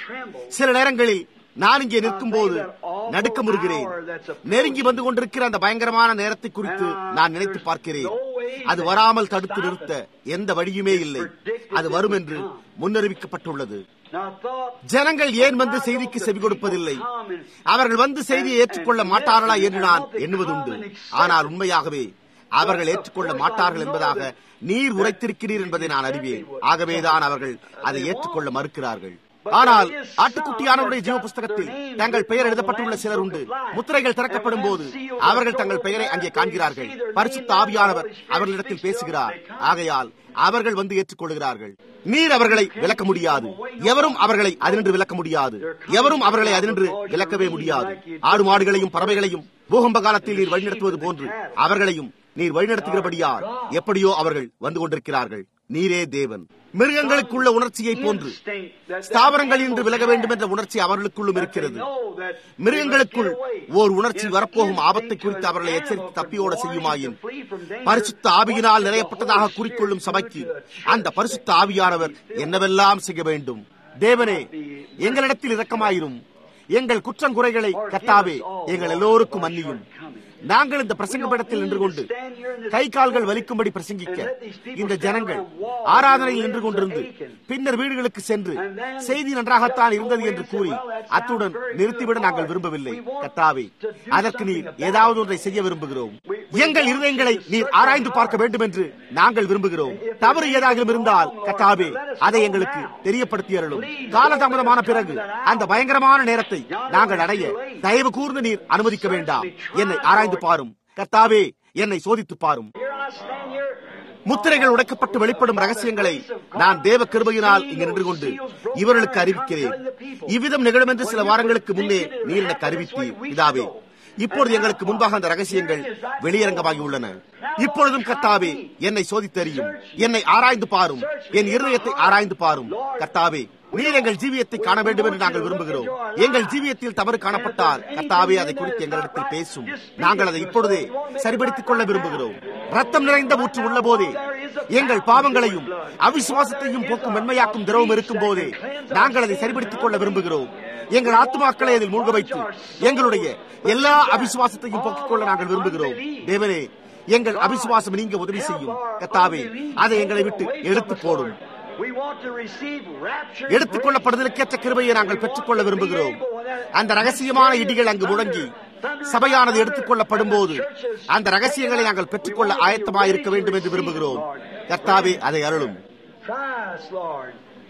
சில நேரங்களில் நான் இங்கே நிற்கும் போது நடுக்கமுறுகிறேன் நெருங்கி வந்து கொண்டிருக்கிற அந்த பயங்கரமான நேரத்தை குறித்து நான் நினைத்து பார்க்கிறேன் அது வராமல் தடுத்து நிறுத்த எந்த வழியுமே இல்லை அது வரும் என்று முன்னறிவிக்கப்பட்டுள்ளது now thought ஜனங்கள் ஏன் வந்து செய்திக்கு செவி கொடுப்பதில்லை அவர்கள் வந்து செய்தியை ஏற்றுக்கொள்ள மாட்டார்களா என்று நான் எண்ணுவதுண்டு ஆனால் உண்மையாகவே அவர்கள் ஏற்றுக்கொள்ள மாட்டார்கள் என்பதாக நீர் உரைத்திருக்கிறீர் என்பதை நான் அறிவேன் ஆகவேதான் அவர்கள் அதை ஏற்றுக்கொள்ள மறுக்கிறார்கள் ஆனால் ஆட்டுக்குட்டியானவருடைய ஜீவ புஸ்தகத்தில் தங்கள் பெயர் எழுதப்பட்டுள்ள சிலர் உண்டு முத்திரைகள் திறக்கப்படும் போது அவர்கள் தங்கள் பெயரை அங்கே காண்கிறார்கள் பரிசுத்த ஆவியானவர் அவர்களிடத்தில் பேசுகிறார் ஆகையால் அவர்கள் வந்து ஏற்றுக்கொள்கிறார்கள் நீர் அவர்களை விளக்க முடியாது எவரும் அவர்களை அதினின்று விளக்க முடியாது எவரும் அவர்களை அதினின்று விளக்கவே முடியாது ஆடு மாடுகளையும் பறவைகளையும் பூகம்ப காலத்தில் நீர் வழிநடத்துவது போன்று அவர்களையும் நீர் வழிநடத்துகிறபடியால் எப்படியோ அவர்கள் வந்து கொண்டிருக்கிறார்கள் நீரே தேவன் மிருகங்களுக்குள்ள உணர்ச்சியை போன்று ஸ்தாபனங்கள் இன்று விலக வேண்டும் என்ற உணர்ச்சி அவர்களுக்குள்ளும் இருக்கிறது மிருகங்களுக்குள் ஓர் உணர்ச்சி வரப்போகும் ஆபத்தை குறித்து அவர்களை எச்சரித்து தப்பியோட செய்யுமாயின் பரிசுத்த ஆவியினால் நிறையப்பட்டதாக குறிக்கொள்ளும் சபைக்கு அந்த பரிசுத்த ஆவியானவர் என்னவெல்லாம் செய்ய வேண்டும் தேவனே எங்களிடத்தில் இரக்கமாயிரும் எங்கள் குற்றங்குறைகளை கத்தாவே எங்கள் எல்லோருக்கும் மன்னியும் நாங்கள் இந்த பிரசங்க படத்தில் நின்று கொண்டு கை கால்கள் வலிக்கும்படி பிரசங்கிக்க இந்த ஜனங்கள் ஆராதனையில் நின்று கொண்டிருந்து பின்னர் வீடுகளுக்கு சென்று செய்தி நன்றாகத்தான் இருந்தது என்று கூறி அத்துடன் நிறுத்திவிட நாங்கள் விரும்பவில்லை கத்தாவே அதற்கு நீர் ஏதாவது ஒன்றை செய்ய விரும்புகிறோம் எங்கள் இருதயங்களை நீர் ஆராய்ந்து பார்க்க வேண்டும் என்று நாங்கள் விரும்புகிறோம் தவறு ஏதாகிலும் இருந்தால் கத்தாவே அதை எங்களுக்கு தெரியப்படுத்தி அருளும் காலதாமதமான பிறகு அந்த பயங்கரமான நேரத்தை நாங்கள் அடைய தயவு கூர்ந்து நீர் அனுமதிக்க வேண்டாம் என்னை ஆராய்ந்து பாரும் கத்தாவே என்னை சோதித்து பாரும் Here I stand here. முத்திரைகள் உடைக்கப்பட்டு வெளிப்படும் ரகசியங்களை நான் தேவ கிருபையினால் இங்கு நின்று கொண்டு இவர்களுக்கு அறிவிக்கிறேன் இவ்விதம் நிகழும் என்று சில வாரங்களுக்கு முன்னே நீர் எனக்கு அறிவித்தீர் இதாவே இப்பொழுது எங்களுக்கு முன்பாக அந்த ரகசியங்கள் வெளியரங்கமாகி உள்ளன இப்பொழுதும் கர்த்தாவே என்னை சோதித்தறியும் என்னை ஆராய்ந்து பாரும் என் இருதயத்தை ஆராய்ந்து பாரும் கர்த்தாவே நீர் எங்கள் ஜீவியத்தை காண வேண்டும் என்று நாங்கள் விரும்புகிறோம் எங்கள் ஜீவியத்தில் தவறு காணப்பட்டால் கர்த்தாவே அதை குறித்து எங்களிடத்தில் பேசும் நாங்கள் அதை இப்பொழுதே சரிபடுத்திக் கொள்ள விரும்புகிறோம் ரத்தம் நிறைந்த ஊற்று உள்ள போதே எங்கள் பாவங்களையும் அவிசுவாசத்தையும் போக்கும் மென்மையாக்கும் திரவம் இருக்கும் போதே நாங்கள் அதை சரிபடுத்திக் கொள்ள விரும்புகிறோம் எங்கள் ஆத்மாக்களை அதில் மூழ்க வைத்து எங்களுடைய எல்லா அவிசுவாசத்தையும் போக்கிக் கொள்ள நாங்கள் விரும்புகிறோம் தேவனே எங்கள் அவிசுவாசம் நீங்க உதவி செய்யும் கத்தாவே அதை எங்களை விட்டு எடுத்து போடும் We want to receive rapture. எடுத்துக் கொள்ளப்படுதலுக்கேற்ற கிருபையை நாங்கள் பெற்றுக்கொள்ள விரும்புகிறோம் அந்த ரகசியமான இடிகள் அங்கு முழங்கி சபையானது எடுத்துக் கொள்ளப்படும் போது அந்த ரகசியங்களை நாங்கள் பெற்றுக்கொள்ள ஆயத்தமாயிருக்க வேண்டும் என்று விரும்புகிறோம் கர்த்தாவே அதை அருளும் Try us, Lord.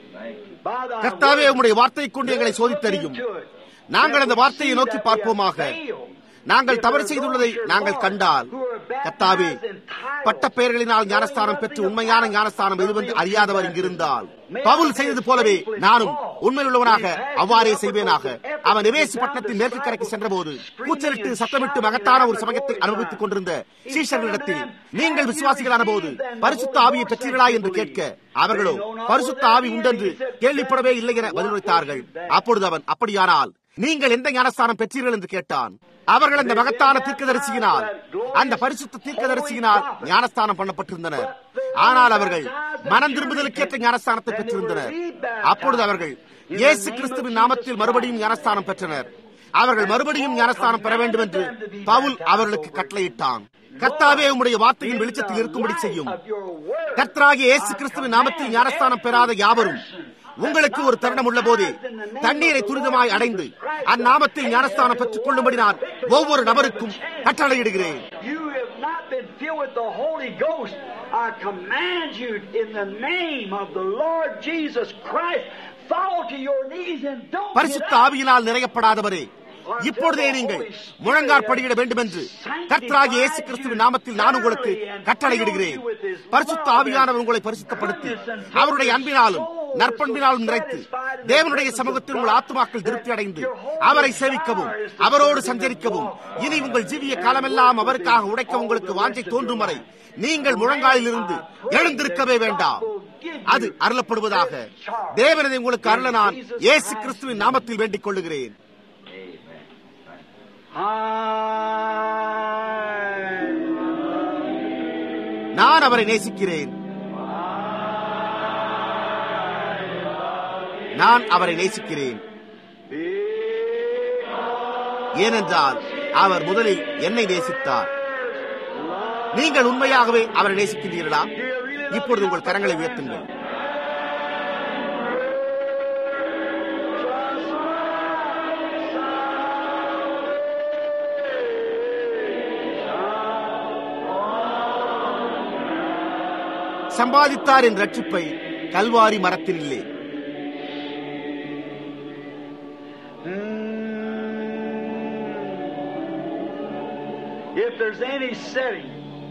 By thy கர்த்தாவே word, உம்முடைய வார்த்தையை கொண்டு எங்களை சோதித்தறியும் நாங்கள் அந்த வார்த்தையை நோக்கி பார்ப்போமாக நாங்கள் தவறு செய்துள்ளதை நாங்கள் கண்டால் கத்தாவே பட்ட பெயர்களினால் ஞானஸ்தானம் பெற்று உண்மையான ஞானஸ்தானம் எதுவென்று அறியாதவர் இங்கிருந்தால் பவுல் செய்தது போலவே நானும் உண்மையுள்ளவனாக அவ்வாறே செய்வேனாக அவன் நிவேசி பட்டணத்தின் மேற்கு கரைக்கு சென்றபோது கூச்சலிட்டு சத்தமிட்டு மகத்தான ஒரு சமயத்தை அனுபவித்துக் கொண்டிருந்த சீஷர்களிடத்தில் நீங்கள் விசுவாசிகளான போது பரிசுத்த ஆவியை பெற்றீர்களா என்று கேட்க அவர்களோ பரிசுத்த ஆவி உண்டென்று கேள்விப்படவே இல்லை என பதிலளித்தார்கள் அப்பொழுது அவன் அப்படியானால் நீங்கள் எந்த ஞானஸ்தானம் பெற்றீர்கள் என்று கேட்டான் அவர்கள் அந்த மகத்தான தீர்க்கதரிசியினால் அந்த பரிசுத்த தீர்க்கதரிசியினால் ஞானஸ்தானம் பண்ணப்பட்டிருந்தனர் ஆனால் அவர்கள் மனம் திரும்புதலுக்கேற்ற ஞானஸ்தானத்தை பெற்றிருந்தனர் அப்பொழுது அவர்கள் இயேசு கிறிஸ்துவின் நாமத்தில் மறுபடியும் ஞானஸ்தானம் பெற்றனர் அவர்கள் மறுபடியும் ஞானஸ்தானம் பெற வேண்டும் என்று பவுல் அவர்களுக்கு கட்டளையிட்டான் கர்த்தாவே உம்முடைய வார்த்தையின் வெளிச்சத்தில் இருக்கும்படி செய்யும் கர்த்தராகிய இயேசு கிறிஸ்துவின் நாமத்தில் ஞானஸ்தானம் பெறாத யாவரும் உங்களுக்கு ஒரு தருணம் உள்ள போதே தண்ணீரை துரிதமாய் அடைந்து அந்நாமத்தில் ஞானஸ்தானம் பெற்றுக் கொள்ளும்படி நான் ஒவ்வொரு நபருக்கும் கட்டளையிடுகிறேன் You have not been filled with the Holy Ghost. I command you in the name of the Lord Jesus Christ, fall to your knees and don't get பரிசுத்த up. ஆவியினால் நிறையப்படாதவரே இப்பொழுதே நீங்கள் முழங்காற்படியிட வேண்டும் என்று கர்த்தராகிய இயேசு கிறிஸ்துவின் நாமத்தில் நான் உங்களுக்கு கட்டளையிடுகிறேன் பரிசுத்த ஆவியானவர் உங்களை பரிசுத்தப்படுத்தி அவருடைய அன்பினாலும் நற்பண்பினாலும் நிறைத்து தேவனுடைய சமூகத்தில் உங்கள் ஆத்துமாக்கள் திருப்தி அடைந்து அவரை சேவிக்கவும் அவரோடு சஞ்சரிக்கவும் இனி உங்கள் ஜீவிய காலமெல்லாம் அவருக்காக உடைக்க உங்களுக்கு வாஞ்சை தோன்றும் வரை நீங்கள் முழங்காலிலிருந்து எழுந்திருக்கவே வேண்டாம் அது அருளப்படுவதாக தேவனதை உங்களுக்கு அருள நான் இயேசு கிறிஸ்துவின் நாமத்தில் வேண்டிக் கொள்ளுகிறேன் நான் அவரை நேசிக்கிறேன் நான் அவரை நேசிக்கிறேன் ஏனென்றால் அவர் முதலில் என்னை நேசித்தார் நீங்கள் உண்மையாகவே அவரை நேசிக்கின்றீர்களா இப்பொழுது உங்கள் கரங்களை உயர்த்துங்கள் சம்பாதித்தார் என் ரட்சிப்பை Kalvari மரத்தினில்லே If there's any setting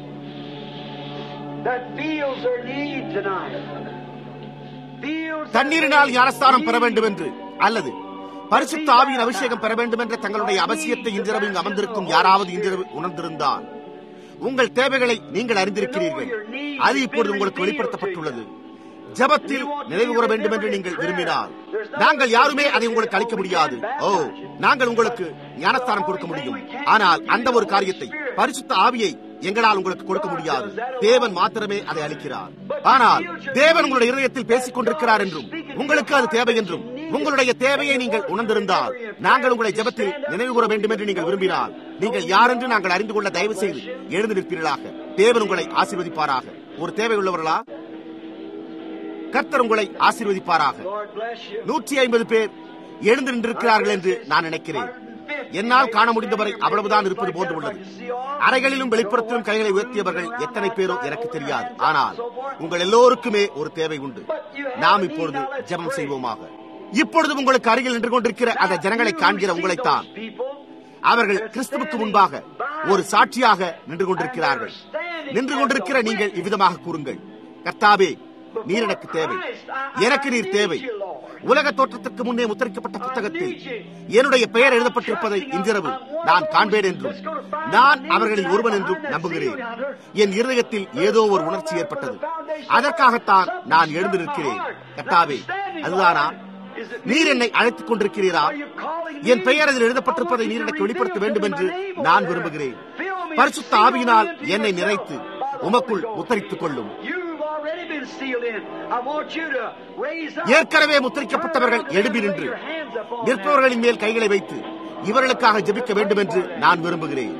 that feels their need tonight, feels that தண்ணீரினால் they ஞானஸ்தானம் பெற need வேண்டும் என்று அல்லது பரிசுத்த ஆவியின் அபிஷேகம் பெற வேண்டும் என்ற தங்களுடைய அவசியத்தை இன்றிரவு இங்கு அமர்ந்திருக்கும் யாராவது இன்றிரவு உணர்ந்திருந்தால் உங்கள் தேவைகளை நீங்கள் அறிந்திருக்கிறீர்கள் அது இப்பொழுது உங்களுக்கு வெளிப்படுத்தப்பட்டுள்ளது ஜெபத்தில் நினைவு கூற வேண்டும் என்று நீங்கள் விரும்பினால் நாங்கள் யாருமே அதை உங்களுக்கு அளிக்க முடியாது ஓ நாங்கள் உங்களுக்கு ஞானஸ்தானம் கொடுக்க முடியும் ஆனால் அந்த ஒரு காரியத்தை பரிசுத்த ஆவியை எங்களால் உங்களுக்கு கொடுக்க முடியாது தேவன் மாத்திரமே அதை அளிக்கிறார் ஆனால் தேவன் உங்களுடைய இருதயத்தில் பேசிக் கொண்டிருக்கிறார் என்றும் உங்களுக்கு அது தேவை என்றும் உங்களுடைய தேவையை நீங்கள் உணர்ந்திருந்தால் நாங்கள் உங்களை ஜெபத்தில் நினைவு கூற வேண்டும் என்று நீங்கள் விரும்பினால் நீங்கள் யாரென்று நாங்கள் அறிந்து கொள்ள தயவு செய்து எழுந்து நிற்பீர்களாக தேவன் உங்களை ஆசீர்வதிப்பாராக ஒரு தேவை உள்ளவர்களா கர்த்தர் உங்களை ஆசீர்வதிப்பாராக Lord bless you. நூற்றி ஐம்பது பேர் எழுந்து நின்றிருக்கிறார்கள் என்று நான் நினைக்கிறேன் என்னால் காண முடிந்தவரை அவ்வளவுதான் இருப்பது போன்று உள்ளது அறைகளிலும் வெளிப்புறத்திலும் கைகளை உயர்த்தியவர்கள் எத்தனை பேரோ எனக்கு தெரியாது ஆனால் உங்கள் எல்லோருக்குமே ஒரு தேவை உண்டு நாம் இப்பொழுது ஜெபம் செய்வோமாக இப்பொழுது உங்களுக்கு அருகில் நின்று கொண்டிருக்கிற அந்த ஜனங்களை காண்கிற உங்களைத்தான் அவர்கள் கிறிஸ்துவுக்கு முன்பாக ஒரு சாட்சியாக நின்று கொண்டிருக்கிறார்கள் நின்று கொண்டிருக்கிற நீங்கள் இவ்விதமாக கூறுங்கள் கர்த்தாவே நீர் எனக்கு தேவை எனக்கு நீர் தேவை உலக தோற்றத்துக்கு முன்னே முத்தரிக்கப்பட்ட புத்தகத்தில் என்னுடைய பெயர் எழுதப்பட்டிருப்பதை இன்றிரவு நான் காண்பேன் என்றும் நான் அவர்களில் ஒருவன் என்றும் நம்புகிறேன் என் இருதயத்தில் ஏதோ ஒரு உணர்ச்சி ஏற்பட்டது அதற்காகத்தான் நான் எழுந்து நிற்கிறேன் கர்த்தாவே அதுதானா நீர் என்னை அழைத்துக் கொண்டிருக்கிறீரா என் பெயர் அதில் எழுதப்பட்டிருப்பதை நீர் எனக்கு வெளிப்படுத்த வேண்டும் என்று நான் விரும்புகிறேன் பரிசுத்த ஆவியினால் என்னை நிறைத்து உமக்குள் முத்தரித்துக் கொள்ளும் You've already been sealed in. I want you to raise up. ஏற்கனவே முத்திரிக்கப்பட்டவர்கள் எழுப்பி நின்று Your hands up on that. நிற்பவர்களின் மேல் கைகளை வைத்து இவர்களுக்காக ஜெபிக்க வேண்டும் என்று நான் விரும்புகிறேன்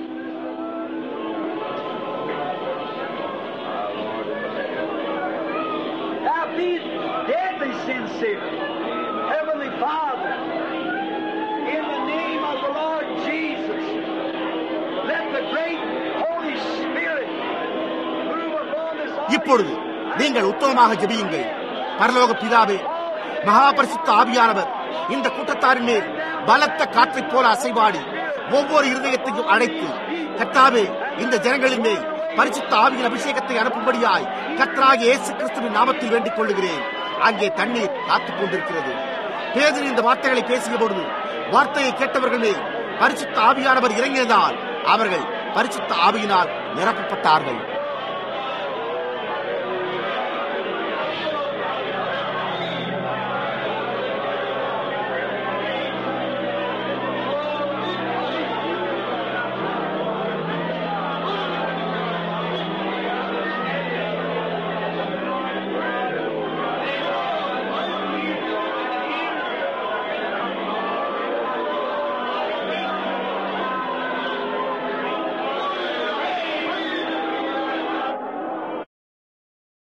Now be deadly sincere. Heavenly Father, in the name of the Lord Jesus, let the great Holy Spirit move upon this இப்பொழுது நீங்கள் உத்தமமாக ஜெபியுங்கள் பரலோக பிதாவே மகாபரிசுத்த ஆவியானவர் இந்த கூட்டத்தாரின் மேல் பலத்த காற்றைப் போல அசைவாடி ஒவ்வொரு இருதயத்தையும் அழைத்து கர்த்தாவே இந்த ஜனங்களின் மேல் பரிசுத்த ஆவியின் அபிஷேகத்தை அனுப்பும்படியாய் கர்த்தராகிய இயேசு கிறிஸ்துவின் நாமத்தில் வேண்டிக் கொள்ளுகிறேன் அங்கே தண்ணீர் காத்துக் கொண்டிருக்கிறது பேதர் இந்த வார்த்தைகளை பேசிய பொழுது வார்த்தையை கேட்டவர்கள் மேல் பரிசுத்த ஆவியானவர் இறங்கியதால் அவர்கள் பரிசுத்த ஆவியினால் நிரப்பப்பட்டார்கள்